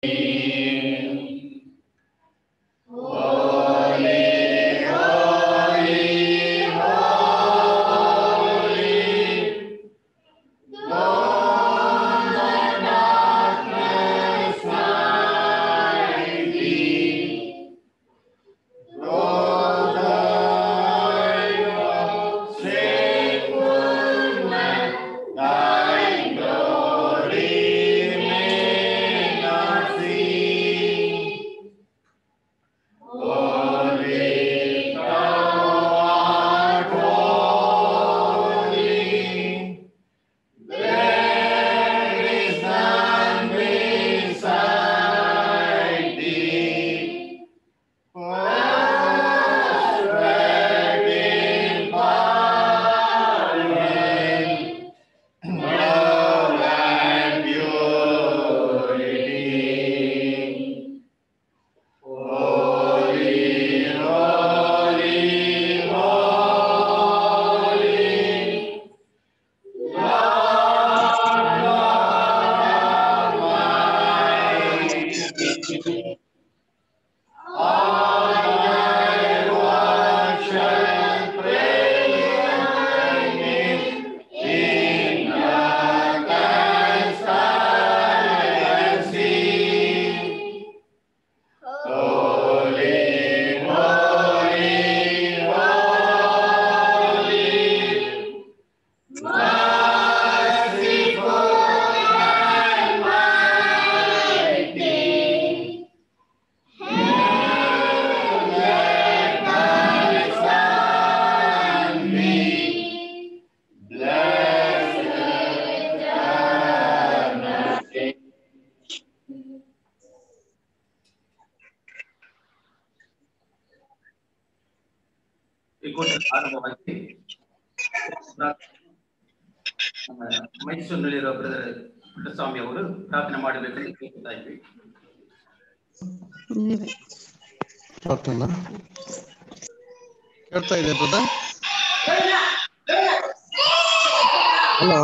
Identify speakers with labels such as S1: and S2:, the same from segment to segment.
S1: ಈ ಕೂಟ ಆರಂಭವಾಗಿ ನಮ್ಮ ಮೈಸೂರಿನಲ್ಲಿರೋ ಬ್ರದರ್ ಪುಟ್ಟಸ್ವಾಮಿ ಅವರು ಪ್ರಾರ್ಥನೆ ಮಾಡಬೇಕಂತ ಕೇಳ್ತಾ ಇದ್ವಿ
S2: ಪ್ರಾರ್ಥನಾ ಕೇಳ್ತಾ ಇದೆ ಬ್ರದರ್ ಹಲೋ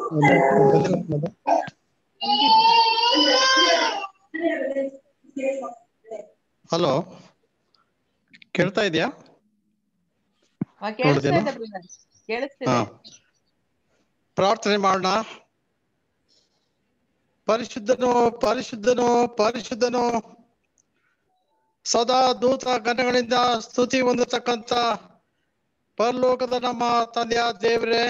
S2: ಹಲೋ ಕೇಳ್ತಾ ಇದೆಯಾ
S3: ಹಾ, ಕೇಳಿಸ್ತಾ
S2: ನೋಡ್ದೇನಾ?
S3: ಇದೆ brother. ಕೇಳಿಸ್ತಿದೆ
S2: ಹಾ ಪ್ರಾರ್ಥನೆ ಮಾಡೋಣ ಪರಿಶುದ್ಧನು ಪರಿಶುದ್ಧನು ಪರಿಶುದ್ಧನು ಸದಾ ದೂತ ಗಣಗಳಿಂದ ಸ್ತುತಿ ಹೊಂದತಕ್ಕಂತ ಪರಲೋಕದ ನಮ್ಮ ತಂದೆಯ ದೇವರೇ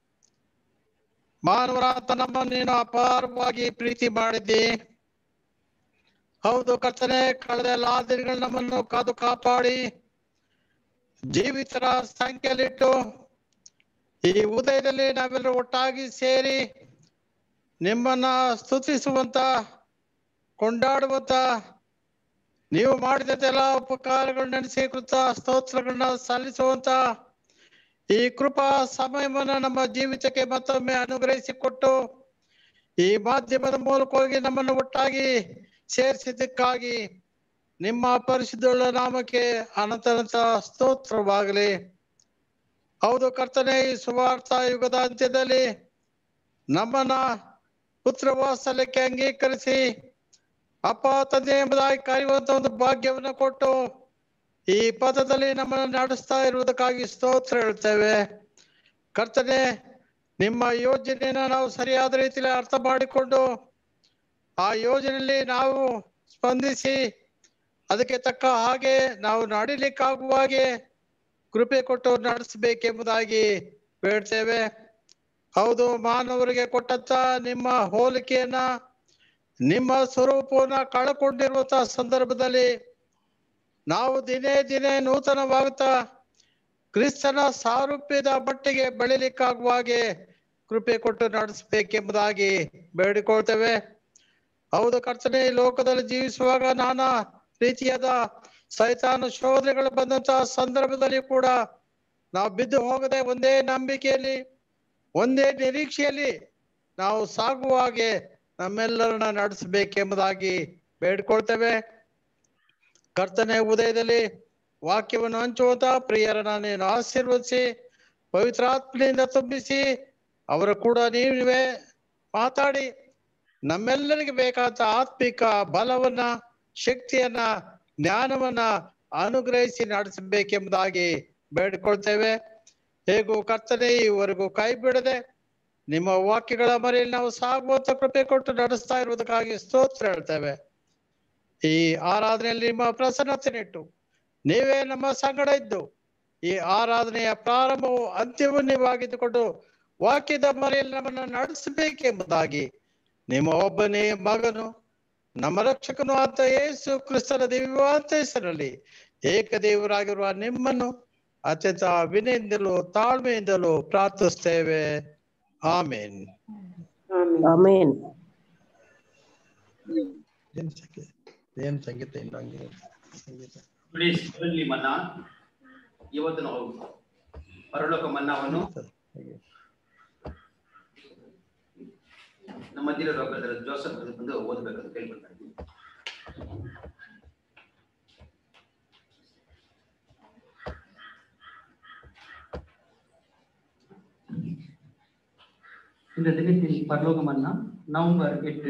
S2: ಮಾನವರಾದ ನಮ್ಮ ನೀನು ಅಪಾರವಾಗಿ ಪ್ರೀತಿ ಮಾಡಿದ್ದಿ ಹೌದು ಕರ್ತನೆ ಕಳೆದ ಎಲ್ಲಾ ದಿನಗಳು ನಮ್ಮನ್ನು ಕಾದು ಕಾಪಾಡಿ ಜೀವಿತರ ಸಂಖ್ಯೆಯಲ್ಲಿಟ್ಟು ಈ ಉದಯದಲ್ಲಿ ನಾವೆಲ್ಲರೂ ಒಟ್ಟಾಗಿ ಸೇರಿ ನಿಮ್ಮನ್ನ ಸ್ತುತಿಸುವಂತ ಕೊಂಡಾಡುವಂತ ನೀವು ಮಾಡಿದಂತೆಲ್ಲ ಉಪಕಾರಗಳು ನಡೆಸಿ ಕೃತ ಸ್ತೋತ್ರಗಳನ್ನ ಸಲ್ಲಿಸುವಂತ ಈ ಕೃಪಾ ಸಮಯವನ್ನ ನಮ್ಮ ಜೀವಿತಕ್ಕೆ ಮತ್ತೊಮ್ಮೆ ಅನುಗ್ರಹಿಸಿಕೊಟ್ಟು ಈ ಮಾಧ್ಯಮದ ಮೂಲಕವಾಗಿ ನಮ್ಮನ್ನು ಒಟ್ಟಾಗಿ ಸೇರಿಸಿದ್ದಕ್ಕಾಗಿ ನಿಮ್ಮ ಪರಿಶುದ್ಧಳ ನಾಮಕ್ಕೆ ಅನಂತನಂತ ಸ್ತೋತ್ರವಾಗಲಿ ಹೌದು ಕರ್ತನೆ ಈ ಸುವಾರ್ಥ ಯುಗದ ಅಂತ್ಯದಲ್ಲಿ ನಮ್ಮನ್ನ ಪುತ್ರ ವಾತ್ಸಲ್ಯಕ್ಕೆ ಅಂಗೀಕರಿಸಿ ಅಪ್ಪ ತಂದೆ ಎಂಬುದಾಗಿ ಕರೆಯುವಂತ ಒಂದು ಭಾಗ್ಯವನ್ನು ಕೊಟ್ಟು ಈ ಪದದಲ್ಲಿ ನಮ್ಮನ್ನು ನಡೆಸ್ತಾ ಇರುವುದಕ್ಕಾಗಿ ಸ್ತೋತ್ರ ಹೇಳ್ತೇವೆ ಕರ್ತನೆ ನಿಮ್ಮ ಯೋಜನೆಯನ್ನ ನಾವು ಸರಿಯಾದ ರೀತಿಯಲ್ಲಿ ಅರ್ಥ ಮಾಡಿಕೊಂಡು ಆ ಯೋಜನೆಯಲ್ಲಿ ನಾವು ಸ್ಪಂದಿಸಿ ಅದಕ್ಕೆ ತಕ್ಕ ಹಾಗೆ ನಾವು ನಡಿಲಿಕ್ಕಾಗುವ ಹಾಗೆ ಕೃಪೆ ಕೊಟ್ಟು ನಡೆಸಬೇಕೆಂಬುದಾಗಿ ಬೇಡ್ತೇವೆ ಹೌದು ಮಾನವರಿಗೆ ಕೊಟ್ಟಂತ ನಿಮ್ಮ ಹೋಲಿಕೆಯನ್ನ ನಿಮ್ಮ ಸ್ವರೂಪವನ್ನ ಕಳಕೊಂಡಿರುವಂತ ಸಂದರ್ಭದಲ್ಲಿ ನಾವು ದಿನೇ ದಿನೇ ನೂತನವಾಗುತ್ತಾ ಕ್ರಿಸ್ತನ ಸಾರೂಪ್ಯದ ಮಟ್ಟಿಗೆ ಬೆಳಿಲಿಕ್ಕಾಗುವ ಹಾಗೆ ಕೃಪೆ ಕೊಟ್ಟು ನಡೆಸಬೇಕೆಂಬುದಾಗಿ ಬೇಡಿಕೊಳ್ತೇವೆ ಹೌದು ಕರ್ತನೆ ಈ ಲೋಕದಲ್ಲಿ ಜೀವಿಸುವಾಗ ನಾನಾ ರೀತಿಯಾದ ಸೈತಾನ ಶೋಧನೆಗಳು ಬಂದಂತಹ ಸಂದರ್ಭದಲ್ಲಿ ಕೂಡ ನಾವು ಬಿದ್ದು ಹೋಗದೆ ಒಂದೇ ನಂಬಿಕೆಯಲ್ಲಿ ಒಂದೇ ನಿರೀಕ್ಷೆಯಲ್ಲಿ ನಾವು ಸಾಗುವ ಹಾಗೆ ನಮ್ಮೆಲ್ಲರನ್ನ ನಡೆಸಬೇಕೆಂಬುದಾಗಿ ಬೇಡ್ಕೊಳ್ತೇವೆ ಕರ್ತನೆ ಉದಯದಲ್ಲಿ ವಾಕ್ಯವನ್ನು ಹಂಚುವಂತ ಪ್ರಿಯರನ್ನ ನೀನು ಆಶೀರ್ವದಿಸಿ ಪವಿತ್ರಾತ್ಮನಿಂದ ತುಂಬಿಸಿ ಅವರ ಕೂಡ ನೀವೇ ಮಾತಾಡಿ ನಮ್ಮೆಲ್ಲರಿಗೆ ಬೇಕಾದ ಆತ್ಮಿಕ ಬಲವನ್ನ ಶಕ್ತಿಯನ್ನ ಜ್ಞಾನವನ್ನ ಅನುಗ್ರಹಿಸಿ ನಡೆಸಬೇಕೆಂಬುದಾಗಿ ಬೇಡಿಕೊಳ್ತೇವೆ ಹೇಗೂ ಕರ್ತನೆ ಈವರೆಗೂ ಕೈ ಬಿಡದೆ ನಿಮ್ಮ ವಾಕ್ಯಗಳ ಮರೆಯಲ್ಲಿ ನಾವು ಸಾಗುವಂತ ಕೃಪೆ ಕೊಟ್ಟು ನಡೆಸ್ತಾ ಇರುವುದಕ್ಕಾಗಿ ಸ್ತೋತ್ರ ಹೇಳ್ತೇವೆ ಈ ಆರಾಧನೆಯಲ್ಲಿ ನಿಮ್ಮ ಪ್ರಸನ್ನತೆ ನೆಟ್ಟು ನೀವೇ ನಮ್ಮ ಸಂಗಡ ಇದ್ದು ಈ ಆರಾಧನೆಯ ಪ್ರಾರಂಭವು ಅಂತ್ಯವೂ ನೀವಾಗಿದ್ದುಕೊಂಡು ವಾಕ್ಯದ ಮರೆಯಲ್ಲಿ ನಮ್ಮನ್ನು ನಡೆಸಬೇಕೆಂಬುದಾಗಿ ನಿಮ್ಮ ಒಬ್ಬನೇ ಮಗನು ನಮ್ಮ ರಕ್ಷಕನು ಆದ ಯೇಸು ಕ್ರಿಸ್ತನ ದಿವ್ಯವಾದ ಹೆಸರಲ್ಲಿ ಏಕದೇವರಾಗಿರುವ ನಿಮ್ಮನ್ನು ಅತ್ಯಂತ ವಿನಯದಿಂದಲೂ ತಾಳ್ಮೆಯಿಂದಲೂ ಪ್ರಾರ್ಥಿಸ್ತೇವೆ ಆಮೇನ್
S4: ಆಮೇನ್
S2: ಏನ್ ಸಂಗೀತ ಏನ್ ಸಂಗೀತ ಇಲ್ಲ ಹಂಗೆ ಸಂಗೀತ
S1: ಪ್ಲೀಸ್ ಹೇಳಿ ಮನ್ನಾ ಇವತ್ತು ನಾವು ಪರಲೋಕ ಮನ್ನಾವನ್ನು ನಮ್ಮ ಮಧ್ಯಲ್ಲಿರುವ ಬ್ರದರ್ ಜೋಸಫ್ ಬಂದು ಓದಬೇಕಂತ ಕೇಳ್ಕೊಳ್ತಾ ಇದ್ದೀನಿ
S5: இந்த தினத்தின் பரலோக மன்னா நவம்பர் எட்டு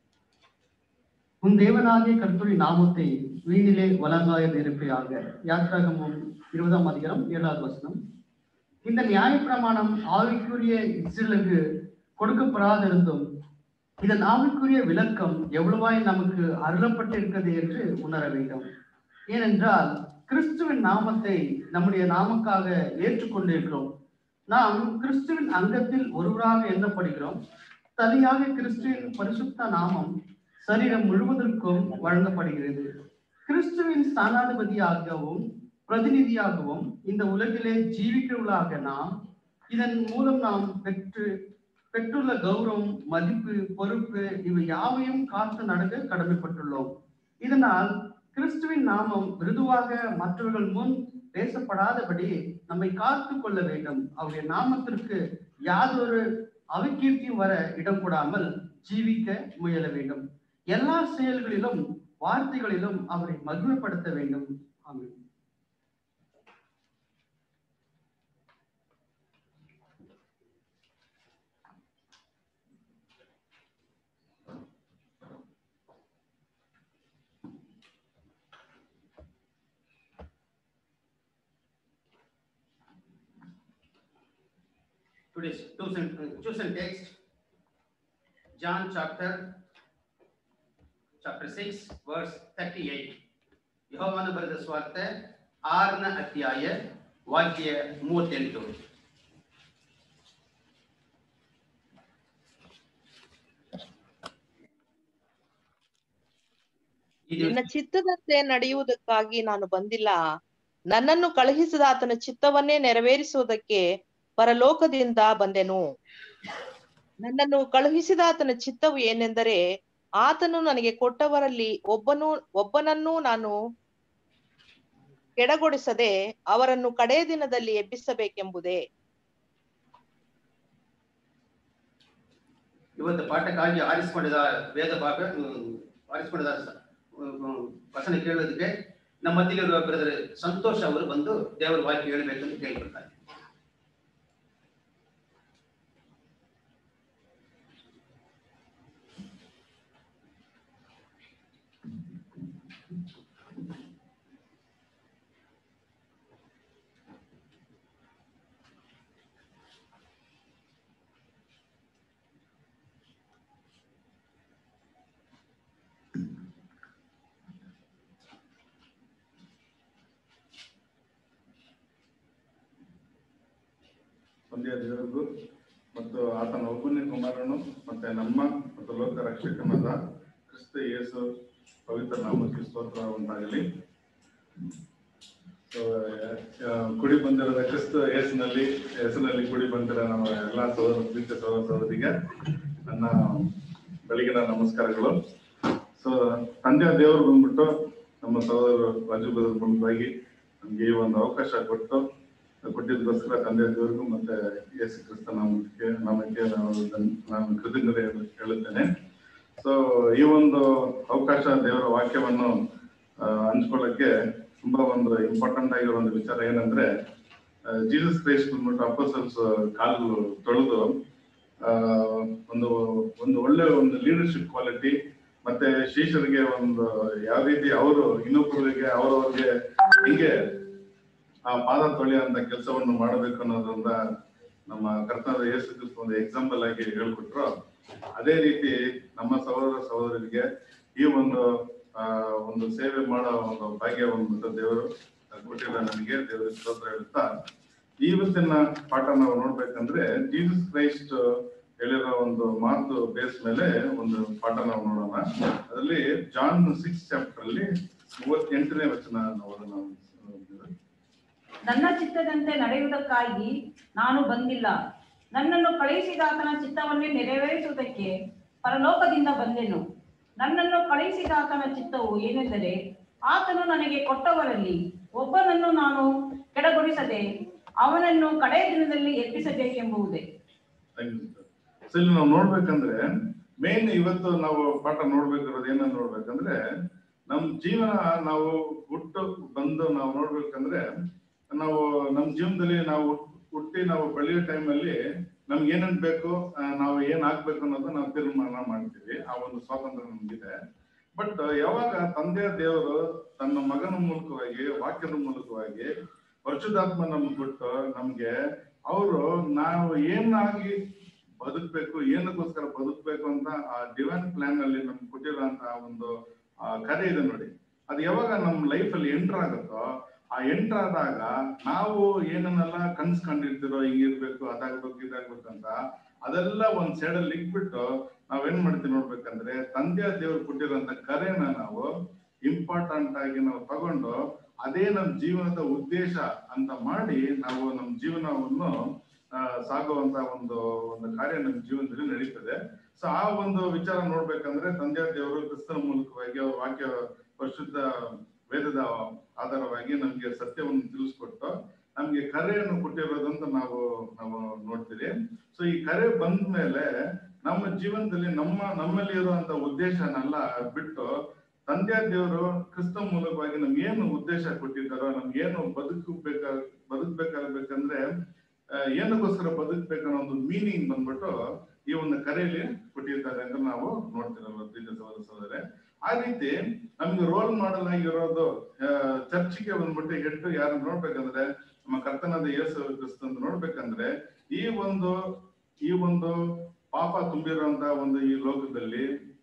S5: உன் தேவனாகிய கர்த்தரின் நாமத்தை வீணிலே வழங்காயது இருப்பையாக யாத்ராகமம் இருபதாம் அதிகாரம் ஏழாவது வசனம் இந்த நியாயப்பிரமாணம் ஆவிக்குரிய இஸ்ரேலுக்கு கொடுக்கப்படாதிருந்தும் இதன் ஆவிக்குரிய விளக்கம் எவ்வளவாய் நமக்கு அருளப்பட்டிருக்கிறது என்று உணர வேண்டும் ஏனென்றால் கிறிஸ்துவின் நாமத்தை நம்முடைய நாமக்காக ஏற்றுக்கொண்டிருக்கிறோம் நாம் கிறிஸ்துவின் அங்கத்தில் ஒருவராக எண்ணப்படுகிறோம் தனியாக கிறிஸ்துவின் பரிசுத்த நாமம் சரீரம் முழுவதற்கும் வழங்கப்படுகிறது கிறிஸ்துவின் ஸ்தானாதிபதியாகவும் பிரதிநிதியாகவும் இந்த உலகிலே ஜீவிக்கிறவர்களாக நாம் இதன் மூலம் நாம் பெற்று பெற்றுள்ள கௌரவம் மதிப்பு பொறுப்பு இவை யாவையும் காத்து நடக்க கடமைப்பட்டுள்ளோம் இதனால் கிறிஸ்துவின் நாமம் மிருதுவாக மற்றவர்கள் முன் பேசப்படாதபடி நம்மை காத்து கொள்ள வேண்டும் அவருடைய நாமத்திற்கு யாதொரு அவகீர்த்தியும் வர இடம் கொடாமல் ஜீவிக்க முயல வேண்டும் எல்லா செயல்களிலும் வார்த்தைகளிலும் அவரை மகிழ்ப்படுத்த வேண்டும் ஆமென்
S1: Today's chosen, chosen text, John chapter, chapter 6, verse 38. ಯೆಹೋವನು ಬರೆದ ಸ್ವಾರ್ಥ ಆರನ ಅಧ್ಯಾಯ ವಾಕ್ಯ ಮೂವತ್ತೆಂಟು ಈ ದಿವಸ
S3: ನಿನ್ನ ಚಿತ್ತದಂತೆ ನಡೆಯುವುದಕ್ಕಾಗಿ ನಾನು ಬಂದಿಲ್ಲ ನನ್ನನ್ನು ಕಳುಹಿಸಿದ ಆತನ ಚಿತ್ತವನ್ನೇ ನೆರವೇರಿಸುವುದಕ್ಕೆ ಪರಲೋಕದಿಂದ ಬಂದೆನು ನನ್ನನ್ನು ಕಳುಹಿಸಿದ ಆತನ ಚಿತ್ತವು ಏನೆಂದರೆ ಆತನು ನನಗೆ ಕೊಟ್ಟವರಲ್ಲಿ ಒಬ್ಬನು ಒಬ್ಬನನ್ನೂ ನಾನು ಕೆಡಗೊಡಿಸದೆ ಅವರನ್ನು ಕಡೆಯ ದಿನದಲ್ಲಿ ಎಬ್ಬಿಸಬೇಕೆಂಬುದೇ
S1: ಇವತ್ತು ಪಾಠಕ್ಕಾಗಿ ಆರಿಸಿಕೊಂಡಿದ ವೇದ ಭಾಗ ಹ್ಮ್, ಆರಿಸಿಕೊಂಡಿದ ಸ- ಹ್ಮ್, ವಚನ ಕೇಳೋದಕ್ಕೆ ನಮ್ಮ ಮಧ್ಯಲ್ಲಿರುವ ಬ್ರದರ್ ಸಂತೋಷ್ ಅವರು ಬಂದು ದೇವರ ವಾಕ್ಯ ಹೇಳಬೇಕಂತ ಕೇಳ್ಕೊಳ್ತಾರೆ
S6: ಒಂದೇ ದೇವರಿಗೂ ಮತ್ತು ಆತನ ಒಬ್ಬನೇ ಕುಮಾರನು ಮತ್ತೆ ನಮ್ಮ ಮತ್ತು ಲೋಕ ರಕ್ಷಕನಾದ ಕ್ರಿಸ್ತ ಯೇಸು ಪವಿತ್ರ ನಾಮಕ್ಕೆ ಸ್ತೋತ್ರ ಉಂಟಾಗಲಿ So, ಆ, ಕುಡಿ ಬಂದಿರೋದ ಕ್ರಿಸ್ತ ಯೇಸುನಲ್ಲಿ ಹೆಸರಿನಲ್ಲಿ ಕುಡಿ ಬಂದಿರೋ ನಮ್ಮ ಎಲ್ಲಾ ಸಹೋದರ ಪ್ರೀತಿ ಸಹೋದರ ಸಹೋದರಿಗೆ ನನ್ನ ಬೆಳಗಿನ ನಮಸ್ಕಾರಗಳು ಸೊ ತಂದೆಯ ದೇವರು ಬಂದ್ಬಿಟ್ಟು ನಮ್ಮ ಸಹೋದರರು ರಾಜು ಬದಲ್ ಬಂದಾಗಿ ನಮ್ಗೆ ಈ ಒಂದು ಅವಕಾಶ ಕೊಟ್ಟು ಕೊಟ್ಟಿದ್ದಕ್ಕೋಸ್ಕರ ತಂದೆ ದೇವರಿಗೂ ಮತ್ತೆ ಯೇಸು ಕ್ರಿಸ್ತ ನಾಮಕ್ಕೆ ನಾಮಕ್ಕೆ ನಾವು ಧನ್- ನಾನು ಕೃತಜ್ಞತೆ ಹೇಳು- ಹೇಳುತ್ತೇನೆ ಸೊ ಈ ಒಂದು ಅವಕಾಶ ದೇವರ ವಾಕ್ಯವನ್ನು ಆ, ಹಂಚ್ಕೊಳ್ಳಕ್ಕೆ ತುಂಬಾ ಒಂದು ಇಂಪಾರ್ಟೆಂಟ್ ಆಗಿರೋ ಒಂದು ವಿಚಾರ ಏನಂದ್ರೆ ಜೀಸಸ್ ಕ್ರೈಸ್ಟ್ ಬಂದ್ಬಿಟ್ಟು ಅಪೋಸಲ್ಸ್ ಕಾಲು ತೊಳೆದು ಆ, ಒಂದು ಒಂದು ಒಳ್ಳೆ ಒಂದು ಲೀಡರ್ಶಿಪ್ ಕ್ವಾಲಿಟಿ ಮತ್ತೆ ಶಿಷ್ಯರಿಗೆ ಒಂದು ಯಾವ ರೀತಿ ಅವರು ಇನ್ನೊಬ್ಬರಿಗೆ ಅವರವ್ರಿಗೆ ಹಿಂಗೆ ಆ ಪಾದ ತೊಳೆಯುವಂತ ಕೆಲಸವನ್ನು ಮಾಡಬೇಕು ಅನ್ನೋದ್ರಿಂದ ನಮ್ಮ ಕರ್ತನಾದ ಯೇಸು ಕ್ರಿಸ್ತ ಒಂದು ಎಕ್ಸಾಂಪಲ್ ಆಗಿ ಹೇಳ್ಕೊಟ್ರು ಅದೇ ರೀತಿ ನಮ್ಮ ಸಹೋದರ ಸಹೋದರಿಗೆ ಈ ಒಂದು ಆ ಒಂದು ಸೇವೆ ಮಾಡೋ ಒಂದು ಭಾಗ್ಯವನ್ನು ದೇವರು ಕೊಟ್ಟಿಲ್ಲ ನನಗೆ ದೇವರ ಸ್ತೋತ್ರ ಹೇಳ್ತಾ ಇವತ್ತಿನ ಪಾಠ ನಾವು ನೋಡ್ಬೇಕಂದ್ರೆ ಜೀಸಸ್ ಕ್ರೈಸ್ಟ್ ಹೇಳಿರೋ ಒಂದು ಮಾತು ಬೇಸ್ ಮೇಲೆ ಒಂದು ಪಾಠ ನಾವು ನೋಡೋಣ ಅದರಲ್ಲಿ ಜಾನ್ ಸಿಕ್ಸ್ ಚಾಪ್ಟರ್ ಅಲ್ಲಿ ಮೂವತ್ತೆಂಟನೇ ವಚನ ನಾವು ಅದನ್ನ ನೋಡ್ತೀವಿ.
S7: ನನ್ನ ಚಿತ್ತದಂತೆ ನಡೆಯುವುದಕ್ಕಾಗಿ ನಾನು ಬಂದಿಲ್ಲ ನನ್ನನ್ನು ಕಳುಹಿಸಿದಾತನ ಚಿತ್ತವನ್ನೇ ನೆರವೇರಿಸುವುದಕ್ಕೆ ಪರಲೋಕದಿಂದ ಬಂದೆನು ನನ್ನನ್ನು ಕಳುಹಿಸಿದಾತನ ಚಿತ್ತವು ಏನೆಂದರೆ ಆತನು ನನಗೆ ಕೊಟ್ಟವರಲ್ಲಿ ಒಬ್ಬನನ್ನು ನಾನು ಕೆಡಗೊಳಿಸದೆ ಅವನನ್ನು ಕಡೆಯ ದಿನದಲ್ಲಿ ಎಬ್ಬಿಸಬೇಕೆಂಬುದೇ
S6: Thank you, sir. So ಇಲ್ಲಿ ನಾವು ನೋಡ್ಬೇಕಂದ್ರೆ ಮೇನ್ ಇವತ್ತು ನಾವು ಪಾಠ ನೋಡ್ಬೇಕಿರೋದು ಏನನ್ನ ನೋಡ್ಬೇಕಂದ್ರೆ ನಮ್ ಜೀವನ ನಾವು ಹುಟ್ಟು ಬಂದು ನಾವು ನೋಡ್ಬೇಕಂದ್ರೆ ನಾವು ನಮ್ ಜೀವನದಲ್ಲಿ ನಾವು ಹುಟ್- ಹುಟ್ಟಿ ನಾವು ಬೆಳೆಯೋ ಟೈಮಲ್ಲಿ ನಮ್ಗೆ ಏನೇನ್ ಬೇಕು ಆ, ನಾವು ಏನ್ ಆಗ್ಬೇಕು ಅನ್ನೋದು ನಾವು ತೀರ್ಮಾನ ಮಾಡ್ತೀವಿ ಆ ಒಂದು ಸ್ವಾತಂತ್ರ್ಯ ನಮ್ಗಿದೆ ಬಟ್ ಯಾವಾಗ ತಂದೆ ದೇವರು ತನ್ನ ಮಗನ ಮೂಲಕವಾಗಿ ವಾಕ್ಯದ ಮೂಲಕವಾಗಿ ಪರಿಶುದ್ಧಾತ್ಮ ನಮ್ಗೆ ಕೊಟ್ಟು ನಮ್ಗೆ ಅವರು ನಾವು ಏನಾಗಿ ಬದುಕ್ಬೇಕು ಏನಕ್ಕೋಸ್ಕರ ಬದುಕ್ಬೇಕು ಅಂತ ಆ ಡಿವೈನ್ ಪ್ಲಾನ್ ಅಲ್ಲಿ ನಮ್ಗೆ ಕೊಟ್ಟಿರೋಂತ ಒಂದು ಆ ಕರೆ ಇದೆ ನೋಡಿ ಅದು ಯಾವಾಗ ನಮ್ಮ ಲೈಫ್ ಅಲ್ಲಿ ಎಂಟರ್ ಆಗುತ್ತೋ ಆ ಎಂಟರ್ ಆದಾಗ ನಾವು ಏನನ್ನೆಲ್ಲ ಕನ್ಸ್ ಕಂಡಿರ್ತಿರೋ ಹಿಂಗಿರ್ಬೇಕು ಅದಾಗ್ಬೇಕು ಇದಾಗ್ಬೇಕು ಅಂತ ಅದೆಲ್ಲ ಒಂದ್ ಸೈಡ್ ಅಲ್ಲಿ ಇಟ್ಬಿಟ್ಟು ನಾವೇನ್ ಮಾಡ್ತೀವಿ ನೋಡ್ಬೇಕಂದ್ರೆ ತಂದೆ ದೇವ್ರು ಕೊಟ್ಟಿರೋಂತ ಕರೆನ ನಾವು ಇಂಪಾರ್ಟೆಂಟ್ ಆಗಿ ನಾವು ತಗೊಂಡು ಅದೇ ನಮ್ಮ ಜೀವನದ ಉದ್ದೇಶ ಅಂತ ಮಾಡಿ ನಾವು ನಮ್ಮ ಜೀವನವನ್ನು ಆ, ಸಾಗುವಂತ ಒಂದು ಒಂದು ಕಾರ್ಯ ನಮ್ಮ ಜೀವನದಲ್ಲಿ ನಡೀತದೆ ಸೊ ಆ ಒಂದು ವಿಚಾರ ನೋಡ್ಬೇಕಂದ್ರೆ ತಂದೆ ದೇವರು ಕ್ರಿಸ್ತನ ಮೂಲಕವಾಗಿ ಅವ್ರ ವಾಕ್ಯ ಪರಿಶುದ್ಧ ವೇದದ ಆಧಾರವಾಗಿ ನಮ್ಗೆ ಸತ್ಯವನ್ನು ತಿಳಿಸ್ಕೊಟ್ಟು ನಮ್ಗೆ ಕರೆಯನ್ನು ಕೊಟ್ಟಿರೋದಂತ ನಾವು ನಾವು ನೋಡ್ತೀರಿ ಸೊ ಈ ಕರೆ ಬಂದ ಮೇಲೆ ನಮ್ಮ ಜೀವನದಲ್ಲಿ ನಮ್ಮ ನಮ್ಮಲ್ಲಿ ಇರುವಂತ ಉದ್ದೇಶನೆಲ್ಲ ಬಿಟ್ಟು ತಂದೆ ದೇವರು ಕ್ರಿಸ್ತ ಮೂಲಕವಾಗಿ ನಮ್ಗೆ ಏನು ಉದ್ದೇಶ ಕೊಟ್ಟಿದ್ದಾರೋ ನಮ್ಗೆ ಏನು ಬದುಕಬೇಕ ಬದುಕ್ಬೇಕಾಗ್ಬೇಕಂದ್ರೆ ಆ, ಏನಕ್ಕೋಸ್ಕರ ಬದುಕ್ಬೇಕನ್ನೋ ಒಂದು ಮೀನಿಂಗ್ ಬಂದ್ಬಿಟ್ಟು ಈ ಒಂದು ಕರೆಯಲ್ಲಿ ಕೊಟ್ಟಿರ್ತಾರೆ ಅಂತ ನಾವು ನೋಡ್ತೀರಲ್ವ ಪ್ರೀತಿ ಸಹೋದರ ಸಹೋದರೇ ಆ ರೀತಿ ನಮ್ಗೆ ರೋಲ್ ಮಾಡಲ್ ಆಗಿರೋದು ಆ, ಚರ್ಚಿಗೆ ಬಂದ್ಬಿಟ್ಟು ಹೆಟ್ಟು ಯಾರು ನೋಡ್ಬೇಕಂದ್ರೆ ನಮ್ಮ ಕರ್ತನಾದ ಯೇಸು ಕ್ರಿಸ್ತ ಅಂತ ನೋಡ್ಬೇಕಂದ್ರೆ ಈ ಒಂದು ಈ ಒಂದು ಪಾಪ ತುಂಬಿರುವಂತ ಒಂದು ಈ ಲೋಕದಲ್ಲಿ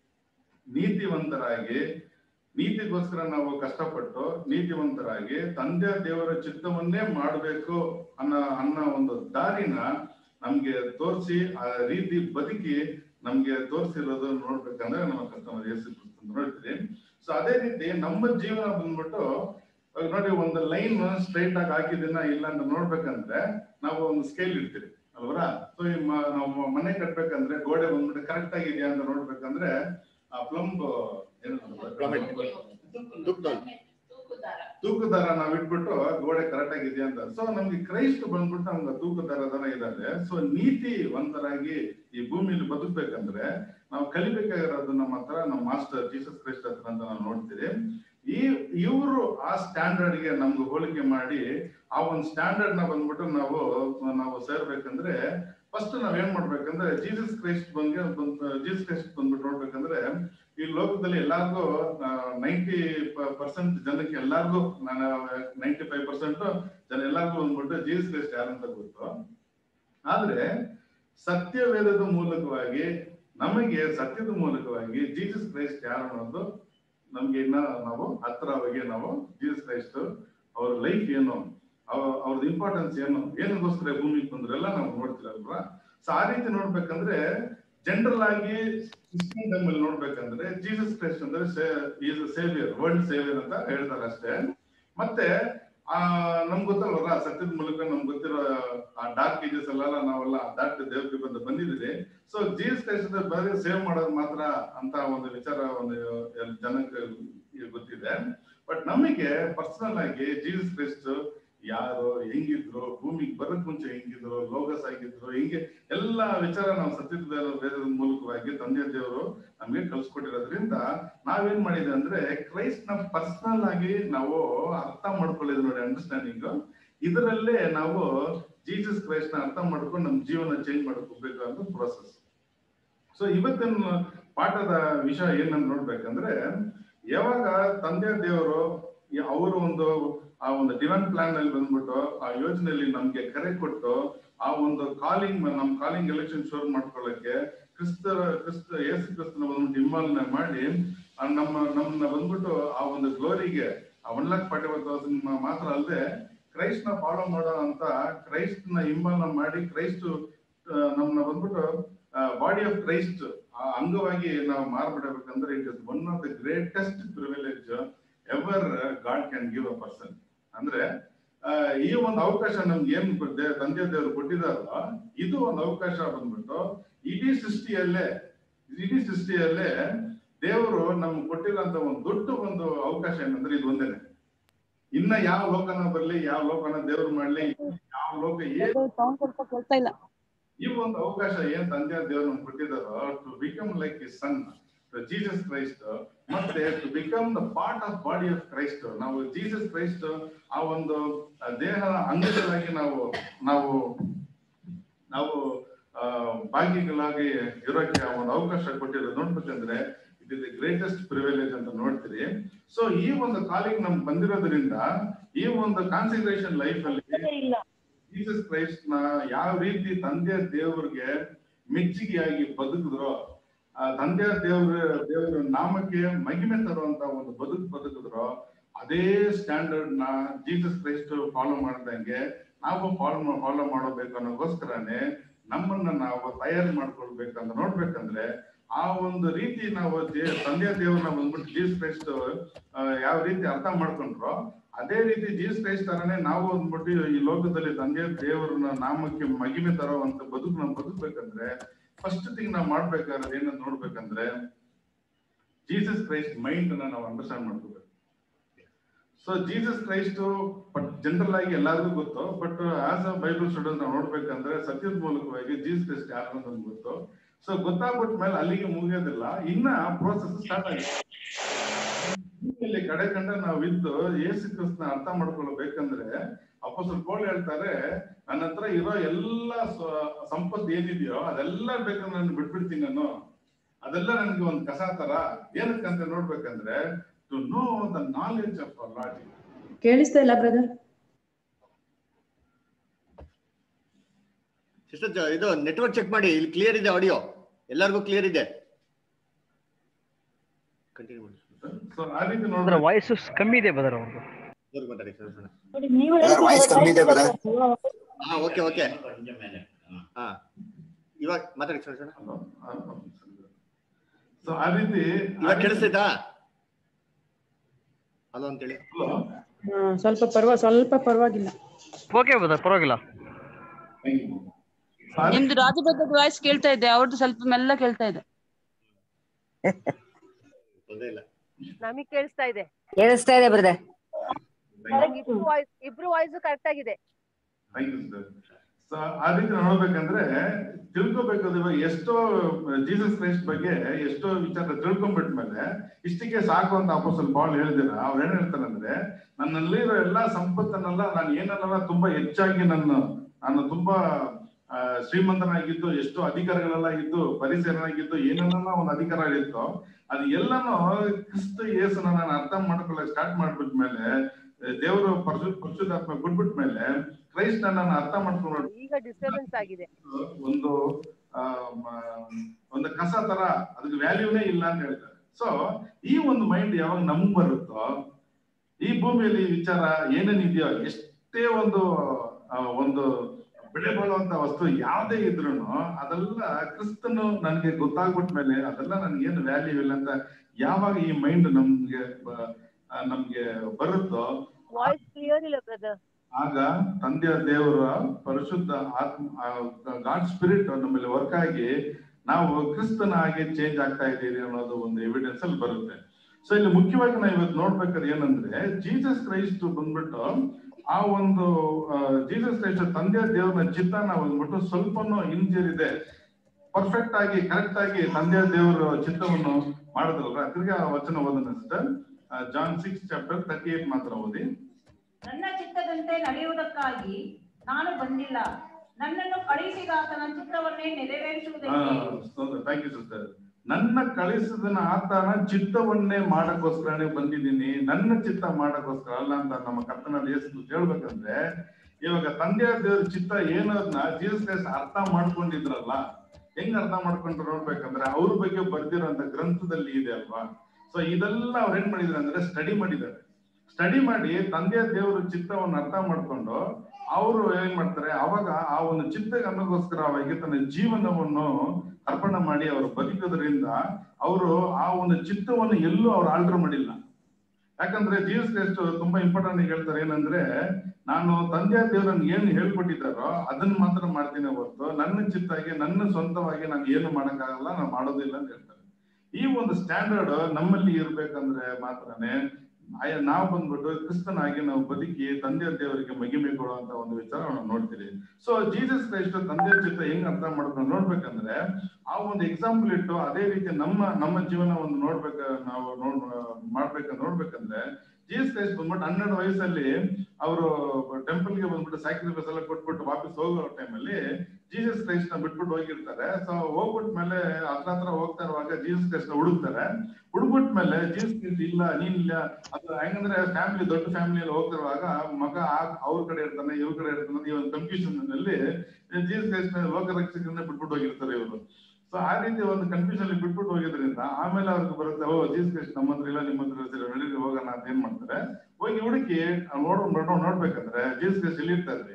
S6: ನೀತಿವಂತರಾಗಿ ನೀತಿಗೋಸ್ಕರ ನಾವು ಕಷ್ಟಪಟ್ಟು ನೀತಿವಂತರಾಗಿ ತಂದೆ ದೇವರ ಚಿತ್ತವನ್ನೇ ಮಾಡಬೇಕು ಅನ್ನೋ ಅನ್ನೋ ಒಂದು ದಾರಿನ ನಮ್ಗೆ ತೋರಿಸಿ ಆ ರೀತಿ ಬದುಕಿ ನಮ್ಗೆ ತೋರಿಸಿರೋದು ನೋಡ್ಬೇಕಂದ್ರೆ ನಮ್ಮ ಕರ್ತನ ಯೇಸು ಕ್ರಿಸ್ತ ಅಂತ ನೋಡ್ತೀವಿ ಸೊ ಅದೇ ರೀತಿ ನಮ್ಮ ಜೀವನ ಬಂದ್ಬಿಟ್ಟು ಇವಾಗ ನೋಡಿ ಒಂದು ಲೈನ್ ಸ್ಟ್ರೈಟ್ ಆಗಿ ಹಾಕಿದಿನ ಇಲ್ಲ ಅಂತ ನೋಡ್ಬೇಕಂದ್ರೆ ನಾವು ಒಂದು ಸ್ಕೇಲ್ ಇಡ್ತೀವಿ ಅಲ್ವರಾ ಸೊ ನಾವು ಮನೆ ಕಟ್ಬೇಕಂದ್ರೆ ಗೋಡೆ ಬಂದ್ಬಿಟ್ಟು ಕರೆಕ್ಟ್ ಆಗಿದೆಯಾ ಅಂತ ನೋಡ್ಬೇಕಂದ್ರೆ ಆ ಪ್ಲಂಬ್ ತೂಕದಾರ ನಾವ್ ಇಟ್ಬಿಟ್ಟು ಗೋಡೆ ಕರೆಕ್ಟ್ ಆಗಿದೆಯಾ ಅಂತ ಸೊ ನಮ್ಗೆ ಕ್ರೈಸ್ಟ್ ಬಂದ್ಬಿಟ್ಟು ನಮ್ಗೆ ತೂಕದಾರ ತರ ಇದ್ದಾರೆ ಸೊ ನೀತಿವಂತರಾಗಿ ಈ ಭೂಮಿಲಿ ಬದುಕ್ಬೇಕಂದ್ರೆ ನಾವು ಕಲಿಬೇಕಾಗಿರೋದು ನಮ್ಮ ಹತ್ರ ನಮ್ಮ ಮಾಸ್ಟರ್ ಜೀಸಸ್ ಕ್ರೈಸ್ಟ್ ಹತ್ರ ಅಂತ ನಾವು ನೋಡ್ತೀವಿ ಈ ಇವರು ಆ ಸ್ಟ್ಯಾಂಡರ್ಡ್ ಗೆ ನಮ್ಗೆ ಹೋಲಿಕೆ ಮಾಡಿ ಆ ಒಂದು ಸ್ಟ್ಯಾಂಡರ್ಡ್ ನ ಬಂದ್ಬಿಟ್ಟು ನಾವು ನಾವು ಸೇರ್ಬೇಕಂದ್ರೆ ಫಸ್ಟ್ ನಾವ್ ಏನ್ ಮಾಡ್ಬೇಕಂದ್ರೆ ಜೀಸಸ್ ಕ್ರೈಸ್ಟ್ ಬಂಗೆ ಜೀಸಸ್ ಕ್ರೈಸ್ಟ್ ಬಂದ್ಬಿಟ್ಟು ನೋಡ್ಬೇಕಂದ್ರೆ ಈ ಲೋಕದಲ್ಲಿ ಎಲ್ಲಾರ್ಗೂ ನೈಂಟಿ ಪರ್ಸೆಂಟ್ ಜನಕ್ಕೆ ಎಲ್ಲಾರ್ಗೂ ನಾನು ನೈಂಟಿ ಫೈವ್ ಪರ್ಸೆಂಟ್ ಜನ ಎಲ್ಲಾರ್ಗೂ ಬಂದ್ಬಿಟ್ಟು ಜೀಸಸ್ ಕ್ರೈಸ್ಟ್ ಯಾರಂತ ಗೊತ್ತು ಆದ್ರೆ ಸತ್ಯವೇದದ ಮೂಲಕವಾಗಿ ನಮಗೆ ಸತ್ಯದ ಮೂಲಕವಾಗಿ ಜೀಸಸ್ ಕ್ರೈಸ್ಟ್ ಯಾರು ಅನ್ನೋದು ನಮ್ಗೆ ಇನ್ನ ನಾವು ಹತ್ರವಾಗಿ ನಾವು ಜೀಸಸ್ ಕ್ರೈಸ್ಟ್ ಅವ್ರ ಲೈಫ್ ಏನು ಅವ- ಅವ್ರದ್ದು ಇಂಪಾರ್ಟೆನ್ಸ್ ಏನು ಏನಕ್ಕೋಸ್ಕರ ಭೂಮಿಗೆ ಬಂದ್ರೆಲ್ಲ ನಾವು ನೋಡ್ತಿರಲ್ವಾ ಸೊ ಆ ರೀತಿ ನೋಡ್ಬೇಕಂದ್ರೆ ಜನರಲ್ ಆಗಿ ಕ್ರಿಶ್ಚಿಯನ್ ಟೈಮಲ್ಲಿ ನೋಡ್ಬೇಕಂದ್ರೆ ಜೀಸಸ್ ಕ್ರೈಸ್ಟ್ ಅಂದ್ರೆ ಈಸ್ ಸೇವಿಯರ್ ವರ್ಲ್ಡ್ ಸೇವಿಯರ್ ಅಂತ ಹೇಳ್ತಾರೆ ಅಷ್ಟೇ ಮತ್ತೆ ಆ ನಮ್ಗೆ ಗೊತ್ತಲ್ವಲ್ಲ ಸತ್ಯದ ಮೂಲಕ ನಮ್ಗೆ ಗೊತ್ತಿರೋ ಆ ಡಾರ್ಕ್ ಏಜಸ್ ಅಲ್ಲೆಲ್ಲ ನಾವೆಲ್ಲ ದಾಟ್ ದೇವ್ರಿಗೆ ಬಂದು ಬಂದಿದ್ದೀರಿ ಸೊ ಜೀಸಸ್ ಕ್ರೈಸ್ಟ್ ಅಂದ್ರೆ ಬರೀ ಸೇವ್ ಮಾಡೋದು ಮಾತ್ರ ಅಂತ ಒಂದು ವಿಚಾರ ಒಂದು ಎಲ್- ಜನಕ್ಕೆ ಗೊತ್ತಿದೆ ಬಟ್ ನಮಗೆ ಪರ್ಸನಲ್ ಆಗಿ ಜೀಸಸ್ ಕ್ರೈಸ್ಟ್ ಯಾರು ಹೆಂಗಿದ್ರು ಭೂಮಿಗೆ ಬರಕ್ ಮುಂಚೆ ಹೆಂಗಿದ್ರು ಲೋಗಸ್ ಆಗಿದ್ರು ಹಿಂಗೆ ಎಲ್ಲ ವಿಚಾರ ನಾವು ಸತ್ಯದ ವೇದದ ಮೂಲಕವಾಗಿ ತಂದೆ ದೇವರು ನಮ್ಗೆ ಕಲ್ಸ್ಕೊಟ್ಟಿರೋದ್ರಿಂದ ನಾವೇನ್ ಮಾಡಿದೆ ಅಂದ್ರೆ ಕ್ರೈಸ್ಟ್ ನ ಪರ್ಸನಲ್ ಆಗಿ ನಾವು ಅರ್ಥ ಮಾಡ್ಕೊಳ್ಳಿದ್ವಿ ನೋಡಿ ಅಂಡರ್ಸ್ಟ್ಯಾಂಡಿಂಗ್ ಇದರಲ್ಲೇ ನಾವು ಜೀಸಸ್ ಕ್ರೈಸ್ಟ್ ನ ಅರ್ಥ ಮಾಡ್ಕೊಂಡು ನಮ್ಮ ಜೀವನ ಚೇಂಜ್ ಮಾಡಕ್ ಹೋಗ್ಬೇಕು ಅನ್ನೋ ಪ್ರೊಸೆಸ್ ಸೊ ಇವತ್ತಿನ ಪಾಠದ ವಿಷಯ ಏನಂತ ನೋಡ್ಬೇಕಂದ್ರೆ ಯಾವಾಗ ತಂದೆ ದೇವರು ಅವರ ಒಂದು ಆ ಒಂದು ಡಿವೈನ್ ಪ್ಲಾನ್ ಅಲ್ಲಿ ಬಂದ್ಬಿಟ್ಟು ಆ ಯೋಜನೆಯಲ್ಲಿ ನಮ್ಗೆ ಕರೆ ಕೊಟ್ಟು ಆ ಒಂದು ಕಾಲಿಂಗ್ ನಮ್ ಕಾಲಿಂಗ್ ಎಲೆಕ್ಷನ್ ಶೋರ್ ಮಾಡ್ಕೊಳ್ಳಕ್ಕೆ ಕ್ರಿಸ್ತರ ಕ್ರಿಸ್ತ ಯೇಸು ಕ್ರಿಸ್ತನ ಬಂದ್ಬಿಟ್ಟು ಇನ್ವಾಲ್ವ್ ಮಾಡಿ ಆ ನಮ್ಮ ನಮ್ಮನ್ನ ಬಂದ್ಬಿಟ್ಟು ಆ ಒಂದು ಗ್ಲೋರಿಗೆ one lakh forty one thousand ಮಾತ್ರ ಅಲ್ಲದೆ ಕ್ರೈಸ್ಟ್ ನ ಫಾಲೋ ಮಾಡೋ ಅಂತ ಕ್ರೈಸ್ಟ್ ನ ಇನ್ವಾಲ್ವ್ ಮಾಡಿ ಕ್ರೈಸ್ಟ್ ನಮ್ಮನ್ನ ಬಂದ್ಬಿಟ್ಟು ಬಾಡಿ ಆಫ್ ಕ್ರೈಸ್ಟ್ ಆ ಅಂಗವಾಗಿ ನಾವು ಮಾರ್ಬಿಡಬೇಕಂದ್ರೆ it is one of the greatest privilege ever God can give a person ಅಂದ್ರೆ ಆ, ಈ ಒಂದು ಅವಕಾಶ ನಮ್ಗೆ ಏನ್ ದೇ- ತಂದೆ ದೇವರು ಕೊಟ್ಟಿದಾರಲ್ಲ ಇದು ಒಂದು ಅವಕಾಶ ಬಂದ್ಬಿಟ್ಟು ಇಡೀ ಸೃಷ್ಟಿಯಲ್ಲೇ ಇಡೀ ಸೃಷ್ಟಿಯಲ್ಲೇ ದೇವರು ನಮ್ಗೆ ಕೊಟ್ಟಿರೋಂತ ಒಂದು ದೊಡ್ಡ ಒಂದು ಅವಕಾಶ ಏನಂದ್ರೆ ಇದು ಒಂದೇನೆ ಇನ್ನ ಯಾವ ಲೋಕನ ಬರ್ಲಿ ಯಾವ ಲೋಕನ ದೇವ್ರು ಮಾಡ್ಲಿ ಯಾವ ಲೋಕ ಏನ್
S4: ಸ್ವಲ್ಪ ಕೇಳ್ತಾ ಇಲ್ಲ
S6: ಈ ಒಂದು ಅವಕಾಶ ಏನ್ ತಂದೆ ದೇವರು ನಮ್ಗೆ ಕೊಟ್ಟಿದಾರೋ to become like his son Jesus Christ ಮತ್ತೆ to become the part of body of Christ ನಾವು ಜೀಸಸ್ ಕ್ರೈಸ್ಟ್ ಆ ಒಂದು ಆ ದೇಹದ ಅಂಗಗಳಾಗಿ ನಾವು ನಾವು ನಾವು ಆ, ಭಾಗಿಗಳಾಗಿ ಇರೋಕೆ ಆ ಒಂದು ಅವಕಾಶ ಕೊಟ್ಟಿರೋದು ನೋಡ್ಬೇಕಂದ್ರೆ it is the greatest privilege ಅಂತ ನೋಡ್ತೀರಿ ಸೊ ಈ ಒಂದು ಕಾಲಿಂಗ್ ನಮ್ಗೆ ಬಂದಿರೋದ್ರಿಂದ ಈ ಒಂದು ಕಾನ್ಸಂಟ್ರೇಷನ್ ಲೈಫ್ ಅಲ್ಲಿ ಜೀಸಸ್ ಕ್ರೈಸ್ಟ್ ನ ಯಾವ ರೀತಿ ತಂದೆಯ ದೇವರಿಗೆ ಮೆಚ್ಚುಗೆಯಾಗಿ ಬದುಕಿದ್ರೋ ಆ ತಂದೆಯ ದೇವ್ರ ದೇವರ ನಾಮಕ್ಕೆ ಮಹಿಮೆ ತರುವಂತ ಒಂದು ಬದುಕು ಬದುಕಿದ್ರೋ ಅದೇ ಸ್ಟ್ಯಾಂಡರ್ಡ್ ನ ಜೀಸಸ್ ಕ್ರೈಸ್ಟ್ ಫಾಲೋ ಮಾಡ್ದಂಗೆ ನಾವು ಫಾಲೋ ಫಾಲೋ ಮಾಡಬೇಕು ಅನ್ನೋಗೋಸ್ಕರನೇ ನಮ್ಮನ್ನ ನಾವು ತಯಾರಿ ಮಾಡ್ಕೊಳ್ಬೇಕಂತ ನೋಡ್ಬೇಕಂದ್ರೆ ಆ ಒಂದು ರೀತಿ ನಾವು ದೇ- ತಂದೆಯ ದೇವ್ರನ್ನ ಬಂದ್ಬಿಟ್ಟು ಜೀಸಸ್ ಕ್ರೈಸ್ಟ್ ಆ, ಯಾವ ರೀತಿ ಅರ್ಥ ಮಾಡ್ಕೊಂಡ್ರೋ ಅದೇ ರೀತಿ ಜೀಸಸ್ ಕ್ರೈಸ್ಟ್ ತರನೇ ನಾವು ಅಂದ್ಬಿಟ್ಟು ಈ ಲೋಕದಲ್ಲಿ ತಂದೆಯ ದೇವರನ್ನ ನಾಮಕ್ಕೆ ಮಗಿಮೆ ತರುವಂತ ಬದುಕು ನಾವು ಬದುಕ್ಬೇಕಂದ್ರೆ ಫಸ್ಟ್ ಥಿಂಗ್ ನಾವು ಮಾಡ್ಬೇಕಾದ್ರೆ ಏನಂತ ನೋಡ್ಬೇಕಂದ್ರೆ ಜೀಸಸ್ ಕ್ರೈಸ್ಟ್ ಮೈಂಡ್ ಅನ್ನ ನಾವು ಅಂಡರ್ಸ್ಟ್ಯಾಂಡ್ ಮಾಡ್ಕೋಬೇಕು so Jesus Christ but general ಆಗಿ ಎಲ್ಲರಿಗೂ ಗೊತ್ತು but as a Bible student ನಾವು ನೋಡ್ಬೇಕಂದ್ರೆ ಸತ್ಯದ ಮೂಲಕವಾಗಿ ಜೀಸಸ್ ಕ್ರೈಸ್ಟ್ ಯಾರು ಅಂತ ನಮ್ಗೆ ಗೊತ್ತು ಸೊ ಗೊತ್ತಾಗ್ಬಿಟ್ಟ ಮೇಲೆ ಅಲ್ಲಿಗೆ ಮುಗಿಯೋದಿಲ್ಲ ಇನ್ನ ಪ್ರೋಸೆಸ್ ಸ್ಟಾರ್ಟ್ ಆಗಿದೆ ಇಲ್ಲಿ ಕಡೆ ಕಂಡ ನಾವು ಇದ್ದು ಯೇಸು ಕ್ರಿಸ್ತನ ಅರ್ಥ ಮಾಡ್ಕೊಳ್ಬೇಕಂದ್ರೆ ಅಪೋಸಲ್ ಪೌಲ್ ಹೇಳ್ತಾರೆ ನನ್ನ ಹತ್ರ ಇರೋ ಎಲ್ಲ ಸ್ವ- ಸಂಪತ್ತು ಏನಿದೆಯೋ ಅದೆಲ್ಲ ಬೇಕಂದ್ರೆ ನಾನು ಬಿಟ್ಬಿಡ್ತೀನಿ ನಾನು ಅದೆಲ್ಲ ನನ್ಗೆ ಒಂದು ಕಸ ತರ ಏನಕ್ಕಂತ ನೋಡ್ಬೇಕಂದ್ರೆ to know the knowledge of logic
S4: ಕೇಳಿಸ್ತಾ ಇಲ್ಲ ಬ್ರದರ್
S8: ಸಿಸ್ಟರ್ ಇದು ನೆಟ್ವರ್ಕ್ ಚೆಕ್ ಮಾಡಿ ಇಲ್ಲಿ ಕ್ಲಿಯರ್ ಇದೆ ಆಡಿಯೋ ಎಲ್ಲರಿಗೂ ಕ್ಲಿಯರ್ ಇದೆ ಕಂಟಿನ್ಯೂ ಮಾಡಿ
S6: ಸೊ ಆ ರೀತಿ
S9: ಅದರ
S6: ನೋಡ್ಬೇಕು
S9: ವಾಯ್ಸ್ ಕಮ್ಮಿ ಇದೆ ಬದರ್ ಅವ್ರದ್ದು
S8: ಜೋರು ಮಾತಾಡಿ ಸರ್ ಸರ್
S10: Brother, voice ಕಮ್ಮಿ ಇದೆ brother.
S8: ಹಾ ಓಕೆ ಓಕೆ ಹಾ ಇವಾಗ ಮಾತಾಡಿ ಸರ್ ಸರ್
S6: ಸೊ ಆ ರೀತಿ
S8: ಇವಾಗ ಕೇಳಿಸ್ತೈತಾ ಹಲೋ ಅಂತೇಳಿ
S4: ಹಾ, ಸ್ವಲ್ಪ ಪರ್ವ ಸ್ವಲ್ಪ ಪರವಾಗಿಲ್ಲ
S9: ಓಕೆ ಬದರ್ ಪರವಾಗಿಲ್ಲ
S11: ನಿಮ್ದು ರಾಜಭದ್ರದ ವಾಯ್ಸ್ ಕೇಳ್ತಾ ಇದೆ ಅವ್ರದ್ದು ಸ್ವಲ್ಪ ಮೆಲ್ಲ ಕೇಳ್ತಾ ಇದೆ
S8: ತೊಂದ್ರೆ ಇಲ್ಲ
S12: ನಮಗ್ ಕೇಳಿಸ್ತಾ ಇದೆ
S10: ಕೇಳಿಸ್ತಾ ಇದೆ ಬ್ರದರ್
S12: ಇಬ್ರು ವಾಯ್ಸ್ ಇಬ್ರು ವಾಯ್ಸ್ ಕರೆಕ್ಟ್ ಆಗಿದೆ
S6: ಥ್ಯಾಂಕ್ ಯು ಸರ್ ಸೊ ಆ ರೀತಿ ನೋಡ್ಬೇಕಂದ್ರೆ ತಿಳ್ಕೊಬೇಕಾದ್ರೆ ಇವಾಗ ಎಷ್ಟೋ ಜೀಸಸ್ ಕ್ರೈಸ್ಟ್ ಬಗ್ಗೆ ಎಷ್ಟೋ ವಿಚಾರ ತಿಳ್ಕೊಂಡ್ಬಿಟ್ಮೇಲೆ ಇಷ್ಟಕ್ಕೆ ಸಾಕು ಅಂತ ಅಪೋಸಲ್ ಪಾಲ್ ಹೇಳಿದಿರ ಅವ್ರು ಏನ್ ಹೇಳ್ತಾರಂದ್ರೆ ನನ್ನಲ್ಲಿರೋ ಎಲ್ಲಾ ಸಂಪತ್ತನ್ನೆಲ್ಲ ನಾನು ಏನನ್ನೆಲ್ಲ ತುಂಬಾ ಹೆಚ್ಚಾಗಿ ನನ್ನ ನಾನು ತುಂಬಾ ಆ, ಶ್ರೀಮಂತನಾಗಿದ್ದು ಎಷ್ಟೋ ಅಧಿಕಾರಗಳೆಲ್ಲ ಇದ್ದು ಪರಿಸರನಾಗಿದ್ದು ಏನೆಲ್ಲ ಒಂದು ಅಧಿಕಾರ ಇತ್ತು ಅದು ಎಲ್ಲಾನು ಕ್ರಿಸ್ತ ಯೇಸುನ ನಾನು ಅರ್ಥ ಮಾಡ್ಕೊಳ್ಳಕ್ ಸ್ಟಾರ್ಟ್ ಮಾಡ್ಬಿಟ್ಮೇಲೆ ದೇವರು ಪರಿಶು ಪರಿಶುದ್ಧಾತ್ಮ ಬಿಟ್ಬಿಟ್ಮೇಲೆ ಕ್ರೈಸ್ಟ್ ನಾನು ಅರ್ಥ ಮಾಡ್ಕೊಂಡು
S12: ಈಗ ಡಿಸ್ಟರ್ಬೆನ್ಸ್ ಆಗಿದೆ
S6: ಒಂದು ಆ, ಮ- ಒಂದು ಕಸ ತರ ಅದಕ್ಕೆ ವ್ಯಾಲ್ಯೂನೇ ಇಲ್ಲ ಅಂತ ಹೇಳ್ತಾರೆ ಸೊ ಈ ಒಂದು ಮೈಂಡ್ ಯಾವಾಗ ನಮ್ಗ್ ಬರುತ್ತೋ ಈ ಭೂಮಿಯಲ್ಲಿ ಈ ವಿಚಾರ ಏನೇನಿದೆಯೋ ಎಷ್ಟೇ ಒಂದು ಆ, ಒಂದು ಬೆಳೆ ಬಾಳುವಂತ ವಸ್ತು ಯಾವ್ದೇ ಇದ್ರು ಅದೆಲ್ಲ ಕ್ರಿಸ್ತನು ನನ್ಗೆ ಗೊತ್ತಾಗ್ಬಿಟ್ಟ ಮೇಲೆ ಅದೆಲ್ಲ ನನ್ಗೆ ಏನು ವ್ಯಾಲ್ಯೂ ಇಲ್ಲ ಅಂತ ಯಾವಾಗ ಈ ಮೈಂಡ್ ನಮ್ಗೆ ಬ- ಆ, ನಮ್ಗೆ ಬರುತ್ತೋ
S12: ವಾಯ್ಸ್ ಕ್ಲಿಯರ್ ಇಲ್ಲ ಬ್ರದರ್
S6: ಆಗ ತಂದೆಯ ದೇವರ ಪರಿಶುದ್ಧ ಆತ್ಮ ಗಾಡ್ ಸ್ಪಿರಿಟ್ ನಮ್ಮಲ್ಲಿ ವರ್ಕ್ ಆಗಿ ನಾವು ಕ್ರಿಸ್ತನ ಹಾಗೆ ಚೇಂಜ್ ಆಗ್ತಾ ಇದ್ದೀರಿ ಅನ್ನೋದು ಒಂದು ಎವಿಡೆನ್ಸ್ ಅಲ್ಲಿ ಬರುತ್ತೆ ಸೊ ಇಲ್ಲಿ ಮುಖ್ಯವಾಗಿ ನಾವು ಇವತ್ತು ನೋಡ್ಬೇಕಾದ್ರೆ ಏನಂದ್ರೆ ಜೀಸಸ್ ಕ್ರೈಸ್ಟ್ ಬಂದ್ಬಿಟ್ಟು ಆ ಒಂದು ಜೀಸಸ್ ಕ್ರೈಸ್ಟ್ ತಂದೆಯ ದೇವರನ್ನ ಚಿತ್ತನ ಬಂದ್ಬಿಟ್ಟು ಸ್ವಲ್ಪನೂ ಹಿಂಜರಿದೆ ಪರ್ಫೆಕ್ಟ್ ಆಗಿ ಕರೆಕ್ಟ್ ಆಗಿ ತಂದೆಯ ದೇವರ ಚಿತ್ತವನ್ನು ಮಾಡಿದ್ರಲ್ಲ ತಿರ್ಗಿ ಆ ವಚನ ಓದೋಣ sister John six chapter thirty eight ಮಾತ್ರ ಓದಿ
S7: ನನ್ನ ಚಿತ್ತದಂತೆ ನಡೆಯುವುದಕ್ಕಾಗಿ ನಾನು ಬಂದಿಲ್ಲ ನನ್ನನ್ನು ಕಳುಹಿಸಿದ ಆತನ ಚಿತ್ತವನ್ನೇ ನೆರವೇರಿಸುವುದಕ್ಕೆ
S6: ಥ್ಯಾಂಕ್ ಯು ಸಿಸ್ಟರ್ ನನ್ನ ಕಳಿಸಿದನ ಆತನ ಚಿತ್ತವನ್ನೇ ಮಾಡಕ್ಕೋಸ್ಕರನೇ ಬಂದಿದ್ದೀನಿ ನನ್ನ ಚಿತ್ತ ಮಾಡಕ್ಕೋಸ್ಕರ ಅಲ್ಲ ಅಂತ ನಮ್ಮ ಕರ್ತನಲ್ಲಿ ಯೇಸು ಹೇಳ್ಬೇಕಂದ್ರೆ ಇವಾಗ ತಂದೆಯ ದೇವ್ರ ಚಿತ್ತ ಏನದನ್ನ ಜೀಸಸ್ ಕ್ರೈಸ್ಟ್ ಅರ್ಥ ಮಾಡ್ಕೊಂಡಿದ್ರಲ್ಲ ಹೆಂಗ್ ಅರ್ಥ ಮಾಡ್ಕೊಂಡ್ರು ನೋಡ್ಬೇಕಂದ್ರೆ ಅವ್ರ ಬಗ್ಗೆ ಬರ್ದಿರೋಂತ ಗ್ರಂಥದಲ್ಲಿ ಇದೆ ಅಲ್ವಾ ಸೊ ಇದೆಲ್ಲ ಅವ್ರು ಏನ್ ಮಾಡಿದ್ರು ಅಂದ್ರೆ ಸ್ಟಡಿ ಮಾಡಿದ್ದಾರೆ ಸ್ಟಡಿ ಮಾಡಿ ತಂದೆಯ ದೇವರ ಚಿತ್ತವನ್ನು ಅರ್ಥ ಮಾಡ್ಕೊಂಡು ಅವರು ಏನ್ ಮಾಡ್ತಾರೆ ಅವಾಗ ಆ ಒಂದು ಚಿತ್ತಕ್ಕೆ ಅನ್ನೋಗೋಸ್ಕರವಾಗಿ ತನ್ನ ಜೀವನವನ್ನು ಅರ್ಪಣೆ ಮಾಡಿ ಅವರು ಬದುಕೋದ್ರಿಂದ ಅವರು ಆ ಒಂದು ಚಿತ್ತವನ್ನು ಎಲ್ಲೂ ಅವ್ರು ಆಲ್ಟರ್ ಮಾಡಿಲ್ಲ ಯಾಕಂದ್ರೆ ಜೀಸಸ್ ಕ್ರೈಸ್ಟ್ ತುಂಬಾ ಇಂಪಾರ್ಟೆಂಟ್ ಹೇಳ್ತಾರೆ ಏನಂದ್ರೆ ನಾನು ತಂದೆಯ ದೇವರನ್ನು ಏನು ಹೇಳ್ಕೊಟ್ಟಿದ್ದಾರೋ ಅದನ್ನ ಮಾತ್ರ ಮಾಡ್ತೀನಿ ಹೊರತು ನನ್ನ ಚಿತ್ತಾಗಿ ನನ್ನ ಸ್ವಂತವಾಗಿ ನಾನು ಏನು ಮಾಡಕ್ಕಾಗಲ್ಲ ನಾನು ಮಾಡೋದಿಲ್ಲ ಅಂತ ಹೇಳ್ತಾರೆ ಈ ಒಂದು ಸ್ಟ್ಯಾಂಡರ್ಡ್ ನಮ್ಮಲ್ಲಿ ಇರ್ಬೇಕಂದ್ರೆ ಮಾತ್ರನೇ ಆಯ- ನಾವು ಬಂದ್ಬಿಟ್ಟು ಕ್ರಿಸ್ತನಾಗಿ ನಾವು ಬದುಕಿ ತಂದೆಯ ದೇವರಿಗೆ ಮಹಿಮೆ ಕೊಡುವಂತ ಒಂದು ವಿಚಾರ ನಾವು ನೋಡ್ತೀವಿ ಸೊ ಜೀಸಸ್ ಕ್ರೈಸ್ಟ್ ತಂದೆಯ ಚಿತ್ತ ಹೆಂಗ್ ಅರ್ಥ ಮಾಡ್ಕೊಂಡು ನೋಡ್ಬೇಕಂದ್ರೆ ಆ ಒಂದು ಎಕ್ಸಾಂಪಲ್ ಇಟ್ಟು ಅದೇ ರೀತಿ ನಮ್ಮ ನಮ್ಮ ಜೀವನ ಒಂದು ನೋಡ್ಬೇಕ ನಾವು ನೋಡ್ ಮಾಡ್ಬೇಕ ನೋಡ್ಬೇಕಂದ್ರೆ ಜೀಸಸ್ ಕ್ರೈಸ್ಟ್ ಬಂದ್ಬಿಟ್ಟು ಹನ್ನೆರಡು ವಯಸ್ಸಲ್ಲಿ ಅವರು ಟೆಂಪಲ್ಗೆ ಬಂದ್ಬಿಟ್ಟು ಸ್ಯಾಕ್ರಿಫೈಸ್ ಎಲ್ಲ ಕೊಟ್ಬಿಟ್ಟು ವಾಪಸ್ ಹೋಗೋ ಟೈಮಲ್ಲಿ ಜೀಸಸ್ ಕ್ರೈಸ್ಟ್ ನ ಬಿಟ್ಬಿಟ್ಟು ಹೋಗಿರ್ತಾರೆ ಸೊ ಹೋಗ್ಬಿಟ್ ಮೇಲೆ ಹತ್ರ ಹತ್ರ ಹೋಗ್ತಾ ಇರುವಾಗ ಜೀಸಸ್ ಕ್ರೈಸ್ಟ್ ನ ಹುಡುಕ್ತಾರೆ ಹುಡುಕ್ಬಿಟ್ ಮೇಲೆ ಜೀಸಸ್ ಕ್ರೈಸ್ಟ್ ಇಲ್ಲ ನೀನ್ ಇಲ್ಲ ಅದು ಹೆಂಗಂದ್ರೆ ಫ್ಯಾಮಿಲಿ ದೊಡ್ಡ ಫ್ಯಾಮಿಲಿಯಲ್ಲಿ ಹೋಗ್ತಿರುವಾಗ ಮಗ ಆ- ಅವ್ರ ಕಡೆ ಇರ್ತಾನೆ ಇವ್ರ ಕಡೆ ಇರ್ತಾನೆ ಈ ಒಂದು ಕನ್ಫ್ಯೂಷನ್ ನಲ್ಲಿ ಜೀಸಸ್ ಕ್ರೈಸ್ಟ್ ಲೋಕ ರಕ್ಷಕರನ್ನ ಬಿಟ್ಬಿಟ್ಟು ಹೋಗಿರ್ತಾರೆ ಇವರು ಸೊ ಆ ರೀತಿ ಒಂದು ಕನ್ಫ್ಯೂಷನ್ ಅಲ್ಲಿ ಬಿಟ್ಬಿಟ್ಟು ಹೋಗಿದ್ರಿಂದ ಆಮೇಲೆ ಅವ್ರಿಗೆ ಬರುತ್ತೆ ಓ ಜೀಸಸ್ ಕ್ರೈಸ್ಟ್ ನಮ್ಮ ಹತ್ರ ಇಲ್ಲ ನಿಮ್ಮ ಹತ್ರ ಇರ್ತೀರ ನಡೀರಿ ಹೋಗೋಣ ಅಂತ ಏನ್ ಮಾಡ್ತಾರೆ ಹೋಗಿ ಹುಡುಕಿ ನೋಡ್ ನೋಡ್- ನೋಡ್ಬೇಕಂದ್ರೆ ಜೀಸಸ್ ಕ್ರೈಸ್ಟ್ ಎಲ್ಲಿ ಇರ್ತಾರೆ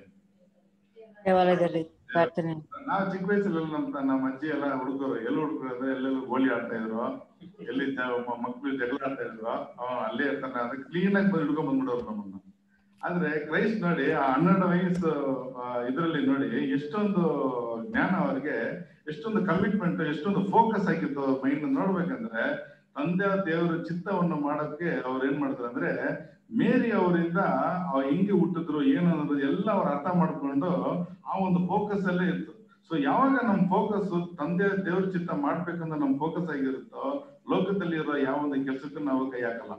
S10: ದೇವಾಲಯದಲ್ಲಿ ಪ್ರಾರ್ಥನೆ
S6: ನಾವು ಚಿಕ್ಕ ವಯಸ್ಸಲ್ಲಿ ನಮ್ಮ ನಮ್ಮ ಅಜ್ಜಿ ಎಲ್ಲ ಹುಡುಗರು ಎಲ್ಲಿ ಹುಡುಗರು ಅಂದ್ರೆ ಎಲ್ಲೆಲ್ಲೂ ಗೋಲಿ ಆಡ್ತಾ ಇದ್ರು ಎಲ್ಲಿ ಜ- ಮ- ಮಕ್ಳು ಜಗಳ ಆಡ್ತಾ ಇದ್ರು ಅವ ಅಲ್ಲೇ ಇರ್ತಾನೆ ಅದಕ್ಕೆ ಕ್ಲೀನ್ ಆಗಿ ಬಂದು ಹಿಡ್ಕೊಂಡ್ ಬಂದ್ಬಿಡೋರು ನಮ್ಮನ್ನ ಆದ್ರೆ ಕ್ರೈಸ್ಟ್ ನೋಡಿ ಆ ಹನ್ನೆರಡು ವಯಸ್ಸು ಆ, ಇದ್ರಲ್ಲಿ ನೋಡಿ ಎಷ್ಟೊಂದು ಜ್ಞಾನ ಅವ್ರಿಗೆ ಎಷ್ಟೊಂದು ಕಮಿಟ್ಮೆಂಟ್ ಎಷ್ಟೊಂದು ಫೋಕಸ್ ಆಗಿತ್ತು ಮೈಂಡ್ ನೋಡ್ಬೇಕಂದ್ರೆ ತಂದೆ ದೇವರ ಚಿತ್ತವನ್ನು ಮಾಡೋಕ್ಕೆ ಅವ್ರು ಏನ್ ಮಾಡ್ತಾರೆ ಅಂದ್ರೆ ಮೇರಿ ಅವರಿಂದ ಅವ್ ಹೆಂಗೆ ಹುಟ್ಟಿದ್ರು ಏನು ಅನ್ನೋದು ಎಲ್ಲ ಅವ್ರು ಅರ್ಥ ಮಾಡ್ಕೊಂಡು ಆ ಒಂದು ಫೋಕಸ್ ಅಲ್ಲೇ ಇತ್ತು ಸೊ ಯಾವಾಗ ನಮ್ ಫೋಕಸ್ ತಂದೆ ದೇವ್ರ ಚಿತ್ತ ಮಾಡ್ಬೇಕಂದ್ರೆ ನಮ್ ಫೋಕಸ್ ಆಗಿರುತ್ತೋ ಲೋಕದಲ್ಲಿ ಇರೋ ಯಾವ ಒಂದು ಕೆಲಸಕ್ಕೂ ನಾವು ಕೈ ಹಾಕಲ್ಲ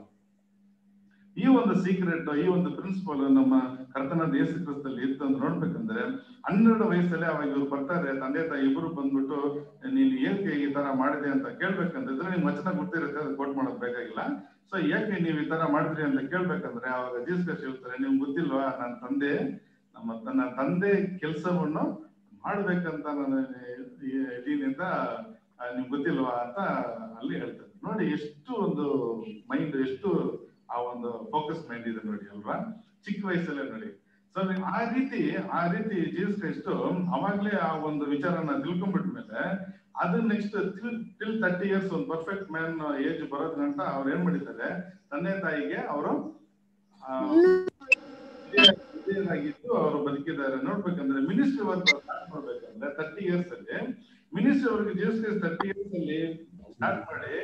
S6: ಈ ಒಂದು ಸೀಕ್ರೆಟ್ ಈ ಒಂದು ಪ್ರಿನ್ಸಿಪಲ್ ನಮ್ಮ ಕರ್ತನಾದ ಯೇಸು ಕ್ರಿಸ್ತಲ್ಲಿ ಇತ್ತು ಅಂತ ನೋಡ್ಬೇಕಂದ್ರೆ ಹನ್ನೆರಡು ವಯಸ್ಸಲ್ಲೇ ಅವಾಗ ಇವ್ರು ಬರ್ತಾರೆ ತಂದೆ ತಾಯಿ ಇಬ್ರು ಬಂದ್ಬಿಟ್ಟು ನೀನು ಏಕೆ ಈ ತರ ಮಾಡಿದೆ ಅಂತ ಕೇಳ್ಬೇಕಂತಿದ್ರೆ ನಿಮ್ಗೆ ವಚನ ಗೊತ್ತಿರುತ್ತೆ ಅದು ಕೋಟ್ ಮಾಡೋದ್ ಬೇಕಾಗಿಲ್ಲ ಸೊ ಯಾಕೆ ನೀವು ಈ ತರ ಮಾಡಿದ್ರಿ ಅಂತ ಕೇಳ್ಬೇಕಂದ್ರೆ ಅವಾಗ ಜೀಸಸ್ ಹೇಳ್ತಾರೆ ನಿಮ್ಗೆ ಗೊತ್ತಿಲ್ವಾ ನನ್ನ ತಂದೆ ನಮ್ಮ ನನ್ನ ತಂದೆ ಕೆಲಸವನ್ನು ಮಾಡ್ಬೇಕಂತ ನಾನು ಈ- ಇದೀನಿ ಅಂತ ಆ, ನಿಮ್ಗೆ ಗೊತ್ತಿಲ್ವಾ ಅಂತ ಅಲ್ಲಿ ಹೇಳ್ತಾರೆ ನೋಡಿ ಎಷ್ಟು ಒಂದು ಮೈಂಡ್ ಎಷ್ಟು ಆ ಒಂದು ಫೋಕಸ್ ಮೈಂಡ್ ಇದೆ ನೋಡಿ ಅಲ್ವಾ ಚಿಕ್ಕ ವಯಸ್ಸಲ್ಲೇ ನೋಡಿ ಸೊ ಆ ರೀತಿ ಆ ರೀತಿ ಜೀಸಸ್ ಕ್ರೈಸ್ಟ್ ಅವಾಗ್ಲೇ ಆ ಒಂದು ವಿಚಾರನ ತಿಳ್ಕೊಂಡ್ಬಿಟ್ಮೇಲೆ ಅದು ನೆಕ್ಸ್ಟ್ ಟಿಲ್ ತರ್ಟಿ ಇಯರ್ಸ್ ಒಂದು ಪರ್ಫೆಕ್ಟ್ ಮ್ಯಾನ್ ಏಜ್ ಬರೋದ್ ಗಂಟ ಅವ್ರು ಏನ್ ಮಾಡಿದ್ದಾರೆ ತಂದೆ ತಾಯಿಗೆ ಅವರು ಆಗಿದ್ದು ಅವರು ಬದುಕಿದ್ದಾರೆ ನೋಡ್ಬೇಕಂದ್ರೆ ಮಿನಿಸ್ಟ್ರಿ ವರ್ಕ್ ಸ್ಟಾರ್ಟ್ ಮಾಡ್ಬೇಕಂದ್ರೆ ತರ್ಟಿ ಇಯರ್ಸ್ ಅಲ್ಲಿ ministry work Jesus Christ thirty years ಅಲ್ಲಿ ಸ್ಟಾರ್ಟ್ ಮಾಡಿ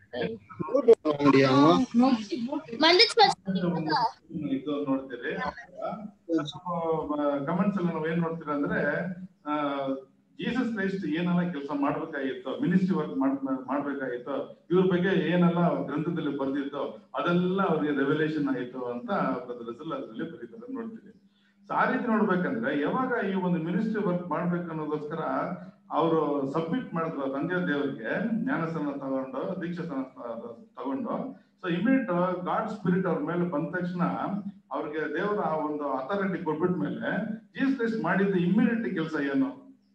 S6: ಇದು ನೋಡ್ತೀರಿ ಕಮೆಂಟ್ಸ್ ಎಲ್ಲ ನಾವು ಏನ್ ನೋಡ್ತೀರಾ ಅಂದ್ರೆ ಜೀಸಸ್ ಕ್ರೈಸ್ಟ್ ಏನೆಲ್ಲ ಕೆಲಸ ಮಾಡ್ಬೇಕಾಗಿತ್ತು ಮಿನಿಸ್ಟ್ರಿ ವರ್ಕ್ ಮಾಡ್ಬೇಕಾಗಿತ್ತು ಇವ್ರ ಬಗ್ಗೆ ಏನೆಲ್ಲ ಗ್ರಂಥದಲ್ಲಿ ಬರ್ದಿತ್ತೋ ಅದೆಲ್ಲ ಅವ್ರಿಗೆ ರೆವಲ್ಯೂಷನ್ ಆಯಿತು ಅಂತ ರಿಸಲ್ ಅದರಲ್ಲಿ ಬರೀತಾರೆ ನೋಡ್ತೀವಿ ಸೊ ಆ ರೀತಿ ನೋಡ್ಬೇಕಂದ್ರೆ ಯಾವಾಗ ಈ ಒಂದು ಮಿನಿಸ್ಟ್ರಿ ವರ್ಕ್ ಮಾಡ್ಬೇಕು ಅನ್ನೋದಕ್ಕೋಸ್ಕರ ಅವರು ಸಬ್ಮಿಟ್ ಮಾಡಿದ್ರು ತಂದೆ ದೇವರಿಗೆ ಜ್ಞಾನಸ್ಥಾನ ತಗೊಂಡು ದೀಕ್ಷಾಸ್ಥಾನ ತ- ತಗೊಂಡು ಸೊ ಇಮಿಡಿಯೇಟ್ ಗಾಡ್ ಸ್ಪಿರಿಟ್ ಅವ್ರ ಮೇಲೆ ಬಂದ ತಕ್ಷಣ ಅವ್ರಿಗೆ ದೇವರ ಆ ಒಂದು ಅಥಾರಿಟಿ ಕೊಟ್ಬಿಟ್ಟ ಮೇಲೆ ಜೀಸಸ್ ಕ್ರೈಸ್ಟ್ ಮಾಡಿದ ಇಮಿಡಿಯೇಟ್ ಕೆಲಸ ಏನು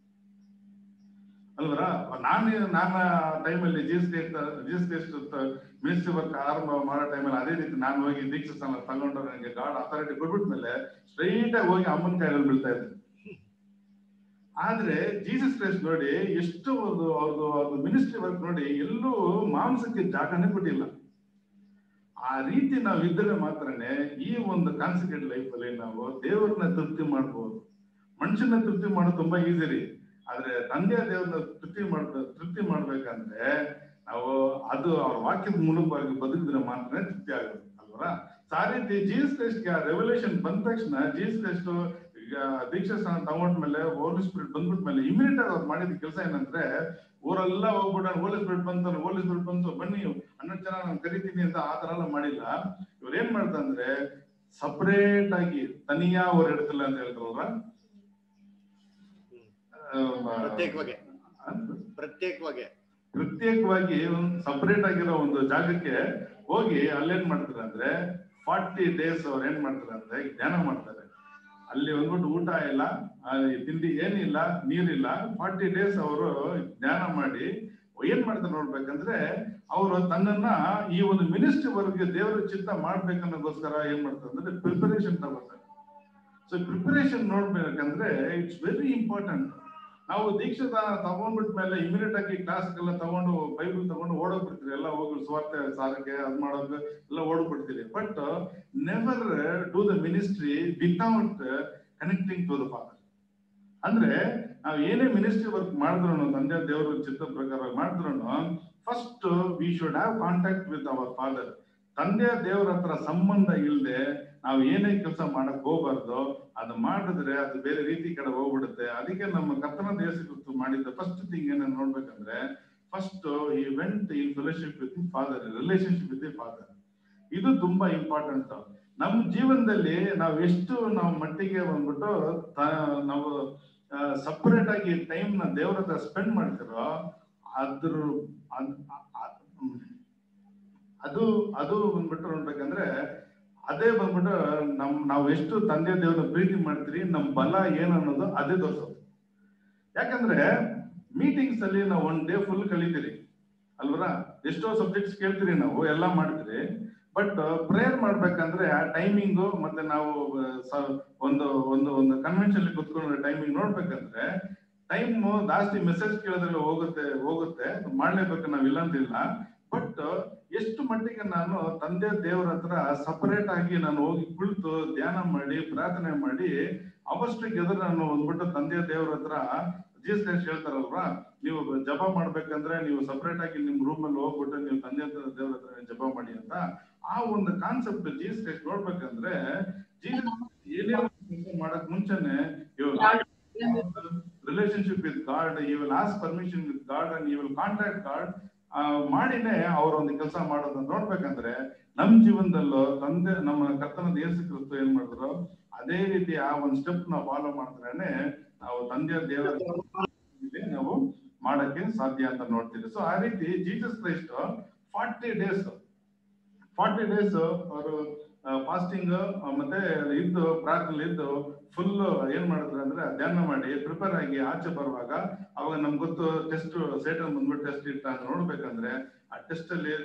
S6: ಅಲ್ವರ ನಾನು ನನ್ನ ಟೈಮಲ್ಲಿ Jesus Jesus Christ ministry work ಆರಂಭ ಮಾಡೋ ಟೈಮಲ್ಲಿ ಅದೇ ರೀತಿ ನಾನು ಹೋಗಿ ದೀಕ್ಷಾ ಸ್ಥಾನ ತಗೊಂಡು ನನಗೆ ಗಾಡ್ ಅಥಾರಿಟಿ ಕೊಟ್ಬಿಟ್ಮೇಲೆ ಸ್ಟ್ರೈಟ್ ಆಗಿ ಹೋಗಿ ಅಮ್ಮನ ಕಾಯಿಲೆ ಬೀಳ್ತಾ ಇದ್ದೆ ಆದ್ರೆ ಜೀಸಸ್ ಕ್ರೈಸ್ಟ್ ನೋಡಿ ಎಷ್ಟು ಒಂದು ಅವ್ರದ್ದು ಅವ್ರದ್ದು ಮಿನಿಸ್ಟ್ರಿ ವರ್ಕ್ ನೋಡಿ ಎಲ್ಲೂ ಮಾಂಸಕ್ಕೆ ಜಾಗನೇ ಕೊಟ್ಟಿಲ್ಲ ಆ ರೀತಿ ನಾವು ಇದ್ದರೆ ಮಾತ್ರನೇ ಈ ಒಂದು ಕಾನ್ಸಂಟ್ರೇಟ್ ಲೈಫ್ ಅಲ್ಲಿ ನಾವು ದೇವರನ್ನ ತೃಪ್ತಿ ಮಾಡ್ಬೋದು ಮನುಷ್ಯನ ತೃಪ್ತಿ ಮಾಡೋದು ತುಂಬಾ ಈಸಿ ರೀ ಆದ್ರೆ ತಂದೆಯ ದೇವ್ರನ್ನ ತೃಪ್ತಿ ಮಾಡ್ ತೃಪ್ತಿ ಮಾಡ್ಬೇಕಂದ್ರೆ ನಾವು ಅದು ಅವ್ರ ವಾಕ್ಯದ ಮೂಲಕವಾಗಿ ಬದುಕಿದ್ರೆ ಮಾತ್ರ ತೃಪ್ತಿ ಆಗುತ್ತೆ ಅಲ್ವರ ಸೊ ಆ ರೀತಿ ಜೀಸಸ್ ಕ್ರೈಸ್ಟ್ಗೆ ರೆವಲ್ಯೂಷನ್ ಬಂದ ತಕ್ಷಣ ಜೀಸಸ್ ಕ್ರೈಸ್ಟ್ ಈಗ ದೀಕ್ಷಾ ಸ್ಥಾನ ತಗೊಂಡ್ಮೇಲೆ ಹೋಲಿ ಸ್ಪಿರಿಟ್ ಬಂದ್ಬಿಟ್ಮೇಲೆ ಇಮಿಡಿಯೇಟ್ ಆಗಿ ಅವ್ರು ಮಾಡಿದ ಕೆಲಸ ಏನಂದ್ರೆ ಊರೆಲ್ಲ ಹೋಗ್ಬಿಟ್ಟು ಹೋಲಿ ಸ್ಪಿರಿಟ್ ಬಂತು ಹೋಲಿ ಸ್ಪಿರಿಟ್ ಬಂತು ಬನ್ನಿ ಹನ್ನೊಂದು ಜನ ನಾನು ಕರಿತೀನಿ ಅಂತ ಆ ತರ ಎಲ್ಲ ಮಾಡಿಲ್ಲ ಇವ್ರು ಏನ್ ಮಾಡ್ತಂದ್ರೆ ಸಪರೇಟ್ ಆಗಿ ತನಿಯಾ ಅವ್ರ ಇಡ್ತಿಲ್ಲ ಅಂತ ಹೇಳ್ತಾರಲ್ವ ಪ್ರತ್ಯೇಕವಾಗಿ
S8: ಪ್ರತ್ಯೇಕವಾಗಿ ಪ್ರತ್ಯೇಕವಾಗಿ
S6: ಪ್ರತ್ಯೇಕವಾಗಿ ಒಂದು ಸಪರೇಟ್ ಆಗಿರೋ ಒಂದು ಜಾಗಕ್ಕೆ ಹೋಗಿ ಅಲ್ಲೇನ್ ಮಾಡ್ತಾರೆ ಅಂದ್ರೆ ಫಾರ್ಟಿ ಡೇಸ್ ಅವ್ರು ಏನ್ ಮಾಡ್ತಾರೆ ಅಂದ್ರೆ ಧ್ಯಾನ ಮಾಡ್ತಾರೆ ಅಲ್ಲಿ ಒಂದ್ಬಿಟ್ಟು ಊಟ ಇಲ್ಲ ಆ, ತಿಂಡಿ ಏನಿಲ್ಲ ನೀರಿಲ್ಲ ಫಾರ್ಟಿ ಡೇಸ್ ಅವರು ಧ್ಯಾನ ಮಾಡಿ ಏನ್ ಮಾಡ್ತಾರೆ ನೋಡ್ಬೇಕಂದ್ರೆ ಅವರು ತನ್ನನ್ನ ಈ ಒಂದು ಮಿನಿಸ್ಟ್ರಿ ವರ್ಗೆ ದೇವರ ಚಿತ್ತ ಮಾಡ್ಬೇಕನ್ನೋಗೋಸ್ಕರ ಏನ್ ಮಾಡ್ತಾರೆ ಅಂದ್ರೆ ಪ್ರಿಪರೇಷನ್ ತಗೋತಾರೆ ಸೊ ಪ್ರಿಪರೇಷನ್ ನೋಡ್ಬೇಕಂದ್ರೆ ಇಟ್ಸ್ ವೆರಿ ಇಂಪಾರ್ಟೆಂಟ್ ನಾವು ದೀಕ್ಷಾದಾನ ತಗೊಂಡ್ಬಿಟ್ಟ ಮೇಲೆ ಇಮಿಡಿಯೇಟ್ ಆಗಿ ಕ್ಲಾಸ್ಗೆಲ್ಲ ತಗೊಂಡು ಬೈಬಲ್ ತಗೊಂಡು ಓಡೋಗ್ಬಿಡ್ತೀವಿ ಎಲ್ಲ ಹೋಗಿ ಸ್ವಾರ್ಥ ಸಾರಕ್ಕೆ ಅದ್ ಮಾಡೋದು ಎಲ್ಲ ಓಡೋಗ್ಬಿಡ್ತೀವಿ but never do the ministry without connecting to the father ಅಂದ್ರೆ ನಾವು ಏನೇ ಮಿನಿಸ್ಟ್ರಿ ವರ್ಕ್ ಮಾಡಿದ್ರು ತಂದೆ ದೇವರ ಚಿತ್ರದ ಪ್ರಕಾರ ಮಾಡಿದ್ರು first we should have contact with our father ತಂದೆ ದೇವರ ಹತ್ರ ಸಂಬಂಧ ಇಲ್ಲದೆ ನಾವು ಏನೇ ಕೆಲಸ ಮಾಡಕ್ ಹೋಗ್ಬಾರ್ದು ಅದು ಮಾಡಿದ್ರೆ ಅದು ಬೇರೆ ರೀತಿ ಕಡೆ ಹೋಗ್ಬಿಡುತ್ತೆ ಅದಕ್ಕೆ ನಮ್ಮ ಕರ್ತನ ದೇಶ ಮಾಡಿದ್ದ ಫಸ್ಟ್ ಥಿಂಗ್ ಏನನ್ನ ನೋಡ್ಬೇಕಂದ್ರೆ first he went in fellowship with father relationship with father ಇದು ತುಂಬಾ ಇಂಪಾರ್ಟೆಂಟ್ ನಮ್ಮ ಜೀವನದಲ್ಲಿ ನಾವು ಎಷ್ಟು ನಾವು ಮಟ್ಟಿಗೆ ಬಂದ್ಬಿಟ್ಟು ತ- ನಾವು ಸಪರೇಟ್ ಆಗಿ ಟೈಮ್ ನ ದೇವರ ಹತ್ರ ಸ್ಪೆಂಡ್ ಮಾಡ್ತಿರೋ ಅದ್ರ ಅದ್- ಅದ್- ಹ್ಮ್. ಅದು ಅದು ಬಂದ್ಬಿಟ್ಟು ನೋಡ್ಬೇಕಂದ್ರೆ ಅದೇ ಬಂದ್ಬಿಟ್ಟು ನಮ್ ನಾವು ಎಷ್ಟು ತಂದೆ ದೇವ್ರನ್ನ ಪ್ರೀತಿ ಮಾಡ್ತೀರಿ ನಮ್ ಬಲ ಏನ್ ಅನ್ನೋದು ಅದೇ ತೋರ್ಸೋದು ಯಾಕಂದ್ರೆ ಮೀಟಿಂಗ್ಸ್ ಅಲ್ಲಿ ನಾವು ಒನ್ ಡೇ ಫುಲ್ ಕಲಿತೀರಿ ಅಲ್ವರ ಎಷ್ಟೋ ಸಬ್ಜೆಕ್ಟ್ಸ್ ಕೇಳ್ತೀರಿ ನಾವು ಎಲ್ಲಾ ಮಾಡ್ತೀರಿ ಬಟ್ ಪ್ರೇಯರ್ ಮಾಡ್ಬೇಕಂದ್ರೆ ಆ ಟೈಮಿಂಗು ಮತ್ತೆ ನಾವು ಆ, ಸ- ಒಂದು ಒಂದು ಒಂದು ಕನ್ವೆನ್ಷನ್ ಕುತ್ಕೊಂಡು ಟೈಮಿಂಗ್ ನೋಡ್ಬೇಕಂದ್ರೆ ಟೈಮ್ ಜಾಸ್ತಿ ಮೆಸೇಜ್ ಕೇಳಿದ್ರೆ ಹೋಗುತ್ತೆ ಹೋಗುತ್ತೆ ಮಾಡ್ಲೇಬೇಕು ನಾವ್ ಇಲ್ಲ ಅಂತಿಲ್ಲ ಬಟ್ ಎಷ್ಟು ಮಟ್ಟಿಗೆ ನಾನು ತಂದೆ ದೇವರ ಹತ್ರ ಸಪರೇಟ್ ಆಗಿ ನಾನು ಹೋಗಿ ಕುಳಿತು ಧ್ಯಾನ ಮಾಡಿ ಪ್ರಾರ್ಥನೆ ಮಾಡಿ ಅವಷ್ಟಕ್ಕೆ ಎದುರು ನಾನು ಬಂದ್ಬಿಟ್ಟು ತಂದೆ ದೇವರ ಹತ್ರ ಜೀಸಸ್ ಕ್ರೈಸ್ಟ್ ಹೇಳ್ತಾರಲ್ವಾ ನೀವು ಜಪ ಮಾಡ್ಬೇಕಂದ್ರೆ ನೀವು ಸಪರೇಟ್ ಆಗಿ ನಿಮ್ ರೂಮ್ ಅಲ್ಲಿ ಹೋಗ್ಬಿಟ್ಟು ನೀವು ತಂದೆ ಹತ್ರ ದೇವರ ಹತ್ರ ಜಪ ಮಾಡಿ ಅಂತ ಆ ಒಂದು ಕಾನ್ಸೆಪ್ಟ್ ಜೀಸಸ್ ಕ್ರೈಸ್ಟ್ ನೋಡ್ಬೇಕಂದ್ರೆ ಜೀಸಸ್ ಏನೇ ಒಂದು ಕೆಲ್ಸ ಮಾಡಕ್ ಮುಂಚೆನೆ ಇವಾಗ relationship with God you will ask permission with God and you will contact God ಮಾಡಿನೇ ಅವ್ರ ಒಂದು ಕೆಲಸ ಮಾಡೋದನ್ನ ನೋಡ್ಬೇಕಂದ್ರೆ ನಮ್ ಜೀವನದಲ್ಲೂ ತಂದೆ ನಮ್ಮ ಕರ್ತನದ ಯೇಸು ಕ್ರಿಸ್ತು ಏನ್ ಮಾಡಿದ್ರು ಅದೇ ರೀತಿ ಆ ಒಂದು ಸ್ಟೆಪ್ ನಾವು ಫಾಲೋ ಮಾಡಿದ್ರೇನೆ ನಾವು ತಂದೆಯ ದೇವರ ಇಲ್ಲಿ ನಾವು ಮಾಡಕ್ಕೆ ಸಾಧ್ಯ ಅಂತ ನೋಡ್ತೀವಿ ಸೊ ಆ ರೀತಿ Jesus Christ forty days forty days ಅವರು ಫಾಸ್ಟಿಂಗ್ ಮತ್ತೆ ಇದ್ದು ಪ್ರಾರ್ಥನೆ ಇದ್ದು ಫುಲ್ ಏನ್ ಮಾಡಿದ್ರು ಅಂದ್ರೆ ಧ್ಯಾನ ಮಾಡಿ ಪ್ರಿಪೇರ್ ಆಗಿ ಆಚೆ ಬರುವಾಗ ಅವಾಗ ನಮ್ಗೆ ಗೊತ್ತು ಟೆಸ್ಟ್ ಸೇಟನ್ ಬಂದ್ಬಿಟ್ಟು ಟೆಸ್ಟ್ ಇಟ್ಟ ಅಂತ ನೋಡ್ಬೇಕಂದ್ರೆ ಆ ಟೆಸ್ಟ್ ಅಲ್ಲಿ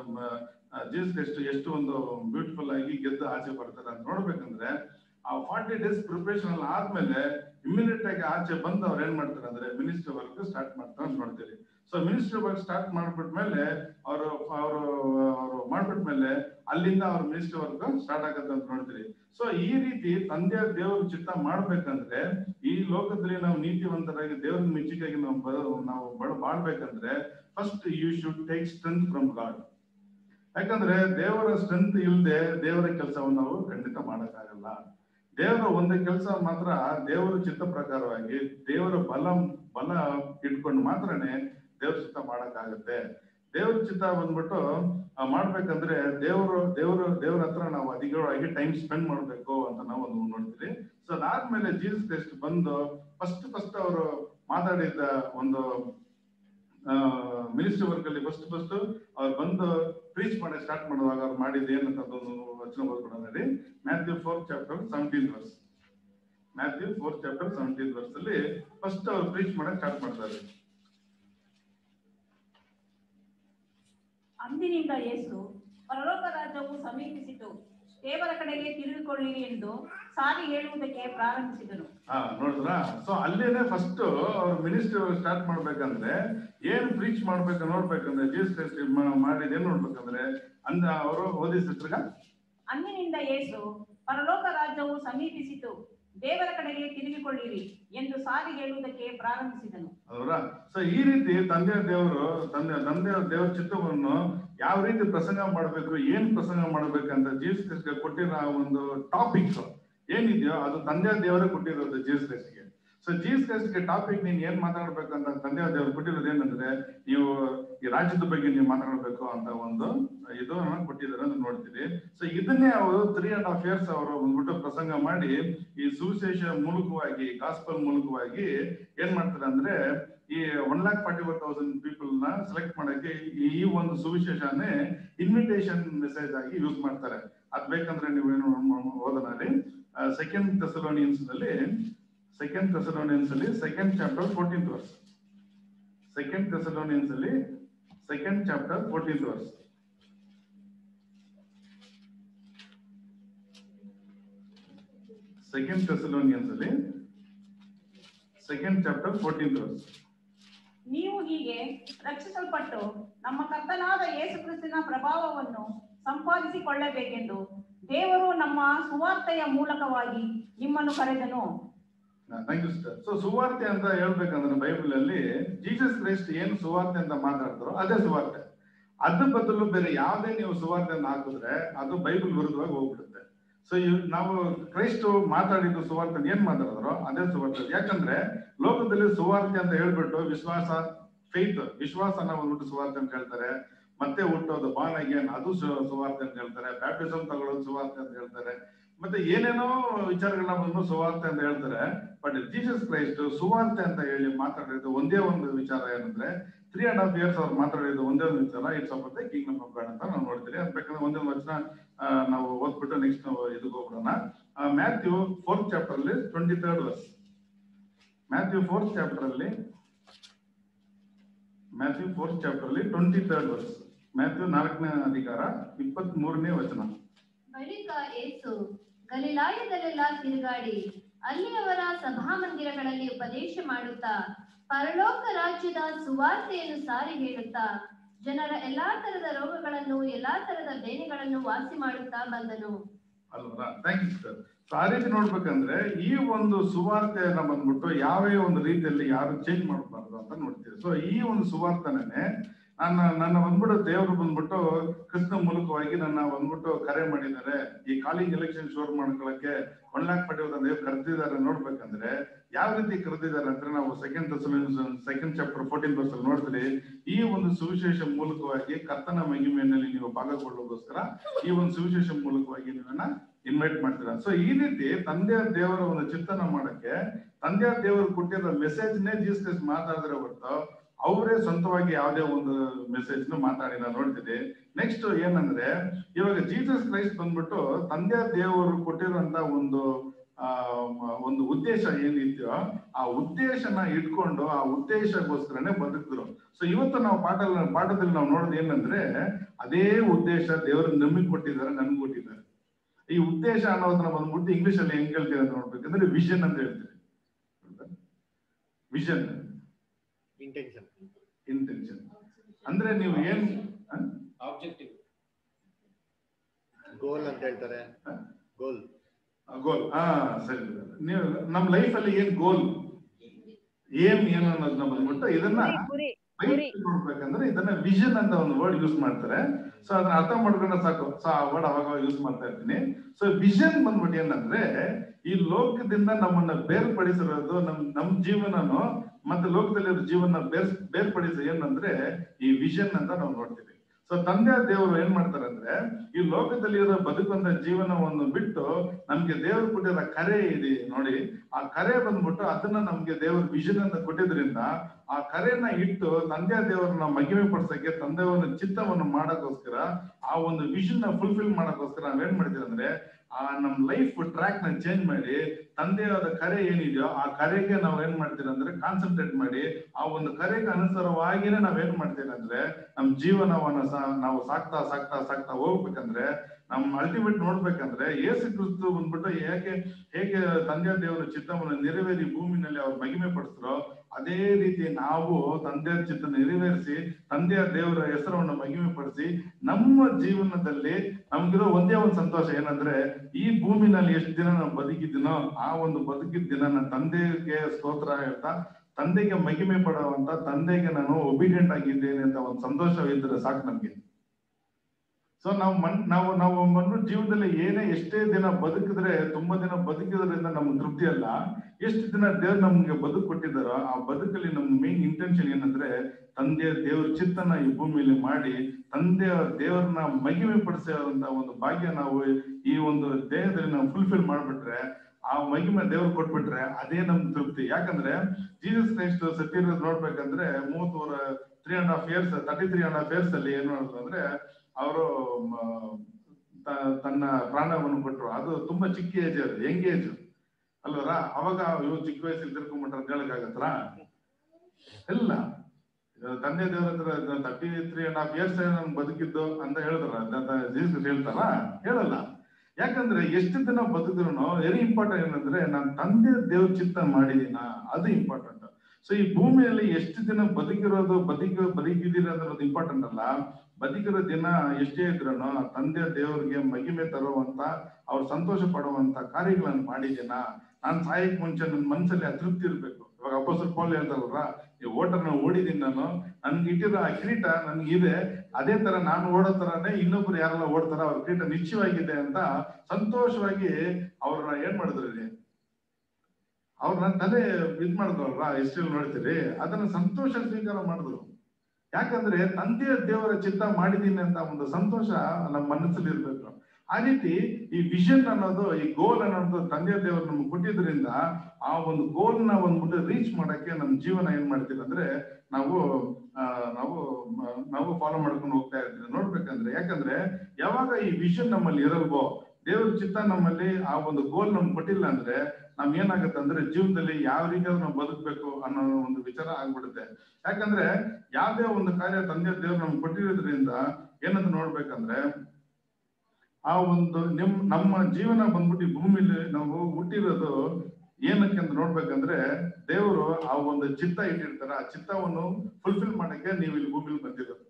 S6: ಜೀಸಸ್ ಕ್ರೈಸ್ಟ್ ಎಷ್ಟು ಒಂದು ಬ್ಯೂಟಿಫುಲ್ ಆಗಿ ಗೆದ್ದು ಆಚೆ ಬರ್ತಾರೆ ಅಂತ ನೋಡ್ಬೇಕಂದ್ರೆ ಆ ಫಾರ್ಟಿ ಡೇಸ್ ಪ್ರಿಪರೇಷನ್ ಅಲ್ಲಿ ಆದ್ಮೇಲೆ ಇಮಿಡಿಯೇಟ್ ಆಗಿ ಆಚೆ ಬಂದು ಅವ್ರು ಏನ್ ಮಾಡ್ತಾರೆ ಅಂದ್ರೆ ಮಿನಿಸ್ಟರ್ ವರ್ಕ್ ಸ್ಟಾರ್ಟ್ ಮಾಡ್ತಾರೆ ಅಂತ ನೋಡ್ತೀರಿ ಸೊ ಮಿನಿಸ್ಟರ್ ವರ್ಕ್ ಸ್ಟಾರ್ಟ್ ಮಾಡ್ಬಿಟ್ಮೇಲೆ ಅವರು ಅವರು ಅವರು ಮಾಡ್ಬಿಟ್ಮೇಲೆ ಅಲ್ಲಿಂದ ಅವ್ರ ಮಿನಿಸ್ಟರ್ ವರ್ಕ್ ಸ್ಟಾರ್ಟ್ ಆಗತ್ತೆ ಅಂತ ನೋಡ್ತೀರಿ ಸೊ ಈ ರೀತಿ ತಂದೆಯ ದೇವ್ರ ಚಿತ್ತ ಮಾಡ್ಬೇಕಂದ್ರೆ ಈ ಲೋಕದಲ್ಲಿ ನಾವು ನೀತಿವಂತರಾಗಿ ದೇವ್ರ ಮೆಚ್ಚುಗೆಯಾಗಿ ನಾವು ಬ- ನಾವು ಬಡ ಬಾಳ್ಬೇಕಂದ್ರೆ first you should take strength from God ಯಾಕಂದ್ರೆ ದೇವರ ಸ್ಟ್ರೆಂತ್ ಇಲ್ಲದೆ ದೇವರ ಕೆಲಸವನ್ನು ನಾವು ಖಂಡಿತ ಮಾಡಕ್ಕಾಗಲ್ಲ ದೇವರ ಒಂದೇ ಕೆಲಸ ಮಾತ್ರ ದೇವರ ಚಿತ್ತ ಪ್ರಕಾರವಾಗಿ ದೇವರ ಬಲ ಬಲ ಇಟ್ಕೊಂಡು ಮಾತ್ರನೇ ದೇವ್ರ ಚಿತ್ತ ಮಾಡಕ್ಕಾಗತ್ತೆ ದೇವ್ರ ಚಿತ್ತ ಬಂದ್ಬಿಟ್ಟು ಆ, ಮಾಡ್ಬೇಕಂದ್ರೆ ದೇವರು ದೇವರು ದೇವ್ರ ಹತ್ರ ನಾವು ಅಧಿಕವಾಗಿ ಟೈಮ್ ಸ್ಪೆಂಡ್ ಮಾಡ್ಬೇಕು ಅಂತ ನಾವು ಒಂದು ನೋಡ್ತೀವಿ ಸೊ ಅದಾದ್ಮೇಲೆ ಜೀಸಸ್ ಕ್ರೈಸ್ಟ್ ಬಂದು ಫಸ್ಟ್ ಫಸ್ಟ್ ಅವರು ಮಾತಾಡಿದ ಒಂದು ಮಿನಿಸ್ಟರ್ ವರ್ಕ್ ಅಲ್ಲಿ ಫಸ್ಟ್ ಫಸ್ಟ್ ಅವ್ರು ಬಂದು ಪ್ರೀಚ್ ಮಾಡಿ ಸ್ಟಾರ್ಟ್ ಮಾಡುವಾಗ ಅವ್ರು ಮಾಡಿದ ಏನಂತ ಒಂದು ವಚನ ಓದ್ಬಿಡೋಣ ರೀ Matthew four chapter seventeen verse Matthew four chapter seventeen verse ಅಲ್ಲಿ ಫಸ್ಟ್ ಅವ್ರು ಪ್ರೀಚ್ ಮಾಡಕ್ ಸ್ಟಾರ್ಟ್ ಮಾಡ್ತಾರೆ
S7: ಅಂದಿನಿಂದ ಯೇಸು ಪರಲೋಕ ರಾಜ್ಯವು ಸಮೀಪಿಸಿತು ದೇವರ ಕಡೆಗೆ ತಿರುಗಿಕೊಳ್ಳಿರಿ ಎಂದು ಸಾರಿ ಹೇಳುವುದಕ್ಕೆ ಪ್ರಾರಂಭಿಸಿದನು
S6: ಹಾ ನೋಡಿದ್ರ ಸೊ ಅಲ್ಲೇನೆ ಫಸ್ಟ್ ಅವ್ರ ಮಿನಿಸ್ಟರ್ ಸ್ಟಾರ್ಟ್ ಮಾಡ್ಬೇಕಂದ್ರೆ ಏನ್ ಪ್ರೀಚ್ ಮಾಡ್ಬೇಕು ನೋಡ್ಬೇಕಂದ್ರೆ ಜೀಸಸ್ ಕ್ರೈಸ್ಟ್ ಮಾಡಿದ ಏನ್ ನೋಡ್ಬೇಕಂದ್ರೆ ಅಂದ ಅವರು ಓದಿಸಿದ್ರಗ
S7: ಅಂದಿನಿಂದ ಯೇಸು ಪರಲೋಕ ರಾಜ್ಯವು ಸಮೀಪಿಸಿತು ದೇವರ ಕಡೆಗೆ ತಿರುಗಿಕೊಳ್ಳಿರಿ ಎಂದು ಸಾರಿ ಹೇಳುವುದಕ್ಕೆ ಪ್ರಾರಂಭಿಸಿದನು
S6: ಅಲ್ವಾ ಸೊ ಈ ರೀತಿ ತಂದೆ ದೇವರು ತಂದೆ ತಂದೆ ದೇವರ ಚಿತ್ತವನ್ನು ಯಾವ ರೀತಿ ಪ್ರಸಂಗ ಮಾಡ್ಬೇಕು ಏನ್ ಪ್ರಸಂಗ ಮಾಡ್ಬೇಕಂತ ಜೀಸಸ್ ಕ್ರಿಸ್ಟ್ಗೆ ಕೊಟ್ಟಿರೋ ಆ ಒಂದು ಟಾಪಿಕ್ ಏನಿದೆಯೋ ಅದು ತಂದೆ ದೇವರೇ ಕೊಟ್ಟಿರೋದು ಜೀಸಸ್ ಕ್ರಿಸ್ಟ್ಗೆ ಸೊ ಜೀಸಸ್ ಕ್ರಿಸ್ಟ್ಗೆ ಟಾಪಿಕ್ ನೀನ್ ಏನ್ ಮಾತಾಡ್ಬೇಕಂತ ತಂದೆ ದೇವರು ಕೊಟ್ಟಿರೋದು ಏನಂದ್ರೆ ನೀವು ಈ ರಾಜ್ಯದ ಬಗ್ಗೆ ನೀವು ಮಾತಾಡಬೇಕು ಅಂತ ಒಂದು ಇದು ಕೊಟ್ಟಿದ್ದಾರೆ ಅಂತ ನೋಡ್ತೀವಿ ಸೊ ಇದನ್ನೇ ಅವರು ತ್ರೀ ಅಂಡ್ ಹಾಫ್ ಇಯರ್ಸ್ ಅವರು ಬಂದ್ಬಿಟ್ಟು ಪ್ರಸಂಗ ಮಾಡಿ ಈ ಸುವಿಶೇಷ ಮೂಲಕವಾಗಿ ಗಾಸ್ಪಲ್ ಮೂಲಕವಾಗಿ ಏನ್ ಮಾಡ್ತಾರೆ ಅಂದ್ರೆ ಈ one lakh forty four thousand people ನ ಸೆಲೆಕ್ಟ್ ಮಾಡಕ್ಕೆ ಈ ಈ ಒಂದು ಸುವಿಶೇಷನೇ ಇನ್ವಿಟೇಷನ್ ಮೆಸೇಜ್ ಆಗಿ ಯೂಸ್ ಮಾಡ್ತಾರೆ ಅದ್ ಬೇಕಂದ್ರೆ ನೀವೇನು ಓದನಲ್ಲಿ ಸೆಕೆಂಡ್ ಥೆಸಲೋನಿಯನ್ಸ್ ನಲ್ಲಿ ಸೆಕೆಂಡ್ ಥೆಸಲೋನಿಯನ್ಸ್ ಅಲ್ಲಿ second chapter fourteen verse second Thessalonians ಅಲ್ಲಿ second chapter fourteen verse second Thessalonians ಅಲ್ಲಿ ಸೆಕೆಂಡ್ ಚಾಪ್ಟರ್ ಫೋರ್ಟೀನ್ ವರ್ಸ್
S7: ನೀವು ಹೀಗೆ ರಕ್ಷಿಸಲ್ಪಟ್ಟು ನಮ್ಮ ಕರ್ತನಾದ ಯೇಸು ಕ್ರಿಸ್ತನ ಪ್ರಭಾವವನ್ನು ಸಂಪಾದಿಸಿಕೊಳ್ಳಬೇಕೆಂದು ದೇವರು ನಮ್ಮ ಸುವಾರ್ತೆಯ ಮೂಲಕವಾಗಿ ನಿಮ್ಮನ್ನು ಕರೆದನು
S6: ಥ್ಯಾಂಕ್ ಯು ಸರ್ ಸೊ ಸುವಾರ್ತೆ ಅಂತ ಹೇಳ್ಬೇಕಂದ್ರೆ ಬೈಬಲ್ ಅಲ್ಲಿ ಜೀಸಸ್ ಕ್ರೈಸ್ಟ್ ಏನು ಸುವಾರ್ತೆ ಅಂತ ಮಾತಾಡ್ತಾರೋ ಅದೇ ಸುವಾರ್ತೆ ಅದ್ರ ಬದಲು ಬೇರೆ ಯಾವುದೇ ನೀವು ಸುವಾರ್ತೆ ಅಂತ ಹಾಕಿದ್ರೆ ಅದು ಬೈಬಲ್ ವಿರುದ್ಧವಾಗಿ ಹೋಗ್ಬಿಡುತ್ತೆ ಸೊ ನಾವು ಕ್ರೈಸ್ಟ್ ಮಾತಾಡಿದ್ದು ಸುವಾರ್ತೆ ಏನ್ ಮಾತಾಡಿದ್ರು ಅದೇ ಸುವಾರ್ತೆ ಯಾಕಂದ್ರೆ ಲೋಕದಲ್ಲಿ ಸುವಾರ್ತೆ ಅಂತ ಹೇಳ್ಬಿಟ್ಟು ವಿಶ್ವಾಸ ಫೈತ್ ವಿಶ್ವಾಸನ ಬಂದ್ಬಿಟ್ಟು ಸುವಾರ್ತೆ ಅಂತ ಹೇಳ್ತಾರೆ ಮತ್ತೆ ಹುಟ್ಟೋದು ಬಾನ್ ಅಗೇನ್ ಅದು ಸು- ಸುವಾರ್ತೆ ಅಂತ ಹೇಳ್ತಾರೆ ಬ್ಯಾಪ್ಟಿಸಮ್ ತಗೊಳ್ಳೋದು ಸುವಾರ್ತೆ ಅಂತ ಹೇಳ್ತಾರೆ ಮತ್ತೆ ಏನೇನೋ ವಿಚಾರಗಳನ್ನ ಬಂದು ಸುವಾರ್ತೆ ಅಂತ ಹೇಳ್ತಾರೆ ಬಟ್ ಜೀಸಸ್ ಕ್ರೈಸ್ಟ್ ಸುವಾರ್ತೆ ಅಂತ ಹೇಳಿ ಮಾತಾಡಿದ್ದು ಒಂದೇ ಒಂದು ವಿಚಾರ ಏನಂದ್ರೆ ತ್ರೀ ಅಂಡ್ ಹಾಫ್ ಇಯರ್ಸ್ ಅವ್ರು ಮಾತಾಡಿದ್ದು ಒಂದೇ ಒಂದು ವಿಚಾರ it's of the kingdom of God ಅಂತ ನಾವು ನೋಡ್ತೀವಿ ಅದ್ ಬೇಕಂದ್ರೆ ಒಂದೇ ಒಂದು ವಚನ ಆ, ನಾವು ಓದ್ಬಿಟ್ಟು ನೆಕ್ಸ್ಟ್ ನಾವು ಇದಕ್ಕೆ ಹೋಗ್ಬಿಡೋಣ ಮ್ಯಾಥ್ಯೂ ಫೋರ್ತ್ ಚಾಪ್ಟರ್ ಅಲ್ಲಿ twenty third verse Matthew fourth chapter ಅಲ್ಲಿ ಮ್ಯಾಥ್ಯೂ ಫೋರ್ತ್ ಚಾಪ್ಟರ್ ಅಲ್ಲಿ ಟ್ವೆಂಟಿ ತರ್ಡ್ ವರ್ಸ್ ಮ್ಯಾಥ್ಯೂ ನಾಲ್ಕನೇ ಅಧಿಕಾರ ಇಪ್ಪತ್ತ್ ಮೂರನೇ ವಚನ
S13: ಬಳಿಕ ಏಸು ಗಲಿಲಾಯದಲ್ಲೆಲ್ಲ ತಿರುಗಾಡಿ ಅಲ್ಲಿ ಅವರ ಸಭಾಮಂದಿರಗಳಲ್ಲಿ ಉಪದೇಶ ಮಾಡುತ್ತಾ ಪರಲೋಕ ರಾಜ್ಯದ ಸುವಾರ್ತೆಯನ್ನು ಸಾರಿ ಹೇಳುತ್ತಾ ಜನರ ಎಲ್ಲಾ ತರದ ರೋಗಗಳನ್ನು ಎಲ್ಲಾ ತರದ ಬೇನೆಗಳನ್ನು ವಾಸಿ ಮಾಡುತ್ತಾ ಬಂದನು
S6: ಅಲ್ವಾ ಥ್ಯಾಂಕ್ ಯು ಸರ್ ಸೊ ಆ ರೀತಿ ನೋಡ್ಬೇಕಂದ್ರೆ ಈ ಒಂದು ಸುವಾರ್ತೆಯನ್ನ ಬಂದ್ಬಿಟ್ಟು ಯಾವೇ ಒಂದು ರೀತಿಯಲ್ಲಿ ಯಾರು ಚೇಂಜ್ ಮಾಡಬಾರ್ದು ಅಂತ ನೋಡ್ತೀವಿ ಸೊ ಈ ಒಂದು ಸುವಾರ್ತೆನೇ ನನ್ನ ನನ್ನ ಬಂದ್ಬಿಟ್ಟು ದೇವರು ಬಂದ್ಬಿಟ್ಟು ಕೃಷ್ಣ ಮೂಲಕವಾಗಿ ನನ್ನ ಬಂದ್ಬಿಟ್ಟು ಕರೆ ಮಾಡಿದ್ದಾರೆ ಈ ಕಾಲಿಂಗ್ ಎಲೆಕ್ಷನ್ ಶೋರ್ ಮಾಡ್ಕೊಳಕ್ಕೆ ಒನ್ ಲ್ಯಾಕ್ ಪಡೆಯೋದಂದ್ರೆ ಕರೆದಿದ್ದಾರೆ ನೋಡ್ಬೇಕಂದ್ರೆ ಯಾವ ರೀತಿ ಕರೆದಿದ್ದಾರೆ ಅಂದ್ರೆ ನಾವು second second chapter fourteen verse ಅಲ್ಲಿ ನೋಡ್ತೀವಿ ಈ ಒಂದು ಸುವಿಶೇಷ ಮೂಲಕವಾಗಿ ಕರ್ತನ ಮಹಿಮೆಯಲ್ಲಿ ನೀವು ಭಾಗಗೊಳ್ಳೋದಕ್ಕೋಸ್ಕರ ಈ ಒಂದು ಸುವಿಶೇಷ ಮೂಲಕವಾಗಿ ನೀವನ್ನ ಇನ್ವೈಟ್ ಮಾಡ್ತೀರಾ ಸೊ ಈ ರೀತಿ ತಂದೆಯ ದೇವರ ಒಂದು ಚಿಂತನ ಮಾಡಕ್ಕೆ ತಂದೆಯ ದೇವರು ಕೊಟ್ಟಿರೋ ಮೆಸೇಜ್ ನೇ ಜೀಸಸ್ ಮಾತಾಡಿದ್ರೆ ಹೊರತು ಅವರೇ ಸ್ವಂತವಾಗಿ ಯಾವುದೇ ಒಂದು ಮೆಸೇಜ್ ನ ಮಾತಾಡಿ ನಾವು ನೋಡ್ತೀವಿ ನೆಕ್ಸ್ಟ್ ಏನಂದ್ರೆ ಇವಾಗ ಜೀಸಸ್ ಕ್ರೈಸ್ಟ್ ಬಂದ್ಬಿಟ್ಟು ತಂದೆಯ ದೇವರು ಕೊಟ್ಟಿರುವಂತ ಒಂದು ಆ ಮ- ಒಂದು ಉದ್ದೇಶ ಏನಿದೆಯೋ ಆ ಉದ್ದೇಶನ ಇಟ್ಕೊಂಡು ಆ ಉದ್ದೇಶಕ್ಕೋಸ್ಕರನೇ ಬದುಕಿದ್ರು ಸೊ ಇವತ್ತು ನಾವು ಪಾಠ ಪಾಠದಲ್ಲಿ ನಾವು ನೋಡೋದು ಏನಂದ್ರೆ ಅದೇ ಉದ್ದೇಶ ದೇವರು ನಮಗೆ ಕೊಟ್ಟಿದ್ದಾರೆ ನನ್ಗೆ ಕೊಟ್ಟಿದ್ದಾರೆ ಈ ಉದ್ದೇಶ ಅನ್ನೋದನ್ನ ಬಂದ್ಬಿಟ್ಟು ಇಂಗ್ಲಿಷ್ ಅಲ್ಲಿ ಹೆಂಗ್ ಹೇಳ್ತೀವಿ ಅಂತ ನೋಡ್ಬೇಕಂದ್ರೆ ವಿಷನ್ ಅಂತ ಹೇಳ್ತೀವಿ ವಿಷನ್
S8: ಇಂಟೆನ್ಷನ್
S6: ಇಂಟೆನ್ಷನ್ ಅಂದ್ರೆ ನೀವು ಏನ್
S8: ಆಬ್ಜೆಕ್ಟಿವ್ ಗೋಲ್ ಅಂತ ಹೇಳ್ತಾರೆ ಗೋಲ್
S6: ಗೋಲ್ ಹಾ ಸರಿ ನೀವು ನಮ್ಮ ಲೈಫ್ ಅಲ್ಲಿ ಏನ್ ಗೋಲ್ ಏನ್ ಏನು ಅನ್ನೋದನ್ನ ಬಂದ್ಬಿಟ್ಟು ಇದನ್ನ
S12: ಗುರಿ
S6: ಬೈಬಲ್ ನೋಡ್ಬೇಕಂದ್ರೆ ಇದನ್ನ ವಿಷನ್ ಅಂತ ಒಂದು ವರ್ಡ್ ಯೂಸ್ ಮಾಡ್ತಾರೆ ಸೊ ಅದನ್ನ ಅರ್ಥ ಮಾಡ್ಕೊಂಡ್ರೆ ಸಾಕು ಸೊ ಆ ವರ್ಡ್ ಅವಾಗ ಯೂಸ್ ಮಾಡ್ತಾ ಇರ್ತೀನಿ ಸೊ ವಿಷನ್ ಬಂದ್ಬಿಟ್ಟು ಏನಂದ್ರೆ ಈ ಲೋಕದಿಂದ ನಮ್ಮನ್ನ ಬೇರ್ಪಡಿಸಿರೋದು ನಮ್ ನಮ್ ಜೀವನನು ಮತ್ತೆ ಲೋಕದಲ್ಲಿರೋ ಜೀವನ ಬೇರ್ ಬೇರ್ಪಡಿಸಿ ಏನಂದ್ರೆ ಈ ವಿಷನ್ ಅಂತ ನಾವು ನೋಡ್ತೀವಿ ಸೊ ತಂದೆ ದೇವರು ಏನ್ ಮಾಡ್ತಾರೆ ಅಂದ್ರೆ ಈ ಲೋಕದಲ್ಲಿರೋ ಬದುಕಂತ ಜೀವನವನ್ನು ಬಿಟ್ಟು ನಮ್ಗೆ ದೇವರು ಕೊಟ್ಟಿರೋ ಕರೆ ಇದೆ ನೋಡಿ ಆ ಕರೆ ಬಂದ್ಬಿಟ್ಟು ಅದನ್ನ ನಮ್ಗೆ ದೇವ್ರ ವಿಷನ್ ಅಂತ ಕೊಟ್ಟಿದ್ರಿಂದ ಆ ಕರೆನ ಇಟ್ಟು ತಂದೆ ದೇವರನ್ನ ಮಹಿಮೆ ಪಡಿಸಕ್ಕೆ ತಂದೆಯವರ ಚಿತ್ತವನ್ನು ಮಾಡಕ್ಕೋಸ್ಕರ ಆ ಒಂದು ವಿಷನ್ ನ ಫುಲ್ಫಿಲ್ ಮಾಡಕ್ಕೋಸ್ಕರ ನಾವೇನ್ ಮಾಡಿದೀವಿ ಅಂದ್ರೆ ಆ ನಮ್ ಲೈಫ್ ಟ್ರ್ಯಾಕ್ ನ ಚೇಂಜ್ ಮಾಡಿ ತಂದೆಯಾದ ಕರೆ ಏನಿದೆಯೋ ಆ ಕರೆಗೆ ನಾವ್ ಏನ್ ಮಾಡ್ತೀವಿ ಅಂದ್ರೆ ಕಾನ್ಸಂಟ್ರೇಟ್ ಮಾಡಿ ಆ ಒಂದು ಕರೆಗೆ ಅನುಸಾರವಾಗಿನೇ ನಾವ್ ಏನ್ ಮಾಡ್ತೀವಿ ಅಂದ್ರೆ ನಮ್ ಜೀವನವನ್ನ ಸಹ ನಾವು ಸಾಕ್ತಾ ಸಾಕ್ತಾ ಸಾಕ್ತಾ ಹೋಗ್ಬೇಕಂದ್ರೆ ನಮ್ ಅಲ್ಟಿಮೇಟ್ ನೋಡ್ಬೇಕಂದ್ರೆ ಏಸು ಕ್ರಿಸ್ತು ಬಂದ್ಬಿಟ್ಟು ಹೇಗೆ ಹೇಗೆ ತಂದೆ ದೇವರ ಚಿತ್ತವನ್ನು ನೆರವೇರಿ ಭೂಮಿನಲ್ಲಿ ಅವ್ರು ಮಹಿಮೆ ಪಡಿಸ್ರೋ ಅದೇ ರೀತಿ ನಾವು ತಂದೆಯ ಚಿತ್ತ ನೆರವೇರಿಸಿ ತಂದೆಯ ದೇವರ ಹೆಸರನ್ನು ಮಹಿಮೆ ಪಡಿಸಿ ನಮ್ಮ ಜೀವನದಲ್ಲಿ ನಮ್ಗಿರೋ ಒಂದೇ ಒಂದು ಸಂತೋಷ ಏನಂದ್ರೆ ಈ ಭೂಮಿನಲ್ಲಿ ಎಷ್ಟು ದಿನ ನಾವು ಬದುಕಿದ್ದೀನೋ ಆ ಒಂದು ಬದುಕಿದ ದಿನ ನನ್ನ ತಂದೆಗೆ ಸ್ತೋತ್ರ ಹೇಳ್ತಾ ತಂದೆಗೆ ಮಹಿಮೆ ಪಡುವಂತ ತಂದೆಗೆ ನಾನು ಒಬಿಡಿಯಂಟ್ ಆಗಿದ್ದೇನೆ ಅಂತ ಒಂದು ಸಂತೋಷ ಇದ್ರೆ ಸಾಕು ನಮ್ಗೆ ಸೊ ನಾವು ಮನ್ ನಾವು ನಾವು ಮಣ್ಣು ಜೀವನದಲ್ಲಿ ಏನೇ ಎಷ್ಟೇ ದಿನ ಬದುಕಿದ್ರೆ ತುಂಬಾ ದಿನ ಬದುಕಿದ್ರಿಂದ ನಮ್ಗೆ ತೃಪ್ತಿ ಅಲ್ಲ ಎಷ್ಟು ದಿನ ದೇವ್ರು ನಮ್ಗೆ ಬದುಕು ಕೊಟ್ಟಿದ್ದಾರೋ ಆ ಬದುಕಲ್ಲಿ ನಮ್ಮ ಮೇನ್ ಇಂಟೆನ್ಷನ್ ಏನಂದ್ರೆ ತಂದೆ ದೇವ್ರ ಚಿತ್ತನ ಈ ಭೂಮಿಯಲ್ಲಿ ಮಾಡಿ ತಂದೆ ದೇವರನ್ನ ಮಹಿಮೆ ಪಡಿಸುವಂತ ಒಂದು ಭಾಗ್ಯ ನಾವು ಈ ಒಂದು ದೇಹದಲ್ಲಿ ನಾವು ಫುಲ್ಫಿಲ್ ಮಾಡ್ಬಿಟ್ರೆ ಆ ಮಹಿಮೆ ದೇವ್ರು ಕೊಟ್ಬಿಟ್ರೆ ಅದೇ ನಮ್ ತೃಪ್ತಿ ಯಾಕಂದ್ರೆ ಜೀಸಸ್ ಕ್ರೈಸ್ಟ್ ಸತ್ಯರ ನೋಡ್ಬೇಕಂದ್ರೆ ಮೂವತ್ತೂರ three and half years thirty three and half years ಅಲ್ಲಿ ಏನ್ ಮಾಡೋದು ಅಂದ್ರೆ ಅವರು ತನ್ನ ಪ್ರಾಣವನ್ನು ಕೊಟ್ಟರು ಅದು ತುಂಬಾ ಚಿಕ್ಕ ಏಜ್ ಅದು ಯಂಗ್ ಏಜ್ ಅಲ್ವರ ಅವಾಗ ಇವ್ ಚಿಕ್ಕ ವಯಸ್ಸಲ್ಲಿ ತಿರ್ಕೊಂಡ್ಬಿಟ್ರೆ ಅಂತ ಹೇಳಕ್ಕಾಗತ್ರ ಇಲ್ಲ ತಂದೆ ದೇವರ ಹತ್ರ thirty three and half years ನಮ್ಗೆ ಬದುಕಿದ್ದು ಅಂತ ಹೇಳಿದ್ರ ಜೀಸಸ್ ಹೇಳ್ತಾರ ಹೇಳಲ್ಲ ಯಾಕಂದ್ರೆ ಎಷ್ಟು ದಿನ ಬದುಕಿದ್ರು ವೆರಿ ಇಂಪಾರ್ಟೆಂಟ್ ಏನಂದ್ರೆ ನಾನು ತಂದೆ ದೇವ್ರ ಚಿತ್ತ ಮಾಡಿದೀನ ಅದು ಇಂಪಾರ್ಟೆಂಟ್ ಸೊ ಈ ಭೂಮಿಯಲ್ಲಿ ಎಷ್ಟು ದಿನ ಬದುಕಿರೋದು ಬದುಕಿ ಬದುಕಿದೀರ ಅನ್ನೋದು ಇಂಪಾರ್ಟೆಂಟ್ ಅಲ್ಲ ಬದುಕಿರೋ ದಿನ ಎಷ್ಟೇ ಇದ್ರೂ ತಂದೆ ದೇವರಿಗೆ ಮಹಿಮೆ ತರುವಂತ ಅವ್ರು ಸಂತೋಷ ಪಡುವಂತ ಕಾರ್ಯಗಳನ್ನು ಮಾಡಿದ್ದೀನ ನಾನ್ ಸಾಯಕ್ ಮುಂಚೆ ನನ್ನ ಮನ್ಸಲ್ಲಿ ಅತೃಪ್ತಿ ಇರ್ಬೇಕು ಇವಾಗ ಅಪ್ಪಸರ್ ಪೌಲ್ ಹೇಳ್ತಾರಲ್ರ ಈ ಓಟನ ಓಡಿದೀನಿ ನಾನು ನನ್ಗೆ ಇಟ್ಟಿರೋ ಆ ಕಿರೀಟ ನನ್ಗಿದೆ ಅದೇ ತರ ನಾನು ಓಡೋ ತರಾನೇ ಇನ್ನೊಬ್ರು ಯಾರೆಲ್ಲ ಓಡ್ತಾರ ಅವ್ರ ಕಿರೀಟ ನಿಶ್ಚಯವಾಗಿದೆ ಅಂತ ಸಂತೋಷವಾಗಿ ಅವ್ರನ್ನ ಏನ್ ಮಾಡಿದ್ರು ಇಲ್ಲಿ ಅವ್ರನ್ನ ತಲೆ ಇದ್ ಮಾಡಿದ್ರಲ್ರ ಹಿಸ್ಟ್ರಿ ನೋಡ್ತೀರಿ ಅದನ್ನ ಸಂತೋಷ ಸ್ವೀಕಾರ ಮಾಡಿದ್ರು ಯಾಕಂದ್ರೆ ತಂದೆಯ ದೇವರ ಚಿತ್ತ ಮಾಡಿದೀನಿ ಅಂತ ಒಂದು ಸಂತೋಷ ನಮ್ಮ ಮನಸ್ಸಲ್ಲಿ ಇರ್ಬೇಕು ಆ ರೀತಿ ಈ ವಿಷನ್ ಅನ್ನೋದು ಈ ಗೋಲ್ ಅನ್ನೋದು ತಂದೆಯ ದೇವರು ನಮ್ಗೆ ಕೊಟ್ಟಿದ್ರಿಂದ ಆ ಒಂದು ಗೋಲ್ ನ ಒಂದ್ಬಿಟ್ಟು ರೀಚ್ ಮಾಡಕ್ಕೆ ನಮ್ಮ ಜೀವನ ಏನ್ ಮಾಡ್ತೀವಿ ಅಂದ್ರೆ ನಾವು ಆ, ನಾವು ಮ- ನಾವು ಫಾಲೋ ಮಾಡ್ಕೊಂಡು ಹೋಗ್ತಾ ಇರ್ತೀವಿ ನೋಡ್ಬೇಕಂದ್ರೆ ಯಾಕಂದ್ರೆ ಯಾವಾಗ ಈ ವಿಷನ್ ನಮ್ಮಲ್ಲಿ ಇರಲ್ವೋ ದೇವ್ರ ಚಿತ್ತ ನಮ್ಮಲ್ಲಿ ಆ ಒಂದು ಗೋಲ್ ನಮ್ಗೆ ಕೊಟ್ಟಿಲ್ಲ ಅಂದ್ರೆ ನಮ್ ಏನಾಗುತ್ತೆ ಅಂದ್ರೆ ಜೀವನದಲ್ಲಿ ಯಾವ ರೀತಿಯಾಗಿ ನಾವು ಬದುಕಬೇಕು ಅನ್ನೋ ಒಂದು ವಿಚಾರ ಆಗ್ಬಿಡುತ್ತೆ ಯಾಕಂದ್ರೆ ಯಾವ್ದೇ ಒಂದು ಕಾರ್ಯ ತಂದೆ ದೇವ್ರು ನಮ್ಗೆ ಕೊಟ್ಟಿರೋದ್ರಿಂದ ಏನಂತ ನೋಡ್ಬೇಕಂದ್ರೆ ಆ ಒಂದು ನಿಮ್ ನಮ್ಮ ಜೀವನ ಬಂದ್ಬಿಟ್ಟು ಈ ಭೂಮಿಲಿ ನಾವು ಹುಟ್ಟಿರೋದು ಏನಕ್ಕೆ ಅಂತ ನೋಡ್ಬೇಕಂದ್ರೆ ದೇವರು ಆ ಒಂದು ಚಿತ್ತ ಇಟ್ಟಿರ್ತಾರೆ ಆ ಚಿತ್ತವನ್ನು ಫುಲ್ಫಿಲ್ ಮಾಡಕ್ಕೆ ನೀವು ಇಲ್ಲಿ ಭೂಮಿಲಿ ಬಂದಿರೋದು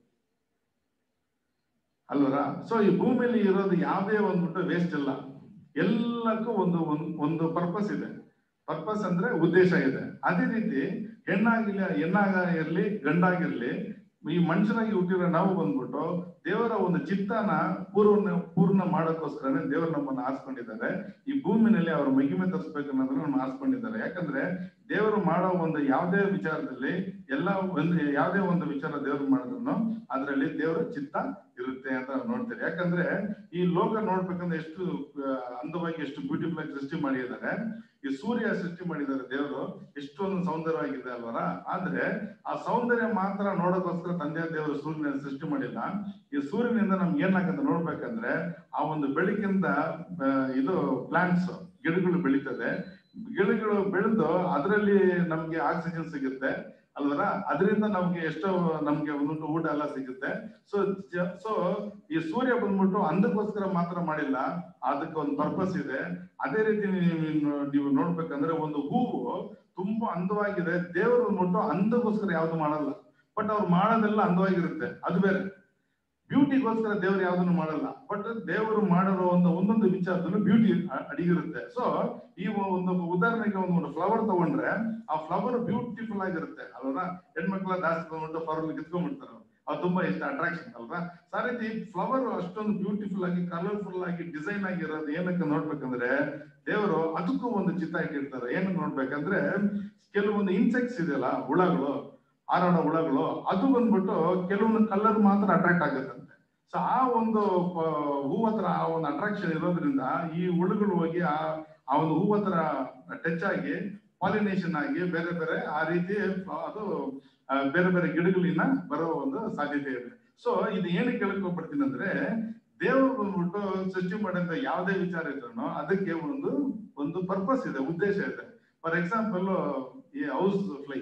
S6: ಅಲ್ವರ ಸೊ ಈ ಭೂಮಿಲಿ ಇರೋದು ಯಾವುದೇ ಒಂದ್ಬಿಟ್ಟು ವೇಸ್ಟ್ ಇಲ್ಲ ಎಲ್ಲಕ್ಕೂ ಒಂದು ಒಂದ್- ಒಂದು ಪರ್ಪಸ್ ಇದೆ ಪರ್ಪಸ್ ಅಂದ್ರೆ ಉದ್ದೇಶ ಇದೆ ಅದೇ ರೀತಿ ಹೆಣ್ಣಾಗಿರ್ಲಿ ಹೆಣ್ಣಾಗ ಇರ್ಲಿ ಗಂಡಾಗಿರ್ಲಿ ಈ ಮನುಷ್ಯನಾಗಿ ಹುಟ್ಟಿರೋ ನಾವು ಬಂದ್ಬಿಟ್ಟು ದೇವರ ಒಂದು ಚಿತ್ತನ ಪೂರ್ಣ ಪೂರ್ಣ ಮಾಡೋಕ್ಕೋಸ್ಕರನೇ ದೇವರು ನಮ್ಮನ್ನ ಆರಿಸ್ಕೊಂಡಿದ್ದಾರೆ ಈ ಭೂಮಿನಲ್ಲಿ ಅವ್ರ ಮಹಿಮೆ ತರಿಸ್ಬೇಕು ಅನ್ನೋದನ್ನ ನಮ್ಮ ಆರಿಸ್ಕೊಂಡಿದ್ದಾರೆ ಯಾಕಂದ್ರೆ ದೇವರು ಮಾಡೋ ಒಂದು ಯಾವುದೇ ವಿಚಾರದಲ್ಲಿ ಎಲ್ಲ ಒಂದು ಯಾವುದೇ ಒಂದು ವಿಚಾರ ದೇವರು ಮಾಡಿದ್ರು ಅದರಲ್ಲಿ ದೇವರ ಚಿತ್ತ ಇರುತ್ತೆ ಅಂತ ನಾವು ನೋಡ್ತೀವಿ ಯಾಕಂದ್ರೆ ಈ ಲೋಕ ನೋಡ್ಬೇಕಂದ್ರೆ ಎಷ್ಟು ಆ, ಅಂದವಾಗಿ ಎಷ್ಟು ಬ್ಯೂಟಿಫುಲ್ ಆಗಿ ಸೃಷ್ಟಿ ಮಾಡಿದ್ದಾರೆ ಈ ಸೂರ್ಯ ಸೃಷ್ಟಿ ಮಾಡಿದ್ದಾರೆ ದೇವರು ಎಷ್ಟೊಂದು ಸೌಂದರ್ಯವಾಗಿದೆ ಅಲ್ವರ ಆದ್ರೆ ಆ ಸೌಂದರ್ಯ ಮಾತ್ರ ನೋಡೋಕೋಸ್ಕರ ತಂದೆ ದೇವರು ಸೂರ್ಯನ ಸೃಷ್ಟಿ ಮಾಡಿಲ್ಲ ಈ ಸೂರ್ಯನಿಂದ ನಮ್ಗೆ ಏನಾಗತ್ತೆ ನೋಡ್ಬೇಕಂದ್ರೆ ಆ ಒಂದು ಬೆಳಕಿಂದ ಆ, ಇದು ಪ್ಲಾಂಟ್ಸ್ ಗಿಡಗಳು ಬೆಳೀತದೆ ಗಿಡಗಳು ಬೆಳೆದು ಅದರಲ್ಲಿ ನಮ್ಗೆ ಆಕ್ಸಿಜನ್ ಸಿಗುತ್ತೆ ಅಲ್ವರ ಅದರಿಂದ ನಮ್ಗೆ ಎಷ್ಟೋ ನಮ್ಗೆ ಒಂದೊಂದು ಊಟ ಎಲ್ಲ ಸಿಗುತ್ತೆ ಸೊ ಸೊ ಈ ಸೂರ್ಯ ಬಂದ್ಬಿಟ್ಟು ಅಂದಕ್ಕೋಸ್ಕರ ಮಾತ್ರ ಮಾಡಿಲ್ಲ ಅದಕ್ಕೆ ಒಂದು ಪರ್ಪಸ್ ಇದೆ ಅದೇ ರೀತಿ ನೀವು ನೀವು ನೋಡ್ಬೇಕಂದ್ರೆ ಒಂದು ಹೂವು ತುಂಬಾ ಅಂದವಾಗಿದೆ ದೇವರು ಬಂದ್ಬಿಟ್ಟು ಅಂದಕ್ಕೋಸ್ಕರ ಯಾವ್ದು ಮಾಡಲ್ಲ ಬಟ್ ಅವ್ರು ಮಾಡೋದೆಲ್ಲ ಅಂದವಾಗಿರುತ್ತೆ ಅದು ಬೇರೆ ಬ್ಯೂಟಿಗೋಸ್ಕರ ದೇವ್ರು ಯಾವ್ದನ್ನು ಮಾಡಲ್ಲ ಬಟ್ ದೇವರು ಮಾಡಿರೋ ಒಂದು ಒಂದೊಂದು ವಿಚಾರದಲ್ಲೂ ಬ್ಯೂಟಿ ಅಡಿಗಿರುತ್ತೆ ಸೊ ಈ ಒಂದು ಉದಾಹರಣೆಗೆ ಒಂದು ಫ್ಲವರ್ ತಗೊಂಡ್ರೆ ಆ ಫ್ಲವರ್ ಬ್ಯೂಟಿಫುಲ್ ಆಗಿರುತ್ತೆ ಅಲ್ವಾ ಹೆಣ್ಮಕ್ಳ ಜಾಸ್ತಿ ತಗೊಂಡು ಫ್ಲವರ್ ಕಿತ್ಕೊಂಡ್ಬಿಡ್ತಾರೆ ಅದು ತುಂಬಾ ಇಷ್ಟ ಅಟ್ರಾಕ್ಷನ್ ಅಲ್ವಾ ಸೊ ಆ ರೀತಿ ಫ್ಲವರ್ ಅಷ್ಟೊಂದು ಬ್ಯೂಟಿಫುಲ್ ಆಗಿ ಕಲರ್ಫುಲ್ ಆಗಿ ಡಿಸೈನ್ ಆಗಿರೋದು ಏನಕ್ಕೆ ನೋಡ್ಬೇಕಂದ್ರೆ ದೇವರು ಅದಕ್ಕೂ ಒಂದು ಚಿತ್ತ ಇಟ್ಟಿರ್ತಾರೆ ಏನಕ್ಕೆ ನೋಡ್ಬೇಕಂದ್ರೆ ಕೆಲವೊಂದು ಇನ್ಸೆಕ್ಟ್ಸ್ ಇದೆಯಲ್ಲ ಹುಳಗಳು ಹಾರಾಡೋ ಹುಳಗಳು ಅದು ಬಂದ್ಬಿಟ್ಟು ಕೆಲವೊಂದು ಕಲರ್ ಮಾತ್ರ ಅಟ್ರಾಕ್ಟ್ ಆಗುತ್ತಂತೆ ಸೊ ಆ ಒಂದು ಪ- ಹೂವ್ ಹತ್ರ ಆ ಒಂದು ಅಟ್ರಾಕ್ಷನ್ ಇರೋದ್ರಿಂದ ಈ ಹುಳುಗಳು ಹೋಗಿ ಆ ಆ ಒಂದು ಹೂವ್ ಹತ್ರ ಟಚ್ ಆಗಿ ಪಾಲಿನೇಷನ್ ಆಗಿ ಬೇರೆ ಬೇರೆ ಆ ರೀತಿ ಅದು ಆ, ಬೇರೆ ಬೇರೆ ಗಿಡಗಳಿಂದ ಬರೋ ಒಂದು ಸಾಧ್ಯತೆ ಇದೆ ಸೊ ಇದು ಏನಕ್ಕೆ ಕೇಳ್ಕೊಂಡ್ಬರ್ತೀನಿ ಅಂದ್ರೆ ದೇವರು ಬಂದ್ಬಿಟ್ಟು ಸೃಷ್ಟಿ ಮಾಡಿದ ಯಾವುದೇ ವಿಚಾರ ಇದ್ರು ಅದಕ್ಕೆ ಒಂದು ಒಂದು ಪರ್ಪಸ್ ಇದೆ ಉದ್ದೇಶ ಇದೆ ಫಾರ್ ಎಕ್ಸಾಂಪಲ್ ಈ ಹೌಸ್ ಫ್ಲೈ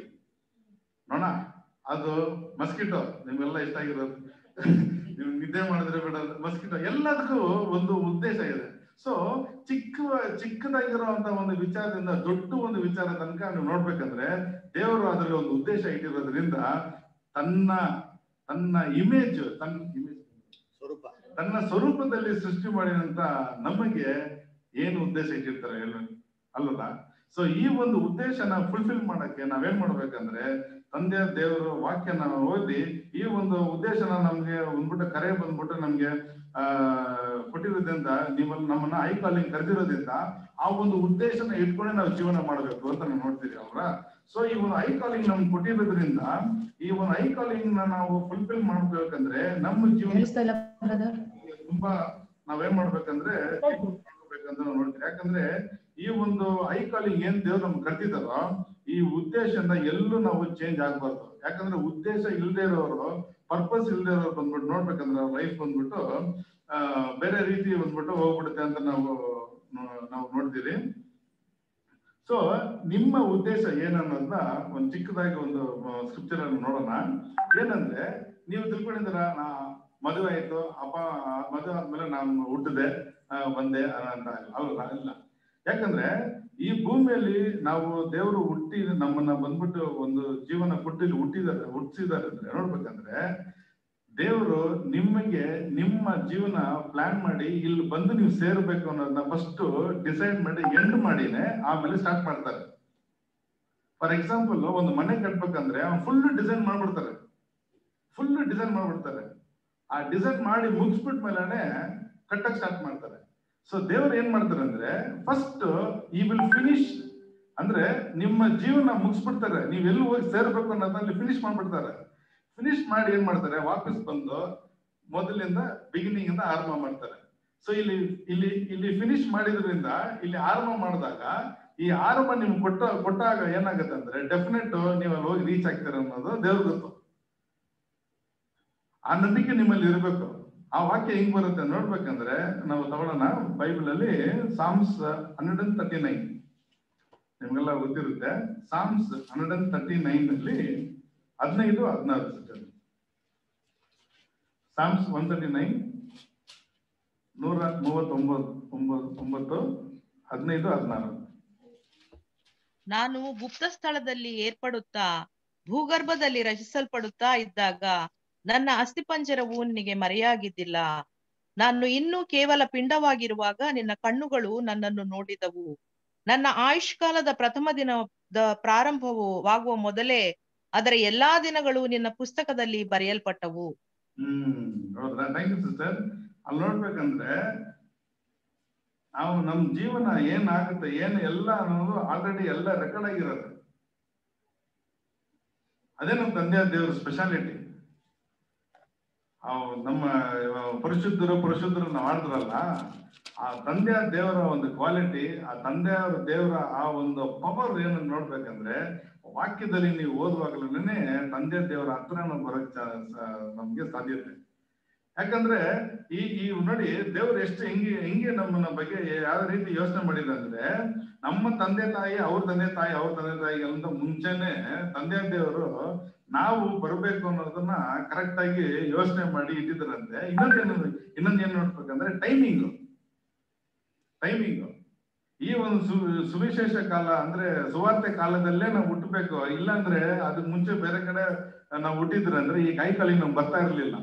S6: ನೋಣ ಅದು ಮಸ್ಕಿಟೋ ನಿಮ್ಗೆಲ್ಲ ಇಷ್ಟ ಆಗಿರೋದು ನೀವು ನಿದ್ದೆ ಮಾಡಿದ್ರೆ ಬೇಡ ಮಸ್ಕಿಟೋ ಎಲ್ಲದಕ್ಕೂ ಒಂದು ಉದ್ದೇಶ ಇದೆ ಸೊ ಚಿಕ್ಕ ಚಿಕ್ಕದಾಗಿರುವಂತ ಒಂದು ವಿಚಾರದಿಂದ ದೊಡ್ಡ ಒಂದು ವಿಚಾರ ತನಕ ನೀವು ನೋಡ್ಬೇಕಂದ್ರೆ ದೇವರು ಅದರಲ್ಲಿ ಒಂದು ಉದ್ದೇಶ ಇಟ್ಟಿರೋದ್ರಿಂದ ತನ್ನ ತನ್ನ ಇಮೇಜ್ ತನ್ನ ಇಮೇಜ್
S8: ಸ್ವರೂಪ
S6: ತನ್ನ ಸ್ವರೂಪದಲ್ಲಿ ಸೃಷ್ಟಿ ಮಾಡಿದಂತ ನಮಗೆ ಏನು ಉದ್ದೇಶ ಇಟ್ಟಿರ್ತಾರೆ ಹೇಳಿ ಅಲ್ಲದ ಸೊ ಈ ಒಂದು ಉದ್ದೇಶನ ಫುಲ್ಫಿಲ್ ಮಾಡಕ್ಕೆ ನಾವೇನ್ ಮಾಡ್ಬೇಕಂದ್ರೆ ತಂದೆ ದೇವರು ವಾಕ್ಯನ ಓದಿ ಈ ಒಂದು ಉದ್ದೇಶನ ನಮ್ಗೆ ಬಂದ್ಬಿಟ್ಟು ಕರೆ ಬಂದ್ಬಿಟ್ಟು ನಮ್ಗೆ ಆ ಕೊಟ್ಟಿರೋದ್ರಿಂದ ನೀವು ನಮ್ಮನ್ನ ಐ ಕಾಲಿಂಗ್ ಕರೆದಿರೋದ್ರಿಂದ ಆ ಒಂದು ಉದ್ದೇಶನ ಇಟ್ಕೊಂಡೆ ನಾವು ಜೀವನ ಮಾಡಬೇಕು ಅಂತ ನಾವು ನೋಡ್ತೀವಿ ಅವರ ಸೊ ಈ ಒಂದು ಐ ಕಾಲಿಂಗ್ ನಮ್ಗೆ ಕೊಟ್ಟಿರೋದ್ರಿಂದ ಈ ಒಂದು ಐ ಕಾಲಿಂಗ್ ನ ನಾವು ಫುಲ್ಫಿಲ್ ಮಾಡ್ಬೇಕಂದ್ರೆ ನಮ್ಮ ಜೀವನ
S4: ಕೇಳಿಸ್ತಾ ಇಲ್ಲ ಬ್ರದರ್
S6: ತುಂಬಾ ನಾವೇನ್ ಮಾಡ್ಬೇಕಂದ್ರೆ ಮಾಡ್ಬೇಕಂತ ನಾವು ನೋಡ್ತೀವಿ ಯಾಕಂದ್ರೆ ಈ ಒಂದು ಐ ಕಾಲಿಂಗ್ ಏನ್ ದೇವ್ರು ನಮ್ಗೆ ಕರ್ತಿದಾರೋ ಈ ಉದ್ದೇಶನ ಎಲ್ಲೂ ನಾವು ಚೇಂಜ್ ಆಗ್ಬಾರ್ದು ಯಾಕಂದ್ರೆ ಉದ್ದೇಶ ಇಲ್ಲದೆ ಇರೋರು ಪರ್ಪಸ್ ಇಲ್ಲದೆ ಇರೋರು ಬಂದ್ಬಿಟ್ಟು ನೋಡ್ಬೇಕಂದ್ರೆ ಅವ್ರ ಲೈಫ್ ಬಂದ್ಬಿಟ್ಟು ಆ, ಬೇರೆ ರೀತಿ ಬಂದ್ಬಿಟ್ಟು ಹೋಗ್ಬಿಡುತ್ತೆ ಅಂತ ನಾವು ನೋ- ನಾವು ನೋಡ್ತೀವಿ ಸೊ ನಿಮ್ಮ ಉದ್ದೇಶ ಏನನ್ನೋದನ್ನ ಒಂದು ಚಿಕ್ಕದಾಗಿ ಒಂದು ಸ್ಕ್ರಿಪ್ಚರ್ ಅಲ್ಲಿ ನೋಡೋಣ ಏನಂದ್ರೆ ನೀವು ತಿಳ್ಕೊಂಡಿದ್ದೀರ ನಾ ಮದುವೆ ಆಯ್ತು ಅಪ್ಪ ಮದುವೆ ಆದ್ಮೇಲೆ ನಾನು ಹುಟ್ಟಿದೆ ಆ, ಬಂದೆ ಅಂತ ಅಲ್ಲ ಇಲ್ಲ ಯಾಕಂದ್ರೆ ಈ ಭೂಮಿಯಲ್ಲಿ ನಾವು ದೇವರು ಹುಟ್ಟಿ ನಮ್ಮನ್ನ ಬಂದ್ಬಿಟ್ಟು ಒಂದು ಜೀವನ ಕೊಟ್ಟು ಇಲ್ಲಿ ಹುಟ್ಟಿದಾರೆ ಹುಟ್ಟಿಸಿದಾರೆ ಅಂದ್ರೆ ನೋಡ್ಬೇಕಂದ್ರೆ ದೇವರು ನಿಮಗೆ ನಿಮ್ಮ ಜೀವನ ಪ್ಲಾನ್ ಮಾಡಿ ಇಲ್ಲಿ ಬಂದು ನೀವು ಸೇರ್ಬೇಕು ಅನ್ನೋದನ್ನ ಫಸ್ಟ್ ಡಿಸೈಡ್ ಮಾಡಿ ಎಂಡ್ ಮಾಡಿನೇ ಆಮೇಲೆ ಸ್ಟಾರ್ಟ್ ಮಾಡ್ತಾರೆ ಫಾರ್ ಎಕ್ಸಾಂಪಲ್ ಒಂದು ಮನೆ ಕಟ್ಬೇಕಂದ್ರೆ ಫುಲ್ ಡಿಸೈನ್ ಮಾಡ್ಬಿಡ್ತಾರೆ ಫುಲ್ ಡಿಸೈನ್ ಮಾಡ್ಬಿಡ್ತಾರೆ ಆ ಡಿಸೈನ್ ಮಾಡಿ ಮುಗಿಸ್ಬಿಟ್ಟ ಮೇಲೆನೆ ಕಟ್ಟಕ್ ಸ್ಟಾರ್ಟ್ ಮಾಡ್ತಾರೆ ಸೊ ದೇವ್ರು ಏನ್ ಮಾಡ್ತಾರೆ ಅಂದ್ರೆ ಫಸ್ಟ್ ಈ ವಿಲ್ ಫಿನಿಶ್ ಅಂದ್ರೆ ನಿಮ್ಮ ಜೀವನ ಮುಗಿಸ್ಬಿಡ್ತಾರೆ ನೀವ್ ಎಲ್ಲಿ ಹೋಗಿ ಸೇರ್ಬೇಕು ಅನ್ನೋದ್ರಲ್ಲಿ ಫಿನಿಶ್ ಮಾಡ್ಬಿಡ್ತಾರೆ ಫಿನಿಶ್ ಮಾಡಿ ಏನ್ ಮಾಡ್ತಾರೆ ವಾಪಸ್ ಬಂದು ಮೊದಲಿಂದ ಬಿಗಿನಿಂಗ್ ಇಂದ ಆರಂಭ ಮಾಡ್ತಾರೆ ಸೊ ಇಲ್ಲಿ ಇಲ್ಲಿ ಇಲ್ಲಿ ಫಿನಿಶ್ ಮಾಡಿದ್ರಿಂದ ಇಲ್ಲಿ ಆರಂಭ ಮಾಡಿದಾಗ ಈ ಆರಂಭ ನಿಮ್ಗೆ ಕೊಟ್ಟ ಕೊಟ್ಟಾಗ ಏನಾಗುತ್ತೆ ಅಂದ್ರೆ ಡೆಫಿನೆಟ್ ನೀವು ಅಲ್ಲಿ ಹೋಗಿ ರೀಚ್ ಆಗ್ತೀರ ಅನ್ನೋದು ದೇವ್ರ ಗೊತ್ತು ಆ ನಂಬಿಕೆ ನಿಮ್ಮಲ್ಲಿ ಇರಬೇಕು ಆ ವಾಕ್ಯ ಹೆಂಗ್ ಬರುತ್ತೆ ನೋಡ್ಬೇಕಂದ್ರೆ ನಾವು ತಗೊಳ್ಳೋಣ ಬೈಬಲ್ ಅಲ್ಲಿ Psalms hundred and thirty nine ನಿಮ್ಗೆಲ್ಲ ಗೊತ್ತಿರುತ್ತೆ Psalms hundred and thirty nine ಅಲ್ಲಿ ಹದಿನೈದು ಹದಿನಾರು ಸಿಗ್ತದೆ ಸಾಮ್ಸ್ ಒನ್ ತರ್ಟಿ ನೈನ್ ನೂರ ಮೂವತ್ತೊಂಬತ್ತು ಒಂಬತ್ತು ಒಂಬತ್ತು ಹದಿನೈದು ಹದಿನಾರು
S3: ನಾನು ಗುಪ್ತ ಸ್ಥಳದಲ್ಲಿ ಏರ್ಪಡುತ್ತಾ ಭೂಗರ್ಭದಲ್ಲಿ ರಚಿಸಲ್ಪಡುತ್ತಾ ಇದ್ದಾಗ ನನ್ನ ಅಸ್ಥಿಪಂಜರವು ನಿನಗೆ ಮರೆಯಾಗಿದ್ದಿಲ್ಲ ನಾನು ಇನ್ನೂ ಕೇವಲ ಪಿಂಡವಾಗಿರುವಾಗ ನಿನ್ನ ಕಣ್ಣುಗಳು ನನ್ನನ್ನು ನೋಡಿದವು ನನ್ನ ಆಯುಷ್ಕಾಲದ ಪ್ರಥಮ ದಿನದ ಪ್ರಾರಂಭವು ಆಗುವ ಮೊದಲೇ ಅದರ ಎಲ್ಲಾ ದಿನಗಳು ನಿನ್ನ ಪುಸ್ತಕದಲ್ಲಿ ಬರೆಯಲ್ಪಟ್ಟವು
S6: ಹ್ಮ್ ಹೌದಾ ಥ್ಯಾಂಕ್ ಯು ಸಿಸ್ಟರ್ ಅಲ್ಲಿ ನೋಡ್ಬೇಕಂದ್ರೆ ನಾವು ನಮ್ ಜೀವನ ಏನಾಗುತ್ತೆ ಏನು ಎಲ್ಲ ಅನ್ನೋದು ಆಲ್ರೆಡಿ ಎಲ್ಲ ರೆಕಾರ್ಡ್ ಆಗಿರೋದು ಅದೇ ನಮ್ಮ ತಂದೆಯ ದೇವ್ರ ಸ್ಪೆಷಾಲಿಟಿ ನಮ್ಮ ಪರಿಶುದ್ಧರು ಪರಿಶುದ್ಧರು ನಾವು ಆಡಿದ್ರಲ್ಲ ಆ ತಂದೆಯ ದೇವರ ಒಂದು ಕ್ವಾಲಿಟಿ ಆ ತಂದೆಯವರ ದೇವರ ಆ ಒಂದು ಪವರ್ ಏನನ್ನ ನೋಡ್ಬೇಕಂದ್ರೆ ವಾಕ್ಯದಲ್ಲಿ ನೀವು ಓದುವಾಗಲೇ ತಂದೆ ದೇವರ ಹತ್ರ ಬರಕ್ ಚ- ಸ- ನಮ್ಗೆ ಸಾಧ್ಯತೆ ಯಾಕಂದ್ರೆ ಈ ಈ ನೋಡಿ ದೇವ್ರು ಎಷ್ಟು ಹೆಂಗೆ ಹೆಂಗೆ ನಮ್ಮನ್ನ ಬಗ್ಗೆ ಯಾವ ರೀತಿ ಯೋಚನೆ ಮಾಡಿದ್ರೆ ಅಂದ್ರೆ ನಮ್ಮ ತಂದೆ ತಾಯಿ ಅವ್ರ ತಂದೆ ತಾಯಿ ಅವ್ರ ತಂದೆ ತಾಯಿ ಅಂತ ಮುಂಚೆನೆ ತಂದೆ ದೇವರು ನಾವು ಬರಬೇಕು ಅನ್ನೋದನ್ನ ಕರೆಕ್ಟ್ ಆಗಿ ಯೋಚನೆ ಮಾಡಿ ಇಟ್ಟಿದ್ರಂತೆ ಇನ್ನೊಂದೇನು ಇನ್ನೊಂದ್ ಏನ್ ನೋಡ್ಬೇಕಂದ್ರೆ ಟೈಮಿಂಗ್ ಟೈಮಿಂಗ್ ಈ ಒಂದು ಸು- ಸುವಿಶೇಷ ಕಾಲ ಅಂದ್ರೆ ಸುವಾರ್ತೆ ಕಾಲದಲ್ಲೇ ನಾವು ಹುಟ್ಟಬೇಕು ಇಲ್ಲಾಂದ್ರೆ ಅದಕ್ ಮುಂಚೆ ಬೇರೆ ಕಡೆ ನಾವು ಹುಟ್ಟಿದ್ರೆ ಅಂದ್ರೆ ಈ ಕೈ ಕಾಲಿಗೆ ನಾವು ಬರ್ತಾ ಇರ್ಲಿಲ್ಲ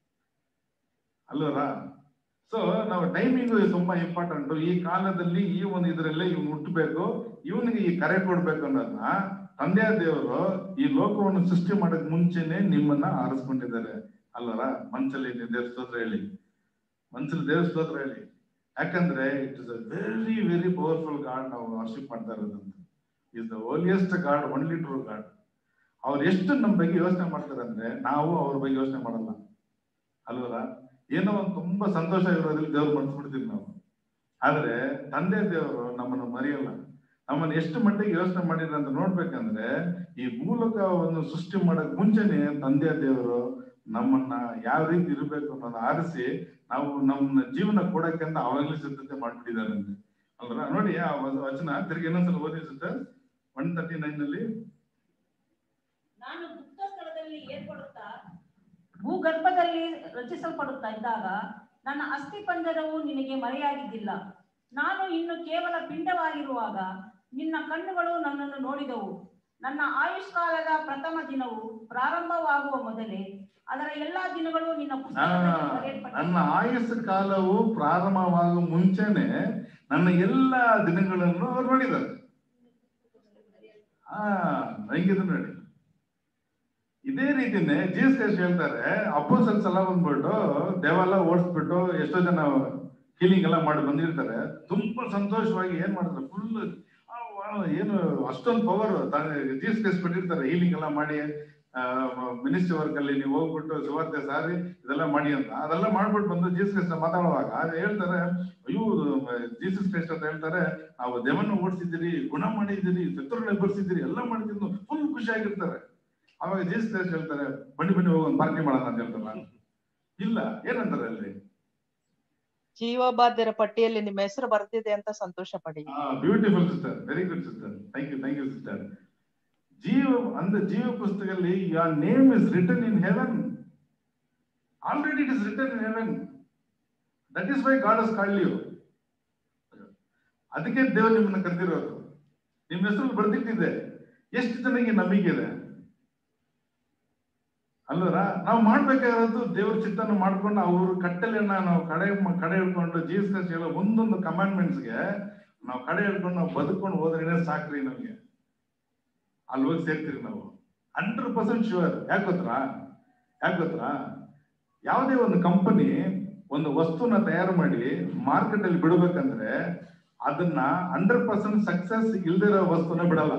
S6: ಅಲ್ವರಾ ಸೊ ನಾವು ಟೈಮಿಂಗ್ ತುಂಬಾ ಇಂಪಾರ್ಟೆಂಟ್ ಈ ಕಾಲದಲ್ಲಿ ಈ ಒಂದು ಇದರಲ್ಲೇ ಇವ್ನು ಹುಟ್ಟಬೇಕು ಇವನಿಗೆ ಈ ಕರೆ ಕೊಡ್ಬೇಕು ಅನ್ನೋದನ್ನ ತಂದೆಯ ದೇವರು ಈ ಲೋಕವನ್ನು ಸೃಷ್ಟಿ ಮಾಡಕ್ ಮುಂಚೆನೆ ನಿಮ್ಮನ್ನ ಆರಿಸ್ಕೊಂಡಿದ್ದಾರೆ ಅಲ್ವರಾ ಮನ್ಸಲ್ಲಿ ನೀವು ದೇವ್ರ ಸ್ತೋತ್ರ ಹೇಳಿ ಮನ್ಸಲ್ಲಿ ದೇವ್ರ ಸ್ತೋತ್ರ ಹೇಳಿ ಯಾಕಂದ್ರೆ it is a very very powerful God ನಾವು ವರ್ಷಿಪ್ ಮಾಡ್ತಾ ಇರೋದಂತ is the holiest God only true God ಅವ್ರು ಎಷ್ಟು ನಮ್ಮ ಬಗ್ಗೆ ಯೋಚನೆ ಮಾಡ್ತಾರೆ ಅಂದ್ರೆ ನಾವು ಅವ್ರ ಬಗ್ಗೆ ಯೋಚನೆ ಮಾಡಲ್ಲ ಅಲ್ವಲ್ಲ ಏನೋ ಒಂದು ತುಂಬಾ ಸಂತೋಷ ಇರೋದ್ರಲ್ಲಿ ದೇವ್ರು ಮನ್ಸ್ಬಿಡ್ತೀವಿ ನಾವು ಆದ್ರೆ ತಂದೆ ದೇವರು ನಮ್ಮನ್ನು ಮರೆಯಲ್ಲ ನಮ್ಮನ್ನ ಎಷ್ಟು ಮಟ್ಟಿಗೆ ಯೋಚನೆ ಮಾಡಿದ್ರೆ ಅಂತ ನೋಡ್ಬೇಕಂದ್ರೆ ಈ ಮೂಲಕವನ್ನು ಸೃಷ್ಟಿ ಮಾಡಕ್ ಮುಂಚೆನೆ ತಂದೆ ದೇವರು ನಮ್ಮನ್ನ ಯಾವ ರೀತಿ ಇರಬೇಕು ಅನ್ನೋದು ಆರಿಸಿ ನಾವು ನಮ್ಮ ಜೀವನ ಕೊಡಕ್ಕೆ ಅಂತ ಅವಾಗಲೇ ಸಿದ್ಧತೆ ಮಾಡ್ಬಿಟ್ಟಿದಾರಂತೆ ಅಲ್ವಾ ನೋಡಿ ಆ ಒಂದು ವಚನ ತಿರ್ಗಿ ಇನ್ನೊಂದ್ಸಲ ಓದಿ ಸರ್ ಒನ್ ತರ್ಟಿ ನೈನ್ ನಲ್ಲಿ
S7: ನಾನು ಗುಪ್ತ ಸ್ಥಳದಲ್ಲಿ ಏರ್ಪಡುತ್ತಾ ಭೂಗರ್ಭದಲ್ಲಿ ರಚಿಸಲ್ಪಡುತ್ತಾ ಇದ್ದಾಗ ನನ್ನ ಅಸ್ಥಿ ಪಂಜರವು ನಿನಗೆ ಮರೆಯಾಗಿದ್ದಿಲ್ಲ ನಾನು ಇನ್ನು ಕೇವಲ ಪಿಂಡವಾಗಿರುವಾಗ ನಿನ್ನ ಕಣ್ಣುಗಳು ನನ್ನನ್ನು ನೋಡಿದವು ನನ್ನ ಆಯುಷ್ಕಾಲದ ಪ್ರಥಮ ದಿನವು ಪ್ರಾರಂಭವಾಗುವ ಮೊದಲೇ ಅದರ ಎಲ್ಲಾ ದಿನಗಳು ನಿನ್ನ
S6: ಆ,
S7: ಪುಸ್ತಕದಲ್ಲಿ ಬರೆಯಲ್ಪಟ್ಟಿವೆ.
S6: ನನ್ನ ಆಯಸ್ಸು ಕಾಲವು ಪ್ರಾರಂಭವಾಗುವ ಮುಂಚೆನೆ ನನ್ನ ಎಲ್ಲ ದಿನಗಳನ್ನು ಅವ್ರು ನೋಡಿದ್ದಾರೆ ಆ ಹೆಂಗಿದೆ ನೋಡಿ ಇದೇ ರೀತಿನೇ ಜೀಸಸ್ ಕ್ರೈಸ್ಟ್ ಹೇಳ್ತಾರೆ ಅಪೋಸಲ್ಸ್ ಎಲ್ಲ ಬಂದ್ಬಿಟ್ಟು ದೇವೆಲ್ಲ ಓಡಿಸ್ಬಿಟ್ಟು ಎಷ್ಟೋ ಜನ ಹೀಲಿಂಗ್ ಎಲ್ಲ ಮಾಡಿ ಬಂದಿರ್ತಾರೆ ತುಂಬಾ ಸಂತೋಷವಾಗಿ ಏನ್ ಮಾಡ್ತಾರೆ ಫುಲ್ ಏನು ಅಷ್ಟೊಂದು ಪವರ್ ಜೀಸಸ್ ಕ್ರೈಸ್ಟ್ ಬಿಟ್ಟಿರ್ತಾರೆ ಹೀಲಿಂಗ್ ಎಲ್ಲ ಮಾಡಿ ಮಿನಿಸ್ಟ್ರಿ ವರ್ಕ್ ಅಲ್ಲಿ ನೀವು ಹೋಗ್ಬಿಟ್ಟು ಸುವಾರ್ತೆ ಸಾರಿ ಇದೆಲ್ಲ ಮಾಡಿ ಅಂತ ಅದೆಲ್ಲ ಮಾಡ್ಬಿಟ್ಟು ಬಂದು ಜೀಸಸ್ ಕ್ರೈಸ್ಟ್ ಮಾತಾಡುವಾಗ ಅದು ಹೇಳ್ತಾರೆ ಅಯ್ಯೋ ಜೀಸಸ್ ಕ್ರೈಸ್ಟ್ ಅಂತ ಹೇಳ್ತಾರೆ ನಾವು ದೇವನ್ನ ಓಡಿಸಿದ್ದೀರಿ ಗುಣ ಮಾಡಿದ್ದೀರಿ ಶತ್ರುಗಳನ್ನ ಎಬ್ಬರಿಸಿದ್ದೀರಿ ಎಲ್ಲ ಮಾಡಿದ್ದು ಫುಲ್ ಖುಷಿಯಾಗಿರ್ತಾರೆ ಅವಾಗ ಜೀಸಸ್ ಕ್ರೈಸ್ಟ್ ಹೇಳ್ತಾರೆ ಬನ್ನಿ ಬನ್ನಿ ಹೋಗಿ ಒಂದು ಪಾರ್ಟಿ ಮಾಡೋಣ ಅಂತ ಹೇಳ್ತಾರ ಇಲ್ಲ ಏನಂತಾರೆ ಅಲ್ಲಿ
S3: ಜೀವಬಾಧ್ಯರ ಪಟ್ಟಿಯಲ್ಲಿ ನಿಮ್ಮ ಹೆಸರು ಬರ್ತಿದೆ ಅಂತ ಸಂತೋಷ ಪಡಿ
S6: beautiful sister very good sister thank you thank you sister ಜೀವ ಅಂದ್ರೆ ಜೀವ ಪುಸ್ತಕದಲ್ಲಿ ಯಾರ್ name is written in heaven already it is written in heaven that is why God has called you ಅದಕ್ಕೆ ದೇವರು ನಿಮ್ಮನ್ನ ಕರೆದಿರೋದು ನಿಮ್ಮ ಹೆಸರು ಬರ್ದಿಟ್ಟಿದೆ ಎಷ್ಟು ಜನಕ್ಕೆ ನಂಬಿಕೆ ಇದೆ ಅಲ್ವರ ನಾವು ಮಾಡ್ಬೇಕಾಗಿರೋದು ದೇವ್ರ ಚಿತ್ತನ ಮಾಡ್ಕೊಂಡು ಅವ್ರ ಕಟ್ಟಲೆಯನ್ನ ನಾವು ಕಡೆ ಕಡೆ ಹಿಡ್ಕೊಂಡು ಜೀಸಸ್ ಹೇಳೋ ಒಂದೊಂದು ಕಮಾಂಡ್ಮೆಂಟ್ಸ್ಗೆ ನಾವು ಕಡೆ ಹಿಡ್ಕೊಂಡು ನಾವು ಬದುಕೊಂಡು ಹೋದ್ರೇನೆ ಸಾಕ್ರಿ ನಮ್ಗೆ ಅಲ್ಲಿ ಹೋಗಿ ಸೇರ್ತೀರಿ ನಾವು ಹಂಡ್ರೆಡ್ ಪರ್ಸೆಂಟ್ ಶೂರ್ ಯಾಕೆ ಗೊತ್ತಾ ಯಾಕೆ ಗೊತ್ತಾ ಯಾವುದೇ ಒಂದು ಕಂಪನಿ ಒಂದು ವಸ್ತುನ ತಯಾರು ಮಾಡಿ ಮಾರ್ಕೆಟ್ ಅಲ್ಲಿ ಬಿಡಬೇಕಂದ್ರೆ ಅದನ್ನ ಹಂಡ್ರೆಡ್ ಪರ್ಸೆಂಟ್ ಸಕ್ಸಸ್ ಇಲ್ದಿರೋ ವಸ್ತುನ ಬಿಡಲ್ಲ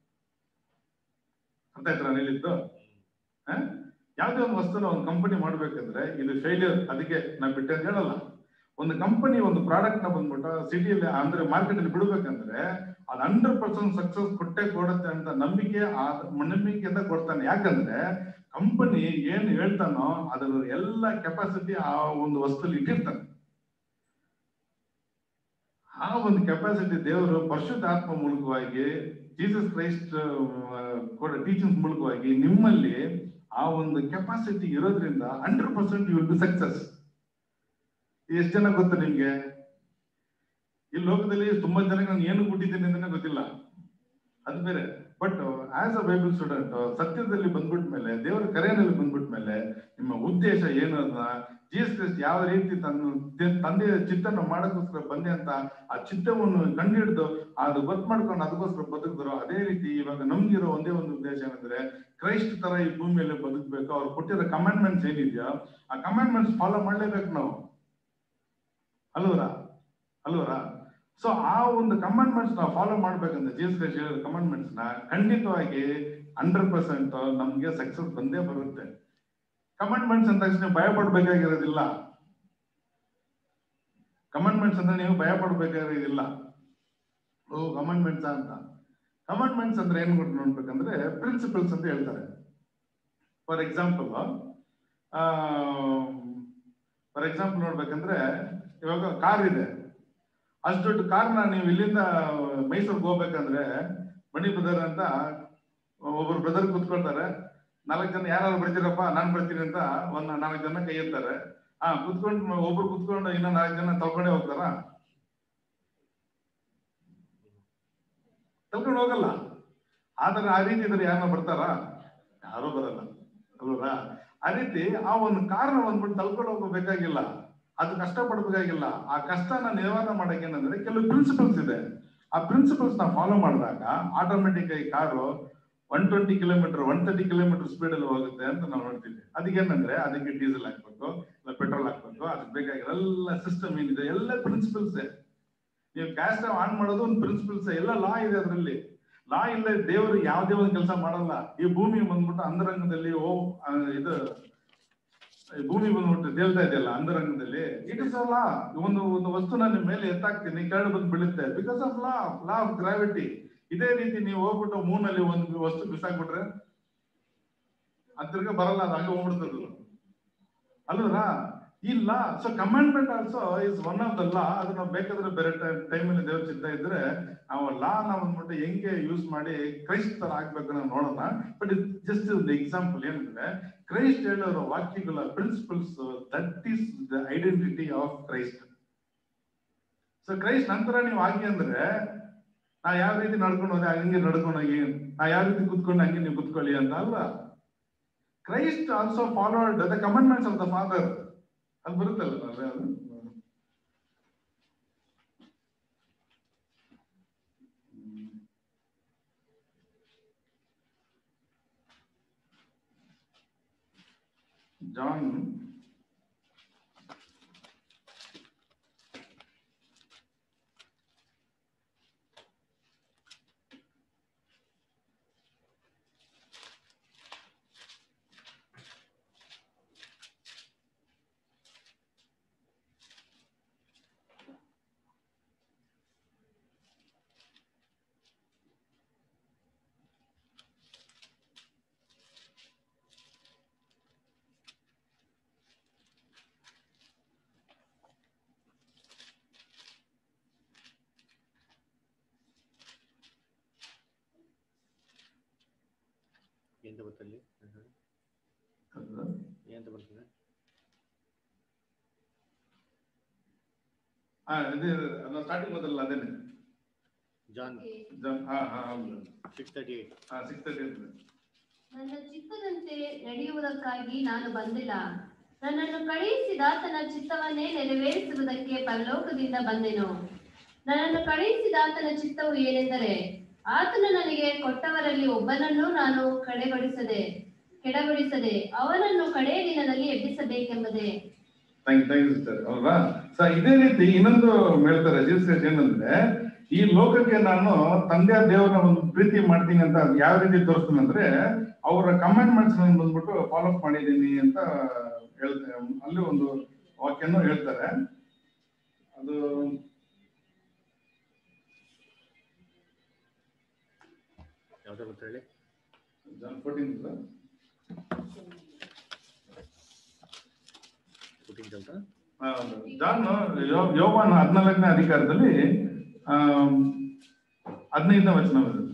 S6: ಅರ್ಥ ಆಯ್ತಾ ನಾನು ಹೇಳಿದ್ದು ಹ? ಯಾವುದೇ ಒಂದು ವಸ್ತುನ ಒಂದು ಕಂಪನಿ ಮಾಡ್ಬೇಕಂದ್ರೆ ಇದು ಫೇಲಿಯರ್ ಅದಕ್ಕೆ ನಾ ಬಿಟ್ಟೆ ಅಂತ ಹೇಳಲ್ಲ ಒಂದು ಕಂಪನಿ ಒಂದು ಪ್ರಾಡಕ್ಟ್ ನ ಬಂದ್ಬಿಟ್ಟು ಸಿಟಿಯಲ್ಲಿ ಅಂದ್ರೆ ಮಾರ್ಕೆಟ್ ಅಲ್ಲಿ ಬಿಡ್ಬೇಕಂದ್ರೆ ಅದು ಹಂಡ್ರೆಡ್ ಪರ್ಸೆಂಟ್ ಸಕ್ಸಸ್ ಕೊಟ್ಟೆ ಕೊಡುತ್ತೆ ಅಂತ ನಂಬಿಕೆ ಆ ನಂಬಿಕೆಯಿಂದ ಕೊಡ್ತಾನೆ ಯಾಕಂದ್ರೆ ಕಂಪನಿ ಏನ್ ಹೇಳ್ತಾನೋ ಅದರ ಎಲ್ಲ ಕೆಪಾಸಿಟಿ ಆ ಒಂದು ವಸ್ತುಲಿ ಇಟ್ಟಿರ್ತಾನೆ ಆ ಒಂದು ಕೆಪಾಸಿಟಿ ದೇವರು ಪರಿಶುದ್ಧ ಆತ್ಮ ಮೂಲಕವಾಗಿ ಜೀಸಸ್ ಕ್ರೈಸ್ಟ್ ಕೊಡ ಟೀಚಿಂಗ್ಸ್ ಮೂಲಕವಾಗಿ ನಿಮ್ಮಲ್ಲಿ ಆ ಒಂದು ಕೆಪಾಸಿಟಿ ಇರೋದ್ರಿಂದ hundred percent you will be success ಎಷ್ಟು ಜನ ಗೊತ್ತು ನಿಮ್ಗೆ ಈ ಲೋಕದಲ್ಲಿ ತುಂಬಾ ಜನಕ್ಕೆ ನಾನು ಏನು ಕೊಟ್ಟಿದ್ದೀನಿ ಅಂತಾನೆ ಗೊತ್ತಿಲ್ಲ ಅದು ಬೇರೆ but as a Bible student ಸತ್ಯದಲ್ಲಿ ಬಂದ್ಬಿಟ್ಟ ಮೇಲೆ ದೇವರ ಕರೆಯಲ್ಲಿ ಬಂದ್ಬಿಟ್ಟ ಮೇಲೆ ನಿಮ್ಮ ಉದ್ದೇಶ ಏನು ಅದನ್ನ ಜೀಸಸ್ ಕ್ರಿಸ್ಟ್ ಯಾವ ರೀತಿ ತನ್ನ ತೆ- ತಂದೆಯ ಚಿತ್ತನ ಮಾಡಕ್ಕೋಸ್ಕರ ಬಂದೆ ಅಂತ ಆ ಚಿತ್ತವನ್ನು ಕಂಡುಹಿಡಿದು ಅದು ಗೊತ್ತು ಮಾಡ್ಕೊಂಡು ಅದಕ್ಕೋಸ್ಕರ ಬದುಕಿದ್ರು ಅದೇ ರೀತಿ ಇವಾಗ ನಮ್ಗಿರೋ ಒಂದೇ ಒಂದು ಉದ್ದೇಶ ಏನಂದ್ರೆ ಕ್ರೈಸ್ಟ್ ತರ ಈ ಭೂಮಿಯಲ್ಲಿ ಬದುಕಬೇಕು ಅವ್ರು ಕೊಟ್ಟಿರೋ ಕಮಾಂಡ್ಮೆಂಟ್ಸ್ ಏನಿದೆಯೋ ಆ ಕಮಾಂಡ್ಮೆಂಟ್ಸ್ ಫಾಲೋ ಮಾಡ್ಲೇಬೇಕು ನಾವು ಅಲ್ವರಾ ಅಲ್ವರಾ ಸೊ ಆ ಒಂದು ಕಮಾಂಡ್ಮೆಂಟ್ಸ್ ನಾವು ಫಾಲೋ ಮಾಡ್ಬೇಕಂದ್ರೆ ಜೀಸಸ್ ಕ್ರೈಸ್ಟ್ ಹೇಳಿದ ಕಮಾಂಡ್ಮೆಂಟ್ಸ್ ನ ಖಂಡಿತವಾಗಿ ಹಂಡ್ರೆಡ್ ಪರ್ಸೆಂಟ್ ನಮ್ಗೆ ಸಕ್ಸಸ್ ಬಂದೇ ಬರುತ್ತೆ ಕಮಾಂಡ್ಮೆಂಟ್ಸ್ ಅಂದ ತಕ್ಷಣ ಭಯ ಪಡ್ಬೇಕಾಗಿರೋದಿಲ್ಲ ಕಮಾಂಡ್ಮೆಂಟ್ಸ್ ಅಂದ್ರೆ ನೀವು ಭಯ ಪಡ್ಬೇಕಾಗಿರೋದಿಲ್ಲ ಓ ಕಮಾಂಡ್ಮೆಂಟ್ಸ್ ಅಂತ ಕಮಾಂಡ್ಮೆಂಟ್ಸ್ ಅಂದ್ರೆ ಏನ್ ಗೊತ್ತು ನೋಡ್ಬೇಕಂದ್ರೆ ಪ್ರಿನ್ಸಿಪಲ್ಸ್ ಅಂತ ಹೇಳ್ತಾರೆ ಫಾರ್ ಎಕ್ಸಾಂಪಲ್ ಫಾರ್ ಎಕ್ಸಾಂಪಲ್ ನೋಡ್ಬೇಕಂದ್ರೆ ಇವಾಗ ಕಾರ್ ಇದೆ ಅಷ್ಟು ದೊಡ್ಡ ಕಾರ್ನ ನೀವು ಇಲ್ಲಿಂದ ಮೈಸೂರಿಗೆ ಹೋಗ್ಬೇಕಂದ್ರೆ ಮಣಿ ಬ್ರದರ್ ಅಂತ ಒಬ್ಬರು ಬ್ರದರ್ ಕೂತ್ಕೊಳ್ತಾರೆ ನಾಲ್ಕು ಜನ ಯಾರು ಬರ್ತೀರಪ್ಪ ನಾನ್ ಬರ್ತೀನಿ ಅಂತ ಒಂದ್ ನಾಲ್ಕು ಜನ ಕೈ ಎತ್ತಾರೆ ಹಾ ಕುತ್ಕೊಂಡು ಒಬ್ರು ಕುತ್ಕೊಂಡು ಇನ್ನ ನಾಲ್ಕು ಜನ ತಳ್ಕೊಂಡೇ ಹೋಗ್ತಾರ ತಳ್ಕೊಂಡು ಹೋಗಲ್ಲ ಆದ್ರೆ ಆ ರೀತಿ ಇದ್ರೆ ಯಾರನ್ನ ಬರ್ತಾರ ಯಾರು ಬರಲ್ಲ ಅಲ್ವಾ ಆ ರೀತಿ ಆ ಒಂದು ಕಾರಣ ಬಂದ್ಬಿಟ್ಟು ತಳ್ಕೊಂಡು ಹೋಗಬೇಕಾಗಿಲ್ಲ ಅದು ಕಷ್ಟ ಪಡ್ಬೇಕಾಗಿಲ್ಲ ಆ ಕಷ್ಟನ ನಿವಾರಣೆ ಮಾಡಕ್ಕೆ ಏನಂದ್ರೆ ಕೆಲವು ಪ್ರಿನ್ಸಿಪಲ್ಸ್ ಇದೆ ಆ ಪ್ರಿನ್ಸಿಪಲ್ಸ್ ನ ಫಾಲೋ ಮಾಡಿದಾಗ ಆಟೋಮೆಟಿಕ್ ಆಗಿ car one twenty kilometre one thirty kilometre speed ಅಲ್ಲಿ ಹೋಗುತ್ತೆ ಅಂತ ನಾವು ನೋಡ್ತೀವಿ ಅದಕ್ಕೆ ಏನಂದ್ರೆ ಅದಕ್ಕೆ ಡೀಸೆಲ್ ಹಾಕ್ಬೇಕು ಇಲ್ಲ ಪೆಟ್ರೋಲ್ ಹಾಕ್ಬೇಕು ಅದಕ್ಕೆ ಬೇಕಾಗಿರೋ ಎಲ್ಲ ಸಿಸ್ಟಮ್ ಏನಿದೆ ಎಲ್ಲ ಪ್ರಿನ್ಸಿಪಲ್ಸ್ ನೀವು ಗ್ಯಾಸ್ ಸ್ಟವ್ ಆನ್ ಮಾಡೋದು ಒಂದು ಪ್ರಿನ್ಸಿಪಲ್ಸ್ ಎಲ್ಲ ಲಾ ಇದೆ ಅದರಲ್ಲಿ ಲಾ ಇಲ್ಲ ದೇವರು ಯಾವುದೇ ಒಂದು ಕೆಲಸ ಮಾಡಲ್ಲ ಈ ಭೂಮಿ ಬಂದ್ಬಿಟ್ಟು ಅಂತರಂಗದಲ್ಲಿ ಓ ಆ, ಇದು ಈ ಭೂಮಿ ಬಂದ್ಬಿಟ್ಟು ತೇಲ್ತಾ ಇದೆಯಲ್ಲ ಅಂತರಂಗದಲ್ಲಿ ಇಟ್ ಇಸ್ ಅಲ್ಲ ಒಂದು ಒಂದು ವಸ್ತುನ ನಿಮ್ ಮೇಲೆ ಎತ್ತಾಕ್ತೀನಿ ಕೆಳಗೆ ಬಂದು ಬೀಳುತ್ತೆ because of law law of gravity ಇದೇ ರೀತಿ ನೀವು ಹೋಗ್ಬಿಟ್ಟು ಮೂನಲ್ಲಿ ಒಂದು ವಸ್ತು ಬಿಸಾಕ್ಬಿಟ್ರೆ ಅದ್ ತಿರ್ಗ ಬರಲ್ಲ ಅದು ಹಂಗೆ ಹೋಗ್ಬಿಡ್ತದ ಅಲ್ವರಾ ಇಲ್ಲ so commandment also is one of the law ಅದು ನಾವು ಬೇಕಾದ್ರೆ ಬೇರೆ ಟೈಮ್ ಅಲ್ಲಿ ದೇವ್ರ ಚಿತ್ತ ಇದ್ರೆ ನಾವು ಲಾ ನಾವು ಅಂದ್ಬಿಟ್ಟು ಹೆಂಗೆ ಯೂಸ್ ಮಾಡಿ ಕ್ರೈಸ್ಟ್ ತರ ಆಗ್ಬೇಕು ನಾವು ನೋಡೋಣ ಬಟ್ ಇಟ್ ಜಸ್ಟ್ ಒಂದು ಎಕ್ಸಾಂಪಲ್ ಏನಂದ್ರೆ ಕ್ರೈಸ್ಟ್ ಹೇಳೋರ ವಾಕ್ಯಗಳ principles that is the identity of Christ so Christ ನಂತರ ನೀವು ಆಗಿ ಅಂದ್ರೆ ನಾ ಯಾವ ರೀತಿ ನಡ್ಕೊಂಡು ಹೋದೆ ಹಂಗೆ ನಡ್ಕೊಂಡು ಹೋಗಿ ನಾ ಯಾವ ರೀತಿ ಕುತ್ಕೊಂಡು ಹಂಗೆ ನೀವು ಕುತ್ಕೊಳ್ಳಿ ಅಂತ ಅಲ್ವಾ Christ also followed the commandments of the father ಅದು ಬರುತ್ತಲ್ಲ ಅಲ್ವೇ ಅದು ಜಾನ್
S8: ಎಂತ ಗೊತ್ತಲ್ಲಿ ಎಂತ ಬರ್ತದೆ
S6: ಹಾ ಅದೇ ಸ್ಟಾರ್ಟಿಂಗ್ ಮೊದಲ ಅದೇನೆ
S8: ಜಾನ್
S6: ಜಾನ್ ಹಾ ಹಾ ಹೌದು
S8: ಸಿಕ್ಸ್ ತರ್ಟಿ ಏಟ್
S6: ಹಾ ಸಿಕ್ಸ್ ತರ್ಟಿ ಇರ್ತದೆ
S13: ನನ್ನ ಚಿತ್ತದಂತೆ ನಡೆಯುವುದಕ್ಕಾಗಿ ನಾನು ಬಂದಿಲ್ಲ ನನ್ನನ್ನು ಕಳುಹಿಸಿದಾತನ ಚಿತ್ತವನ್ನೇ ನೆರವೇರಿಸುವುದಕ್ಕೆ ಪರಲೋಕದಿಂದ ಬಂದೆನು ನನ್ನನ್ನು ಕಳುಹಿಸಿದಾತನ ಚಿತ್ತವು ಏನೆಂದರೆ ಆತನು ನನಗೆ ಕೊಟ್ಟವರಲ್ಲಿ ಒಬ್ಬನನ್ನೂ ನಾನು ಕಡೆಗೊಳಿಸದೆ ಕೆಡಗೊಳಿಸದೆ ಅವನನ್ನು ಕಡೆಯ ದಿನದಲ್ಲಿ ಎಬ್ಬಿಸಬೇಕೆಂಬುದೇ
S6: ಥ್ಯಾಂಕ್ ಥ್ಯಾಂಕ್ ಯು ಸಿಸ್ಟರ್ ಅಲ್ವಾ ಸೊ ಇದೇ ರೀತಿ ಇನ್ನೊಂದು ಹೇಳ್ತಾರೆ ಜೀಸಸ್ ಏನಂದ್ರೆ ಈ ಲೋಕಕ್ಕೆ ನಾನು ತಂದೆ ದೇವರನ್ನ ಒಂದು ಪ್ರೀತಿ ಮಾಡ್ತೀನಿ ಅಂತ ಯಾವ ರೀತಿ ತೋರಿಸ್ತೀನಿ ಅಂದ್ರೆ ಅವರ ಕಮೆಂಟ್ಮೆಂಟ್ಸ್ ಬಂದ್ಬಿಟ್ಟು ಫಾಲೋ ಅಪ್ ಮಾಡಿದ್ದೀನಿ ಅಂತ ಹೇಳ್ತಾರೆ ಅಲ್ಲಿ ಒಂದು ವಾಕ್ಯನೂ ಹೇಳ್ತಾರೆ ಅದು
S8: ಯಾವ್ದು ಗೊತ್ತ ಹೇಳಿ
S6: ಜಾನ್ ಫೋರ್ಟೀನ್
S8: ಫೋರ್ಟೀನ್ ಅಂತ
S6: ಜಾನ್ ಯೋ- ಯೋವಾನ ಹದಿನಾಲ್ಕನೇ ಅಧಿಕಾರದಲ್ಲಿ ಆಮ್, ಹದಿನೈದನೇ ವಚನ ಬರುತ್ತೆ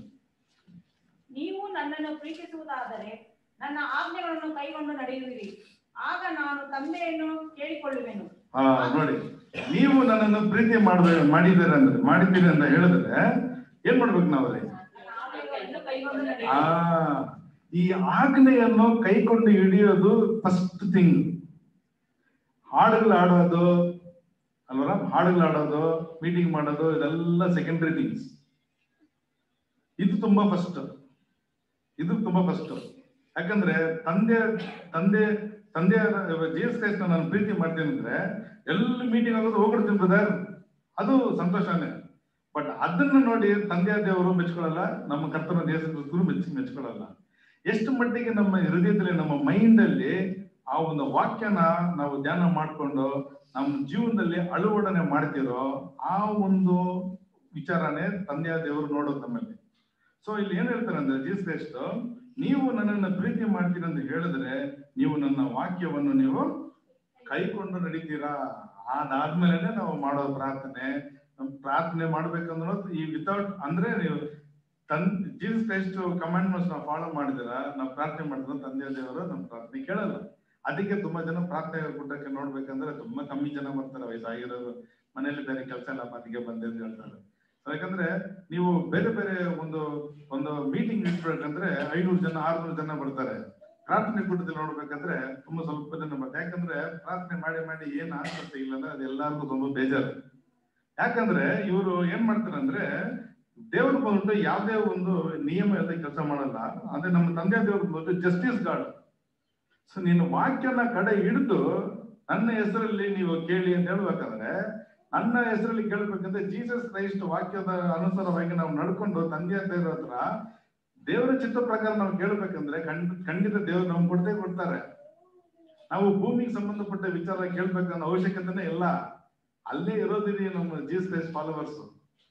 S7: ನೀವು ನನ್ನನ್ನು ಪ್ರೀತಿಸುವುದಾದರೆ ನನ್ನ ಆಜ್ಞೆಗಳನ್ನು ಕೈಗೊಂಡು ನಡೆಯುವಿರಿ ಆಗ ನಾನು ತಂದೆಯನ್ನು ಕೇಳಿಕೊಳ್ಳುವೆನು
S6: ಹಾ ನೋಡಿ ನೀವು ನನ್ನನ್ನು ಪ್ರೀತಿ ಮಾಡ್ಬೇಕು ಮಾಡಿದ್ದೀರ ಅಂದ್ರೆ ಮಾಡಿದ್ದೀರಿ ಅಂತ ಹೇಳಿದ್ರೆ ಏನ್ ಮಾಡ್ಬೇಕು ನಾವಲ್ಲಿ
S7: ಆಜ್ಞೆಗಳನ್ನು ಕೈಗೊಂಡು
S6: ಆ
S7: ನಡೆಯುವಿರಿ
S6: ಈ ಆಜ್ಞೆಯನ್ನು ಕೈಕೊಂಡು ಹಿಡಿಯೋದು ಫಸ್ಟ್ ಥಿಂಗ್ ಹಾಡುಗಳು ಆಡೋದು ಅಲ್ವರ ಹಾಡುಗಳು ಆಡೋದು ಮೀಟಿಂಗ್ ಮಾಡೋದು ಇದೆಲ್ಲ ಸೆಕೆಂಡರಿ ಥಿಂಗ್ಸ್ ಇದು ತುಂಬಾ ಫಸ್ಟ್ ಇದು ತುಂಬಾ ಫಸ್ಟ್ ಯಾಕಂದ್ರೆ ತಂದೆ ತಂದೆ ತಂದೆ ಜೀಸಸ್ ಕ್ರೈಸ್ಟ್ ನಾನು ಪ್ರೀತಿ ಮಾಡ್ತೀನಿ ಅಂದ್ರೆ ಎಲ್ಲಿ ಮೀಟಿಂಗ್ ಆಗೋದು ಹೋಗ್ಬಿಡ್ತೀನಿ ಬ್ರದರ್ ಅದು ಸಂತೋಷನೇ ಬಟ್ ಅದನ್ನ ನೋಡಿ ತಂದೆಯ ದೇವರು ಮೆಚ್ಕೊಳ್ಳಲ್ಲ ನಮ್ಮ ಕರ್ತನ ದೇಶ ಕ್ರಿಸ್ತರು ಮೆಚ್ಚಿ ಮೆಚ್ಕೊಳ್ಳಲ್ಲ ಎಷ್ಟು ಮಟ್ಟಿಗೆ ನಮ್ಮ ಹೃದಯದಲ್ಲಿ ನಮ್ಮ ಮೈಂಡ್ ಅಲ್ಲಿ ಆ ಒಂದು ವಾಕ್ಯನ ನಾವು ಧ್ಯಾನ ಮಾಡ್ಕೊಂಡು ನಮ್ಮ ಜೀವನದಲ್ಲಿ ಅಳವಡನೆ ಮಾಡ್ತಿರೋ ಆ ಒಂದು ವಿಚಾರನೇ ತಂದೆಯ ದೇವರು ನೋಡೋದು ನಮ್ಮಲ್ಲಿ ಸೊ ಇಲ್ಲಿ ಏನ್ ಹೇಳ್ತಾರೆ ಅಂದ್ರೆ ಜೀಸ್ ಕ್ರೈಸ್ಟ್ ನೀವು ನನ್ನನ್ನು ಪ್ರೀತಿ ಮಾಡ್ತೀರಿ ಅಂತ ಹೇಳಿದ್ರೆ ನೀವು ನನ್ನ ವಾಕ್ಯವನ್ನು ನೀವು ಕೈಕೊಂಡು ನಡೀತೀರಾ ಅದಾದ್ಮೇಲೆ ನಾವು ಮಾಡೋ ಪ್ರಾರ್ಥನೆ ನಮ್ ಪ್ರಾರ್ಥನೆ ಮಾಡ್ಬೇಕಂದ್ರೆ ಈ ವಿತೌಟ್ ಅಂದ್ರೆ ನೀವು ತನ್ ಜೀಸಸ್ ಕ್ರೈಸ್ಟ್ ಕಮಾಂಡ್ಮೆಂಟ್ಸ್ ನಾವು ಫಾಲೋ ಮಾಡಿದಿರ ನಾವು ಪ್ರಾರ್ಥನೆ ಮಾಡಿದ್ರೆ ತಂದೆ ದೇವರು ನಮ್ಮ ಪ್ರಾರ್ಥನೆ ಕೇಳಲ್ಲ ಅದಕ್ಕೆ ತುಂಬಾ ಜನ ಪ್ರಾರ್ಥನೆ ಕೂಟಕ್ಕೆ ನೋಡ್ಬೇಕಂದ್ರೆ ತುಂಬಾ ಕಮ್ಮಿ ಜನ ಬರ್ತಾರೆ ವಯಸ್ಸಾಗಿರೋರು ಮನೇಲಿ ಬೇರೆ ಕೆಲಸ ಎಲ್ಲ ಮತ್ತಿಗೆ ಬಂದೆ ಅಂತ ಹೇಳ್ತಾರೆ So ಯಾಕಂದ್ರೆ ನೀವು ಬೇರೆ ಬೇರೆ ಒಂದು ಒಂದು ಮೀಟಿಂಗ್ ಇಟ್ಬೇಕಂದ್ರೆ ಐನೂರು ಜನ ಆರ್ನೂರು ಜನ ಬರ್ತಾರೆ ಪ್ರಾರ್ಥನೆ ಕೂಟದಲ್ಲಿ ನೋಡ್ಬೇಕಂದ್ರೆ ತುಂಬಾ ಸ್ವಲ್ಪ ಜನ ಬರ್ತಾರೆ ಯಾಕಂದ್ರೆ ಪ್ರಾರ್ಥನೆ ಮಾಡಿ ಮಾಡಿ ಏನ್ ಆಸಕ್ತಿ ಇಲ್ಲ ಅಂದ್ರೆ ಅದು ಎಲ್ಲಾರ್ಗು ತುಂಬಾ ಬೇಜಾರು ಯಾಕಂದ್ರೆ ಇವರು ಏನ್ ಮಾಡ್ತಾರೆ ಅಂದ್ರೆ ದೇವ್ರು ಬಂದ್ಬಿಟ್ಟು ಯಾವ್ದೇ ಒಂದು ನಿಯಮ ಇಲ್ಲದೆ ಕೆಲಸ ಮಾಡಲ್ಲ ಅದೇ ನಮ್ಮ ತಂದೆ ದೇವ್ರು ಬಂದ್ಬಿಟ್ಟು ಜಸ್ಟಿಸ್ ಗಾಡ್ ಸೊ ನೀನು ವಾಕ್ಯನ ಕಡೆ ಹಿಡಿದು ನನ್ನ ಹೆಸರಲ್ಲಿ ನೀವು ಕೇಳಿ ಅಂತ ಹೇಳ್ಬೇಕಂದ್ರೆ ನನ್ನ ಹೆಸರಲ್ಲಿ ಕೇಳ್ಬೇಕಂದ್ರೆ ಜೀಸಸ್ ಕ್ರೈಸ್ಟ್ ವಾಕ್ಯದ ಅನುಸಾರವಾಗಿ ನಾವು ನಡ್ಕೊಂಡು ತಂದೆಯ ದೇವ್ರ ಹತ್ರ ದೇವರ ಚಿತ್ತ ಪ್ರಕಾರ ನಾವು ಕೇಳ್ಬೇಕಂದ್ರೆ ಖಂಡ ಖಂಡಿತ ದೇವ್ರು ನಮ್ಗೆ ಕೊಡ್ತೇ ಕೊಡ್ತಾರೆ ನಾವು ಭೂಮಿಗೆ ಸಂಬಂಧಪಟ್ಟ ವಿಚಾರ ಕೇಳ್ಬೇಕನ್ನೋ ಅವಶ್ಯಕತೆನೇ ಇಲ್ಲ ಅಲ್ಲೇ ಇರೋದಿರಿ ನಮ್ಮ ಜೀಸಸ್ ಕ್ರೈಸ್ಟ್ ಫಾಲೋವರ್ಸ್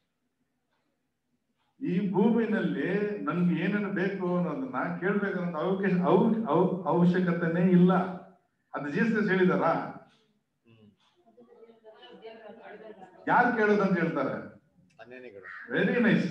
S6: ಈ ಭೂಮಿನಲ್ಲಿ ನನ್ಗೆ ಏನೇನು ಬೇಕು ಅನ್ನೋದನ್ನ ಕೇಳ್ಬೇಕನ್ನೋ ಅವಕಾಶ ಅವ್- ಅವ್- ಅವಶ್ಯಕತೆನೇ ಇಲ್ಲ ಅದು ಜೀಸಸ್ ಕ್ರೈಸ್ಟ್ ಹೇಳಿದಾರಾ ಯಾರು ಕೇಳೋದಂತ ಹೇಳ್ತಾರೆ
S8: ಅನ್ಯನಿಗಳು
S6: ವೆರಿ ನೈಸ್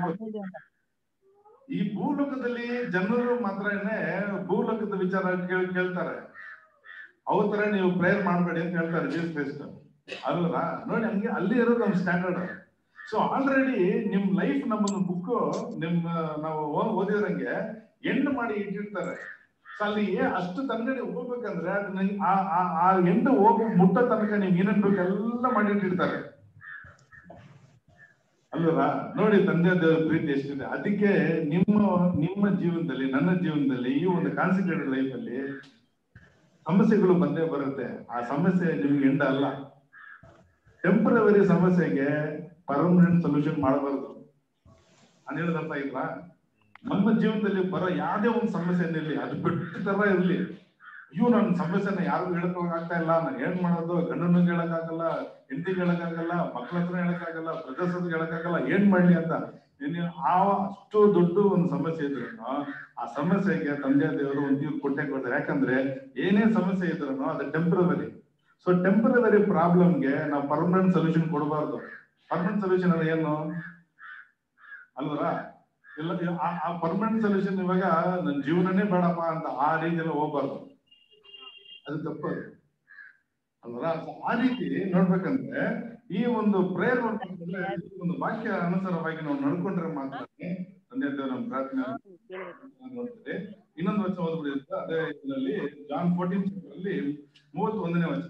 S6: ಈ ಭೂಲೋಕದಲ್ಲಿ ಜನರು ಮಾತ್ರನೇ ಭೂಲೋಕದ ವಿಚಾರ ಕೇಳ್ ಕೇಳ್ತಾರೆ ಅವ್ರ ತರ ನೀವು ಪ್ರೇಯರ್ ಮಾಡಬೇಡಿ ಅಂತ ಹೇಳ್ತಾರೆ ಜೀಸಸ್ ಕ್ರೈಸ್ಟ್ ಅಲ್ವಾ ನೋಡಿ ಹಂಗೆ ಅಲ್ಲಿ ಇರೋದು ನಮ್ ಸ್ಟ್ಯಾಂಡರ್ಡ್ ಸೊ ಆಲ್ರೆಡಿ ನಿಮ್ ಲೈಫ್ ನಮ್ಮನ್ನು ಬುಕ್ ನಿಮ್ ನಾವು ಓ- ಓದಿರಂಗೆ ಎಂಡ್ ಮಾಡಿ ಇಟ್ಟಿರ್ತಾರೆ ಸೊ ಅಲ್ಲಿ ಅಷ್ಟು ತನಕ ನೀವು ಹೋಗ್ಬೇಕಂದ್ರೆ ಅದು ನಿಮ್ಗೆ ಆ- ಆ- ಆ ಎಂಡ್ ಹೋಗಿ ಮುಟ್ಟೋ ತನಕ ನೀವು ಏನೇನ್ ಬೇಕು ಎಲ್ಲ ಮಾಡಿಟ್ಟಿರ್ತಾರೆ ಅಲ್ವಾ ನೋಡಿ ತಂದೆ ದೇವರ ಪ್ರೀತಿ ಎಷ್ಟಿದೆ ಅದಕ್ಕೆ ನಿಮ್ಮ ನಿಮ್ಮ ಜೀವನದಲ್ಲಿ ನನ್ನ ಜೀವನದಲ್ಲಿ ಈ ಒಂದು ಕಾನ್ಸಂಟ್ರೇಟೆಡ್ ಲೈಫ್ ಅಲ್ಲಿ ಸಮಸ್ಯೆಗಳು ಬಂದೇ ಬರುತ್ತೆ ಆ ಸಮಸ್ಯೆ ನಿಮ್ಗೆ ಎಂಡ ಅಲ್ಲ ಟೆಂಪರವರಿ ಸಮಸ್ಯೆಗೆ ಪರ್ಮನೆಂಟ್ ಸೊಲ್ಯೂಷನ್ ಮಾಡಬಾರ್ದು ನಾನು ಹೇಳೋದು ಅರ್ಥ ಆಯ್ತಾ ನಮ್ಮ ಜೀವನದಲ್ಲಿ ಬರೋ ಯಾವುದೇ ಒಂದು ಸಮಸ್ಯೆ ಇರಲಿ ಅದು ಬಿಟ್ಟು ತರ ಇರ್ಲಿ ಅಯ್ಯೋ ನನ್ನ ಸಮಸ್ಯೆನ ಯಾರಿಗೂ ಹೇಳ್ಕೊಳಕ್ ಆಗ್ತಾ ಇಲ್ಲ ನಾನು ಏನ್ ಮಾಡೋದು ಗಂಡನ ಹೇಳಕ್ಕಾಗಲ್ಲ ಹೆಂಡತಿಗೆ ಹೇಳಕ್ಕಾಗಲ್ಲ ಮಕ್ಳ ಹತ್ರ ಹೇಳಕ್ಕಾಗಲ್ಲ ಬ್ರದರ್ಸ್ ಹತ್ರ ಹೇಳಕ್ಕಾಗಲ್ಲ ಏನ್ ಮಾಡ್ಲಿ ಅಂತ ನೀನು ಆ ಅಷ್ಟು ದೊಡ್ಡ ಒಂದು ಸಮಸ್ಯೆ ಇದ್ರು ಆ ಸಮಸ್ಯೆಗೆ ತಂದೆ ದೇವರು ಒಂದು ತೀರ್ಪು ಕೊಟ್ಟೆ ಕೊಡ್ತಾರೆ ಯಾಕಂದ್ರೆ ಏನೇ ಸಮಸ್ಯೆ ಇದ್ರು ಅದು ಟೆಂಪರವರಿ ಸೊ ಟೆಂಪರವರಿ ಪ್ರಾಬ್ಲಮ್ಗೆ ನಾವು ಪರ್ಮನೆಂಟ್ ಸೊಲ್ಯೂಷನ್ ಕೊಡಬಾರ್ದು ಪರ್ಮನೆಂಟ್ ಸೊಲ್ಯೂಷನ್ ಅಂದ್ರೆ ಏನು ಅಲ್ವರಾ ಇಲ್ಲ ಆ- ಆ ಪರ್ಮನೆಂಟ್ ಸೊಲ್ಯೂಷನ್ ಇವಾಗ ನನ್ನ ಜೀವನನೇ ಬೇಡಪ್ಪ ಅಂತ ಆ ರೀತಿಯಲ್ಲಿ ಹೋಗ್ಬಾರ್ದು ಅದು ತಪ್ಪದು ಅಲ್ವರಾ So ಆ ರೀತಿ ನೋಡ್ಬೇಕಂದ್ರೆ ಈ ಒಂದು ಪ್ರೇಯರ್ ಒಂದು ವಾಕ್ಯ ಅನುಸಾರವಾಗಿ ನಾವು ನಡ್ಕೊಂಡ್ರೆ ಮಾತ್ರ ತಂದೆ ದೇವರ ನಮ್ಮ ಪ್ರಾರ್ಥನೆ ನೋಡ್ತದೆ ಇನ್ನೊಂದು ವಚನ ಓದ್ಬಿಡಿ ಅಂತ ಅದೇ ಇದರಲ್ಲಿ ಜಾನ್ ಫೋರ್ಟೀನ್ ಅಲ್ಲಿ ಮೂವತ್ತೊಂದನೇ ವಚನ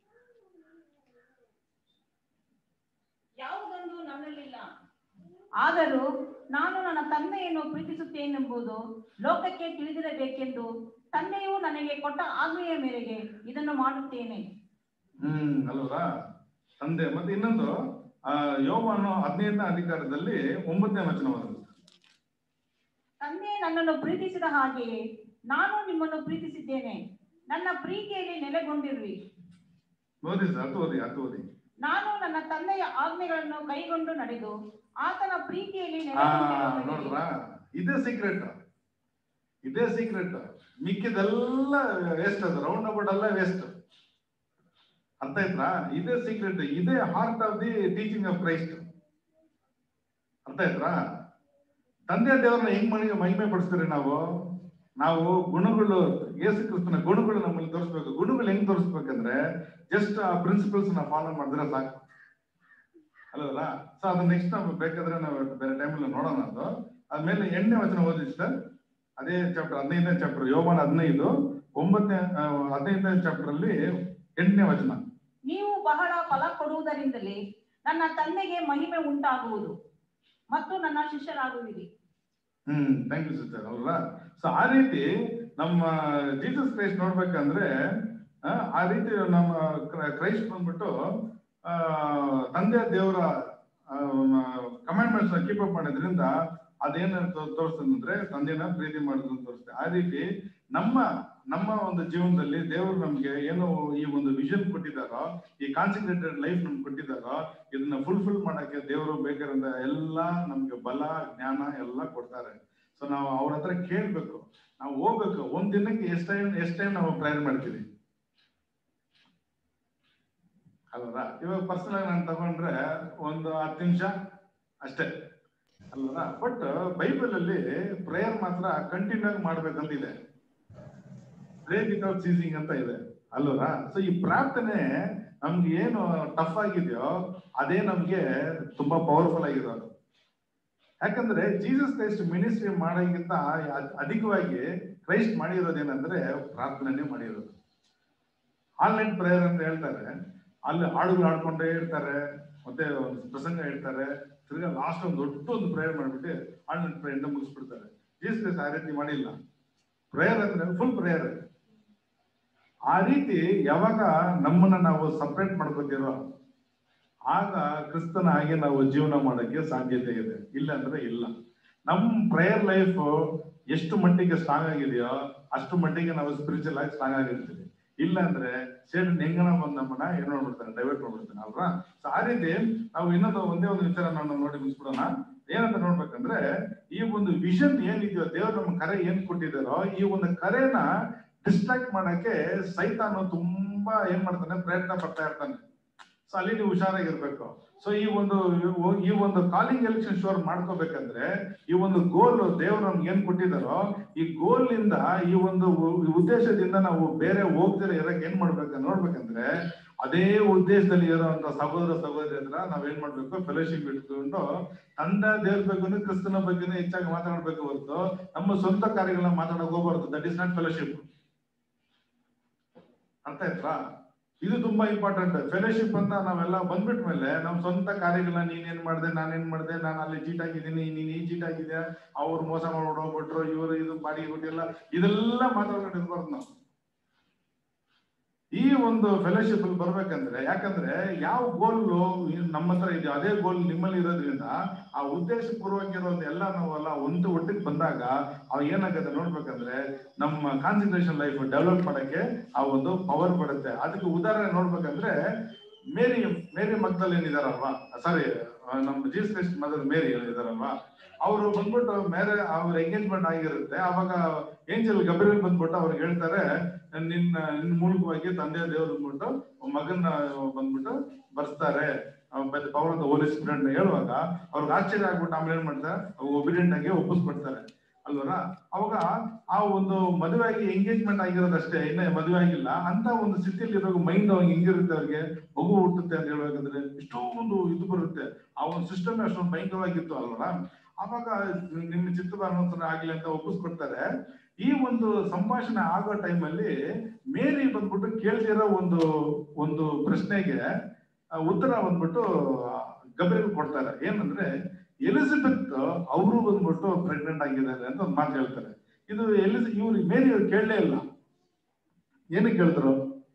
S7: ಯಾವುದೊಂದು ನನ್ನಲ್ಲಿಲ್ಲ ಆದರೂ ನಾನು ನನ್ನ ತಂದೆಯನ್ನು ಪ್ರೀತಿಸುತ್ತೇನೆಂಬುದು ಲೋಕಕ್ಕೆ ತಿಳಿದಿರಬೇಕೆಂದು ತಂದೆಯು ನನಗೆ ಕೊಟ್ಟ ಆಜ್ಞೆಯ ಮೇರೆಗೆ ಇದನ್ನು ಮಾಡುತ್ತೇನೆ
S6: ಹ್ಮ್ ಅಲ್ವರಾ ತಂದೆ ಮತ್ತೆ ಇನ್ನೊಂದು ಆ ಯೋವಾನು ಹದಿನೈದನೇ ಅಧಿಕಾರದಲ್ಲಿ ಒಂಬತ್ತನೇ ವಚನ ಓದಿದ್ರು
S7: ತಂದೆ ನನ್ನನ್ನು ಪ್ರೀತಿಸಿದ ಹಾಗೆಯೇ ನಾನು ನಿಮ್ಮನ್ನು ಪ್ರೀತಿಸಿದ್ದೇನೆ ನನ್ನ ಪ್ರೀತಿಯಲ್ಲಿ ನೆಲೆಗೊಂಡಿರುವಿ
S6: ಓದಿ ಸರ್ ಅದು ಓದಿ ಅದು ಓದಿ
S7: ನಾನು ನನ್ನ ತಂದೆಯ ಆಜ್ಞೆಗಳನ್ನು ಕೈಗೊಂಡು ನಡೆದು ಆತನ ಪ್ರೀತಿಯಲ್ಲಿ
S6: ಆ
S7: ನೆಲೆಗೊಂಡಿರುವವನಿಗೆ
S6: ನೋಡಿದ್ರಾ ಇದೇ ಸೀಕ್ರೆಟ್ ಇದೇ ಸೀಕ್ರೆಟ್ ಮಿಕ್ಕಿದೆಲ್ಲ ವೇಸ್ಟ್ ಅದು ರೌಂಡ್ ಅಬೌಟ್ ಎಲ್ಲ ವೇಸ್ಟ್ ಅರ್ಥ ಆಯ್ತಾ ಇದೇ ಸೀಕ್ರೆಟ್ ಇದೇ heart of the teaching of Christ ಅರ್ಥ ಆಯ್ತಾ ತಂದೆ ದೇವರನ್ನ ಹೆಂಗ್ ಮನೆ ಮಹಿಮೆ ಪಡಿಸ್ತೀರಿ ನಾವು ನಾವು ಗುಣಗಳು ಯೇಸು ಕ್ರಿಸ್ತನ ಗುಣಗಳು ನಮ್ಮಲ್ಲಿ ತೋರಿಸ್ಬೇಕು ಗುಣಗಳು ಹೆಂಗ್ ತೋರಿಸ್ಬೇಕಂದ್ರೆ ಜಸ್ಟ್ ಆ ಪ್ರಿನ್ಸಿಪಲ್ಸ್ ನ ಫಾಲೋ ಮಾಡಿದ್ರೆ ಸಾಕು ಅಲ್ಲಲ್ಲ ಸೊ ಅದು ನೆಕ್ಸ್ಟ್ ನಾವು ಬೇಕಾದ್ರೆ ನಾವು ಬೇರೆ ಟೈಮಲ್ಲಿ ನೋಡೋಣ ಅದು ಆದ್ಮೇಲೆ ಎಂಟನೇ ವಚನ ಓದಿ ಸರ್ ಅದೇ ಚಾಪ್ಟರ್ ಹದಿನೈದನೇ ಚಾಪ್ಟರ್ ಯೋಮಾನ ಹದಿನೈದು ಒಂಬತ್ತನೇ ಆ, ಹದಿನೈದನೇ ಚಾಪ್ಟರ್ ಅಲ್ಲಿ ಎಂಟನೇ ವಚನ
S7: ನೀವು ಬಹಳ ಫಲ ಕೊಡುವುದರಿಂದಲೇ ನನ್ನ ತಂದೆಗೆ ಮಹಿಮೆ ಉಂಟಾಗುವುದು ಮತ್ತು ನನ್ನ ಶಿಷ್ಯರಾಗುವಿರಿ
S6: ಹ್ಮ್ ಥ್ಯಾಂಕ್ ಯು ಸಿಸ್ಟರ್ ಅಲ್ವಾ ಸೊ ಆ ರೀತಿ ನಮ್ಮ ಜೀಸಸ್ ಕ್ರೈಸ್ಟ್ ನೋಡ್ಬೇಕಂದ್ರೆ ಆ, ಆ ರೀತಿ ನಮ್ಮ ಕ್ರ- ಕ್ರೈಸ್ಟ್ ಬಂದ್ಬಿಟ್ಟು ಆ, ತಂದೆ ದೇವರ ಕಮಾಂಡ್ಮೆಂಟ್ಸ್ ನ ಕೀಪ್ ಅಪ್ ಮಾಡೋದ್ರಿಂದ ಅದೇನ ತೋರಿಸ್ತಂದ್ರೆ ತಂದೆನ ಪ್ರೀತಿ ಮಾಡೋದು ಅಂತ ತೋರಿಸ್ತದೆ ಆ ರೀತಿ ನಮ್ಮ ನಮ್ಮ ಒಂದು ಜೀವನದಲ್ಲಿ ದೇವರು ನಮ್ಗೆ ಏನು ಈ ಒಂದು ವಿಷನ್ ಕೊಟ್ಟಿದ್ದಾರೋ ಈ ಕಾನ್ಸಂಟ್ರೇಟೆಡ್ ಲೈಫ್ ನಮ್ಗೆ ಕೊಟ್ಟಿದ್ದಾರೋ ಇದನ್ನ ಫುಲ್ಫಿಲ್ ಮಾಡಕ್ಕೆ ದೇವರು ಬೇಕಾದಂತ ಎಲ್ಲ ನಮ್ಗೆ ಬಲ ಜ್ಞಾನ ಎಲ್ಲ ಕೊಡ್ತಾರೆ ಸೊ ನಾವು ಅವ್ರ ಹತ್ರ ಕೇಳ್ಬೇಕು ನಾವು ಹೋಗ್ಬೇಕು ಒಂದ್ ದಿನಕ್ಕೆ ಎಷ್ಟ್ ಟೈಮ್ ಎಷ್ಟ್ ಟೈಮ್ ನಾವು ಪ್ರೇಯರ್ ಮಾಡ್ತೀವಿ ಅಲ್ವರ ಇವಾಗ ಪರ್ಸನಲ್ ಆಗಿ ನಾನು ತಗೊಂಡ್ರೆ ಒಂದು ಹತ್ತು ನಿಮಿಷ ಅಷ್ಟೇ ಅಲ್ವರ ಬಟ್ ಬೈಬಲ್ ಅಲ್ಲಿ ಪ್ರೇಯರ್ ಮಾತ್ರ ಕಂಟಿನ್ಯೂ ಆಗಿ ಮಾಡ್ಬೇಕಂತ ಇದೆ ಪ್ರೇ ವಿತೌಟ್ ಸೀಸಿಂಗ್ ಅಂತ ಇದೆ ಅಲ್ವರ ಸೊ ಈ ಪ್ರಾರ್ಥನೆ ನಮ್ಗೆ ಏನು ಟಫ್ ಆಗಿದೆಯೋ ಅದೇ ನಮ್ಗೆ ತುಂಬಾ ಪವರ್ಫುಲ್ ಆಗಿರೋದು ಯಾಕಂದ್ರೆ ಜೀಸಸ್ ಕ್ರೈಸ್ಟ್ ಮಿನಿಸ್ಟ್ರಿ ಮಾಡೋಕ್ಕಿಂತ ಅದ್- ಅಧಿಕವಾಗಿ ಕ್ರೈಸ್ಟ್ ಮಾಡಿರೋದೇನಂದ್ರೆ ಪ್ರಾರ್ಥನೆ ಮಾಡಿರೋದು ಆನ್ಲೈನ್ ಪ್ರೇಯರ್ ಅಂತ ಹೇಳ್ತಾರೆ ಅಲ್ಲಿ ಹಾಡುಗಳು ಹಾಡ್ಕೊಂಡೇ ಇರ್ತಾರೆ ಮತ್ತೆ ಒಂದು ಪ್ರಸಂಗ ಹೇಳ್ತಾರೆ ತಿರ್ಗಾ ಲಾಸ್ಟ್ ಒಂದು ದೊಡ್ಡ ಒಂದು ಪ್ರೇಯರ್ ಮಾಡ್ಬಿಟ್ಟು ಆನ್ಲೈನ್ ಪ್ರೇಯರ್ ಮುಗಿಸ್ಬಿಡ್ತಾರೆ ಜೀಸಸ್ ಕ್ರೈಸ್ಟ್ ಆ ರೀತಿ ಮಾಡಿಲ್ಲ ಪ್ರೇಯರ್ ಅಂದ್ರೆ ಫುಲ್ ಪ್ರೇಯರ್ ಆ ರೀತಿ ಯಾವಾಗ ನಮ್ಮನ್ನ ನಾವು ಸಪರೇಟ್ ಮಾಡ್ಕೋತೀರೋ ಆಗ ಕ್ರಿಸ್ತನ ಹಾಗೆ ನಾವು ಜೀವನ ಮಾಡೋಕ್ಕೆ ಸಾಧ್ಯತೆ ಇದೆ ಇಲ್ಲ ಅಂದ್ರೆ ಇಲ್ಲ ನಮ್ ಪ್ರೇಯರ್ ಲೈಫ್ ಎಷ್ಟು ಮಟ್ಟಿಗೆ ಸ್ಟ್ರಾಂಗ್ ಆಗಿದೆಯೋ ಅಷ್ಟು ಮಟ್ಟಿಗೆ ನಾವು ಸ್ಪಿರಿಚುವಲ್ ಆಗಿ ಸ್ಟ್ರಾಂಗ್ ಆಗಿರ್ತೀವಿ ಇಲ್ಲ ಅಂದ್ರೆ ಸೇಡ್ ಹೆಂಗನ ಬಂದ್ ನಮ್ಮನ್ನ ಏನ್ ಮಾಡ್ಬಿಡ್ತಾನೆ ಡೈವರ್ಟ್ ಮಾಡ್ಬಿಡ್ತಾನೆ ಅಲ್ವಾ ಸೊ ಆ ರೀತಿ ನಾವು ಇನ್ನೊಂದು ಒಂದೇ ಒಂದು ವಿಚಾರ ನಾವು ನೋಡಿ ಮುಗಿಸ್ಬಿಡೋಣ ಏನಂತ ನೋಡ್ಬೇಕಂದ್ರೆ ಈ ಒಂದು ವಿಷನ್ ಏನಿದೆಯೋ ದೇವ್ರು ನಮ್ಮ ಕರೆ ಏನ್ ಕೊಟ್ಟಿದ್ದಾರೋ ಈ ಒಂದು ಕರೆನ ಡಿಸ್ಟ್ರಾಕ್ಟ್ ಮಾಡಕ್ಕೆ ಸೈತಾನು ತುಂಬಾ ಏನ್ ಮಾಡ್ತಾನೆ ಪ್ರಯತ್ನ ಪಡ್ತಾ ಇರ್ತಾನೆ ಸೊ ಅಲ್ಲಿ ನೀವು ಹುಷಾರಾಗಿರ್ಬೇಕು ಸೊ ಈ ಒಂದು ಈ ಒಂದು ಕಾಲಿಂಗ್ ಎಲೆಕ್ಷನ್ ಶೋರ್ ಮಾಡ್ಕೋಬೇಕಂದ್ರೆ ಈ ಒಂದು ಗೋಲ್ ದೇವ್ರು ನಮ್ಗೆ ಏನ್ ಕೊಟ್ಟಿದಾರೋ ಈ ಗೋಲ್ ಇಂದ ಈ ಒಂದು ಉ- ಉದ್ದೇಶದಿಂದ ನಾವು ಬೇರೆ ಹೋಗ್ದಿರ ಇರಕ್ ಏನ್ ಮಾಡ್ಬೇಕಂತ ನೋಡ್ಬೇಕಂದ್ರೆ ಅದೇ ಉದ್ದೇಶದಲ್ಲಿ ಇರುವಂತ ಸಹೋದರ ಸಹೋದರಿ ಹತ್ರ ನಾವ್ ಏನ್ ಮಾಡ್ಬೇಕು ಫೆಲೋಶಿಪ್ ಇಟ್ಕೊಂಡು ತಂದ ದೇವ್ರ ಬಗ್ಗೆ ಕ್ರಿಸ್ತನ ಬಗ್ಗೆ ಹೆಚ್ಚಾಗಿ ಮಾತಾಡ್ಬೇಕು ಹೊರತು ನಮ್ಮ ಸ್ವಂತ ಕಾರ್ಯಗಳನ್ನ ಮಾತಾಡಕ್ ಹೋಗ್ಬಾರ್ದು ದಟ್ ಇಸ್ ನಾಟ್ ಫೆಲೋಶಿಪ್ ಅರ್ಥ ಆಯ್ತಾ ಇದು ತುಂಬಾ ಇಂಪಾರ್ಟೆಂಟ್ ಫೆಲೋಶಿಪ್ ಅಂತ ನಾವೆಲ್ಲ ಬಂದ್ಬಿಟ್ ಮೇಲೆ ನಮ್ ಸ್ವಂತ ಕಾರ್ಯಗಳನ್ನ ನೀನೇನ್ ಮಾಡ್ದೆ ನಾನೇನ್ ಮಾಡ್ದೆ ನಾನು ಅಲ್ಲಿ ಚೀಟ್ ಆಗಿದ್ದೀನಿ ನೀನ್ ಈ ಚೀಟ್ ಆಗಿದ್ಯಾ ಅವ್ರು ಮೋಸ ಮಾಡ್ಬಿಟ್ಟು ಹೋಗ್ಬಿಟ್ರು ಇವ್ರು ಇದು ಬಾಡಿಗೆ ಕೊಟ್ಟಿಲ್ಲ ಇದೆಲ್ಲ ಮಾತಾಡ್ಕೊಂಡು ಇರ್ಬಾರ್ದು ನಾವು ಈ ಒಂದು ಫೆಲೋಶಿಪ್ ಅಲ್ಲಿ ಬರ್ಬೇಕಂದ್ರೆ ಯಾಕಂದ್ರೆ ಯಾವ ಗೋಲ್ ನಮ್ಮ ಹತ್ರ ಇದೆ ಅದೇ ಗೋಲ್ ನಿಮ್ಮಲ್ಲಿ ಇರೋದ್ರಿಂದ ಆ ಉದ್ದೇಶ ಪೂರ್ವಕ ಎಲ್ಲ ನಾವೆಲ್ಲ ಒಂದು ಒಟ್ಟಿಗೆ ಬಂದಾಗ ಅವ್ ಏನಾಗುತ್ತೆ ನೋಡ್ಬೇಕಂದ್ರೆ ನಮ್ಮ ಕಾನ್ಸಂಟ್ರೇಷನ್ ಲೈಫ್ ಡೆವಲಪ್ ಮಾಡಕ್ಕೆ ಆ ಒಂದು ಪವರ್ ಬರುತ್ತೆ ಅದಕ್ಕೆ ಉದಾಹರಣೆ ನೋಡ್ಬೇಕಂದ್ರೆ ಮೇರಿ ಮೇರಿ ಮಗ್ದಲ್ಲಿ ಏನಿದಾರಲ್ವಾ ಸಾರಿ ನಮ್ಮ ಜೀಸಸ್ ಕ್ರೈಸ್ಟ್ ಮದರ್ ಮೇರಿ ಇದಾರಲ್ವಾ ಅವರು ಬಂದ್ಬಿಟ್ಟು ಮೇರೆ ಅವ್ರ ಎಂಗೇಜ್ಮೆಂಟ್ ಆಗಿರುತ್ತೆ ಅವಾಗ ಏಂಜಲ್ ಗಬ್ರಿಯಲ್ ಬಂದ್ಬಿಟ್ಟು ಅವ್ರಿಗೆ ಹೇಳ್ತಾರೆ ನಿನ್ನ ನಿನ್ನ ಮೂಲಕವಾಗಿ ತಂದೆ ದೇವರು ಬಂದ್ಬಿಟ್ಟು ಮಗನ ಬಂದ್ಬಿಟ್ಟು ಬರ್ಸ್ತಾರೆ ಪವರ್ ಆಫ್ ಹೋಲಿ ಸ್ಪಿರಿಟ್ ಹೇಳುವಾಗ ಅವ್ರಿಗೆ ಆಶ್ಚರ್ಯ ಆಗ್ಬಿಟ್ಟು ಆಮೇಲೆ ಏನ್ ಮಾಡ್ತಾರೆ ಒಬಿಡಿಯಂಟ್ ಆಗಿ ಒಪ್ಪಿಸ್ಬಿಡ್ತಾರೆ ಅಲ್ವರ ಅವಾಗ ಆ ಒಂದು ಮದುವೆ ಆಗಿ ಎಂಗೇಜ್ಮೆಂಟ್ ಆಗಿರೋದಷ್ಟೇ ಇನ್ನ ಮದುವೆ ಆಗಿಲ್ಲ ಅಂತ ಒಂದು ಸ್ಥಿತಿಯಲ್ಲಿ ಇರೋ ಮೈಂಡ್ ಅವಾಗ ಹೆಂಗಿರುತ್ತೆ ಅವ್ರಿಗೆ ಮಗು ಹುಟ್ಟುತ್ತೆ ಅಂತ ಹೇಳ್ಬೇಕಂದ್ರೆ ಎಷ್ಟೋ ಒಂದು ಇದು ಬರುತ್ತೆ ಆ ಒಂದು ಸಿಸ್ಟಮ್ ಅಷ್ಟೊಂದು ಭಯಂಕರವಾಗಿತ್ತು ಅಲ್ವರ ಅವಾಗ ನಿಮ್ಮ ಚಿತ್ರ ಅನ್ನೋತರ ಆಗ್ಲಿ ಅಂತ ಒಪ್ಪಿಸ್ಕೊಡ್ತಾರೆ ಈ ಒಂದು ಸಂಭಾಷಣೆ ಆಗೋ ಟೈಮಲ್ಲಿ ಮೇರಿ ಬಂದ್ಬಿಟ್ಟು ಕೇಳ್ದಿರೋ ಒಂದು ಒಂದು ಪ್ರಶ್ನೆಗೆ ಆ, ಉತ್ತರ ಬಂದ್ಬಿಟ್ಟು ಗಬ್ರಿಯಲ್ ಕೊಡ್ತಾರೆ ಏನಂದ್ರೆ ಎಲಿಜಬೆತ್ ಅವರು ಬಂದ್ಬಿಟ್ಟು ಪ್ರೆಗ್ನೆಂಟ್ ಆಗಿದ್ದಾರೆ ಅಂತ ಒಂದು ಮಾತು ಹೇಳ್ತಾರೆ ಇದು ಎಲಿಜ ಇವ್ರು ಮೇರಿ ಅವ್ರು ಕೇಳಲೇ ಇಲ್ಲ ಏನಕ್ಕೆ ಕೇಳಿದ್ರು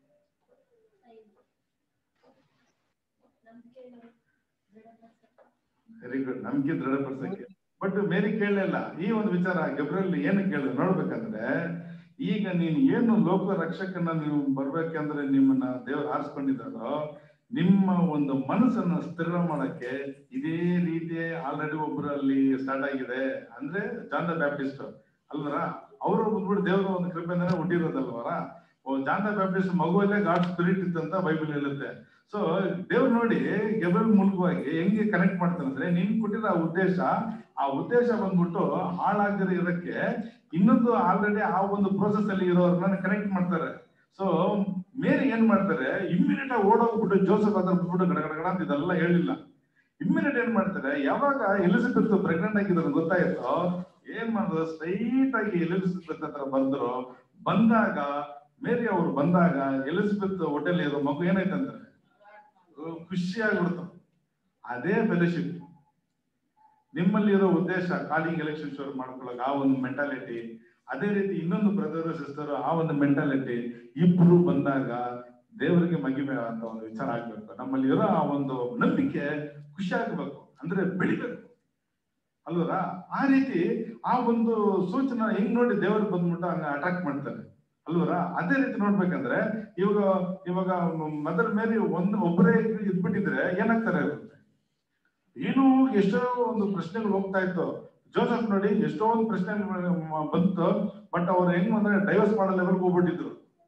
S6: ವೆರಿ ಗುಡ್ ನಂಬಿಕೆ ದೃಢಪಡಿಸಕ್ಕೆ ಬಟ್ ಮೇರಿ ಕೇಳಲೇ ಇಲ್ಲ ಈ ಒಂದು ವಿಚಾರ ಗಬ್ರಲ್ಲಿ ಏನಕ್ಕೆ ಕೇಳಿದ್ರು ನೋಡ್ಬೇಕಂದ್ರೆ ಈಗ ನೀನು ಏನು ಲೋಕ ರಕ್ಷಕನ ನೀವು ಬರ್ಬೇಕಂದ್ರೆ ನಿಮ್ಮನ್ನ ದೇವ್ರು ಆರಿಸ್ಕೊಂಡಿದ್ದಾರೋ ನಿಮ್ಮ ಒಂದು ಮನಸ್ಸನ್ನ ಸ್ಥಿರ ಮಾಡಕ್ಕೆ ಇದೇ ರೀತಿ ಆಲ್ರೆಡಿ ಒಬ್ಬರಲ್ಲಿ ಸ್ಟಾರ್ಟ್ ಆಗಿದೆ ಅಂದ್ರೆ ಜಾನ್ ದ ಬ್ಯಾಪ್ಟಿಸ್ಟ್ ಅಲ್ವರ ಅವರು ಬಂದ್ಬಿಟ್ಟು ದೇವರ ಒಂದು ಕೃಪೆಯಿಂದನೇ ಹುಟ್ಟಿರೋದಲ್ವರ ಓ ಜಾನ್ ದ ಬ್ಯಾಪ್ಟಿಸ್ಟ್ ಮಗುವಲ್ಲೇ ಗಾಡ್ ಸ್ಪಿರಿಟ್ ಇತ್ತಂತ ಬೈಬಲ್ ಹೇಳುತ್ತೆ ಸೊ ದೇವ್ರು ನೋಡಿ ಗೆಬಲ್ ಮೂಲಕವಾಗಿ ಹೆಂಗೆ ಕನೆಕ್ಟ್ ಮಾಡ್ತಾನೆ ಅಂದ್ರೆ ನಿನ್ ಕೊಟ್ಟಿರೋ ಆ ಉದ್ದೇಶ ಆ ಉದ್ದೇಶ ಬಂದ್ಬಿಟ್ಟು ಹಾಳಾಗದೆ ಇರಕ್ಕೆ ಇನ್ನೊಂದು ಆಲ್ರೆಡಿ ಆ ಒಂದು ಪ್ರೋಸೆಸ್ ಅಲ್ಲಿ ಇರೋರ್ನ ಕನೆಕ್ಟ್ ಮಾಡ್ತಾರೆ ಸೊ ಮೇರಿ ಏನ್ ಮಾಡ್ತಾರೆ ಇಮ್ಮಿಡಿಯೇಟ್ ಆಗಿ ಓಡೋಗ್ಬಿಟ್ಟು ಜೋಸಫ್ ಹತ್ರ ಬಿಟ್ಬಿಟ್ಟು ಗಡ ಗಡ ಗಡ ಅಂತ ಇದೆಲ್ಲ ಹೇಳಿಲ್ಲ ಇಮ್ಮಿಡಿಯೇಟ್ ಏನ್ ಮಾಡ್ತಾರೆ ಯಾವಾಗ ಎಲಿಜಬೆತ್ ಪ್ರೆಗ್ನೆಂಟ್ ಆಗಿದ್ರು ಗೊತ್ತಾಯ್ತೋ ಏನ್ ಮಾಡಿದ್ರು ಸ್ಟ್ರೈಟ್ ಆಗಿ ಎಲಿಜಬೆತ್ ಹತ್ರ ಬಂದ್ರು ಬಂದಾಗ ಮೇರಿ ಅವರು ಬಂದಾಗ ಎಲಿಜಬೆತ್ ಹೋಟೆಲ್ ಇರೋ ಮಗು ಏನಾಯ್ತಂದ್ರೆ ಖುಷಿ ಆಗ್ಬಿಡ್ತು ಅದೇ ಫೆಲೋಶಿಪ್ ನಿಮ್ಮಲ್ಲಿರೋ ಉದ್ದೇಶ ಕಾಲಿಂಗ್ ಎಲೆಕ್ಷನ್ ಶೋರ್ ಮಾಡ್ಕೊಳ್ಳೋಕೆ ಆ ಒಂದು ಮೆಂಟಾಲಿಟಿ ಅದೇ ರೀತಿ ಇನ್ನೊಂದು ಬ್ರದರ್ ಸಿಸ್ಟರ್ ಆ ಒಂದು ಮೆಂಟಾಲಿಟಿ ಇಬ್ರು ಬಂದಾಗ ದೇವರಿಗೆ ಮಗಿಮೆ ಅಂತ ಒಂದು ವಿಚಾರ ಆಗ್ಬೇಕು ನಮ್ಮಲ್ಲಿ ಇರೋ ಆ ಒಂದು ನಂಬಿಕೆ ಖುಷಿ ಆಗ್ಬೇಕು ಅಂದ್ರೆ ಬೆಳಿಬೇಕು ಅಲ್ವರ ಆ ರೀತಿ ಆ ಒಂದು ಸೂಚನೆ ಹೆಂಗ್ ನೋಡಿ ದೇವರು ಬಂದ್ಬಿಟ್ಟು ಹಂಗ ಅಟ್ರಾಕ್ಟ್ ಮಾಡ್ತಾರೆ ಅಲ್ವರ ಅದೇ ರೀತಿ ನೋಡ್ಬೇಕಂದ್ರೆ ಇವಾಗ ಇವಾಗ ಮದರ್ ಮೇರಿ ಒಂದ್ ಒಬ್ಬರೇ ಇದ್ಬಿಟ್ಟಿದ್ರೆ ಏನಾಗ್ತಾರೆ ಇರುತ್ತೆ ಏನು ಎಷ್ಟೋ ಒಂದು ಪ್ರಶ್ನೆಗಳು ಹೋಗ್ತಾ ಇತ್ತು ಜೋಸಫ್ ನೋಡಿ ಎಷ್ಟೋ ಒಂದು ಪ್ರಶ್ನೆ ಬಂತು ಬಟ್ ಅವ್ರು ಹೆಂಗ್ ಅಂದ್ರೆ ಡೈವರ್ಸ್ ಮಾಡೋ ಲೆವೆಲ್ಗೆ ಹೋಗ್ಬಿಟ್ಟಿದ್ರು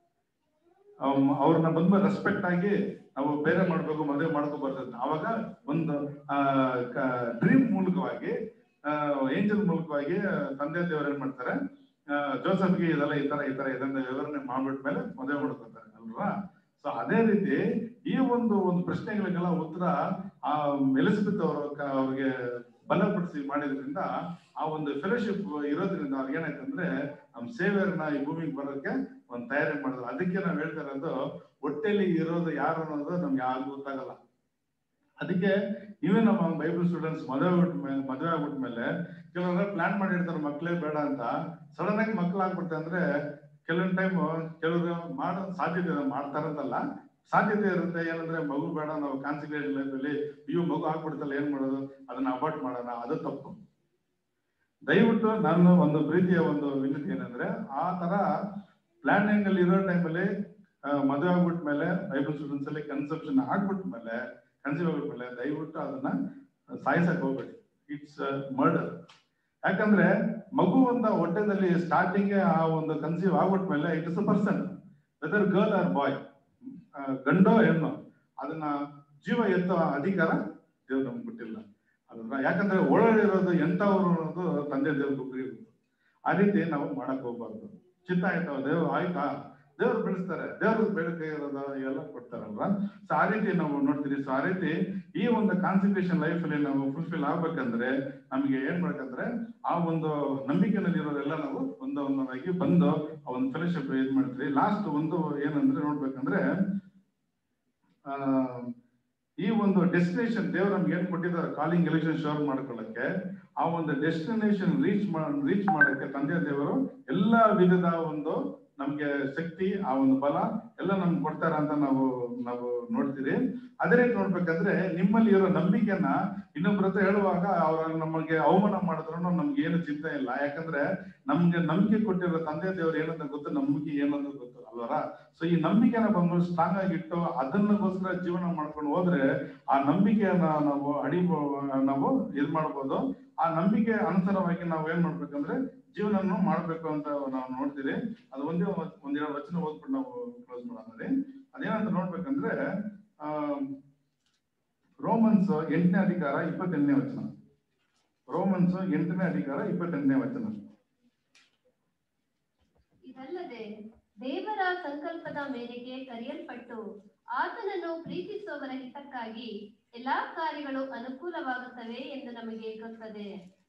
S6: ಅಮ್, ಅವ್ರನ್ನ ಬಂದ್ಮೇಲೆ ರೆಸ್ಪೆಕ್ಟ್ ಆಗಿ ನಾವು ಬೇರೆ ಮಾಡ್ಬೇಕು ಮದುವೆ ಮಾಡ್ಕೋಬಾರ್ದು ಅಂತ. ಅವಾಗ ಒಂದು ಡ್ರೀಮ್ ಮೂಲಕವಾಗಿ ಏಂಜಲ್ ಮೂಲಕವಾಗಿ ತಂದೆ ದೇವರು ಏನ್ ಮಾಡ್ತಾರೆ ಆ, ಜೋಸಫ್ಗೆ ಇದೆಲ್ಲ ಈ ತರ ಈ ತರ ಇದನ್ನ ವಿವರಣೆ ಮಾಡ್ಬಿಟ್ಮೇಲೆ ಮದುವೆ ಮಾಡ್ಕೊತಾರೆ ಅಲ್ವಾ ಸೊ ಅದೇ ರೀತಿ ಈ ಒಂದು ಒಂದು ಪ್ರಶ್ನೆಗಳಿಗೆಲ್ಲ ಉತ್ತರ ಆ ಎಲಿಸಬೆತ್ ಅವರು ಅವ್ರಿಗೆ ಬಲಪಡಿಸಿ ಮಾಡಿದ್ರಿಂದ ಆ ಒಂದು ಫೆಲೋಶಿಪ್ ಇರೋದ್ರಿಂದ ಅವ್ರಿಗೆ ಏನಾಯ್ತಂದ್ರೆ ನಮ್ ಸೇವೆಯರ್ನ ಈ ಭೂಮಿಗೆ ಬರೋದಕ್ಕೆ ಒಂದ್ ತಯಾರಿ ಮಾಡಿದ್ರು ಅದಕ್ಕೆ ನಾವ್ ಹೇಳ್ತಾ ಇರೋದು ಹೊಟ್ಟೆಲಿ ಇರೋದು ಯಾರು ಅನ್ನೋದು ನಮ್ಗೆ ಯಾರಿಗೂ ಗೊತ್ತಾಗಲ್ಲ ಅದಕ್ಕೆ ನೀವೇ ನಮ್ಮ ಬೈಬಲ್ ಸ್ಟೂಡೆಂಟ್ಸ್ ಮದುವೆ ಆಗ್ಬಿಟ್ಮೇಲೆ ಮದುವೆ ಆಗ್ಬಿಟ್ಮೇಲೆ ಕೆಲವೊಂದು ಪ್ಲಾನ್ ಮಾಡಿರ್ತಾರೆ ಮಕ್ಳೇ ಬೇಡ ಅಂತ ಸಡನ್ ಆಗಿ ಮಕ್ಳು ಆಗ್ಬಿಡ್ತೆ ಅಂದ್ರೆ ಕೆಲವೊಂದ್ ಟೈಮ್ ಕೆಲವರು ಮಾಡೋ ಸಾಧ್ಯತೆ ಇದೆ, ಮಾಡ್ತಾರಂತಲ್ಲ ಸಾಧ್ಯತೆ ಇರುತ್ತೆ ಏನಂದ್ರೆ ಮಗು ಬೇಡ ನಾವು ಕಾನ್ಸಿಕ್ರೇಟ್ ಲೈಫ್ ಅಲ್ಲಿ ಅಯ್ಯೋ ಮಗು ಆಗ್ಬಿಡ್ತಲ್ಲ ಏನ್ ಮಾಡೋದು ಅದನ್ನ ಅವಾಯ್ಡ್ ಮಾಡೋಣ ಅದು ತಪ್ಪು ದಯವಿಟ್ಟು ನಾನು ಒಂದು ಪ್ರೀತಿಯ ಒಂದು ವಿನಂತಿ ಏನಂದ್ರೆ ಆ ತರ ಪ್ಲಾನಿಂಗ್ ಅಲ್ಲಿ ಇರೋ ಟೈಮಲ್ಲಿ ಮದುವೆ ಆಗ್ಬಿಟ್ಮೇಲೆ ಬೈಬಲ್ ಸ್ಟೂಡೆಂಟ್ಸ್ ಅಲ್ಲಿ ಕನ್ಸೆಪ್ಷನ್ ಆಗ್ಬಿಟ್ಮೇಲೆ ಕನ್ಸೀವ್ ಆಗ್ಬಿಟ್ಮೇಲೆ ದಯವಿಟ್ಟು ಅದನ್ನ ಸಾಯಿಸಕ್ ಹೋಗ್ಬೇಡಿ ಇಟ್ಸ್ ಮರ್ಡರ್ ಯಾಕಂದ್ರೆ ಮಗು ಒಂದು ಹೊಟ್ಟೆದಲ್ಲಿ ಸ್ಟಾರ್ಟಿಂಗ್ ಆ ಒಂದು ಕನ್ಸೀವ್ ಆಗ್ಬಿಟ್ಮೇಲೆ it is a person whether girl or boy ಗಂಡೋ ಹೆಣ್ಣು ಅದನ್ನ ಜೀವ ಎತ್ತೋ ಅಧಿಕಾರ ದೇವ್ರು ನಮ್ಗೆ ಬಿಟ್ಟಿಲ್ಲ ಅದನ್ನ ಯಾಕಂದ್ರೆ ಒಳಗಿರೋದು ಎಂತವ್ರು ಅನ್ನೋದು ತಂದೆ ದೇವ್ರಿಗೆ ಒಬ್ರಿಗೆ ಗೊತ್ತು. ಆ ರೀತಿ ನಾವು ಮಾಡಕ್ ಹೋಗ್ಬಾರ್ದು ಚಿತ್ತ ಆಯ್ತಾವ ದೇವ್ರು ಆಯ್ತಾ ದೇವ್ರು ಬೆಳೆಸ್ತಾರೆ ದೇವ್ರು ಬೆಳಕೆ ಇರೋದು ಎಲ್ಲ ಕೊಡ್ತಾರಲ್ವಾ ಸೊ ಆ ರೀತಿ ನಾವು ನೋಡ್ತೀವಿ ಸೊ ಆ ರೀತಿ ಈ ಒಂದು ಕಾನ್ಸಂಟ್ರೇಷನ್ ಲೈಫ್ ಅಲ್ಲಿ ನಾವು ಫುಲ್ಫಿಲ್ ಆಗ್ಬೇಕಂದ್ರೆ ನಮಗೆ ಏನ್ ಮಾಡ್ಬೇಕಂದ್ರೆ ಆ ಒಂದು ನಂಬಿಕೆನಲ್ಲಿ ಇರೋರೆಲ್ಲ ನಾವು ಒಂದು ಒಂದೊಂದಾಗಿ ಬಂದು ಆ ಒಂದು ಫೆಲೋಶಿಪ್ ಏನ್ ಮಾಡ್ತೀವಿ ಲಾಸ್ಟ್ ಒಂದು ಏನಂದ್ರೆ ನೋಡ್ಬೇಕಂದ್ರೆ ಆ ಈ ಒಂದು ಡೆಸ್ಟಿನೇಷನ್ ದೇವ್ರು ನಮ್ಗೆ ಏನ್ ಕೊಟ್ಟಿದ್ದಾರೆ ಕಾಲಿಂಗ್ ಎಲೆಕ್ಷನ್ ಶೋರ್ ಮಾಡ್ಕೊಳ್ಳಕ್ಕೆ ಆ ಒಂದು ಡೆಸ್ಟಿನೇಷನ್ ರೀಚ್ ರೀಚ್ ಮಾಡಕ್ಕೆ ತಂದೆ ದೇವರು ಎಲ್ಲಾ ವಿಧದ ಒಂದು ನಮ್ಗೆ ಶಕ್ತಿ ಆ ಒಂದು ಬಲ ಎಲ್ಲ ನಮ್ಗೆ ಕೊಡ್ತಾರ ಅಂತ ನಾವು ನಾವು ನೋಡ್ತೀರಿ ಅದೇ ರೀತಿ ನೋಡ್ಬೇಕಂದ್ರೆ ನಿಮ್ಮಲ್ಲಿ ಇರೋ ನಂಬಿಕೆನ ಇನ್ನೊಬ್ರ ಹತ್ರ ಹೇಳುವಾಗ ಅವ್ರ ನಮಗೆ ಅವಮಾನ ಮಾಡಿದ್ರು ನಮ್ಗೆ ಏನು ಚಿಂತೆ ಇಲ್ಲ ಯಾಕಂದ್ರೆ ನಮ್ಗೆ ನಂಬಿಕೆ ಕೊಟ್ಟಿರೋ ತಂದೆ ದೇವ್ರು ಏನಂತ ಗೊತ್ತು ನಂಬಿಕೆ ಏನಂತ ಗೊತ್ತು ಅಲ್ವರ ಸೊ ಈ ನಂಬಿಕೆನ ಬಂದು ಸ್ಟ್ರಾಂಗ್ ಆಗಿಟ್ಟು ಅದನ್ನಗೋಸ್ಕರ ಜೀವನ ಮಾಡ್ಕೊಂಡು ಹೋದ್ರೆ ಆ ನಂಬಿಕೆಯನ್ನ ನಾವು ಅಡಿ ನಾವು ಇದ್ ಮಾಡ್ಬೋದು ಆ ನಂಬಿಕೆ ಅನುಸಾರವಾಗಿ ನಾವು ಏನ್ ಮಾಡ್ಬೇಕಂದ್ರೆ ಜೀವನ ಮಾಡ್ಬೇಕು ಅಂತ ನಾವು ನೋಡ್ತೀರಿ ಅದು ಒಂದೇ ಒಂದ್- ಒಂದೆರಡು ವಚನ ಓದ್ಬಿಟ್ಟು ನಾವು ಕ್ಲೋಸ್ ಮಾಡೋಣ ರೀ ಅದೇನಂತ ನೋಡ್ಬೇಕಂದ್ರೆ ಆ ರೋಮನ್ಸ್ ಎಂಟನೇ ಅಧಿಕಾರ ಇಪ್ಪತ್ತೆಂಟನೇ ವಚನ ರೋಮನ್ಸ್ ಎಂಟನೇ ಅಧಿಕಾರ ಇಪ್ಪತ್ತೆಂಟನೇ ವಚನ
S13: ಇದಲ್ಲದೆ ದೇವರ ಸಂಕಲ್ಪದ ಮೇರೆಗೆ ಕರೆಯಲ್ಪಟ್ಟು ಆತನನ್ನು ಪ್ರೀತಿಸುವವರ ಹಿತಕ್ಕಾಗಿ ಎಲ್ಲಾ ಕಾರ್ಯಗಳು ಅನುಕೂಲವಾಗುತ್ತವೆ ಎಂದು ನಮಗೆ ಗೊತ್ತದೆ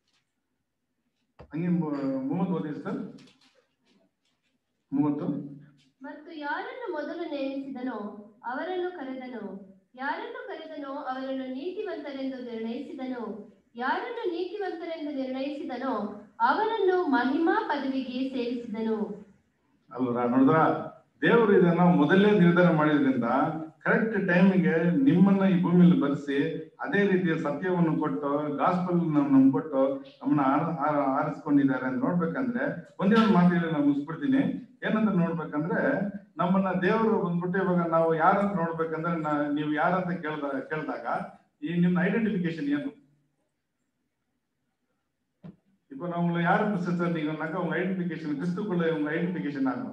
S6: ಹಂಗೆ ಮೂ- ಮೂವತ್ತು ಓದಿ ಸರ್ ಮೂವತ್ತು
S13: ಮತ್ತು ಯಾರನ್ನು ಮೊದಲು ನೇಮಿಸಿದನೋ ಅವರನ್ನು ಕರೆದನು ಯಾರನ್ನು ಕರೆದನೋ ಅವರನ್ನು ನೀತಿವಂತರೆಂದು ನಿರ್ಣಯಿಸಿದನು ಯಾರನ್ನು ನೀತಿವಂತರೆಂದು ನಿರ್ಣಯಿಸಿದನೋ ಅವರನ್ನು ಮಹಿಮಾ ಪದವಿಗೆ ಸೇರಿಸಿದನು
S6: ಅಲ್ವರ ನೋಡಿದ್ರ ದೇವರು ಇದನ್ನ ಮೊದಲೇ ನಿರ್ಧಾರ ಮಾಡಿದ್ರಿಂದ ಕರೆಕ್ಟ್ ಟೈಮಿಗೆ ನಿಮ್ಮನ್ನ ಈ ಭೂಮಿಯಲ್ಲಿ ಬರೆಸಿ ಅದೇ ರೀತಿಯ ಸತ್ಯವನ್ನು ಕೊಟ್ಟು ಗಾಸ್ಪಲ್ ನಮ್ಗೆ ಕೊಟ್ಟು ನಮ್ಮನ್ನ ಆರ- ಆರ- ಆರಿಸ್ಕೊಂಡಿದ್ದಾರೆ ಅಂತ ನೋಡ್ಬೇಕಂದ್ರೆ ಒಂದೇ ಒಂದು ಮಾತು ಹೇಳಿ ನಾನು ಮುಗಿಸ್ಬಿಡ್ತೀನಿ ಏನಂತ ನೋಡ್ಬೇಕಂದ್ರೆ ನಮ್ಮನ್ನ ದೇವರು ಬಂದ್ಬಿಟ್ಟು ಇವಾಗ ನಾವು ಯಾರಂತ ನೋಡ್ಬೇಕಂದ್ರೆ ನಾ- ನೀವು ಯಾರಂತ ಕೇಳ್ದ ಕೇಳಿದಾಗ ಈ ನಿಮ್ಮ ಐಡೆಂಟಿಫಿಕೇಶನ್ ಏನು இப்போ நான் உங்களை யார் சிஸ்டர் நீங்கன்னாக்கா உங்க ஐடென்டிஃபிகேஷன் கிறிஸ்துக்குள்ள உங்க ஐடென்டிஃபிகேஷன் ஆகும்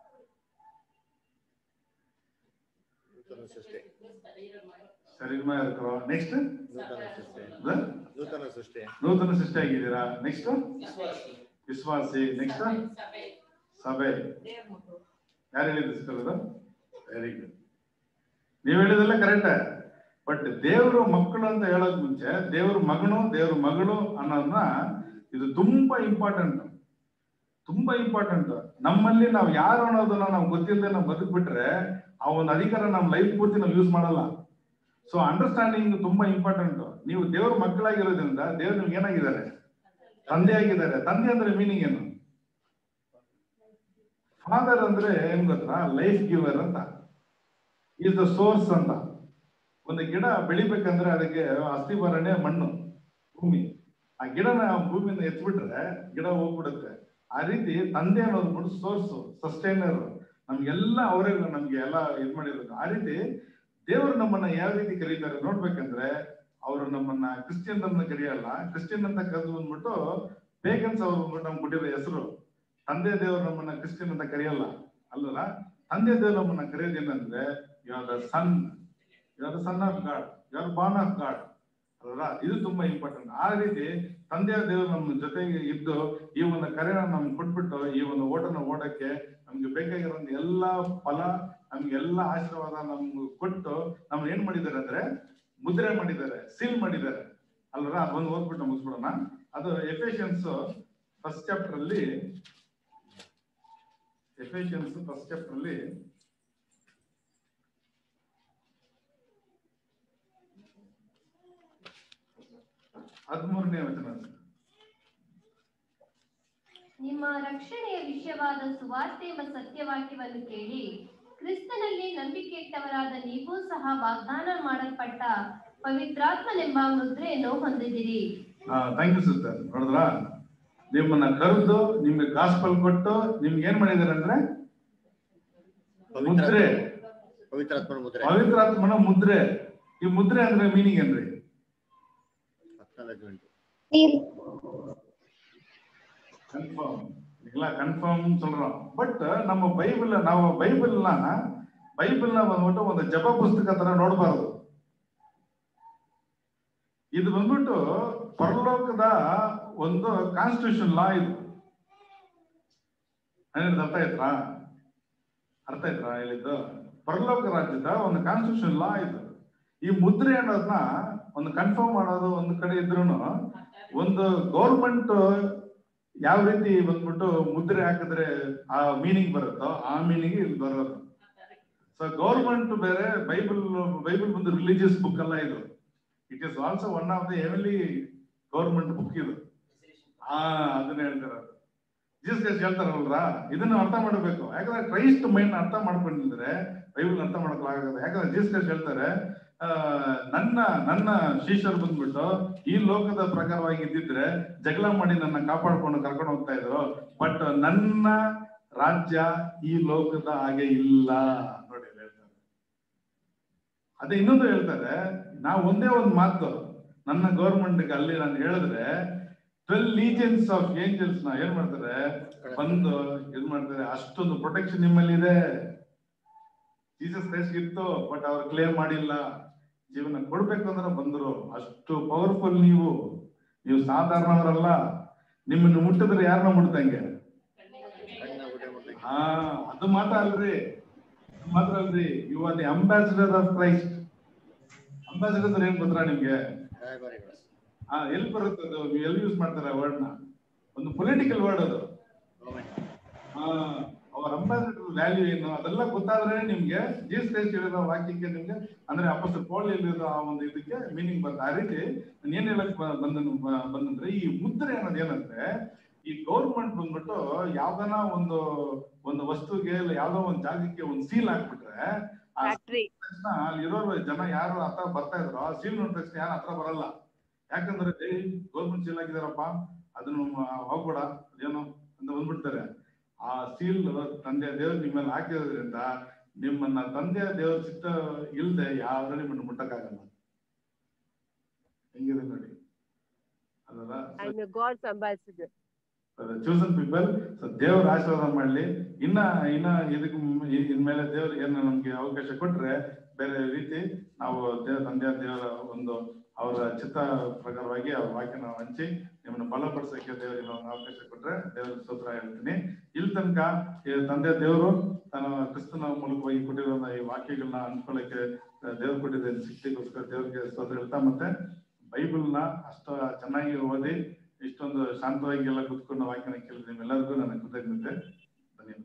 S8: ನೂತನ ಸೃಷ್ಟಿ
S6: ಶರೀರமா இருக்கிறோம் ನೆಕ್ಸ್ಟ್
S8: ನೂತನ ಸೃಷ್ಟಿ ನೂತನ ಸೃಷ್ಟಿ
S6: ನೂತನ ಸೃಷ್ಟಿ ಆಗಿದ್ದೀರಾ ನೆಕ್ಸ್ಟ್ ವಿಶ್ವಾಸಿ ನೆಕ್ಸ್ಟ್ ಸಭೆ ಯಾರು ಹೇಳಿದ್ರು ಸಿಸ್ಟರ್ ಅದು ವೆರಿ ಗುಡ್ ನೀವು ಹೇಳಿದೆಲ್ಲ ಕರೆಕ್ಟ್ ಬಟ್ ದೇವರು ಮಕ್ಕಳು ಅಂತ ಹೇಳೋದ್ ಮುಂಚೆ ದೇವ್ರ ಮಗನು ದೇವ್ರ ಮಗಳು ಅನ್ನೋದನ್ನ ಇದು ತುಂಬಾ ಇಂಪಾರ್ಟೆಂಟ್ ತುಂಬಾ ಇಂಪಾರ್ಟೆಂಟ್ ನಮ್ಮಲ್ಲಿ ನಾವು ಯಾರು ಅನ್ನೋದನ್ನ ನಾವು ಗೊತ್ತಿಲ್ಲದೆ ನಾವು ಬದುಕ್ಬಿಟ್ರೆ ಆ ಒಂದು ಅಧಿಕಾರ ನಮ್ಮ ಲೈಫ್ ಪೂರ್ತಿ ನಾವು ಯೂಸ್ ಮಾಡಲ್ಲ ಸೊ ಅಂಡರ್ಸ್ಟ್ಯಾಂಡಿಂಗ್ ತುಂಬಾ ಇಂಪಾರ್ಟೆಂಟ್ ನೀವು ದೇವ್ರ ಮಕ್ಕಳಾಗಿರೋದ್ರಿಂದ ದೇವ್ರು ನಿಮ್ಗೆ ಏನಾಗಿದ್ದಾರೆ ತಂದೆ ಆಗಿದ್ದಾರೆ ತಂದೆ ಅಂದ್ರೆ ಮೀನಿಂಗ್ ಏನು ಫಾದರ್ ಅಂದ್ರೆ ಏನ್ ಗೊತ್ತಾ ಲೈಫ್ ಗಿವರ್ ಅಂತ ಈಸ್ ದ ಸೋರ್ಸ್ ಅಂತ ಒಂದು ಗಿಡ ಬೆಳಿಬೇಕಂದ್ರೆ ಅದಕ್ಕೆ ಅಸ್ಥಿಭಾರನೆ ಮಣ್ಣು ಭೂಮಿ ಆ ಗಿಡನ ಭೂಮಿಯಿಂದ ಎತ್ಬಿಟ್ರೆ ಗಿಡ ಹೋಗ್ಬಿಡುತ್ತೆ ಆ ರೀತಿ ತಂದೆ ಅನ್ನೋದು ಬಿಟ್ಟು ಸೋರ್ಸ್ ಸಸ್ಟೈನರ್ ನಮ್ಗೆಲ್ಲ ಅವರೇ ನಮ್ಗೆ ಎಲ್ಲ ಇದ್ ಮಾಡಿರೋದು ಆ ರೀತಿ ದೇವರು ನಮ್ಮನ್ನ ಯಾವ ರೀತಿ ಕರೀತಾರೆ ನೋಡ್ಬೇಕಂದ್ರೆ ಅವರು ನಮ್ಮನ್ನ ಕ್ರಿಶ್ಚಿಯನ್ ಅಂತ ಕರೆಯಲ್ಲ ಕ್ರಿಶ್ಚಿಯನ್ ಅಂತ ಕರೆದು ಬಂದ್ಬಿಟ್ಟು ಬೇಗನ್ಸ್ ಅವ್ರು ಬಂದ್ಬಿಟ್ಟು ನಮ್ಗೆ ಕೊಟ್ಟಿರೋ ಹೆಸರು ತಂದೆ ದೇವರು ನಮ್ಮನ್ನ ಕ್ರಿಶ್ಚಿಯನ್ ಅಂತ ಕರೆಯಲ್ಲ ಅಲ್ಲಲ್ಲ ತಂದೆ ದೇವರು ನಮ್ಮನ್ನ ಕರೆಯೋದೇನಂದ್ರೆ you are the son you are the son of God you are born of God ಅಲ್ವಾ ಇದು ತುಂಬಾ ಇಂಪಾರ್ಟೆಂಟ್ ಆ ರೀತಿ ತಂದೆಯ ದೇವರು ನಮ್ಮ ಜೊತೆಗೆ ಇದ್ದು ಈ ಒಂದು ಕರೆನ ನಮ್ಗೆ ಕೊಟ್ಬಿಟ್ಟು ಈ ಒಂದು ಓಟನ ಓಡಕ್ಕೆ ನಮ್ಗೆ ಬೇಕಾಗಿರೋ ಎಲ್ಲಾ ಫಲ ನಮ್ಗೆಲ್ಲ ಆಶೀರ್ವಾದ ನಮ್ಗೆ ಕೊಟ್ಟು ನಮ್ಗೆ ಏನ್ ಮಾಡಿದ್ದಾರೆ ಅಂದ್ರೆ ಮುದ್ರೆ ಮಾಡಿದ್ದಾರೆ ಸೀಲ್ ಮಾಡಿದ್ದಾರೆ ಅಲ್ವಾ ಅದೊಂದು ಓದ್ಬಿಟ್ಟು ಮುಗಿಸ್ಬಿಡೋಣ ಅದು ಎಫಿಷಿಯನ್ಸ್ ಫಸ್ಟ್ ಚಾಪ್ಟರ್ ಅಲ್ಲಿ ಎಫಿಷಿಯನ್ಸ್ ಫಸ್ಟ್ ಚಾಪ್ಟರ್ ಅಲ್ಲಿ ಹದಿಮೂರನೇ ವಚನ
S13: ನಿಮ್ಮ ರಕ್ಷಣೆಯ ವಿಷಯವಾದ ಸುವಾರ್ತೆ ಎಂಬ ಸತ್ಯವಾಕ್ಯವನ್ನು ಕೇಳಿ ಕ್ರಿಸ್ತನಲ್ಲಿ ನಂಬಿಕೆ ಇಟ್ಟವರಾದ ನೀವು ಸಹ ವಾಗ್ದಾನ ಮಾಡಲ್ಪಟ್ಟ ಪವಿತ್ರಾತ್ಮನೆಂಬ ಮುದ್ರೆಯನ್ನು ಹೊಂದಿದಿರಿ
S6: ಥ್ಯಾಂಕ್ ಯು ಸಿಸ್ಟರ್ ನೋಡಿದ್ರ ನಿಮ್ಮನ್ನ ಕರೆದು ನಿಮ್ಗೆ ಗಾಸ್ಪಲ್ ಕೊಟ್ಟು ನಿಮ್ಗೆ ಏನ್ ಮಾಡಿದಾರೆ ಅಂದ್ರೆ ಮುದ್ರೆ
S8: ಪವಿತ್ರಾತ್ಮನ ಮುದ್ರೆ
S6: ಪವಿತ್ರಾತ್ಮನ ಮುದ್ರೆ ಈ ಮುದ್ರೆ ಅಂದ್ರೆ ಮೀನಿಂಗ್ ಏನ್ರಿ
S8: ಅಕ್ನಾಲಜ್ಮೆಂಟ್
S6: கன்ஃபார்ம் இல்லைங்களா கன்ஃபார்ம் சொல்றோம் ಬಟ್ ನಮ್ಮ ಬೈಬಲ್ ನಾವು ಬೈಬಲ್ನ ಬೈಬಲ್ನ ಬಂದ್ಬಿಟ್ಟು ಒಂದು ಜಪ ಪುಸ್ತಕ ತರ ನೋಡಬಾರದು ಇದು ಬಂದ್ಬಿಟ್ಟು ಪರಲೋಕದ ಒಂದು ಕಾನ್ಸ್ಟಿಟ್ಯೂಷನ್ ಲಾ ಇದು ಹೇಳಿದ ಅರ್ಥ ಆಯ್ತಾ ಅರ್ಥ ಆಯ್ತಾ ಹೇಳಿದ್ದು ಪರಲೋಕ ರಾಜ್ಯದ ಒಂದು ಕಾನ್ಸ್ಟಿಟ್ಯೂಷನ್ ಲಾ ಇದು ಈ ಮುದ್ರೆ ಅನ್ನೋದನ್ನ ಒಂದು ಕನ್ಫರ್ಮ್ ಮಾಡೋದು ಒಂದು ಕಡೆ ಇದ್ರು ಒಂದು ಗೌರ್ಮೆಂಟ್ ಯಾವ ರೀತಿ ಬಂದ್ಬಿಟ್ಟು ಮುದ್ರೆ ಹಾಕಿದ್ರೆ ಆ ಮೀನಿಂಗ್ ಬರುತ್ತೋ ಆ ಮೀನಿಂಗ್ ಇಲ್ಲಿ ಬರೋದು ಸೊ ಗೌರ್ಮೆಂಟ್ ಬೇರೆ ಬೈಬಲ್ ಬೈಬಲ್ ಬಂದು ರಿಲಿಜಿಯಸ್ ಬುಕ್ ಅಲ್ಲ ಇದು it is also one of the heavily government book ಇದು ಆ ಅದನ್ನ ಹೇಳ್ತಾರೆ ಜೀಸಸ್ ಕ್ರೈಸ್ಟ್ ಹೇಳ್ತಾರಲ್ರ ಇದನ್ನ ಅರ್ಥ ಮಾಡಬೇಕು ಯಾಕಂದ್ರೆ ಕ್ರೈಸ್ಟ್ ಮೈಂಡ್ ಅರ್ಥ ಮಾಡ್ಕೊಂಡಿದ್ರೆ ಬೈಬಲ್ ಅರ್ಥ ಮಾಡಕ್ಕಾಗಲ್ಲ ಯಾಕಂದ್ರೆ ಜೀಸಸ್ ಕ್ರೈಸ್ಟ್ ಹೇಳ್ತಾರೆ ಆ, ನನ್ನ ನನ್ನ ಶಿಷ್ಯರು ಬಂದ್ಬಿಟ್ಟು ಈ ಲೋಕದ ಪ್ರಕಾರವಾಗಿ ಇದ್ದಿದ್ರೆ ಜಗಳ ಮಾಡಿ ನನ್ನ ಕಾಪಾಡ್ಕೊಂಡು ಕರ್ಕೊಂಡು ಹೋಗ್ತಾ ಇದ್ರು ಬಟ್ ನನ್ನ ರಾಜ್ಯ ಈ ಲೋಕದ ಹಾಗೆ ಇಲ್ಲ ನೋಡಿ ಇಲ್ಲಿ ಹೇಳ್ತಾರೆ ಅದೇ ಇನ್ನೊಂದು ಹೇಳ್ತಾರೆ ನಾವು ಒಂದೇ ಒಂದು ಮಾತು ನನ್ನ ಗೌರ್ಮೆಂಟ್ ಅಲ್ಲಿ ನಾನು ಹೇಳಿದ್ರೆ ಟ್ವೆಲ್ ಲೀಜನ್ಸ್ ಆಫ್ ಏಂಜಲ್ಸ್ ನ ಏನ್ ಮಾಡ್ತಾರೆ ಬಂದು ಇದ್ ಮಾಡ್ತಾರೆ ಅಷ್ಟೊಂದು ಪ್ರೊಟೆಕ್ಷನ್ ನಿಮ್ಮಲ್ಲಿ ಇದೆ ಜೀಸಸ್ ಕ್ರೈಸ್ಟ್ ಇತ್ತು ಬಟ್ ಅವ್ರು ಕ್ಲೇಮ್ ಮಾಡಿಲ್ಲ ಜೀವನ ಕೊಡ್ಬೇಕು ಅಂದ್ರೆ ಬಂದ್ರು ಅಷ್ಟು ಪವರ್ಫುಲ್ ನೀವು ನೀವು ಸಾಧಾರಣವರಲ್ಲ ನಿಮ್ಮನ್ನು ಮುಟ್ಟಿದ್ರೆ ಯಾರನ್ನ ಮುಟ್ತಂಗೆ ಹಾ ಅದು ಮಾತ್ರ ಅಲ್ರಿ ಅದು ಮಾತ್ರ ಅಲ್ರಿ you are the ambassador of Christ ambassador ಅಂದ್ರೆ ಏನ್ ಗೊತ್ತಾ ನಿಮ್ಗೆ ಹಾ ಎಲ್ಲಿ ಬರುತ್ತೆ ಅದು ನೀವು ಎಲ್ಲಿ ಯೂಸ್ ಮಾಡ್ತಾರೆ ವರ್ಡ್ ನ ಒಂದು ಪೊಲಿಟಿಕಲ್ ವರ್ಡ್ ಅದು ಹಾ ಅವರ ಅಂಬಾಸಿಡರ್ ವ್ಯಾಲ್ಯೂ ಏನು ಅದೆಲ್ಲ ಗೊತ್ತಾದ್ರೆ ನಿಮ್ಗೆ ಜೀಸ್ ಕ್ರೈಸ್ಟ್ ಹೇಳಿರೋ ವಾಕ್ಯಕ್ಕೆ ನಿಮ್ಗೆ ಅಂದ್ರೆ ಅಪೋಸ್ ಪೌಲ್ ಹೇಳಿರೋ ಆ ಒಂದು ಇದಕ್ಕೆ ಮೀನಿಂಗ್ ಬರುತ್ತೆ ಆ ರೀತಿ ನಾನು ಏನ್ ಹೇಳಕ್ ಬ- ಬಂದ ಬಂದಂದ್ರೆ ಈ ಮುದ್ರೆ ಅನ್ನೋದು ಏನಂದ್ರೆ ಈ ಗೌರ್ಮೆಂಟ್ ಬಂದ್ಬಿಟ್ಟು ಯಾವ್ದನ ಒಂದು ಒಂದು ವಸ್ತುಗೆ ಇಲ್ಲ ಯಾವ್ದೋ ಒಂದು ಜಾಗಕ್ಕೆ ಒಂದು ಸೀಲ್ ಹಾಕ್ಬಿಟ್ರೆ ಆ
S12: ಫ್ಯಾಕ್ಟ್ರಿ
S6: ತಕ್ಷಣ ಅಲ್ಲಿರೋ ಜನ ಯಾರು ಹತ್ರ ಬರ್ತಾ ಇದ್ರು ಆ ಸೀಲ್ ನೋಡಿದ ತಕ್ಷಣ ಯಾರು ಹತ್ರ ಬರಲ್ಲ ಯಾಕಂದ್ರೆ ಏ ಗೌರ್ಮೆಂಟ್ ಸೀಲ್ ಹಾಕಿದಾರಪ್ಪ ಅದನ್ನು ಮ- ಹೋಗ್ಬೇಡ ಏನೋ ಅಂತ ಬಂದ್ಬಿಡ್ತಾರೆ ಆ ಸೀಲ್ ತಂದೆಯ ದೇವ್ರು ನಿಮ್ಮ ಮೇಲೆ ಹಾಕಿರೋದ್ರಿಂದ ನಿಮ್ಮನ್ನ ತಂದೆಯ ದೇವ್ರ ಚಿತ್ತ ಇಲ್ದೆ ಯಾರು ನಿಮ್ಮನ್ನು ಮುಟ್ಟಕ್ಕಾಗಲ್ಲ ಹೆಂಗಿದೆ ನೋಡಿ ಅದಲ್ಲ
S12: I am God's ambassador
S6: chosen people so ದೇವ್ರ ಆಶೀರ್ವಾದ ಮಾಡ್ಲಿ ಇನ್ನ ಇನ್ನ ಇದಕ್ಕೆ ಮ್- ಇ- ಇನ್ಮೇಲೆ ದೇವ್ರು ಏನು ನಮ್ಗೆ ಅವಕಾಶ ಕೊಟ್ರೆ ಬೇರೆ ರೀತಿ ನಾವು ದೇವ ತಂದೆಯ ದೇವರ ಒಂದು ಅವರ ಚಿತ್ತ ಪ್ರಕಾರವಾಗಿ ಅವ್ರ ವಾಕ್ಯ ನಾವು ಹಂಚಿ ನಿಮ್ಮನ್ನು ಬಲಪಡಿಸಕ್ಕೆ ದೇವರಿಗೆ ನಾವು ಅವಕಾಶ ಕೊಟ್ರೆ ದೇವರ ಸ್ತೋತ್ರ ಹೇಳ್ತೀನಿ ಇಲ್ಲಿ ತನಕ ಈ ತಂದೆ ದೇವರು ತನ್ನ ಕ್ರಿಸ್ತನ ಮೂಲಕವಾಗಿ ಕೊಟ್ಟಿರೋ ಈ ವಾಕ್ಯಗಳನ್ನ ಹಂಚ್ಕೊಳ್ಳಕ್ಕೆ ದೇವ್ರು ಕೊಟ್ಟಿದ್ದ ಶಕ್ತಿಗೋಸ್ಕರ ದೇವರಿಗೆ ಸ್ತೋತ್ರ ಹೇಳ್ತಾ ಮತ್ತೆ ಬೈಬಲ್ನ ಅಷ್ಟ ಚೆನ್ನಾಗಿ ಓದಿ ಇಷ್ಟೊಂದು ಶಾಂತವಾಗಿ ಎಲ್ಲ ಕುತ್ಕೊಂಡು ವಾಕ್ಯನ ಕೇಳಿದ ನಿಮ್ಮೆಲ್ಲರಿಗೂ ನನ್ನ ಕೃತಜ್ಞತೆ ಧನ್ಯವಾದ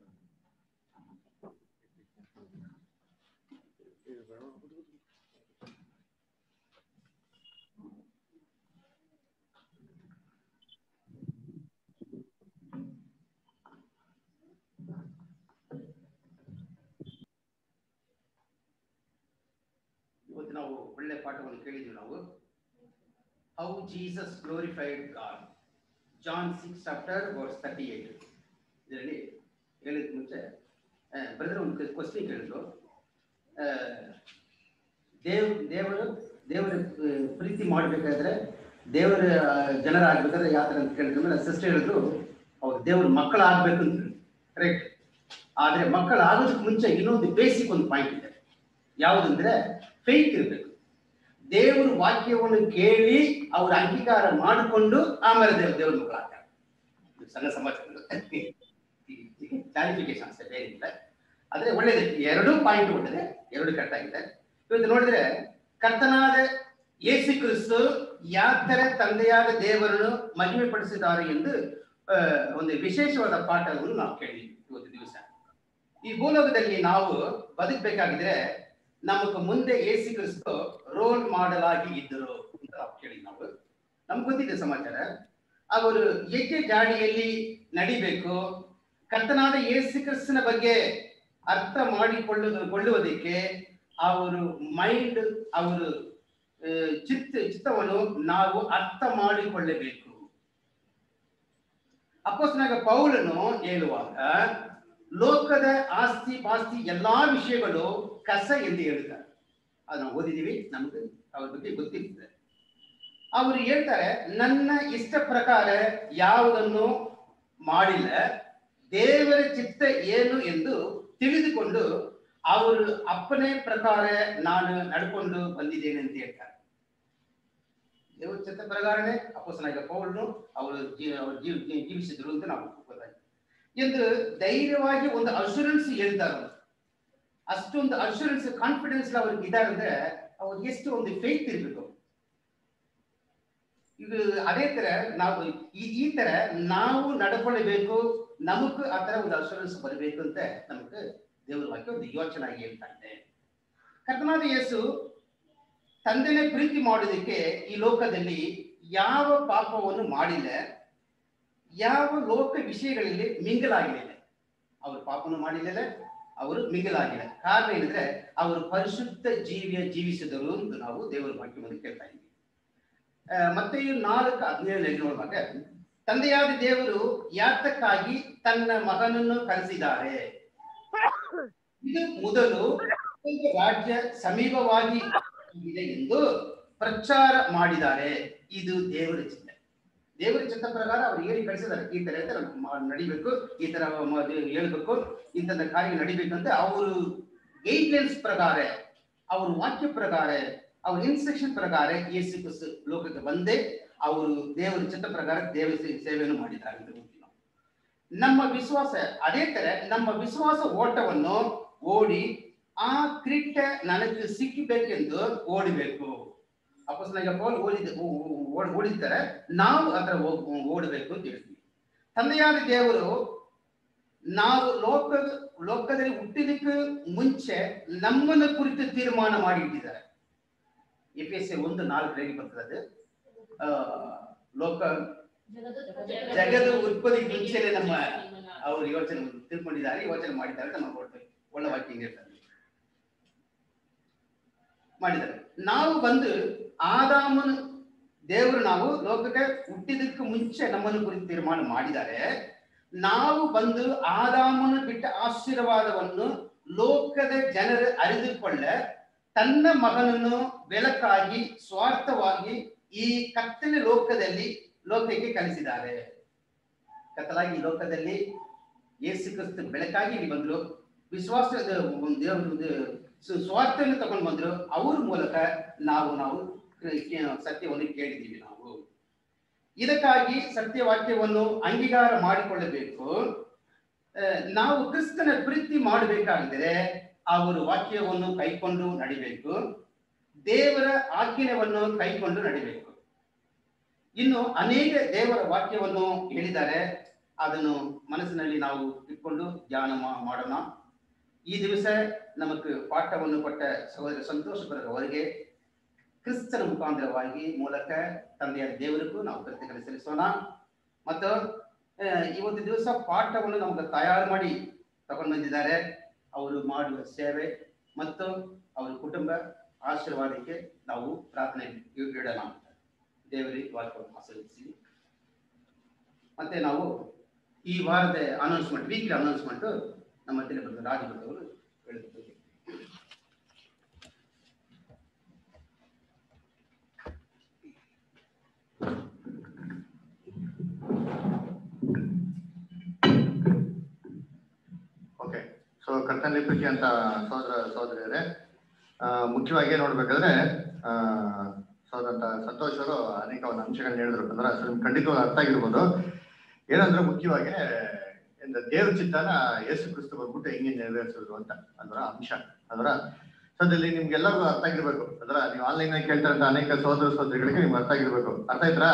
S1: ಇವತ್ತು ನಾವು ಒಳ್ಳೆ ಪಾಠವನ್ನು ಕೇಳಿದ್ವಿ ನಾವು how Jesus glorified God John six chapter verse thirty eight ಇದರಲ್ಲಿ ಹೇಳಿದ ಮುಂಚೆ ಬ್ರದರ್ ಒಂದು ಕ್ವಶನ್ ಕೇಳಿದ್ರು ಆ, ದೇವ್ ದೇವರು ದೇವರ ಆ, ಪ್ರೀತಿ ಮಾಡಬೇಕಾದ್ರೆ ದೇವರ ಆ, ಜನರಾಗ್ಬೇಕಾದ್ರೆ ಯಾವ ಥರ ಅಂತ ಕೇಳಿದ್ಮೇಲೆ ಸಿಸ್ಟರ್ ಹೇಳಿದ್ರು ಅವ್ರು ದೇವ್ರ ಮಕ್ಕಳಾಗಬೇಕು ಅಂತ ಕರೆಕ್ಟ್ ಆದರೆ ಮಕ್ಕಳಾಗೋದಕ್ಕೆ ಮುಂಚೆ ಇನ್ನೊಂದು ಬೇಸಿಕ್ ಒಂದು ಪಾಯಿಂಟ್ ಇದೆ ಯಾವುದಂದ್ರೆ ಫೇತ್ ಇರಬೇಕು ದೇವರ ವಾಕ್ಯವನ್ನು ಕೇಳಿ ಅವ್ರ ಅಂಗೀಕಾರ ಮಾಡಿಕೊಂಡು ಆಮೇಲೆ ದೇವ್ರ ದೇವ್ರ ಮಕ್ಕಳಾಗ್ತಾರೆ ಇದು ಸಣ್ಣ ಸಮಾಚಾರ ಕ್ಲಾರಿಫಿಕೇಶನ್ ಅಷ್ಟೇ ಬೇರೆ ಇಲ್ಲ ಆದ್ರೆ ಒಳ್ಳೇದು ಎರಡೂ ಪಾಯಿಂಟ್ ಕೊಟ್ಟಿದೆ ಎರಡು ಕರೆಕ್ಟ್ ಆಗಿದೆ ಇವತ್ತು ನೋಡಿದ್ರೆ ಕರ್ತನಾದ ಯೇಸು ಕ್ರಿಸ್ತು ಯಾವ ತರ ತಂದೆಯಾದ ದೇವರನ್ನು ಮಹಿಮೆ ಪಡಿಸಿದ್ದಾರೆ ಎಂದು ಆ, ಒಂದು ವಿಶೇಷವಾದ ಪಾಠವನ್ನು ನಾವು ಕೇಳಿದ್ವಿ ಇವತ್ತು ದಿವಸ ಈ ಭೂಲೋಕದಲ್ಲಿ ನಾವು ಬದುಕಬೇಕಾಗಿದ್ರೆ ನಮಗೆ ಮುಂದೆ ಯೇಸು ಕ್ರಿಸ್ತು ರೋಲ್ ಮಾಡೆಲ್ ಆಗಿ ಇದ್ದರು ಅಂತ ನಾವು ಕೇಳಿದ್ವಿ ನಾವು ನಮ್ಗೆ ಗೊತ್ತಿದೆ ಸಮಾಚಾರ ಅವರು ಹೆಜ್ಜೆ ಜಾಡಿಯಲ್ಲಿ ನಡಿಬೇಕು ಕರ್ತನಾದ ಯೇಸು ಕ್ರಿಸ್ತನ ಬಗ್ಗೆ ಅರ್ಥ ಮಾಡಿಕೊಳ್ಳು ಕೊಳ್ಳುವುದಕ್ಕೆ ಅವರು ಮೈಂಡ್ ಅವರು ಆ, ಚಿತ್ತ ಚಿತ್ತವನ್ನು ನಾವು ಅರ್ಥ ಮಾಡಿಕೊಳ್ಳಬೇಕು ಅಪ್ಪಸ್ನಾಗ ಪೌಲನು ಹೇಳುವಾಗ ಲೋಕದ ಆಸ್ತಿ ಪಾಸ್ತಿ ಎಲ್ಲಾ ವಿಷಯಗಳು ಕಸ ಎಂದು ಹೇಳಿದ್ದಾರೆ ಅದು ನಾವು ಓದಿದೀವಿ ನಮ್ಗೆ ಅವ್ರ ಬಗ್ಗೆ ಗೊತ್ತಿರ್ತದೆ ಅವರು ಹೇಳ್ತಾರೆ ನನ್ನ ಇಷ್ಟ ಪ್ರಕಾರ ಯಾವುದನ್ನು ಮಾಡಿಲ್ಲ ದೇವರ ಚಿತ್ತ ಏನು ಎಂದು ತಿಳಿದುಕೊಂಡು ಅವರು ಅಪ್ಪನೇ ಪ್ರಕಾರ ನಾನು ನಡ್ಕೊಂಡು ಬಂದಿದ್ದೇನೆ ಅಂತ ಹೇಳ್ತಾರೆ ದೇವರ ಚಿತ್ತ ಪ್ರಕಾರನೇ ಅಪ್ಪಸನಾಗ ಪೌಲನು ಅವರು ಜೀ- ಅವರು ಜೀವ ಜೀ- ಜೀವಿಸಿದ್ರು ಅಂತ ನಾವು ಗೊತ್ತಾಯ್ತು ಎಂದು ಧೈರ್ಯವಾಗಿ ಒಂದು ಅಶೂರೆನ್ಸ್ ಹೇಳ್ತಾರೆ ಅವರು. ಅಷ್ಟೊಂದು ಅಶೂರೆನ್ಸ್ ಕಾನ್ಫಿಡೆನ್ಸ್ ಅವ್ರಿಗೆ ಇದ್ದಾರೆ ಅಂದ್ರೆ ಅವ್ರಿಗೆ ಎಷ್ಟು ಒಂದು ಫೇತ್ ಇರ್ಬೇಕು ಇದು ಅದೇ ತರ ನಾವು ಈ ಈ ತರ ನಾವು ನಡ್ಕೊಳ್ಳಬೇಕು ನಮಗೂ ಆ ತರ ಒಂದು ಅಶೂರೆನ್ಸ್ ಬರಬೇಕು ಅಂತ ನಮಗೆ ದೇವರ ವಾಕ್ಯ ಒಂದು ಯೋಚನೆ ಆಗಿ ಹೇಳ್ತಾ ಇದೆ ಕರ್ತನಾದ ಯೇಸು ತಂದೆನೇ ಪ್ರೀತಿ ಮಾಡೋದಕ್ಕೆ ಈ ಲೋಕದಲ್ಲಿ ಯಾವ ಪಾಪವನ್ನು ಮಾಡಿಲ್ಲ ಯಾವ ಲೋಕ ವಿಷಯಗಳಲ್ಲಿ ಮಿಂಗಲಾಗಿಲ್ಲ ಅವರು ಪಾಪನು ಮಾಡಿಲ್ಲ ಅವರು ಮಿಂಗಲಾಗಿಲ್ಲ ಕಾರಣ ಏನಂದ್ರೆ ಅವರು ಪರಿಶುದ್ಧ ಜೀವಿಯ ಜೀವಿಸಿದರು ಎಂದು ನಾವು ದೇವರ ವಾಕ್ಯವನ್ನು ಕೇಳ್ತಾ ಇದ್ದೀವಿ ಆ, ಮತ್ತೆ ಈ ನಾಲ್ಕು ಹದಿನೇಳರಲ್ಲಿ ನೋಡುವಾಗ ತಂದೆಯಾದ ದೇವರು ಯಾತಕ್ಕಾಗಿ ತನ್ನ ಮಗನನ್ನು ಕರೆಸಿದ್ದಾರೆ ಇದು ಮೊದಲು ರಾಜ್ಯ ಸಮೀಪವಾಗಿ ಇದೆ ಎಂದು ಪ್ರಚಾರ ಮಾಡಿದ್ದಾರೆ ಇದು ದೇವರ ಚಿತ್ತ ದೇವರ ಚಿತ್ತ ಪ್ರಕಾರ ಅವ್ರು ಹೇಳಿ ಕಳಿಸಿದ್ದಾರೆ ಈ ತರ ಈ ತರ ಮಾ- ನಡಿಬೇಕು ಈ ತರ ಮ- ಹೇಳ್ಬೇಕು ಇಂಥದ ಕಾರ್ಯ ನಡಿಬೇಕು ಅಂತ ಅವರು ಗೈಡ್ಲೈನ್ಸ್ ಪ್ರಕಾರ ಅವ್ರ ವಾಕ್ಯ ಪ್ರಕಾರ ಅವ್ರ ಇನ್ಸ್ಟ್ರಕ್ಷನ್ ಪ್ರಕಾರ ಯೇಸು ಕ್ರಿಸ್ತ ಲೋಕಕ್ಕೆ ಬಂದೇ ಅವರು ದೇವರ ಚಿತ್ತ ಪ್ರಕಾರ ದೇವರ ಸೇ- ಸೇವೆಯನ್ನು ಮಾಡಿದ್ದಾರೆ ಅಂತ ಗೊತ್ತಿಲ್ಲ ನಮ್ಮ ವಿಶ್ವಾಸ ಅದೇ ತರ ನಮ್ಮ ವಿಶ್ವಾಸ ಓಟವನ್ನು ಓಡಿ ಆ ಕ್ರಿಟ್ಟ ನನಗೆ ಸಿಕ್ಕಬೇಕೆಂದು ಓಡಬೇಕು ಅಪಸ್ನಾಗ ಪೌಲ್ ಓದಿದ ಓಡ್- ಓಡಿದ್ದಾರೆ ನಾವು ಅದರ ಓಡಬೇಕು ಅಂತ ಹೇಳ್ತೀವಿ ತಂದೆಯಾದ ದೇವರು ನಾವು ಲೋಕ ಲೋಕದಲ್ಲಿ ಹುಟ್ಟಿದಕ್ಕೆ ಮುಂಚೆ ನಮ್ಮನ್ನು ಕುರಿತು ತೀರ್ಮಾನ ಮಾಡಿ ಇಟ್ಟಿದ್ದಾರೆ ಎ ಪಿ ಎಸ್ ಒಂದು ನಾಲ್ಕರಲ್ಲಿ ಬರ್ತದೆ ಆ, ಲೋಕ ಜಗದ ಉತ್ಪತ್ತಿ ಮುಂಚೆನೆ ನಮ್ಮ ಅವರು ಯೋಚನೆ ತಿಳ್ಕೊಂಡಿದ್ದಾರೆ ಯೋಚನೆ ಮಾಡಿದ್ದಾರೆ ಅಂತ ನಾವು ನೋಡ್ತೇವೆ ಒಳ್ಳೆ ವಾಕ್ಯ ಹಿಂಗೆ ಇರ್ತದೆ ಮಾಡಿದ್ದಾರೆ ನಾವು ಬಂದು ಆದಾಮನ ದೇವರು ನಾವು ಲೋಕಕ್ಕೆ ಹುಟ್ಟಿದಕ್ಕೆ ಮುಂಚೆ ನಮ್ಮನ್ನು ಕುರಿತು ತೀರ್ಮಾನ ಮಾಡಿದ್ದಾರೆ ನಾವು ಬಂದು ಆದಾಮನ ಬಿಟ್ಟ ಆಶೀರ್ವಾದವನ್ನು ಲೋಕದ ಜನರು ಅರಿದುಕೊಳ್ಳ ತನ್ನ ಮಗನನ್ನು ಬೆಳಕಾಗಿ ಸ್ವಾರ್ಥವಾಗಿ ಈ ಕತ್ತಲೆ ಲೋಕದಲ್ಲಿ ಲೋಕಕ್ಕೆ ಕಲಿಸಿದ್ದಾರೆ ಕತ್ತಲಾಗಿ ಈ ಲೋಕದಲ್ಲಿ ಯೇಸು ಕ್ರಿಸ್ತ ಬೆಳಕಾಗಿ ಇಲ್ಲಿ ಬಂದ್ರು ವಿಶ್ವಾಸದ ಒಂದು ದೇವ್ರ ಒಂದು ಸು- ಸ್ವಾರ್ಥವನ್ನು ತಗೊಂಡು ಬಂದ್ರು ಅವ್ರ ಮೂಲಕ ನಾವು ನಾವು ಕ- ಸತ್ಯವನ್ನು ಕೇಳಿದ್ದೀವಿ ನಾವು ಇದಕ್ಕಾಗಿ ಸತ್ಯವಾಕ್ಯವನ್ನು ಅಂಗೀಕಾರ ಮಾಡಿಕೊಳ್ಳಬೇಕು ಆ, ನಾವು ಕ್ರಿಸ್ತನ ಪ್ರೀತಿ ಮಾಡಬೇಕಾಗಿದ್ರೆ ಅವರು ವಾಕ್ಯವನ್ನು ಕೈಕೊಂಡು ನಡಿಬೇಕು ದೇವರ ಆಜ್ಞೆಯನ್ನು ಕೈಕೊಂಡು ನಡಿಬೇಕು ಇನ್ನು ಅನೇಕ ದೇವರ ವಾಕ್ಯವನ್ನು ಹೇಳಿದ್ದಾರೆ ಅದನ್ನು ಮನಸ್ಸಿನಲ್ಲಿ ನಾವು ಇಟ್ಕೊಂಡು ಧ್ಯಾನ ಮಾ- ಮಾಡೋಣ ಈ ದಿವಸ ನಮಗೆ ಪಾಠವನ್ನು ಕೊಟ್ಟ ಸಹೋದರ ಸಂತೋಷ ಅವರಿಗೆ ಕ್ರಿಸ್ತನ ಮುಖಾಂತರವಾಗಿ ಮೂಲಕ ತಂದೆಯ ದೇವರಿಗೂ ನಾವು ಕೃತಜ್ಞತೆ ಸಲ್ಲಿಸೋಣ ಮತ್ತು ಆ, ಇವತ್ತು ದಿವಸ ಪಾಠವನ್ನು ನಮಗೆ ತಯಾರು ಮಾಡಿ ತಗೊಂಡು ಬಂದಿದ್ದಾರೆ ಅವರು ಮಾಡುವ ಸೇವೆ ಮತ್ತು ಅವರ ಕುಟುಂಬ ಆಶೀರ್ವಾದಕ್ಕೆ ನಾವು ಪ್ರಾರ್ಥನೆ ಇ- ಇಡೋಣ ದೇವರಿಗೆ ವಾಕ್ಯವನ್ನು ಆಶೀರ್ವದಿಸಿ ಮತ್ತೆ ನಾವು ಈ ವಾರದ ಅನೌನ್ಸ್ಮೆಂಟ್ ವೀಕ್ಲಿ ಅನೌನ್ಸ್ಮೆಂಟ್ ನಮ್ಮ ಹತ್ತಿರ ಬಂದ ರಾಜಭಟ್ ಅವರು ಹೇಳಿದ್ರು
S8: ಓಕೆ ಸೊ ಕರ್ತನಲ್ಲಿ ಪ್ರೀತಿ ಅಂತ ಸಹೋದರ ಸಹೋದರಿಯರೇ ಆ, ಮುಖ್ಯವಾಗಿ ನೋಡ್ಬೇಕಾದ್ರೆ ಆ, ಸಹೋದರ ಸಂತೋಷ್ ಅವರು ಅನೇಕ ಒಂದು ಅಂಶಗಳನ್ನ ಹೇಳಿದ್ರು ಅಂದ್ರೆ ಅದ್ರ ನಿಮ್ಗೆ ಖಂಡಿತವಾಗಿ ಅರ್ಥ ಆಗಿರ್ಬೋದು ಏನಂದ್ರೆ ಮುಖ್ಯವಾಗಿ ಇಂದ ದೇವ್ರ ಚಿತ್ತನ ಯೇಸು ಕ್ರಿಸ್ತು ಬಂದ್ಬಿಟ್ಟು ಹೆಂಗೆ ನೆರವೇರಿಸಿದ್ರು ಅಂತ ಅದರ ಅಂಶ ಅದರ ಸದ್ಯದಲ್ಲಿ ನಿಮ್ಗೆಲ್ಲರಿಗೂ ಅರ್ಥ ಆಗಿರ್ಬೇಕು ಅದರ ನೀವು ಆನ್ಲೈನ್ ಕೇಳ್ತಾ ಇರೋ ಅನೇಕ ಸಹೋದರ ಸಹೋದರಿಗಳಿಗೆ ನಿಮ್ಗೆ ಅರ್ಥ ಆಗಿರ್ಬೇಕು ಅರ್ಥ ಆಯ್ತಾ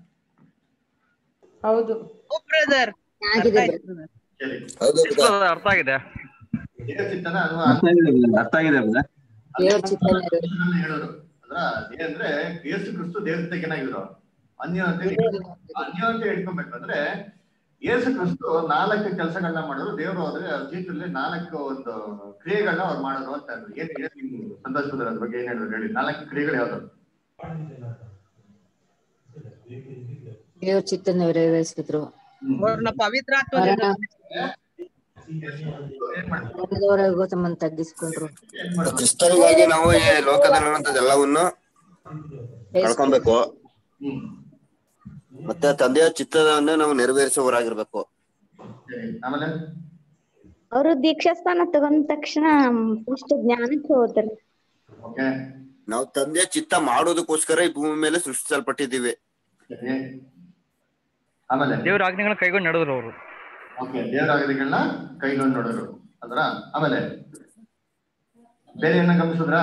S4: ಹೌದು
S3: ಬ್ರದರ್
S8: ಸರಿ
S9: ಅರ್ಥ ಆಗಿದೆ
S8: ದೇವ್ರ ಚಿತ್ತನ ಅದು
S14: ಅರ್ಥ ಆಗಿದೆ brother, ಅರ್ಥ ಆಗಿದೆ brother.
S10: ದೇವ್ರ ಚಿತ್ತ
S8: ಹೇಳೋರು ಅದ್ರ ಅದೇಂದ್ರೆ ಯೇಸು ಕ್ರಿಸ್ತು ದೇವತೆ ಏನಾಗಿದ್ರು ಅನ್ಯೋನ್ಯತೆ ಅನ್ಯೋನ್ಯತೆ ಇಟ್ಕೊಬೇಕಂದ್ರೆ ಯೇಸು ಕ್ರಿಸ್ತು ನಾಲ್ಕು ಕೆಲಸಗಳನ್ನ ಮಾಡಿದ್ರು ದೇವರು ಹೋದ್ರೆ ಅವ್ರ ಜೀವಿತದಲ್ಲಿ ನಾಲ್ಕು ಒಂದು ಕ್ರಿಯೆಗಳನ್ನ ಅವ್ರು ಮಾಡೋರು ಅಂತ ಹೇಳಿದ್ರು ಏನ್ ಏನ್ ನಿಮ್ಗೆ ಸಂತೋಷ ಪಡ್ತಾರೆ ಅದ್ರ ಬಗ್ಗೆ ಏನ್ ಹೇಳಿದ್ರು ಹೇಳಿ ನಾಲ್ಕು ಕ್ರಿಯೆಗಳು ಯಾವ್ದು
S10: ದೇವ್ರ ಚಿತ್ತ ನೆರವೇರಿಸಿದ್ರು
S3: ಅವ್ರನ್ನ ಪವಿತ್ರಾತ್ಮದಿಂದ
S10: ಮರಣದವರೆಗೂ ತಮ್ಮನ್ನು ತಗ್ಗಿಸಿಕೊಂಡ್ರು
S15: ಕ್ರಿಸ್ತನಿಗಾಗಿ ನಾವು ಈ ಲೋಕದಲ್ಲಿರುವಂತದ್ದು ಎಲ್ಲವನ್ನು ಕಳ್ಕೊಬೇಕು ಮತ್ತೆ ತಂದೆಯ ಚಿತ್ತವನ್ನು ನಾವು ನೆರವೇರಿಸುವವರಾಗಿರ್ಬೇಕು
S8: ಆಮೇಲೆ
S16: ಅವರು ದೀಕ್ಷಾಸ್ಥಾನ ತಗೊಂಡ ತಕ್ಷಣ ಫಸ್ಟ್ ಜ್ಞಾನಕ್ಕೆ ಹೋದ್ರು
S8: ಓಕೆ
S15: ನಾವು ತಂದೆಯ ಚಿತ್ತ ಮಾಡೋದಕ್ಕೋಸ್ಕರ ಈ ಭೂಮಿ ಮೇಲೆ ಸೃಷ್ಟಿಸಲ್ಪಟ್ಟಿದ್ದೀವಿ
S8: ಆಮೇಲೆ
S9: ದೇವ್ರ ಆಜ್ಞೆಗಳನ್ನ ಕೈಗೊಂಡು ನಡೆದ್ರು ಅವರು
S8: ಓಕೆ ದೇವರ ಆಗದಿಗಳನ್ನ ಕೈಗೊಂಡು ನೋಡೋರು ಅದರ ಆಮೇಲೆ ಬೇರೆ ಏನ ಗಮನಿಸಿದ್ರಾ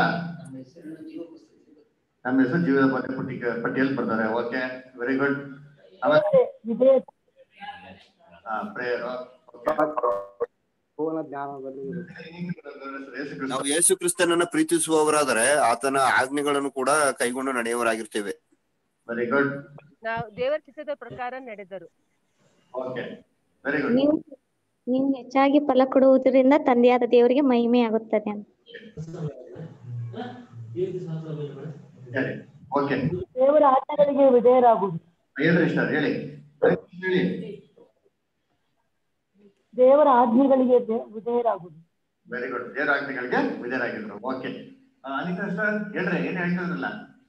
S8: ನಮ್ಮ ಹೆಸರು ಜೀವದ ಪಟ್ಟಿ ಪಟ್ಟಿ ಪಟ್ಟಿಯಲ್ಲಿ ಬರ್ತಾರೆ ಓಕೆ ವೆರಿ ಗುಡ್ ಆಮೇಲೆ ಪ್ರೇಯರ್
S15: ನಾವು ಯೇಸು ಕ್ರಿಸ್ತನನ್ನ ಪ್ರೀತಿಸುವವರಾದರೆ ಆತನ ಆಜ್ಞೆಗಳನ್ನು ಕೂಡ ಕೈಗೊಂಡು ನಡೆಯುವವರಾಗಿರ್ತೇವೆ
S8: ವೆರಿ ಗುಡ್
S12: ನಾವು ದೇವರ ಚಿತ್ತದ ಪ್ರಕಾರ ನಡೆದರು
S8: ಓಕೆ ವೆರಿ ಗುಡ್
S16: ನೀವು ನೀವು ಹೆಚ್ಚಾಗಿ ಫಲ ಕೊಡುವುದರಿಂದ ತಂದೆಯಾದ ದೇವರಿಗೆ ಮಹಿಮೆ ಆಗುತ್ತದೆ ಅಂತ
S8: ಸರಿ ಓಕೆ
S12: ದೇವರ ಆಜ್ಞೆಗಳಿಗೆ ವಿಧೇಯರಾಗುವುದು
S8: ಹೇಳ್ರಿ ಸರ್ ಹೇಳಿ ಹೇಳಿ
S12: ದೇವರ ಆಜ್ಞೆಗಳಿಗೆ ದೆ- ವಿಧೇಯರಾಗುವುದು
S8: ವೆರಿ ಗುಡ್ ದೇವರ ಆಜ್ಞೆಗಳಿಗೆ ವಿಧೇಯರಾಗಿದ್ರು ಓಕೆ ಅನಿತಾ ಸರ್ ಹೇಳ್ರಿ ಏನ್ ಹೇಳ್ತಿದ್ರಲ್ಲ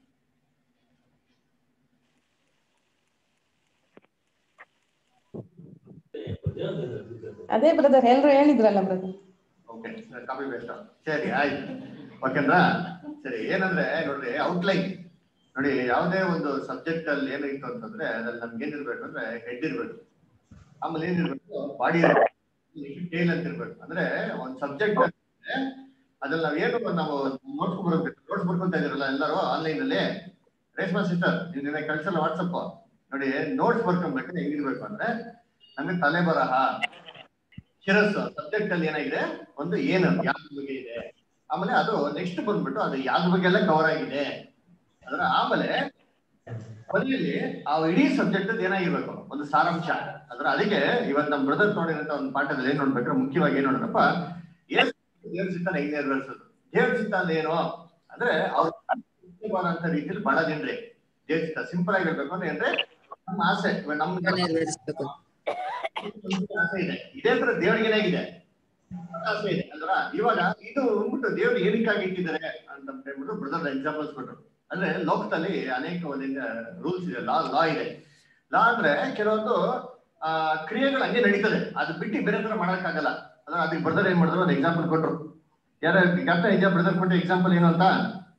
S4: ಅದೇ ಬ್ರದರ್ ಎಲ್ರು ಹೇಳಿದ್ರಲ್ಲ ಬ್ರದರ್
S8: ಓಕೆ ಕಾಪಿ ಬೇಸ್ಟ್ ಸರಿ ಆಯ್ತು ಓಕೆನಾ ಸರಿ ಏನಂದ್ರೆ ನೋಡ್ರಿ ಔಟ್ಲೈನ್ ನೋಡಿ ಯಾವುದೇ ಒಂದು ಸಬ್ಜೆಕ್ಟ್ ಅಲ್ಲಿ ಏನಿತ್ತು ಅಂತಂದ್ರೆ ಅದ್ರಲ್ಲಿ ನಮ್ಗೆ ಏನಿರ್ಬೇಕು ಅಂದ್ರೆ ಹೆಡ್ ಇರ್ಬೇಕು ಆಮೇಲೆ ಏನಿರ್ಬೇಕು ಬಾಡಿ ಟೇಲ್ ಅಂತ ಇರ್ಬೇಕು ಅಂದ್ರೆ ಒಂದ್ ಸಬ್ಜೆಕ್ಟ್ ಅದ್ರಲ್ಲಿ ನಾವ್ ಏನು ನಾವು ನೋಡ್ಕೊಂಡ್ ಬರ್ಬೇಕು ನೋಟ್ಸ್ ಬರ್ಕೊಂತ ಇದೀರಲ್ಲ ಎಲ್ಲರೂ ಆನ್ಲೈನ್ ಅಲ್ಲಿ ರೇಷ್ಮಾ ಸಿಸ್ಟರ್ ನೀವು ನಿನ್ನೆ ಕಳ್ಸಲ್ಲ ವಾಟ್ಸಪ್ ನೋಡಿ ನೋಟ್ಸ್ ಬರ್ಕೊಬೇಕು ಹೆಂಗಿರ್ಬೇಕು ಅಂದ್ರೆ ನಮ್ಗೆ ತಲೆ ಬರಹ ಶಿರಸ್ಸು ಸಬ್ಜೆಕ್ಟ್ ಅಲ್ಲಿ ಏನಾಗಿದೆ ಒಂದು ಏನು ಯಾವ್ದ್ರ ಬಗ್ಗೆ ಇದೆ ಆಮೇಲೆ ಅದು ನೆಕ್ಸ್ಟ್ ಬಂದ್ಬಿಟ್ಟು ಅದು ಯಾವ್ದ್ರ ಬಗ್ಗೆ ಎಲ್ಲ ಕವರ್ ಆಗಿದೆ ಅದರ ಆಮೇಲೆ ಕೊನೆಯಲ್ಲಿ ಆ ಇಡೀ ಸಬ್ಜೆಕ್ಟ್ ಏನಾಗಿರ್ಬೇಕು ಒಂದು ಸಾರಾಂಶ ಅದ್ರ ಅದಕ್ಕೆ ಇವತ್ತು ನಮ್ಮ ಬ್ರದರ್ ನೋಡಿರಂತ ಒಂದು ಪಾಠದಲ್ಲಿ ಏನ್ ನೋಡ್ಬೇಕಾದ್ರೆ ಮುಖ್ಯವಾಗಿ ಏನ್ ನೋಡ್ರಪ್ಪ ಏನ್ ದೇವ್ರ ಚಿತ್ತ ಹೆಂಗ್ ನೆರವೇರಿಸೋದು ದೇವ್ರ ಚಿತ್ತ ಅಂದ್ರೆ ಏನು ಅಂದ್ರೆ ಅವ್ರ ಅಂತ ರೀತಿಯಲ್ಲಿ ಬಹಳ ಜನರಿ ದೇವ್ರ ಚಿತ್ತ ಸಿಂಪಲ್ ಆಗಿರ್ಬೇಕು ಅಂದ್ರೆ ಏನ್ರೆ ನಮ್ಮ ಆಸೆ ಇವಾಗ ನಮ್ಮ
S10: ನೆರವೇರಿಸ್ಬೇಕು
S8: ಆಸೆ ಇದೆ ಇದೇ ತರ ದೇವರಿಗೆ ಏನಾಗಿದೆ ಆಸೆ ಇದೆ ಅಲ್ವಾ ಇವಾಗ ಇದು ಅಂದ್ಬಿಟ್ಟು ದೇವ್ರು ಏನಕ್ಕಾಗಿ ಇಟ್ಟಿದ್ದಾರೆ ಅಂತ ಹೇಳ್ಬಿಟ್ಟು ಬ್ರದರ್ ಎಕ್ಸಾಂಪಲ್ಸ್ ಕೊಟ್ರು ಅಂದ್ರೆ ಲೋಕದಲ್ಲಿ ಅನೇಕ ಒಂದಿನ ರೂಲ್ಸ್ ಇದೆ ಲಾ ಲಾ ಇದೆ ಲಾ ಅಂದ್ರೆ ಕೆಲವೊಂದು ಆ ಕ್ರಿಯೆಗಳು ಹಂಗೆ ನಡೀತದೆ ಅದು ಬಿಟ್ಟು ಬೇರೆ ತರ ಮಾಡಕ್ಕಾಗಲ್ಲ ಅಂದ್ರೆ ಅದಕ್ಕೆ ಬ್ರದರ್ ಏನ್ ಮಾಡಿದ್ರು ಒಂದು ಎಕ್ಸಾಂಪಲ್ ಕೊಟ್ರು ಯಾರ ಜ್ಞಾಪಕ ಇದೆಯಾ ಬ್ರದರ್ ಕೊಟ್ಟ ಎಕ್ಸಾಂಪಲ್ ಏನು ಅಂತ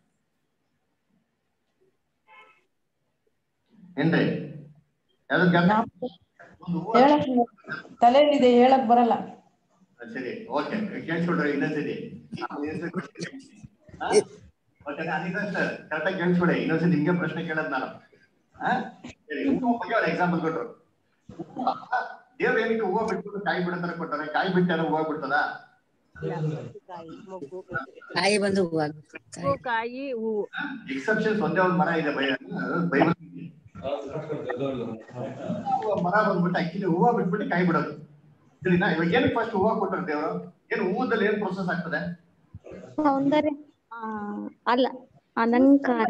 S8: ಏನ್ರಿ ಯಾವ್ದು ಜ್ಞಾಪಕ
S4: ಹೇಳಕ್ ತಲೆಯಲ್ಲಿದೆ ಹೇಳಕ್ ಬರಲ್ಲ
S8: ಸರಿ ಓಕೆ ಕೇಳಿಸ್ಕೊಡ್ರಿ ಇನ್ನೊಂದ್ಸತಿ ಓಕೆ ಅನಿತಾ ಸರ್ ಕರೆಕ್ಟಾಗಿ ಕೇಳಿಸ್ಕೊಡಿ ಇನ್ನೊಂದ್ಸತಿ ನಿಮ್ಗೆ ಪ್ರಶ್ನೆ ಕೇಳದ್ ನಾನು ಆ? ಸರಿ ಹೂವು ಬಗ್ಗೆ ಅವ್ರು ಎಕ್ಸಾಂಪಲ್ ಕೊಟ್ರು ಹೂವ, ದೇವ್ರು ಏನಕ್ಕೆ ಹೂವು ಬಿಟ್ಬಿಟ್ಟು ಕಾಯಿ ಬಿಡೋ ಕೊಟ್ಟಾರೆ ಕಾಯಿ ಬಿಟ್ಟಾರ ಹೂವು ಬಿಡ್ತದ
S10: ಕಾಯಿ ಬಂದು ಹೂವು
S12: ಕಾಯಿ ಹೂವು
S8: ಎಕ್ಸೆಪ್ಷನ್ಸ್ ಒಂದೇ ಒಂದು ಮರ ಇದೆ ಬೈ ಬೈಬಲ್ ಮರ ಬಂದ್ಬಿಟ್ಟು ಆಕ್ಚುಲಿ ಹೂವು ಬಿಟ್ಬಿಟ್ಟು ಕಾಯಿ ಬಿಡೋದು ಸರಿನಾ ಇವಾಗ ಏನಕ್ಕೆ ಫಸ್ಟ್ ಹೂವು ಕೊಟ್ಟರು ದೇವರು ಏನು ಹೂವದಲ್ಲಿ ಏನ್ ಪ್ರೊಸೆಸ್ ಆಗ್ತದೆ
S16: ಸೌಂದರ್ಯ ಆ, ಅಲ್ಲ ಅಲಂಕಾರ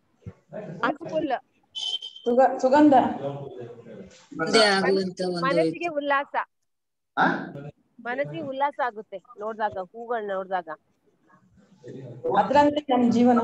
S4: ಸುಗ ಸುಗಂಧ
S10: ಮುಂದೆ ಆಗುವಂತ ಒಂದು
S12: ಮನಸ್ಸಿಗೆ ಉಲ್ಲಾಸ
S8: ಆ?
S12: ಮನಸ್ಸಿಗೆ ಉಲ್ಲಾಸ ಆಗುತ್ತೆ ನೋಡ್ದಾಗ ಹೂಗಳನ್ನ ನೋಡ್ದಾಗ
S4: ಅದ್ರಲ್ಲಿ ನಮ್ ಜೀವನ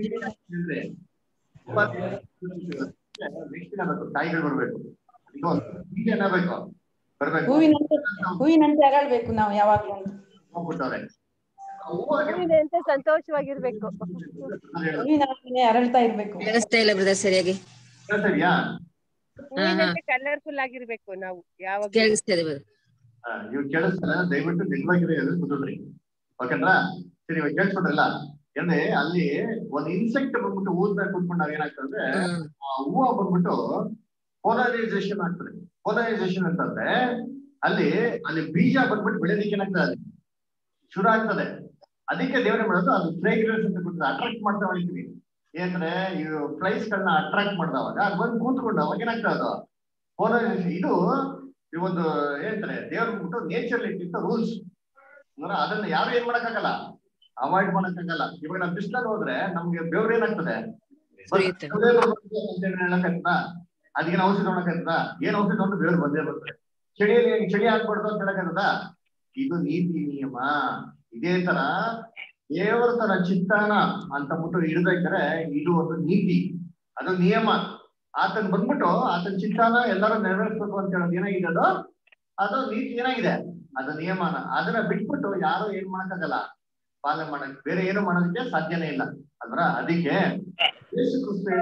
S8: ನೆಕ್ಸ್ಟ್ ಏನಾಗಬೇಕು ಕಾಯಿಗಳು ಬರ್ಬೇಕು ಇದು ಬೀಜ ಏನಾಗಬೇಕು ಬರ್ಬೇಕು
S4: ಹೂವಿನಂತೆ ಹೂವಿನಂತೆ ಅರಳ್ಬೇಕು ನಾವು ಯಾವಾಗ್ಲೂ ಅಂತ.
S8: ಹೋಗ್ಬಿಟ್ಟವ್ರೆ
S12: ಹೂವಿನಂತೆ ಸಂತೋಷವಾಗಿರ್ಬೇಕು
S4: ಹೂವಿನ ಹಾಗೆನೆ ಅರಳ್ತಾ ಇರ್ಬೇಕು
S10: ಕೇಳಿಸ್ತಾ ಇಲ್ಲ ಬ್ರದರ್ ಸರಿಯಾಗಿ
S8: ಸರಿಯಾ
S12: ಹೂವಿನಂತೆ ಕಲರ್ಫುಲ್ ಆಗಿರ್ಬೇಕು ನಾವು ಯಾವಾಗ
S10: ಕೇಳಿಸ್ತಾ ಇದೆ brother.
S8: ನೀವು ಕೇಳಿಸ್ತಾರ ದಯವಿಟ್ಟು ನಿಜವಾಗಿರೋ ಎದುರು ಕುದುಡ್ರಿ ಓಕೆನಾ ಸರಿ ಇವಾಗ ಕೇಳಿಸ್ಬಿಟ್ರಲ್ಲ ಅಂದ್ರೆ ಅಲ್ಲಿ ಒಂದ್ ಇನ್ಸೆಕ್ಟ್ ಬಂದ್ಬಿಟ್ಟು ಹೂದ್ ಮೇಲೆ ಕುತ್ಕೊಂಡು ನಾವ್ ಏನಾಗ್ತದೆ ಅಂದ್ರೆ ಆ ಹೂವು ಬಂದ್ಬಿಟ್ಟು ಪೋಲರೈಸೇಷನ್ ಆಗ್ತದೆ ಪೋಲರೈಸೇಷನ್ ಅಂತಂದ್ರೆ ಅಲ್ಲಿ ಅಲ್ಲಿ ಬೀಜ ಬಂದ್ಬಿಟ್ಟು ಬೆಳೆದಿಕ್ಕೆ ಏನಾಗ್ತದೆ ಅಲ್ಲಿ ಶುರು ಆಗ್ತದೆ ಅದಕ್ಕೆ ದೇವರೇ ಮಾಡೋದು ಅದು ಫ್ರೇಗ್ರೆನ್ಸ್ ಅಂತ ಕೊಡ್ತದೆ ಅಟ್ರಾಕ್ಟ್ ಮಾಡ್ತಾ ಹೊಡಿತೀವಿ ಏನಂದ್ರೆ ಇದು ಫ್ಲೈಸ್ ಗಳನ್ನ ಅಟ್ರಾಕ್ಟ್ ಮಾಡ್ದವಾಗ ಅದು ಬಂದು ಕೂತ್ಕೊಂಡು ಅವಾಗ ಏನಾಗ್ತದೆ ಅದು ಪೋಲರೈಸೇಷನ್ ಇದು ಈ ಒಂದು ಹೇಳ್ತಾರೆ ದೇವ್ರ ಬಿಟ್ಟು ನೇಚರ್ ಇಟ್ಟಿದ್ದ ರೂಲ್ಸ್ ಅಂದ್ರೆ ಅದನ್ನ ಯಾರು ಏನ್ ಮಾಡಕ್ಕಾಗಲ್ಲ ಅವಾಯ್ಡ್ ಮಾಡಕ್ಕಾಗಲ್ಲ ಇವಾಗ ನಾವು ಬಿಸ್ಲಲ್ಲಿ ಹೋದ್ರೆ ನಮ್ಗೆ ಬೆವ್ರು ಏನಾಗ್ತದೆ
S10: ಸುರಿಯುತ್ತೆ.
S8: ಹೇಳಕ್ಕಾಗ್ತದಾ ಅದಕ್ಕೆ ಔಷಧಿ ನೋಡಕ್ಕಾಗ್ತದಾ ಏನ್ ಔಷಧಿ ನೋಡಿ ಬೆವ್ರು ಬಂದೇ ಬರ್ತದೆ ಚಳಿಯಲ್ಲಿ ಹೆಂಗ್ ಚಳಿ ಆಗ್ಬಾರ್ದು ಅಂತ ಹೇಳಕ್ಕಾಗ್ತದಾ ಇದು ನೀತಿ ನಿಯಮ ಇದೇ ತರ ದೇವರ ತರ ಚಿತ್ತಾನ ಅಂತ ಬಿಟ್ಟು ಹಿಡಿದ್ರೆ ಇದು ಒಂದು ನೀತಿ ಅದು ನಿಯಮ ಆತನ್ ಬಂದ್ಬಿಟ್ಟು ಆತನ ಚಿತ್ತಾನ ಎಲ್ಲರೂ ನೆರವೇರಿಸ್ಬೇಕು ಅಂತ ಹೇಳೋದು ಏನಾಗಿದೆ ಅದು ಅದು ನೀತಿ ಏನಾಗಿದೆ ಅದು ನಿಯಮನ ಅದನ್ನ ಬಿಟ್ಬಿಟ್ಟು ಯಾರು ಏನ್ ಮಾಡಕ್ಕಾಗಲ್ಲ ಪಾಲನೆ ಮಾಡಕ್ ಬೇರೆ ಏನು ಮಾಡೋದಕ್ಕೆ ಸಾಧ್ಯನೇ ಇಲ್ಲ ಅಲ್ರ ಅದಕ್ಕೆ ಯೇಸು ಕ್ರಿಸ್ತ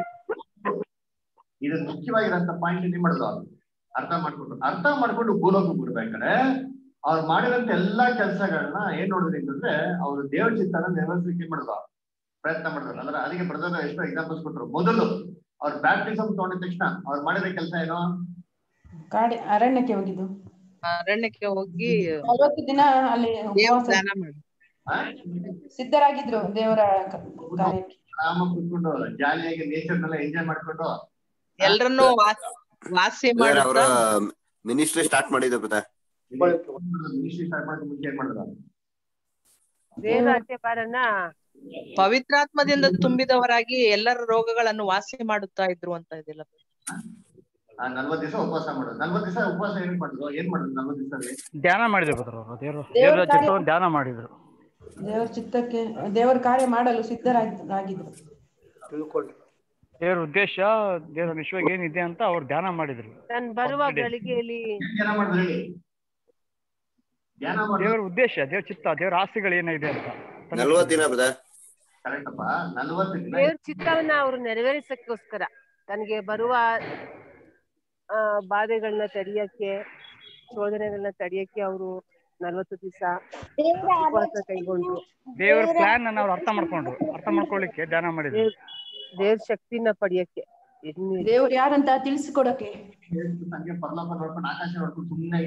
S8: ಇದು ಮುಖ್ಯವಾಗಿರೋಂಥ ಪಾಯಿಂಟ್ ಏನ್ ಮಾಡಿದ್ರು ಅರ್ಥ ಮಾಡ್ಕೊಂಡು ಅರ್ಥ ಮಾಡ್ಕೊಂಡು ಭೂಲೋಕ ಬಿಡ್ಬೇಕಾದ್ರೆ ಅವ್ರು ಮಾಡಿದಂತ ಎಲ್ಲಾ ಕೆಲಸಗಳನ್ನ ಏನ್ ನೋಡಿದ್ರಿ ಅಂತಂದ್ರೆ ಅವ್ರು ದೇವ್ರ ಚಿತ್ತನ ನೆರವೇರಿಸಲಿಕ್ಕೆ ಏನ್ ಮಾಡಿದ್ರು ಪ್ರಯತ್ನ ಮಾಡಿದ್ರು ಅಂದ್ರೆ ಅದಕ್ಕೆ ಬ್ರದರ್ ಎಷ್ಟೋ ಎಕ್ಸಾಂಪಲ್ಸ್ ಕೊಟ್ರು ಮೊದಲು ಅವ್ರ ಬ್ಯಾಪ್ಟಿಸಮ್ ತಗೊಂಡಿದ ತಕ್ಷಣ ಅವ್ರು ಮಾಡಿದ ಕೆಲಸ ಏನು
S4: ಕಾಡಿ ಅರಣ್ಯಕ್ಕೆ ಹೋಗಿದ್ದು
S3: ಅರಣ್ಯಕ್ಕೆ ಹೋಗಿ
S4: ನಲವತ್ತು ದಿನ ಅಲ್ಲಿ
S3: ದೇವ್ರ
S4: ಉಪವಾಸ
S3: ಧ್ಯಾನ ಮಾಡಿ
S4: ಸಿದ್ಧರಾಗಿದ್ರು ದೇವರ ಕ- ಕಾರ್ಯಕ್ಕೆ
S8: ಆರಾಮ ಕೂತ್ಕೊಂಡು ಜಾಲಿಯಾಗಿ ನೇಚರ್ನೆಲ್ಲ ಎಂಜಾಯ್ ಮಾಡ್ಕೊಂಡು
S3: ಎಲ್ರನ್ನೂ ವಾಸ್- ವಾಸಿ
S15: ಅವರ
S3: ಮಾಡುತ್ತಾ
S15: ಮಿನಿಸ್ಟ್ರಿ ಸ್ಟಾರ್ಟ್ ಮಾಡಿದೆ ಬ್ರದರ್
S8: ಮಿನಿಸ್ಟ್ರಿ ಸ್ಟಾರ್ಟ್ ಮಾಡೋದು ಮುಂಚೆ ಏನ್ ಮಾಡಿದ್ರ
S12: ದೇವರಾಜ್ಯಪಾಲನ
S3: ಪವಿತ್ರಾತ್ಮದಿಂದ ತುಂಬಿದವರಾಗಿ ಎಲ್ಲರ ರೋಗಗಳನ್ನು ವಾಸಿ ಮಾಡುತ್ತಾ ಇದ್ರು ಅಂತ ಇದೆಲ್ಲ
S8: ಆ ನಲ್ವತ್ ದಿವಸ ಉಪವಾಸ ಮಾಡೋದು ನಲ್ವತ್ ದಿವಸ ಉಪವಾಸ ಏನ್ ಮಾಡಿದ್ರು ಏನ್ ಮಾಡಿದ್ರು ನಲ್ವತ್ ದಿವಸದಲ್ಲಿ
S9: ಧ್ಯಾನ ಮಾಡಿದ್ರು ಬ್ರದರ್ ಅವರು ದೇವರು
S4: ದೇವ್ರ
S9: ದೇವರ
S4: ಕಾರ್ಯ-
S9: ಚಿತ್ತವನ್ನು ಧ್ಯಾನ ಮಾಡಿದ್ರು
S4: ದೇವರ ಚಿತ್ತಕ್ಕೆ ದೇವರ ಕಾರ್ಯ ಮಾಡಲು ಸಿದ್ಧರಾಗಿದ್ರು
S9: ದೇವರ ಉದ್ದೇಶ ದೇವರ ವಿಶ್ವ ಏನಿದೆ ಅಂತ ಅವ್ರು ಧ್ಯಾನ ಮಾಡಿದ್ರು
S12: ನಾನು ಬರುವ ಗಳಿಗೆಯಲ್ಲಿ
S8: ಧ್ಯಾನ ಮಾಡಿದ್ರು ಹೇಳಿ ಧ್ಯಾನ ಮಾಡಿದ್ರು
S9: ದೇವರ ಉದ್ದೇಶ ದೇವ್ರ ಚಿತ್ತ ದೇವರ ಆಸೆಗಳು ಏನಿದೆ ಅಂತ
S15: ನಲ್ವತ್ ದಿನ ಬ್ರದರ್
S8: ಕರೆಕ್ಟ್ ಅಪ್ಪ ನಲ್ವತ್ತು ದಿನ
S12: ದೇವ್ರ ಚಿತ್ತವನ್ನ ಅವರು ನೆರವೇರಿಸಕ್ಕೋಸ್ಕರ ತನಗೆ ಬರುವ ಆ ಬಾಧೆಗಳನ್ನ ತಡೆಯಕ್ಕೆ ಶೋಧನೆಗಳನ್ನ ತಡೆಯಕ್ಕೆ ಅವರು ನಲ್ವತ್ತು ದಿವಸ ಉಪವಾಸ ಕೈಗೊಂಡ್ರು
S9: ದೇವರ ಪ್ಲಾನ್ ಅನ್ನ ಅವ್ರು ಅರ್ಥ ಮಾಡ್ಕೊಂಡ್ರು ಅರ್ಥ ಮಾಡ್ಕೊಳ್ಳಿಕ್ಕೆ ಧ್ಯಾನ ಮಾಡಿದ್ರು
S12: ದೇವ್ರ ದೇವ್ರ ಶಕ್ತಿನ ಪಡೆಯಕ್ಕೆ ಇನ್ನು
S4: ದೇವ್ರು ಯಾರಂತ ತಿಳಿಸಿಕೊಡಕ್ಕೆ
S8: ಹಂಗೆ ಪರ್ಲೋಕ ನೋಡ್ಕೊಂಡು ಆಕಾಶ ನೋಡ್ಕೊಂಡು ಸುಮ್ಮನೆ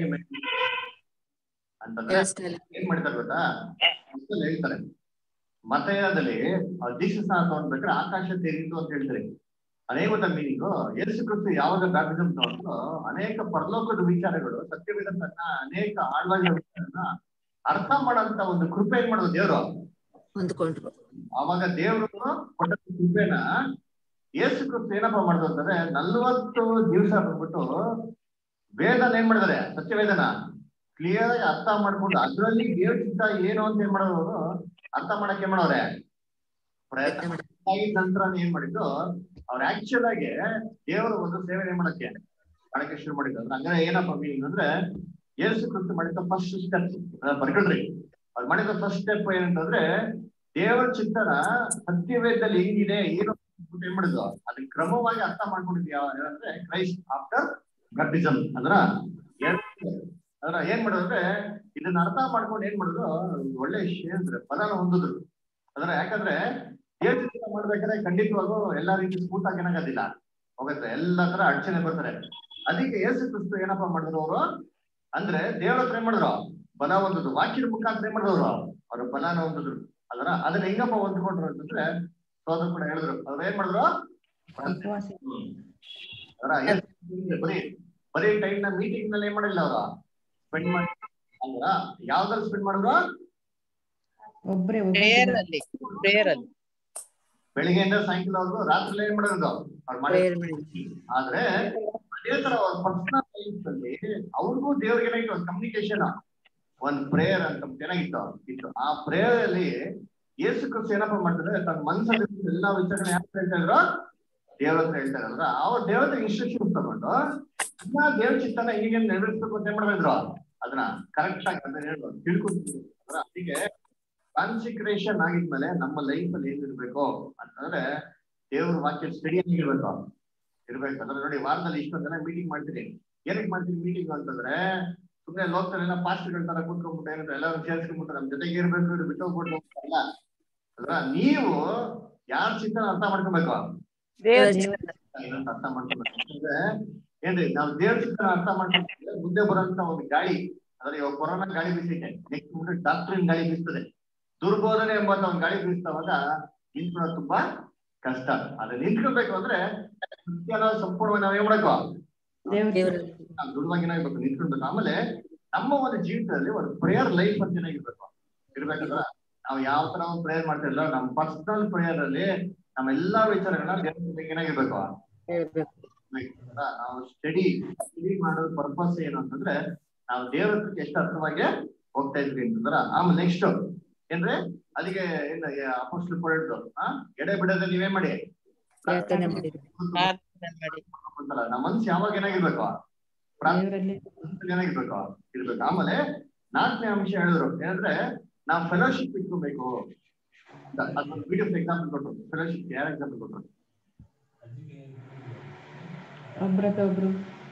S8: ಅಂತಂದ್ರೆ ಏನ್ ಮಾಡ್ತಾರೆ ಗೊತ್ತಾ ಪುಸ್ತಕದಲ್ಲಿ ಹೇಳ್ತಾರೆ ಮತಯದಲ್ಲಿ ದೀಕ್ಷಾ ತಗೊಂಡ್ಬೇಕಾದ್ರೆ ಆಕಾಶ ತೆರೀತು ಅಂತ ಹೇಳ್ತಾರೆ ಅನೇಕ ಗೊತ್ತಾ ಮೀನಿಂಗು ಯೇಸು ಕ್ರಿಸ್ತು ಯಾವಾಗ ಬ್ಯಾಪ್ಟಿಸಮ್ ತಗೊಂಡು ಅನೇಕ ಪರಲೋಕದ ವಿಚಾರಗಳು ಸತ್ಯವೇದ ತನ್ನ ಅನೇಕ ಆಳ್ವಾಗಿರೋ ವಿಚಾರನ ಅರ್ಥ ಮಾಡೋಂತ ಒಂದು ಕೃಪೆ ಏನ್ ಮಾಡೋದು ದೇವ್ರು
S10: ಹೊಂದ್ಕೊಂಡ್ರು
S8: ಅವಾಗ ದೇವ್ರು ಕೊಟ್ಟ ಕೃಪೆನ ಯೇಸು ಕ್ರಿಸ್ತು ಏನಪ್ಪಾ ಮಾಡೋದು ಅಂತಂದ್ರೆ ನಲ್ವತ್ತು ದಿವಸ ಬಂದ್ಬಿಟ್ಟು ವೇದನ ಏನ್ ಮಾಡಿದಾರೆ ಸತ್ಯವೇದನ ಕ್ಲಿಯರ್ ಆಗಿ ಅರ್ಥ ಮಾಡ್ಕೊಂಡು ಅದ್ರಲ್ಲಿ ದೇವ್ರ ಚಿತ್ತ ಏನು ಅಂತ ಏನ್ ಮಾಡೋದು ಅವ್ರು ಅರ್ಥ ಮಾಡಕ್ ಏನ್ ಮಾಡೋರೆ ಪ್ರಯತ್ನ ಆಗಿದ ನಂತರ ಏನ್ ಮಾಡಿದ್ದು ಅವ್ರ ಆಕ್ಚುಲ್ ಆಗಿ ದೇವರ ಒಂದು ಸೇವೆ ಏನ್ ಮಾಡಕ್ಕೆ ಮಾಡಕ್ಕೆ ಶುರು ಮಾಡಿದ್ರು ಅಂದ್ರೆ ಹಂಗಾರೆ ಏನಪ್ಪ ಮೀನಿಂಗ್ ಅಂದ್ರೆ ಯೇಸು ಕ್ರಿಸ್ತು ಮಾಡಿದ ಫಸ್ಟ್ ಸ್ಟೆಪ್ ಬರ್ಕೊಳ್ರಿ ಅವ್ರು ಮಾಡಿದ ಫಸ್ಟ್ ಸ್ಟೆಪ್ ಏನಂತಂದ್ರೆ ದೇವರ ಚಿತ್ತನ ಸತ್ಯವೇದದಲ್ಲಿ ಹೆಂಗಿದೆ ಏನು ಅಂತ ಏನ್ ಮಾಡಿದ್ರು ಅದನ್ನ ಕ್ರಮವಾಗಿ ಅರ್ಥ ಮಾಡ್ಕೊಂಡಿದ್ವಿ ಯಾವ ಏನಂದ್ರೆ ಕ್ರೈಸ್ಟ್ ಆಫ್ಟರ್ ಬ್ಯಾಪ್ಟಿಸಮ್ ಅಂದ್ರ ಏನ್- ಅದ್ರ ಏನ್ ಮಾಡೋದಂದ್ರೆ ಇದನ್ನ ಅರ್ಥ ಮಾಡ್ಕೊಂಡು ಏನ್ ಮಾಡಿದ್ರು ಒಂದು ಒಳ್ಳೆ ಅಂದ್ರೆ ಪದಾನ ಹೊಂದಿದ್ರು ಅಂದ್ರೆ ಯಾಕಂದ್ರೆ ದೇವ್ರ ಚಿತ್ತ ಮಾಡ್ಬೇಕಾದ್ರೆ ಖಂಡಿತವಾಗೂ ಎಲ್ಲಾ ರೀತಿ ಸ್ಮೂತ್ ಆಗಿ ಏನಾಗೋದಿಲ್ಲ ಹೋಗುತ್ತೆ ಎಲ್ಲಾ ತರ ಅಡಚಣೆ ಬರ್ತಾರೆ ಅದಕ್ಕೆ ಯೇಸು ಕ್ರಿಸ್ತು ಏನಪ್ಪಾ ಮಾಡಿದ್ರು ಅವರು ಅಂದ್ರೆ ದೇವ್ರ ಹತ್ರ ಏನ್ ಮಾಡಿದ್ರು ಬಲ ಹೊಂದಿದ್ರು ವಾಕ್ಯದ ಮುಖಾಂತರ ಏನ್ ಮಾಡಿದವರು ಅವ್ರ ಬಲಾನ ಹೊಂದಿದ್ರು ಅದರ ಅದನ್ನ ಹೆಂಗಪ್ಪ ಹೊಂದ್ಕೊಂಡ್ರು ಅಂತಂದ್ರೆ ಸೋದರ ಕೂಡ ಹೇಳಿದ್ರು ಅವ್ರು ಏನ್ ಮಾಡಿದ್ರು ಹ್ಮ್. ಅದರ ಯೇಸು ಕ್ರಿಸ್ತು ಬರೀ ಬರೀ ಟೈಮ್ ನ ಮೀಟಿಂಗ್ ನಲ್ಲಿ ಏನ್ ಮಾಡಿಲ್ಲ ಅವ್ರು ಸ್ಪೆಂಡ್ ಮಾಡಿ ಅಲ್ವಾ ಯಾವ್ದ್ರಲ್ಲಿ ಸ್ಪೆಂಡ್ ಮಾಡಿದ್ರು
S4: ಒಬ್ರೇ
S3: ಪ್ರೇಯರ್ ಅಲ್ಲಿ ಪ್ರೇಯರ್ ಅಲ್ಲಿ
S8: ಬೆಳಿಗ್ಗೆಯಿಂದ ಸಾಯಂಕಾಲವರೆಗೂ ರಾತ್ರಿ ಏನ್ ಮಾಡೋದು ಅವ್ರು ಮಾಡಿ ಆದ್ರೆ ಅದೇ ತರ ಅವ್ರ ಪರ್ಸನಲ್ ಲೈಫ್ ಅಲ್ಲಿ ಅವ್ರಿಗೂ ದೇವ್ರಿಗೆ ಏನಾಗಿತ್ತು ಒಂದು ಕಮ್ಯುನಿಕೇಶನ್ ಒಂದ್ ಪ್ರೇಯರ್ ಅಂತ ಏನಾಗಿತ್ತು ಇತ್ತು ಆ ಪ್ರೇಯರ್ ಅಲ್ಲಿ ಯೇಸು ಕ್ರಿಸ್ತು ಏನಪ್ಪ ಮಾಡ್ತಾರೆ ತನ್ನ ಮನಸ್ಸಲ್ಲಿ ಎಲ್ಲಾ ವಿಚಾರಗಳನ್ನ ಯಾರು ಹೇಳ್ತಾ ಇದ್ರು ದೇವ್ರ ಹತ್ರ ಹೇಳ್ತಾ ಇದ್ರ ಅವ್ರ ದೇವ್ರ ಹತ್ರ ಇನ್ಸ್ಟ್ರಕ್ಷನ್ ತಗೊಂಡು ಇನ್ನ ದೇವ್ರ ಚಿತ್ತನ ಹೀಗೆ ನೆರವೇರಿಸ್ಬೇಕು ಅಂತ ಏನ್ ಮಾಡಿದ್ರು ಅದನ್ನ ಕರೆಕ್ಟ್ ಆಗಿ ಅದನ್ನ ಹೇಳು ತಿಳ್ಕೊತಿದ್ರು ಅದಕ್ಕೆ ಕಾನ್ಸಿಕ್ರೇಷನ್ ಆಗಿದ್ಮೇಲೆ ನಮ್ಮ ಲೈಫ್ ಅಲ್ಲಿ ಏನಿರ್ಬೇಕು ಅಂತಂದ್ರೆ ದೇವ್ರ ವಾಕ್ಯ ಸ್ಟಡಿ ಆಗಿರ್ಬೇಕು ಇರ್ಬೇಕು ಅಂದ್ರೆ ನೋಡಿ ವಾರದಲ್ಲಿ ಇಷ್ಟೊಂದ್ ಜನ ಮೀಟಿಂಗ್ ಮಾಡ್ತೀನಿ ಏನಕ್ಕೆ ಮಾಡ್ತೀನಿ ಮೀಟಿಂಗ್ ಅಂತಂದ್ರೆ ಸುಮ್ನೆ ಲೋಕದಲ್ಲೆಲ್ಲ ಪಾಸ್ಟ್ಗಳ ತರ ಕೂತ್ಕೊಂಡ್ಬಿಟ್ಟು ಏನಿದ್ರೆ ಎಲ್ಲರೂ ಸೇರಿಸ್ಕೊಂಡ್ಬಿಟ್ಟು ನಮ್ ಜೊತೆಗೆ ಇರ್ಬೇಕು ಇವ್ರು ಬಿಟ್ಟು ಹೋಗ್ಬಿಟ್ಟು ಅಲ್ಲ ಅಲ್ವಾ ನೀವು ಯಾರ ಚಿತ್ತ ಅರ್ಥ ಮಾಡ್ಕೊಬೇಕು
S12: ದೇವ್ರ
S8: ಏನಂತ ಅರ್ಥ ಮಾಡ್ಕೊಬೇಕು ಅಂದ್ರೆ ಏನ್ರಿ ನಾವು ದೇವ್ರ ಚಿತ್ತ ಅರ್ಥ ಮಾಡ್ಕೊಂಡ್ರೆ ಮುಂದೆ ಬರೋಂತ ಒಂದು ಗಾಳಿ ಅಂದ್ರೆ ಇವಾಗ ಕೊರೋನಾ ಗಾಳಿ ಬೀಸೈತೆ ನೆಕ್ಸ್ಟ್ ಮುಂದೆ ಡಾಕ್ಟ್ರಿನ್ ಗಾಳಿ ಬೀಸ್ತದೆ ದುರ್ಬೋಧನೆ ಎಂಬಂತ ಒಂದು ಗಾಳಿ ಬೀಸ್ತಾವಾಗ ನಿಂತ್ಕೊಳ್ಳೋದು ತುಂಬಾ ಕಷ್ಟ ಅದ್ರ ನಿಂತ್ಕೊಳ್ಬೇಕು ಅಂದ್ರೆ ಸತ್ಯನ ಸಂಪೂರ್ಣವಾಗಿ ನಾವ್ ಏನ್ ಮಾಡಬೇಕು ನಾವು ದೃಢವಾಗಿ ಏನಾಗ್ಬೇಕು ನಿಂತ್ಕೊಳ್ಬೇಕು ಆಮೇಲೆ ನಮ್ಮ ಒಂದು ಜೀವಿತದಲ್ಲಿ ಒಂದು ಪ್ರೇಯರ್ ಲೈಫ್ ಅಂತ ಏನಾಗಿರ್ಬೇಕು ಇರ್ಬೇಕಂದ್ರ ನಾವು ಯಾವ ತರ ಒಂದು ಪ್ರೇಯರ್ ಮಾಡ್ತಿರಲ್ಲ ನಮ್ಮ ಪರ್ಸನಲ್ ಪ್ರೇಯರ್ ಅಲ್ಲಿ ನಮ್ಮ ಎಲ್ಲಾ ವಿಚಾರಗಳನ್ನ ದೇವ್ರ ಮುಂದೆ ಏನಾಗಿರ್ಬೇಕು ಬೇಕಂದ್ರ ನಾವು ಸ್ಟಡಿ ಸ್ಟಡಿ ಮಾಡೋ ಪರ್ಪಸ್ ಏನು ಅಂತಂದ್ರೆ ನಾವು ದೇವ್ರ ಹತ್ರಕ್ಕೆ ಎಷ್ಟು ಹತ್ರವಾಗಿ ಹೋಗ್ತಾ ಇದ್ವಿ ಅಂತಂದ್ರ ಆಮೇಲೆ ನೆಕ್ಸ್ಟ್ ಏನ್ರಿ ಅದಕ್ಕೆ ಏನು ಅಪೋಸ್ಟಲ್ ಹೇಳಿದ್ರು ಆ ಎಡೆ ಬಿಡದೆ ನೀವೇ ಮಾಡಿ
S10: ಪ್ರಾರ್ಥನೆ ಮಾಡಿದ್ರು
S8: ಅಂತಲ್ಲ ನಮ್ಮ ಮನ್ಸು ಯಾವಾಗ ಏನಾಗಿರ್ಬೇಕು ಪ್ರಾರ್ಥನೆ ಏನಾಗಿರ್ಬೇಕು ಇರ್ಬೇಕು ಆಮೇಲೆ ನಾಲ್ಕನೇ ಅಂಶ ಹೇಳಿದ್ರು ಏನಂದ್ರೆ ನಾವು ಫೆಲೋಶಿಪ್ ಇಟ್ಕೋಬೇಕು ಅದೊಂದು ವಿಡಿಯೋ ಎಕ್ಸಾಂಪಲ್ ಕೊಟ್ರು ಫೆಲೋಶಿಪ್ ಯಾರು ಎಕ್ಸಾಂಪಲ್ ಕೊಟ್ರು
S4: ಒಬ್ರತ್ರ ಒಬ್ರು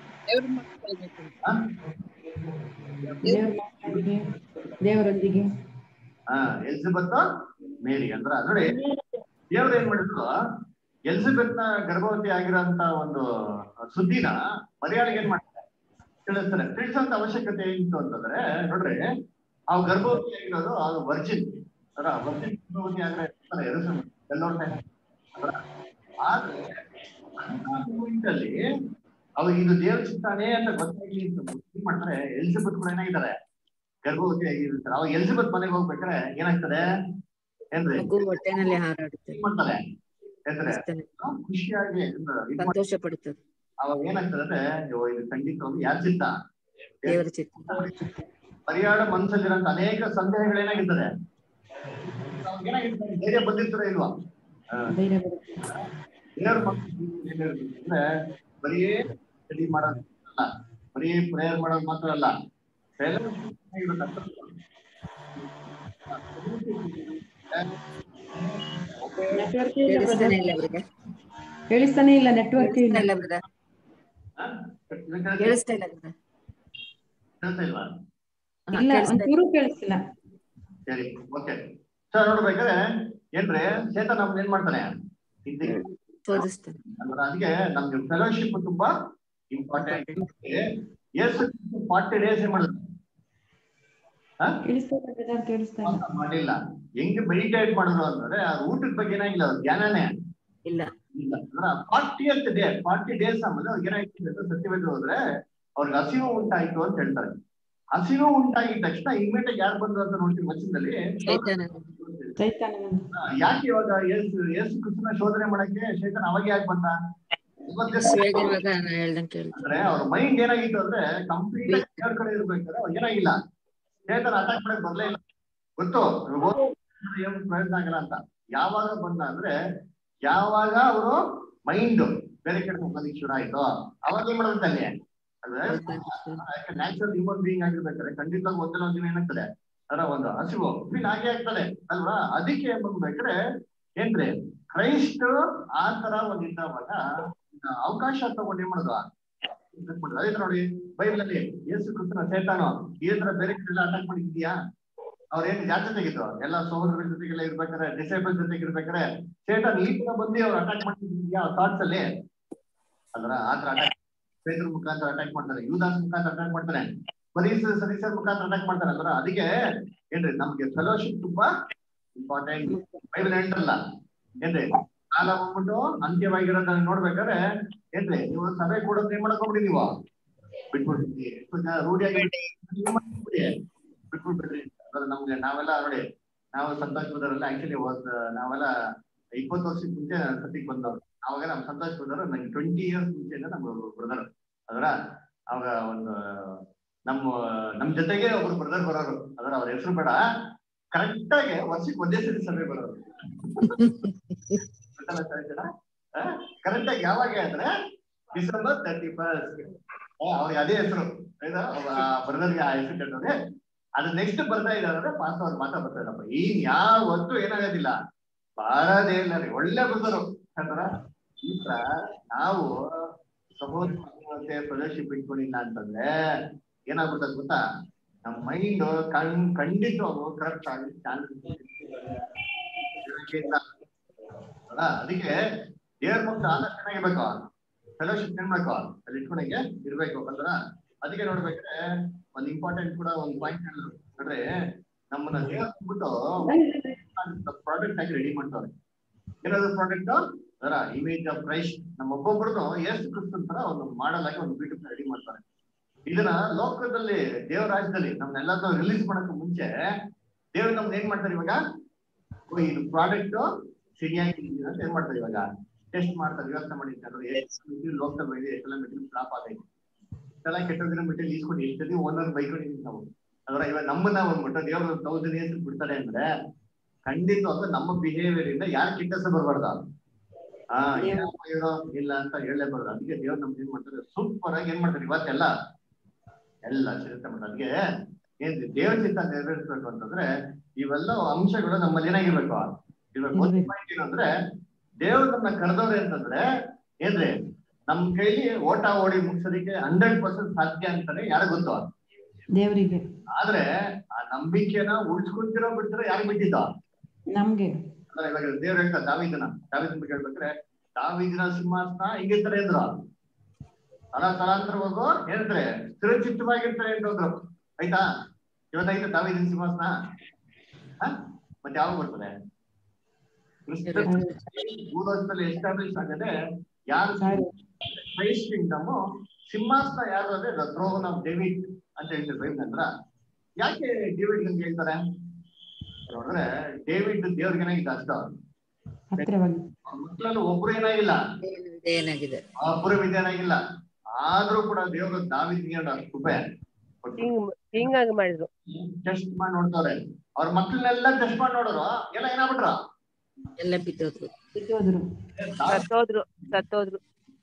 S4: ದೇವ್ರ ಮಾತಾಡಿಗೆ, ದೇವರೊಂದಿಗೆ
S8: ಹಾ ಎಲಿಜಬೆತ್ ಮೇರಿ ಅಂದ್ರ ನೋಡಿ ದೇವ್ರು ಏನ್ ಮಾಡಿದ್ರು ಎಲಿಜಬೆತ್ ನ ಗರ್ಭವತಿ ಆಗಿರೋಂತ ಒಂದು ಸುದ್ದಿನ ಮರ್ಯಾಳಿಗೆ ಏನ್ ಮಾಡ್ತಾರೆ ತಿಳಿಸ್ತಾರೆ ತಿಳಿಸೋಂತ ಅವಶ್ಯಕತೆ ಏನಿತ್ತು ಅಂತಂದ್ರೆ ನೋಡ್ರಿ ಆ ಗರ್ಭವತಿ ಆಗಿರೋದು ಅದು ವರ್ಜಿನ್ ಅದರ ವರ್ಜಿನ್ ಗರ್ಭವತಿ ಆಗಿರೋ ಎಲ್ಲೋರ್ನ ಆದ್ರೆ ಅಂತ moment ಅಲ್ಲಿ ಅವಾಗ ಇದು ದೇವ್ರ ಚಿತ್ತಾನೇ ಅಂತ ಗೊತ್ತಾಗ್ಲಿ ಅಂತ ಏನ್ ಮಾಡ್ತಾರೆ ಎಲಿಜಬೆತ್ ಕೂಡ ಏನಾಗಿದ್ದಾರೆ ಗರ್ಭವತಿ ಆಗಿರ್ತಾರೆ ಅವಾಗ ಎಲಿಜಬೆತ್ ಮನೆಗೆ ಹೋಗ್ಬೇಕಾದ್ರೆ ಏನಾಗ್ತದೆ ಏನ್ರಿ
S10: ಮಗು ಹೊಟ್ಟೆನಲ್ಲಿ ಹಾರಾಡುತ್ತೆ
S8: ಏನ್ ಮಾಡ್ತಾರೆ ಹೇಳ್ತಾರೆ
S10: ಕ್ರಿಸ್ತನೇ.
S8: ಖುಷಿಯಾಗಿ ಇದು ಮಾಡಿ-
S10: ಸಂತೋಷ ಪಡುತ್ತದೆ
S8: ಅವಾಗ ಏನಾಗ್ತದೆ ಅಂದ್ರೆ ಅಯ್ಯೋ, ಇದು ಖಂಡಿತವಾಗಿ ಯಾರ ಚಿತ್ತ
S10: ದೇವರ ಚಿತ್ತ
S8: ಪರಿಯಾಳ ಮನಸ್ಸಲ್ಲಿರೋಂಥ ಅನೇಕ ಸಂದೇಹಗಳು ಏನಾಗಿರ್ತದೆ ಅವಾಗ ಏನಾಗಿರ್ತದೆ ಧೈರ್ಯ ಬಂದಿರ್ತಾರ ಇಲ್ವಾ ಆ,
S4: ಧೈರ್ಯ ಬರುತ್ತೆ
S8: ದೇವ್ರ ಮಕ್ಳು ಏನ್ ಹೇಳ್ಬೇಕು ಅಂದ್ರೆ ಬರೀ ಸ್ಟಡಿ ಮಾಡೋದು ಅಲ್ಲ ಬರೀ ಪ್ರೇಯರ್ ಮಾಡೋದು ಮಾತ್ರ ಅಲ್ಲ fellowship ಆಗಿರ್ಬೇಕು ಅಷ್ಟೇ.
S4: ನೆಟ್ವರ್ಕ್ ಇಲ್ಲ
S10: ಕೇಳಿಸ್ತಾನೆ ಇಲ್ಲ
S4: brother.
S10: ಅವ್ರಿಗೆ
S4: ಕೇಳಿಸ್ತಾನೆ ಇಲ್ಲ ನೆಟ್ವರ್ಕ್ ಇಲ್ಲ
S10: ಕೇಳಿಸ್ತಾ ಇಲ್ಲ ಬ್ರದರ್
S8: ಹಾ?
S10: ಕೇಳಿಸ್ತಾ ಇಲ್ಲ ಬ್ರದರ್
S8: ಕೇಳ್ತಾ ಇಲ್ವಾ
S4: ಇಲ್ಲ ಒಂಚೂರು ಕೇಳಿಸ್ತಿಲ್ಲ
S8: ಸರಿ ಓಕೆ ಸರ್ ನೋಡ್ಬೇಕಾದ್ರೆ ಏನ್ರಿ ಚೇತ ನಮ್ನ ಏನ್ ಮಾಡ್ತಾನೆ ಹಿಂದೆ
S10: ಶೋಧಿಸ್ತಾನೆ
S8: ಅಂದ್ರೆ ಅದಕ್ಕೆ ನಮ್ಗೆ ಫೆಲೋಶಿಪ್ ತುಂಬಾ ಇಂಪಾರ್ಟೆಂಟ್ ಎಷ್ಟು ಫಾರ್ಟಿ ಡೇಸ್ ಏನ್ ಮಾಡಿದ್ರು ಹಾ?
S4: ಕೇಳಿಸ್ತಾ ಇಲ್ಲ brother, ಕೇಳಿಸ್ತಾ ಇಲ್ಲ
S8: ವಾಸ ಮಾಡಿಲ್ಲ ಹೆಂಗ್ ಮೆಡಿಟೇಟ್ ಮಾಡಿದ್ರು ಅಂದ್ರೆ ಆ ಊಟದ ಬಗ್ಗೆ ಏನಾಗಿಲ್ಲ ಅವ್ರ ಜ್ಞಾನನೇ
S10: ಇಲ್ಲ
S8: ಇಲ್ಲ ಅಂದ್ರೆ ಫಾರ್ಟಿ ಅಂತ ಡೇ ಫಾರ್ಟಿ ಡೇಸ್ ಆಮೇಲೆ ಅವ್ರಿಗೆ ಏನಾಯ್ತು ಅಂತ ಸತ್ಯವೇದ ಹೋದ್ರೆ ಅವ್ರಿಗೆ ಹಸಿವು ಉಂಟಾಯ್ತು ಅಂತ ಹೇಳ್ತಾರೆ ಹಸಿವು ಉಂಟಾಗಿದ ತಕ್ಷಣ ಇಮ್ಮಿಡಿಯೇಟ್ ಯಾರು ಬಂದ್ರು ಅಂತ ನೋಡ್ತೀವಿ ವಚನದಲ್ಲಿ
S10: ಚೈತನ್ಯ
S4: ಚೈತನ್ಯನಂದ
S8: ಆ, ಯಾಕೆ ಇವಾಗ ಯೇಸು ಯೇಸು ಕೃಷ್ಣನ ಶೋಧನೆ ಮಾಡಕ್ಕೆ ಶೈತಾನ ಅವಾಗ ಯಾಕೆ ಬಂದ ಇವತ್ತೇ
S10: ಹಸಿವಾಗಿರುವಾಗ ನಾನು ಹೇಳ್ದಂಗೆ ಕೇಳ್ತೀನಿ
S8: ಅಂದ್ರೆ ಅವ್ರ ಮೈಂಡ್ ಏನಾಗಿತ್ತು ಅಂದ್ರೆ ಕಂಪ್ಲೀಟ್ ದೇವ್ರ ಕಡೆ ಇರ್ಬೇಕಾದ್ರೆ ಅವ್ರಿಗೆ ಏನಾಗಿಲ್ಲ ಚೇತನ ಅಟ್ಯಾಕ್ ಮಾಡಕ್ ಬರ್ಲೇ ಇಲ್ಲ ಗೊತ್ತು ಇವಾಗ ಓದ್- ಏನು ಪ್ರಯೋಜನ ಆಗಲ್ಲ ಅಂತ ಯಾವಾಗ ಬಂದ ಅಂದ್ರೆ ಯಾವಾಗ ಅವರು ಮೈಂಡ್ ಬೇರೆ ಕಡೆ ಹೋಗೋದಕ್ಕೆ ಶುರು ಆಯ್ತು ಅವಾಗ ಏನ್ ಮಾಡೋದು ಅಲ್ಲಿ ಅಲ್ವೇ ನ್ಯಾಚುರಲ್ ಹ್ಯೂಮನ್ ಬೀಯಿಂಗ್ ಆಗಿರ್ಬೇಕಾದ್ರೆ ಖಂಡಿತವಾಗಿ ಒಂದಲ್ಲ ಒಂದಿನ ಏನಾಗ್ತದೆ ಅದರ ಒಂದು ಹಸಿವು ಫೀಲ್ ಆಗೇ ಆಗ್ತದೆ ಅಲ್ವಾ ಅದಕ್ಕೆ ಏನ್ ಬಂದ್ಬೇಕಾದ್ರೆ ಏನ್ರಿ ಕ್ರೈಸ್ಟ್ ಆ ತರ ಒಂದ್ ಇದ್ದವಾಗ ಇನ್ನ ಅವಕಾಶ ತಗೊಂಡು ಏನ್ ಮಾಡೋದು ಮಾಡ್ತಾರೆ. ಅದೇ ತರ ನೋಡಿ ಬೈಬಲ್ ಅಲ್ಲಿ ಯೇಸು ಕ್ರಿಸ್ತನ ಸೇತಾನು ಈ ತರ ಬೇರೆ ಕಡೆ ಅಟ್ಯಾಕ್ ಮಾಡಿದ್ಯಾ ಅವ್ರೇನ್ ಯಾರ ಜೊತೆಗಿದ್ರು ಎಲ್ಲ ಸಹೋದರಗಳ ಜೊತೆಗೆಲ್ಲ ಇರ್ಬೇಕಾದ್ರೆ ಡಿಸೈಬಲ್ ಜೊತೆಗೆ ಇರ್ಬೇಕಾದ್ರೆ ಸೇತಾನ್ ಈ ತರ ಬಂದು ಅವ್ರು ಅಟ್ಯಾಕ್ ಮಾಡ್ತಿದ್ಯಾ ಥಾಟ್ಸ್ ಅಲ್ಲಿ ಅದ್ರ ಆ ತರ ಅಟ್ಯಾಕ್ ಪೇದ್ರ ಮುಖಾಂತರ ಅಟ್ಯಾಕ್ ಮಾಡ್ತಾರೆ ಯುವದಾಸ್ ಮುಖಾಂತರ ಅಟ್ಯಾಕ್ ಮಾಡ್ತಾರೆ ಬರೀಸ್ ಸದಸ್ಯರ ಮುಖಾಂತರ ಅಟ್ಯಾಕ್ ಮಾಡ್ತಾರೆ ಅದ್ರ ಅದಕ್ಕೆ ಏನ್ರಿ ನಮ್ಗೆ ಫೆಲೋಶಿಪ್ ತುಂಬಾ ಇಂಪಾರ್ಟೆಂಟ್ ಬೈಬಲ್ ಹೇಳ್ತಾರಲ್ಲ ಏನ್ರಿ ಕಾಲ ಬಂದ್ಬಿಟ್ಟು ಅಂತ್ಯವಾಗಿರೋದನ್ನ ನೋಡ್ಬೇಕಾದ್ರೆ ಏನ್ರಿ ನೀವು ಸಭೆ ಕೊಡೋದ್ ಏನ್ ಮಾಡಕ್ ಹೋಗ್ಬಿಡಿ ನೀವು ಬಿಟ್ಬಿಡ್ತೀವಿ ರೂಢಿಯಾಗಿ ಬಿಟ್ಬಿಡಿ ಬಿಟ್ಬಿಟ್ಬಿಡ್ರಿ ಅದ್ರ ನಮ್ಗೆ ನಾವೆಲ್ಲ ನೋಡಿ ನಾವು ಸಂತೋಷ್ ಬ್ರದರ್ ಆಕ್ಚುಲಿ ನಾವೆಲ್ಲ ಇಪ್ಪತ್ತು ವರ್ಷಕ್ಕೆ ಮುಂಚೆ ಸತಿಗೆ ಬಂದವ್ರು ಅವಾಗ ನಮ್ ಸಂತೋಷ್ ಬ್ರದರ್ ನಂಗೆ ಟ್ವೆಂಟಿ ಇಯರ್ಸ್ ಮುಂಚೆಯಿಂದ ನಮ್ಮ ಬ್ರದರ್ ಅದರ ಅವಾಗ ಒಂದು ನಮ್ಮ ನಮ್ ಜೊತೆಗೆ ಒಬ್ರು ಬ್ರದರ್ ಬರೋರು ಅದರ ಅವ್ರ ಹೆಸರು ಬೇಡ ಕರೆಕ್ಟ್ ಆಗಿ ವರ್ಷಕ್ಕೆ ಒಂದೇ ಸರಿ ಸಭೆ ಬರೋರು ಕರೆಕ್ಟ್ ಆಗಿ ಯಾವಾಗ ಅಂದ್ರೆ ಡಿಸೆಂಬರ್ ತರ್ಟಿ ಫಸ್ಟ್ ಅವ್ರಿಗೆ ಅದೇ ಹೆಸರು ಬ್ರದರ್ಗೆ ಆ ಹೆಸರು ಕಟ್ಟವ್ರೆ ಅದು ನೆಕ್ಸ್ಟ್ ಬರ್ತಾ ಇದಾರೆ ಪಾಸ್ ಅವ್ರು ಮಾತಾ ಬರ್ತಾ ಇರಪ್ಪ ಇನ್ ಯಾವತ್ತೂ ಏನಾಗೋದಿಲ್ಲ ಬಾರದೇ ಇಲ್ಲ ರೀ ಒಳ್ಳೆ ಬ್ರದರು ಅಂತಾರ ಈ ತರ ನಾವು ಸಹೋದರ ಫೆಲೋಶಿಪ್ ಇಟ್ಕೊಂಡಿಲ್ಲ ಅಂತಂದ್ರೆ ಏನಾಗ್ಬಿಡ್ತದೆ ಗೊತ್ತಾ ನಮ್ಮ ಮೈಂಡ್ ಕಣ್ ಖಂಡಿತವಾಗೂ ಕರೆಕ್ಟ್ ಆಗಿ ಚಾನ್ಸ್ ಇಲ್ಲ ಅಲ್ಲ ಅದಕ್ಕೆ ದೇವ್ರ ಮಕ್ಕಳು ಆದಷ್ಟು ಚೆನ್ನಾಗಿರ್ಬೇಕು ಫೆಲೋಶಿಪ್ ಏನ್ ಮಾಡ್ಕೋ ಅಲ್ಲಿ ಇಟ್ಕೊಂಡಂಗೆ ಇರ್ಬೇಕು ಅಂದ್ರ ಅದಕ್ಕೆ ನೋಡ್ಬೇಕಾದ್ರೆ ಒಂದ್ ಇಂಪಾರ್ಟೆಂಟ್ ಕೂಡ ಒಂದ್ ಪಾಯಿಂಟ್ ನೋಡ್ರಿ ನಮ್ಮನ್ನ ದೇವ್ರ ಬಿಟ್ಟು ಪ್ರಾಡಕ್ಟ್ ಆಗಿ ರೆಡಿ ಮಾಡ್ತಾರೆ ಏನಾದ್ರು ಪ್ರಾಡಕ್ಟ್ ಅದರ ಇಮೇಜ್ ಆಫ್ ಕ್ರೈಸ್ಟ್ ನಮ್ಮ ಒಬ್ಬೊಬ್ಬರನ್ನು ಎಷ್ಟು ಕ್ರಿಸ್ತನ್ ತರ ಒಂದು ಮಾಡಲ್ ಆಗಿ ಒಂದು ಬ್ಯೂಟಿಫುಲ್ ರೆಡಿ ಮಾಡ್ತಾರೆ ಇದನ್ನ ಲೋಕದಲ್ಲಿ ದೇವ್ರ ರಾಜ್ಯದಲ್ಲಿ ನಮ್ನೆಲ್ಲದೂ ರಿಲೀಸ್ ಮಾಡಕ್ ಮುಂಚೆ ದೇವ್ರು ನಮ್ನ ಏನ್ ಮಾಡ್ತಾರೆ ಇವಾಗ ಓ, ಇದು ಪ್ರಾಡಕ್ಟ್ ಸರಿಯಾಗಿ ಇದೆಯಾ ಅಂತ ಏನ್ ಮಾಡ್ತಾರೆ ಇವಾಗ ಟೆಸ್ಟ್ ಮಾಡ್ತಾರೆ ವ್ಯವಸ್ಥೆ ಮಾಡಿರ್ತಾರೆ ಎಷ್ಟು ಲೋಕಲ್ ಬೈದೆ ಎಷ್ಟೆಲ್ಲ ಮೆಟೀರಿಯಲ್ ಫ್ಲಾಪ್ ಆಗೈತೆ ಇಷ್ಟೆಲ್ಲ ಕೆಟ್ಟೋಗಿರೋ ಮೆಟೀರಿಯಲ್ ಇಸ್ಕೊಂಡು ಎಷ್ಟು ಒಂದೊಂದು ಬೈಕೊಂಡಿದೀವಿ ನಾವು ಅದರ ಇವಾಗ ನಮ್ಮನ್ನ ಬಂದ್ಬಿಟ್ಟು ದೇವ್ರ ತೌಸಂಡ್ ಇಯರ್ಸ್ ಬಿಡ್ತಾರೆ ಅಂದ್ರೆ ಖಂಡಿತವಾಗ್ಲೂ ನಮ್ಮ ಬಿಹೇವಿಯರ್ ಇಂದ ಯಾರು ಕೆಟ್ಟಸ ಬರಬಾರ್ದು ಆ ಏನಪ್ಪ ಇವ್ರು ಇಲ್ಲ ಅಂತ ಹೇಳಲೇಬಾರ್ದು ಅದಕ್ಕೆ ದೇವ್ರು ನಮ್ಗೆ ಏನ್ ಮಾಡ್ತಾರೆ ಸೂಪರ್ ಆಗಿ ಏನ್ ಮಾಡ್ತಾರೆ ಇವತ್ತೆಲ್ಲ ಎಲ್ಲ ಚಿಂತೆ ಮಾಡ್ತಾರೆ ಅದಕ್ಕೆ ಏನ್ ದೇವ್ರ ಚಿಂತ ನೆರವೇರಿಸ್ಬೇಕು ಅಂತಂದ್ರೆ ಇವೆಲ್ಲ ಅಂಶಗಳು ನಮ್ಮಲ್ಲಿ ಏನಾಗಿರ್ಬೇಕು ಇವಾಗ ಒಂದು ಪಾಯಿಂಟ್ ಏನಂದ್ರೆ ದೇವ್ರು ನಮ್ಮನ್ನ ಕರೆದವ್ರೆ ಅಂತಂದ್ರೆ ಏನ್ರಿ ನಮ್ ಕೈಲಿ ಓಟ ಓಡಿ ಮುಗಿಸೋದಕ್ಕೆ ಹಂಡ್ರೆಡ್ ಪರ್ಸೆಂಟ್ ಸಾಧ್ಯ ಅಂತಾನೆ ಯಾರು ಗೊತ್ತು
S4: ದೇವರಿಗೆ
S8: ಆದ್ರೆ ಆ ನಂಬಿಕೆನ ಉಳಿಸ್ಕೊಂತಿರೋ ಬಿಡ್ತಿರೋ ಯಾರು ಬಿಟ್ಟಿದ್ದ
S4: ನಮ್ಗೆ
S8: ಅಂದ್ರೆ ಇವಾಗ ದೇವ್ರು ಹೇಳ್ತಾರೆ ದಾವಿದನ ದಾವಿದನ ಬಗ್ಗೆ ಹೇಳ್ಬೇಕಾದ್ರೆ ದಾವಿದನ ಸಿಂಹಾಸನ ಹಿಂಗಿರ್ತಾರೆ ಅಂದ್ರು ತಲ ತಲಾಂತರವಾಗು ಹೇಳ್ತಾರೆ ಸ್ಥಿರಚಿತ್ತವಾಗಿರ್ತಾರೆ ಅಂತಂದ್ರು ಆಯ್ತಾ ಇವತ್ತೈತೆ ದಾವಿದನ ಸಿಂಹಾಸನ ಹ? ಮತ್ತೆ ಯಾವಾಗ ಬರ್ತದೆ ಭೂಲೋಕದಲ್ಲಿ ಎಸ್ಟಾಬ್ಲಿಷ್ ಆಗದೆ ಯಾರು ಕ್ರೈಸ್ಟ್ ಕಿಂಗ್ಡಮ್ ಸಿಂಹಾಸನ ಯಾರು ಅಂದ್ರೆ ದ ಥ್ರೋನ್ ಆಫ್ ಡೇವಿಡ್ ಅಂತ ಹೇಳ್ತಾರೆ ಬೈಬಲ್ ಹತ್ರ ಯಾಕೆ ಡೇವಿಡ್ ಅಂತ ಹೇಳ್ತಾರೆ ನೋಡಿದ್ರೆ ಡೇವಿಡ್ ದೇವ್ರಿಗೆ ಏನಾಗಿದೆ ಅಷ್ಟ
S4: ಹತ್ತಿರವಾಗಿ
S8: ಮಕ್ಕಳಲ್ಲಿ ಒಬ್ರು ಏನಾಗಿಲ್ಲ
S10: ಏನಾಗಿದೆ
S8: ಒಬ್ರು ಏನಾಗಿಲ್ಲ ಆದ್ರೂ ಕೂಡ ದೇವರು ದಾವಿದ್ಗೆ ಕೃಪೆ
S12: ಹಿಂಗ್ ಆಗಿ ಮಾಡಿದ್ರು
S8: ಟೆಸ್ಟ್ ಮಾಡಿ ನೋಡ್ತಾರೆ ಅವ್ರ ಮಕ್ಕಳನ್ನೆಲ್ಲ ಟೆಸ್ಟ್ ಮಾಡಿ ನೋಡಿದ್ರು ಎಲ್ಲ ಏನಾಗ್ಬಿಟ್ರ
S10: ಎಲ್ಲ ಬಿದ್ದೋದ್ರು
S4: ಬಿದ್ದೋದ್ರು
S12: ಸತ್ತೋದ್ರು ಸತ್ತೋದ್ರು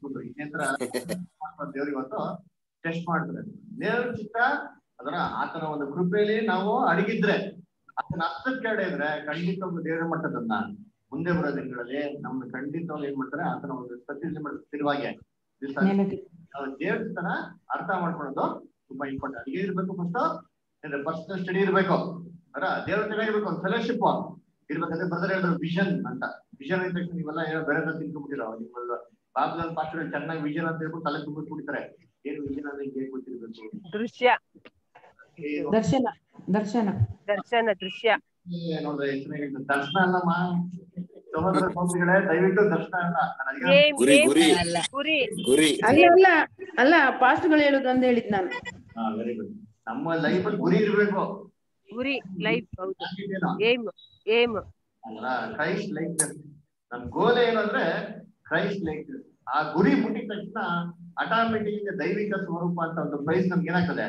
S8: ದೇವ್ರಿಗೆ ಇವತ್ತು ಟೆಸ್ಟ್ ಮಾಡ್ತಾರೆ ದೇವ್ರ ಚಿತ್ತ ಅದರ ಆತನ ಒಂದು ಕೃಪೆಯಲ್ಲಿ ನಾವು ಅಡಗಿದ್ರೆ ಆತನ ಹತ್ತಕ್ಕೆ ಇದ್ರೆ ಖಂಡಿತ ಒಂದು ದೇವರ ಮಟ್ಟದನ್ನ ಮುಂದೆ ಬರೋ ದಿನಗಳಲ್ಲಿ ನಮ್ನ ಖಂಡಿತವಾಗಿ ಏನ್ ಮಾಡ್ತಾರೆ ಆತನ ಒಂದು ಸತ್ಯ ಮಾಡ್ತಾರೆ ಸ್ಥಿರವಾಗಿ ದಿವ್ಸ ನಾವು ದೇವ್ರ ಚಿತ್ತನ ಅರ್ಥ ಮಾಡ್ಕೊಳ್ಳೋದು ತುಂಬಾ ಇಂಪಾರ್ಟೆಂಟ್ ಅಡಿಗೆ ಇರ್ಬೇಕು ಫಸ್ಟ್ ಅಂದ್ರೆ ಪರ್ಸನಲ್ ಸ್ಟಡಿ ಇರ್ಬೇಕು ಅರ ದೇವ್ರ ಚೆನ್ನಾಗಿರ್ಬೇಕು ಒಂದು ಫೆಲೋಶಿಪ್ ಇರ್ಬೇಕಂದ್ರೆ ಬ್ರದರ್ ಹೇಳಿದ್ರು ವಿಷನ್ ಅಂತ ವಿಷನ್ ಇದ್ದ ತಕ್ಷಣ ನೀವೆಲ್ಲ ಏನೋ ಬೇರೆ ತಿನ್ಕೊಂಡ್ಬಿಟ್ಟಿರೋ ನಿಮ್ಮಲ್ಲ ಬಾಬ್ಲನ್ ಪಾಸ್ಟರ್ ಚೆನ್ನಾಗಿ ವಿಷನ್ ಅಂತ ಹೇಳ್ಬಿಟ್ಟು ತಲೆ ತುಂಬಿಸ್ಬಿಡ್ತಾರೆ ಏನು ವಿಷನ್ ಅಂದ್ರೆ ಹಿಂಗೆ ಗೊತ್ತಿರ್ಬೇಕು
S12: ದೃಶ್ಯ
S4: ದರ್ಶನ ದರ್ಶನ
S12: ದರ್ಶನ ದೃಶ್ಯ
S8: ಏ ನೋಡ್ರಿ ಎಷ್ಟು ಚೆನ್ನಾಗಿದೆ. ದರ್ಶನ ಅಲ್ಲಮ್ಮ ಸಹೋದರ ಸಹೋದರಿಗಳೇ ದಯವಿಟ್ಟು ದರ್ಶನ ಅಲ್ಲ ನಾನು ಅದಕ್ಕೆ
S12: ಏಮ್
S15: ಗುರಿ,
S12: ಏಮ್
S15: ಗುರಿ.
S12: ಗುರಿ
S15: ಗುರಿ
S4: ಅಲ್ಲ ಅಲ್ಲ ಅಲ್ಲ ಪಾಸ್ಟ್ಗಳು ಹೇಳುದು ಅಂತ ಹೇಳಿದ್ ನಾನು
S8: ಹಾ ವೆರಿ ಗುಡ್ ನಮ್ಮ ಲೈಫ್ ಅಲ್ಲಿ ಗುರಿ ಇರ್ಬೇಕು
S12: ಗುರಿ ಲೈಫ್ ಹೌದು
S8: ಹಾಗಿದೆಯೇನೋ?
S12: ಏಮ್ ಏಮ್
S8: ಅಲ್ಲ ಕ್ರೈಸ್ಟ್ ಲೈಕ್ ನಮ್ ಗೋಲ್ ಏನು ಅಂದ್ರೆ ಕ್ರೈಸ್ಟ್ ಲೈಕ್ ಆ ಗುರಿ ಮುಟ್ಟಿದ ತಕ್ಷಣ ಆಟೋಮೆಟಿಕ್ ದೈವಿಕ ಸ್ವರೂಪ ಅಂತ ಒಂದು ಪ್ರೈಸ್ ನಮ್ಗೆ ಏನಾಗ್ತದೆ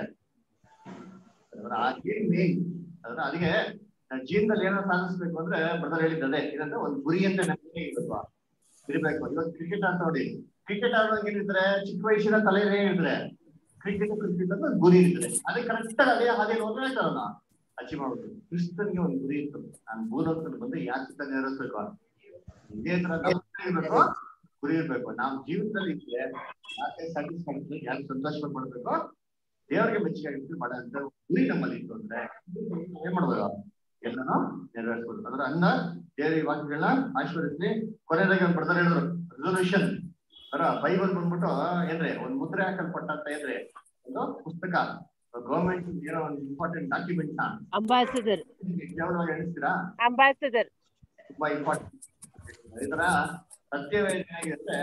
S8: ಅದ್ರ ಆ ಏನ್ ಮೇನ್ ಅದ್ರ ಅದಕ್ಕೆ ನಾನ್ ಜೀವನದಲ್ಲಿ ಏನೋ ಸಾಧಿಸ್ಬೇಕು ಅಂದ್ರೆ ಬ್ರದರ್ ಹೇಳಿದ್ದದೆ ಏನಂದ್ರೆ ಒಂದು ಗುರಿ ಅಂತ ನಮಗೆ ಇರ್ಬೇಕು ಇರ್ಬೇಕು ಇವತ್ತು ಕ್ರಿಕೆಟ್ ಆಡ್ತಾ ನೋಡಿ ಕ್ರಿಕೆಟ್ ಆಡುವಾಗ ಏನಿರ್ತಾರೆ ಚಿಕ್ಕ ವಯಸ್ಸಿನ ತಲೆ ಏನಿರ್ತಾರೆ ಕ್ರಿಕೆಟ್ ಕ್ರಿಕೆಟ್ ಅಂತ ಗುರಿ ಇರ್ತದೆ ಅದೇ ಕರೆಕ್ಟ್ ಅದೇ ಹಾಗೆ ಹೋದ್ರೆ ಆಯ್ತಲ್ಲ ಅಚೀವ್ ಮಾಡ್ಬೇಕು ಕ್ರಿಸ್ತನ್ಗೆ ಒಂದು ಗುರಿ ಇತ್ತು ನಾನು ಭೂಲೋಕದಲ್ಲಿ ಬಂದು ಯಾಕೆ ಚಿತ್ತ ನೆರವೇರಿಸ್ಬೇಕು ಇದೇ ತರ ನಮ್ಗೆ ಇರ್ಬೇಕು ಗುರಿ ಇರ್ಬೇಕು ನಾವು ಜೀವನದಲ್ಲಿ ಇದ್ರೆ ಯಾಕೆ ಸ್ಯಾಟಿಸ್ಫ್ಯಾಕ್ಷನ್ ಯಾಕೆ ಸಂತೋಷ ಪಡ್ಬೇಕು ದೇವರಿಗೆ ಮೆಚ್ಚುಗೆ ಆಗಿರ್ತೀವಿ ಮಾಡೋ ಅಂತ ಗುರಿ ನಮ್ಮಲ್ಲಿ ಇತ್ತು ಅಂದ್ರೆ ಏನ್ ಮಾಡ್ಬೋದು ಎಲ್ಲಾನು ನೆರವೇರಿಸ್ಬೋದು ಅದ್ರ ಅನ್ನ ದೇವರ ಈ ವಾಕ್ಯಗಳನ್ನ ಆಶೀರ್ವದಿಸಿ ಕೊನೆಯದಾಗಿ ಒಂದು ಬರ್ತಾರೆ ಹೇಳಿದ್ರು ರೆಸಲ್ಯೂಷನ್ ಅದರ ಬೈಬಲ್ ಬಂದ್ಬಿಟ್ಟು ಏನ್ರಿ ಒಂದ್ ಮುದ್ರೆ ಹಾಕಲ್ಪಟ್ಟಂತ ಏನ್ರಿ ಒಂದು ಪುಸ್ತಕ ಗವರ್ಮೆಂಟ್ ಏನೋ ಒಂದು ಇಂಪಾರ್ಟೆಂಟ್ ಡಾಕ್ಯುಮೆಂಟ್ ನ
S12: ಅಂಬಾಸಿಡರ್
S8: ಕೇವಲವಾಗಿ ಎಣಿಸ್ತೀರಾ
S12: ಅಂಬಾಸಿಡರ್
S8: ತುಂಬಾ ಇಂಪಾರ್ಟೆಂಟ್ ಈ ತರ ಸತ್ಯವೇ ಏನಾಗಿರುತ್ತೆ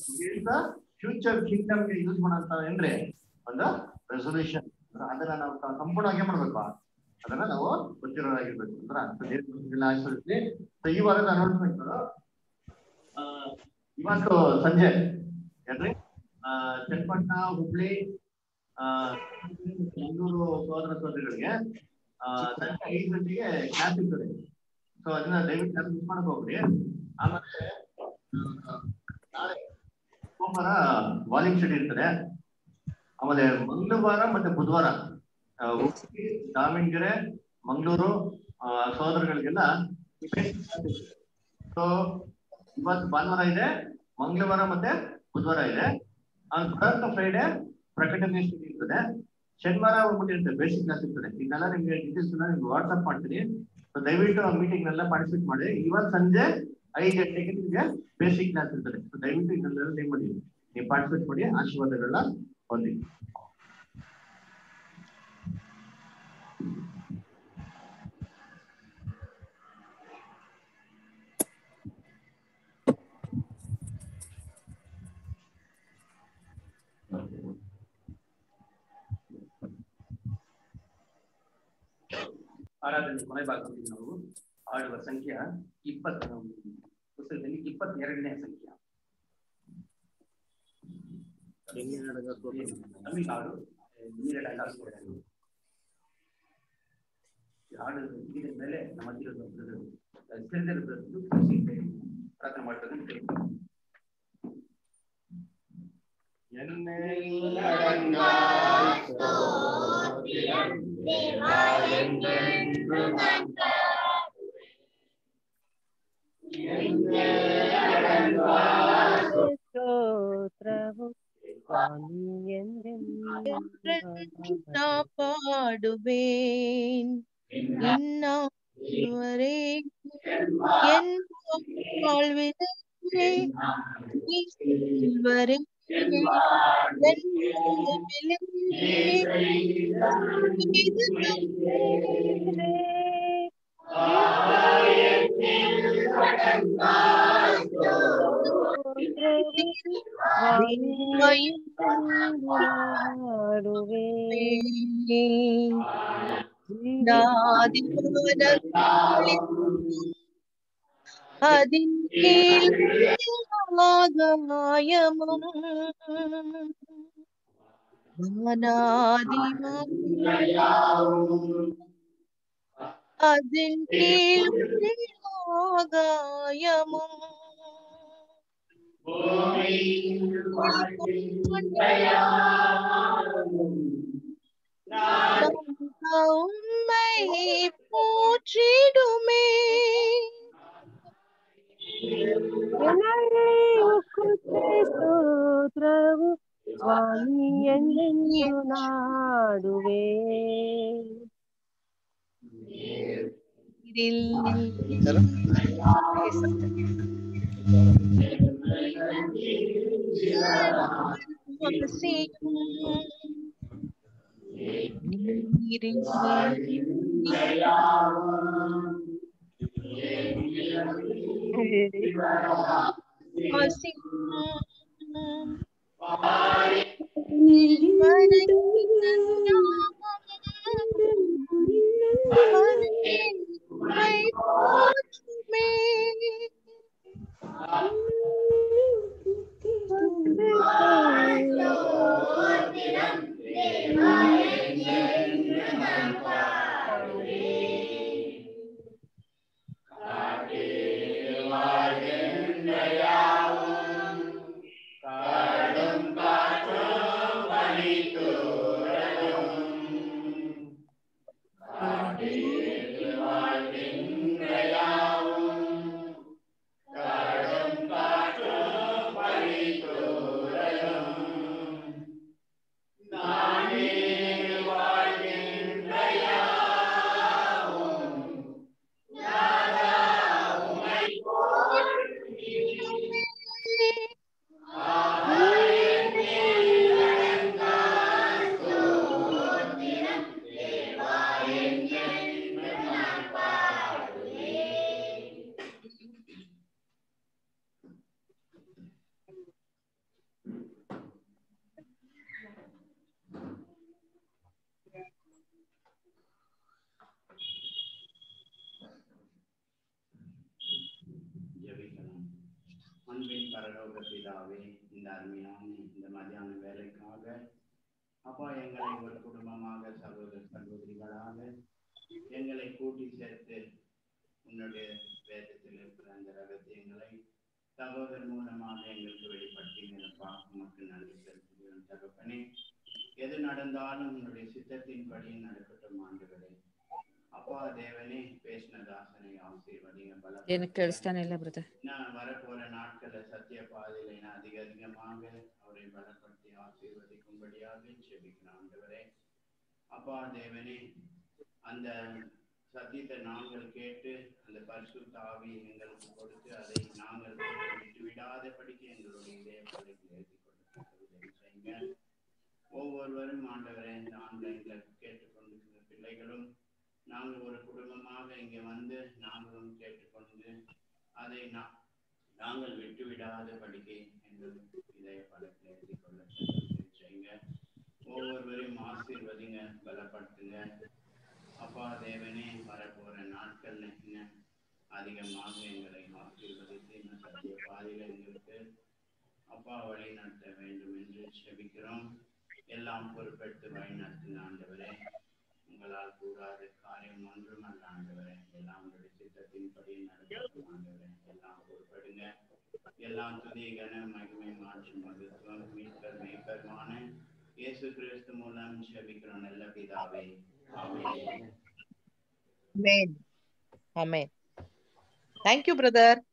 S8: ಫ್ಯೂಚರ್ ಕಿಂಗ್ಡಮ್ ಗೆ ಯೂಸ್ ಮಾಡೋಂತ ಏನ್ರಿ ಒಂದು ರೆಸೊಲ್ಯೂಷನ್ ಅದನ್ನ ನಾವು ಕ- ಸಂಪೂರ್ಣವಾಗಿ ಏನ್ ಮಾಡ್ಬೇಕು ಅದನ್ನ ನಾವು ಗೊತ್ತಿರೋರಾಗಿರ್ಬೇಕು ಅಂದ್ರೆ ಅಂತ ದೇವರ ಆಶೀರ್ವದಿಸಿ So, ಈ ವಾರದ ಅನೌನ್ಸ್ಮೆಂಟ್ ಇವತ್ತು ಸಂಜೆ ಏನ್ರಿ ಆ, ಚನ್ನಪಟ್ಟಣ ಹುಬ್ಳಿ ಆ, ಬೆಂಗಳೂರು ಸೋದರ ಸೋದರಿಗಳಿಗೆ ಆ, ಸಂಜೆ ಐದು ಗಂಟೆಗೆ ಕ್ಲಾಸ್ ಇರ್ತದೆ ಸೊ ಅದನ್ನ ದಯವಿಟ್ಟು ಯಾರು ಮಿಸ್ ಮಾಡಕ್ ಹೋಗ್ರಿ ಆಮೇಲೆ ಆ, ನಾಳೆ ಸೋಮವಾರ ವಾಲಿಂಗ್ ಸ್ಟಡಿ ಇರ್ತದೆ ಆಮೇಲೆ ಮಂಗಳವಾರ ಮತ್ತೆ ಬುಧವಾರ ಆ, ಹುಬ್ಳಿ ದಾವಣಗೆರೆ ಮಂಗಳೂರು ಆ, ಸಹೋದರಗಳಿಗೆಲ್ಲ ಸೊ ಇವತ್ತು ಭಾನುವಾರ ಇದೆ ಮಂಗಳವಾರ ಮತ್ತೆ ಬುಧವಾರ ಇದೆ ಬುಧವಾರ ಫ್ರೈಡೆ ಪ್ರಕಟಣೆ ಸ್ಥಿತಿ ಇರ್ತದೆ ಶನಿವಾರ ಹೋಗ್ಬಿಟ್ಟಿರುತ್ತೆ ಬೇಸಿಕ್ ಕ್ಲಾಸ್ ಇರ್ತದೆ ಇದನ್ನೆಲ್ಲ ನಿಮ್ಗೆ ಡೀಟೇಲ್ಸ್ ನಿಮ್ಗೆ ವಾಟ್ಸ್ಆಪ್ ಮಾಡ್ತೀನಿ ಸೊ ದಯವಿಟ್ಟು ಆ ಮೀಟಿಂಗ್ ನೆಲ್ಲ ಪಾರ್ಟಿಸಿಪೇಟ್ ಮಾಡಿ ಇವತ್ತು ಸಂಜೆ ಐದು ಗಂಟೆಗೆ ನಿಮ್ಗೆ ಬೇಸಿಕ್ ಕ್ಲಾಸ್ ಇರ್ತದೆ ಸೊ ದಯವಿಟ್ಟು ಇದನ್ನೆಲ್ಲ ಏನ್ ಮಾಡಿ ನೀವು ಪಾರ್ಟಿಸಿಪೇಟ್ ಮಾಡಿ ಆಶೀರ್ವಾದಗಳನ್ನ ಹೊಂದಿ ಆರಾಧನೆ ಕೊನೆ ಭಾಗದಲ್ಲಿ ನಾವು ಆಡುವ ಸಂಖ್ಯೆ ಇಪ್ಪತ್ತ ಪುಸ್ತಕದಲ್ಲಿ ಇಪ್ಪತ್ತೆರಡನೇ ಸಂಖ್ಯೆ ತಮಿಳುನಾಡು ನೀರಡ ಕಾಸರಗೋಡು. ಈ ಹಾಡು ಮುಗಿದ ಮೇಲೆ ನಮ್ಮ ಹತ್ತಿರದ ಒಬ್ಬರು ಶ್ರೀಧರ್ ಬ್ರದರು ಪ್ರಾರ್ಥನೆ ಮಾಡ್ತಾರೆ ಅಂತ ಕೇಳ್ತೀನಿ.
S12: ಸ್ತೋತ್ರವು
S3: ನಾ பாடுவேன் இன்னாவரே என் வாழ்விலே வரை
S17: ಹಾಡುವೆ
S3: അതിൻ കേൾമാകായമും അതിൻ കേൾമാകായമും உம்மை போற்றிடுமே
S17: ಸ್ತೋತ್ರವು ಸ್ವಾಮಿ ಎಂದೆಂದು ನಾಡುವೆ
S18: ஜெபிக்கலாம் அன்பின் பரலோக பிதாவே இந்த அருமையான இந்த மதியான வேலைக்காக அப்பா எங்களை ஒரு குடும்பமாக சகோதர சகோதரிகளாக எங்களை கூட்டி சேர்த்து உன்னுடைய வேதத்தில் இருக்கிற அந்த ரகசியங்களை சகோதரர் மூலமாக எங்களுக்கு வெளிப்படுத்தினப்பா உமக்கு நன்றி செலுத்துகிறோம் தகப்பனே எது நடந்தாலும் உன்னுடைய சித்தத்தின்படி நடக்கட்டும் ஆண்டுகளே அப்பா தேவனே பேசின தாசனை ஆசீர்வதிங்க பல
S10: ಏನಕ್ಕೆ ಕೇಳಿಸ್ತಾನೆ ಇಲ್ಲ ಬ್ರದರ್
S18: நான் வரப்போற நாட்கள்ல சத்திய பாதையில நான் அதிக அதிகமாக அவரை பலப்படுத்தி ஆசீர்வதிக்கும்படியாக செபிக்கிறேன் ஆண்டவரே அப்பா தேவனே அந்த சத்தியத்தை நாங்கள் கேட்டு அந்த பரிசுத்த ஆவி எங்களுக்கு கொடுத்து அதை நாங்கள் கேட்டு விட்டு விடாதபடிக்கு எங்களுடைய இதய பள்ளிக்கு எழுதி கொடுத்து உதவி செய்யுங்க ஒவ்வொருவரும் ஆண்டவரே இந்த ஆன்லைன்ல கேட்டுக்கொண்டிருக்கிற பிள்ளைகளும் நாங்கள் ஒரு குடும்பமாக இங்கே வந்து நாங்களும் கேட்டுக்கொண்டு அதை நா- நாங்கள் விட்டு விடாதபடிக்கு எங்கள் இதய பலத்தை எழுதி கொள்ள உதவி செய்யுங்க ஒவ்வொருவரையும் ஆசீர்வதிங்க பலப்படுத்துங்க அப்பா தேவனே வரப்போற நாட்கள்ல இன்னும் அதிகமாக எங்களை ஆசீர்வதித்து இன்னும் சத்திய பாதையில எங்களுக்கு அப்பா வழி நடத்த வேண்டும் என்று செபிக்கிறோம் எல்லாம் பொறுப்பெடுத்து வழி நடத்துங்க ஆண்டவரே உங்களால் கூடாத காரியம் ஒன்றும் அல்ல ஆண்டவரே எல்லாம் உங்களுடைய சித்தத்தின்படி நடக்கும் ஆண்டவரே எல்லாம் பொறுப்படுங்க எல்லாம் துதி கன மகிமை மாற்றி மகத்துவம் மீட்பர் மேய்ப்பருமான இயேசு கிறிஸ்து மூலம் செபிக்கிறோம் நல்ல பிதாவே ஆமென்
S3: Amen. Amen. Thank you, brother.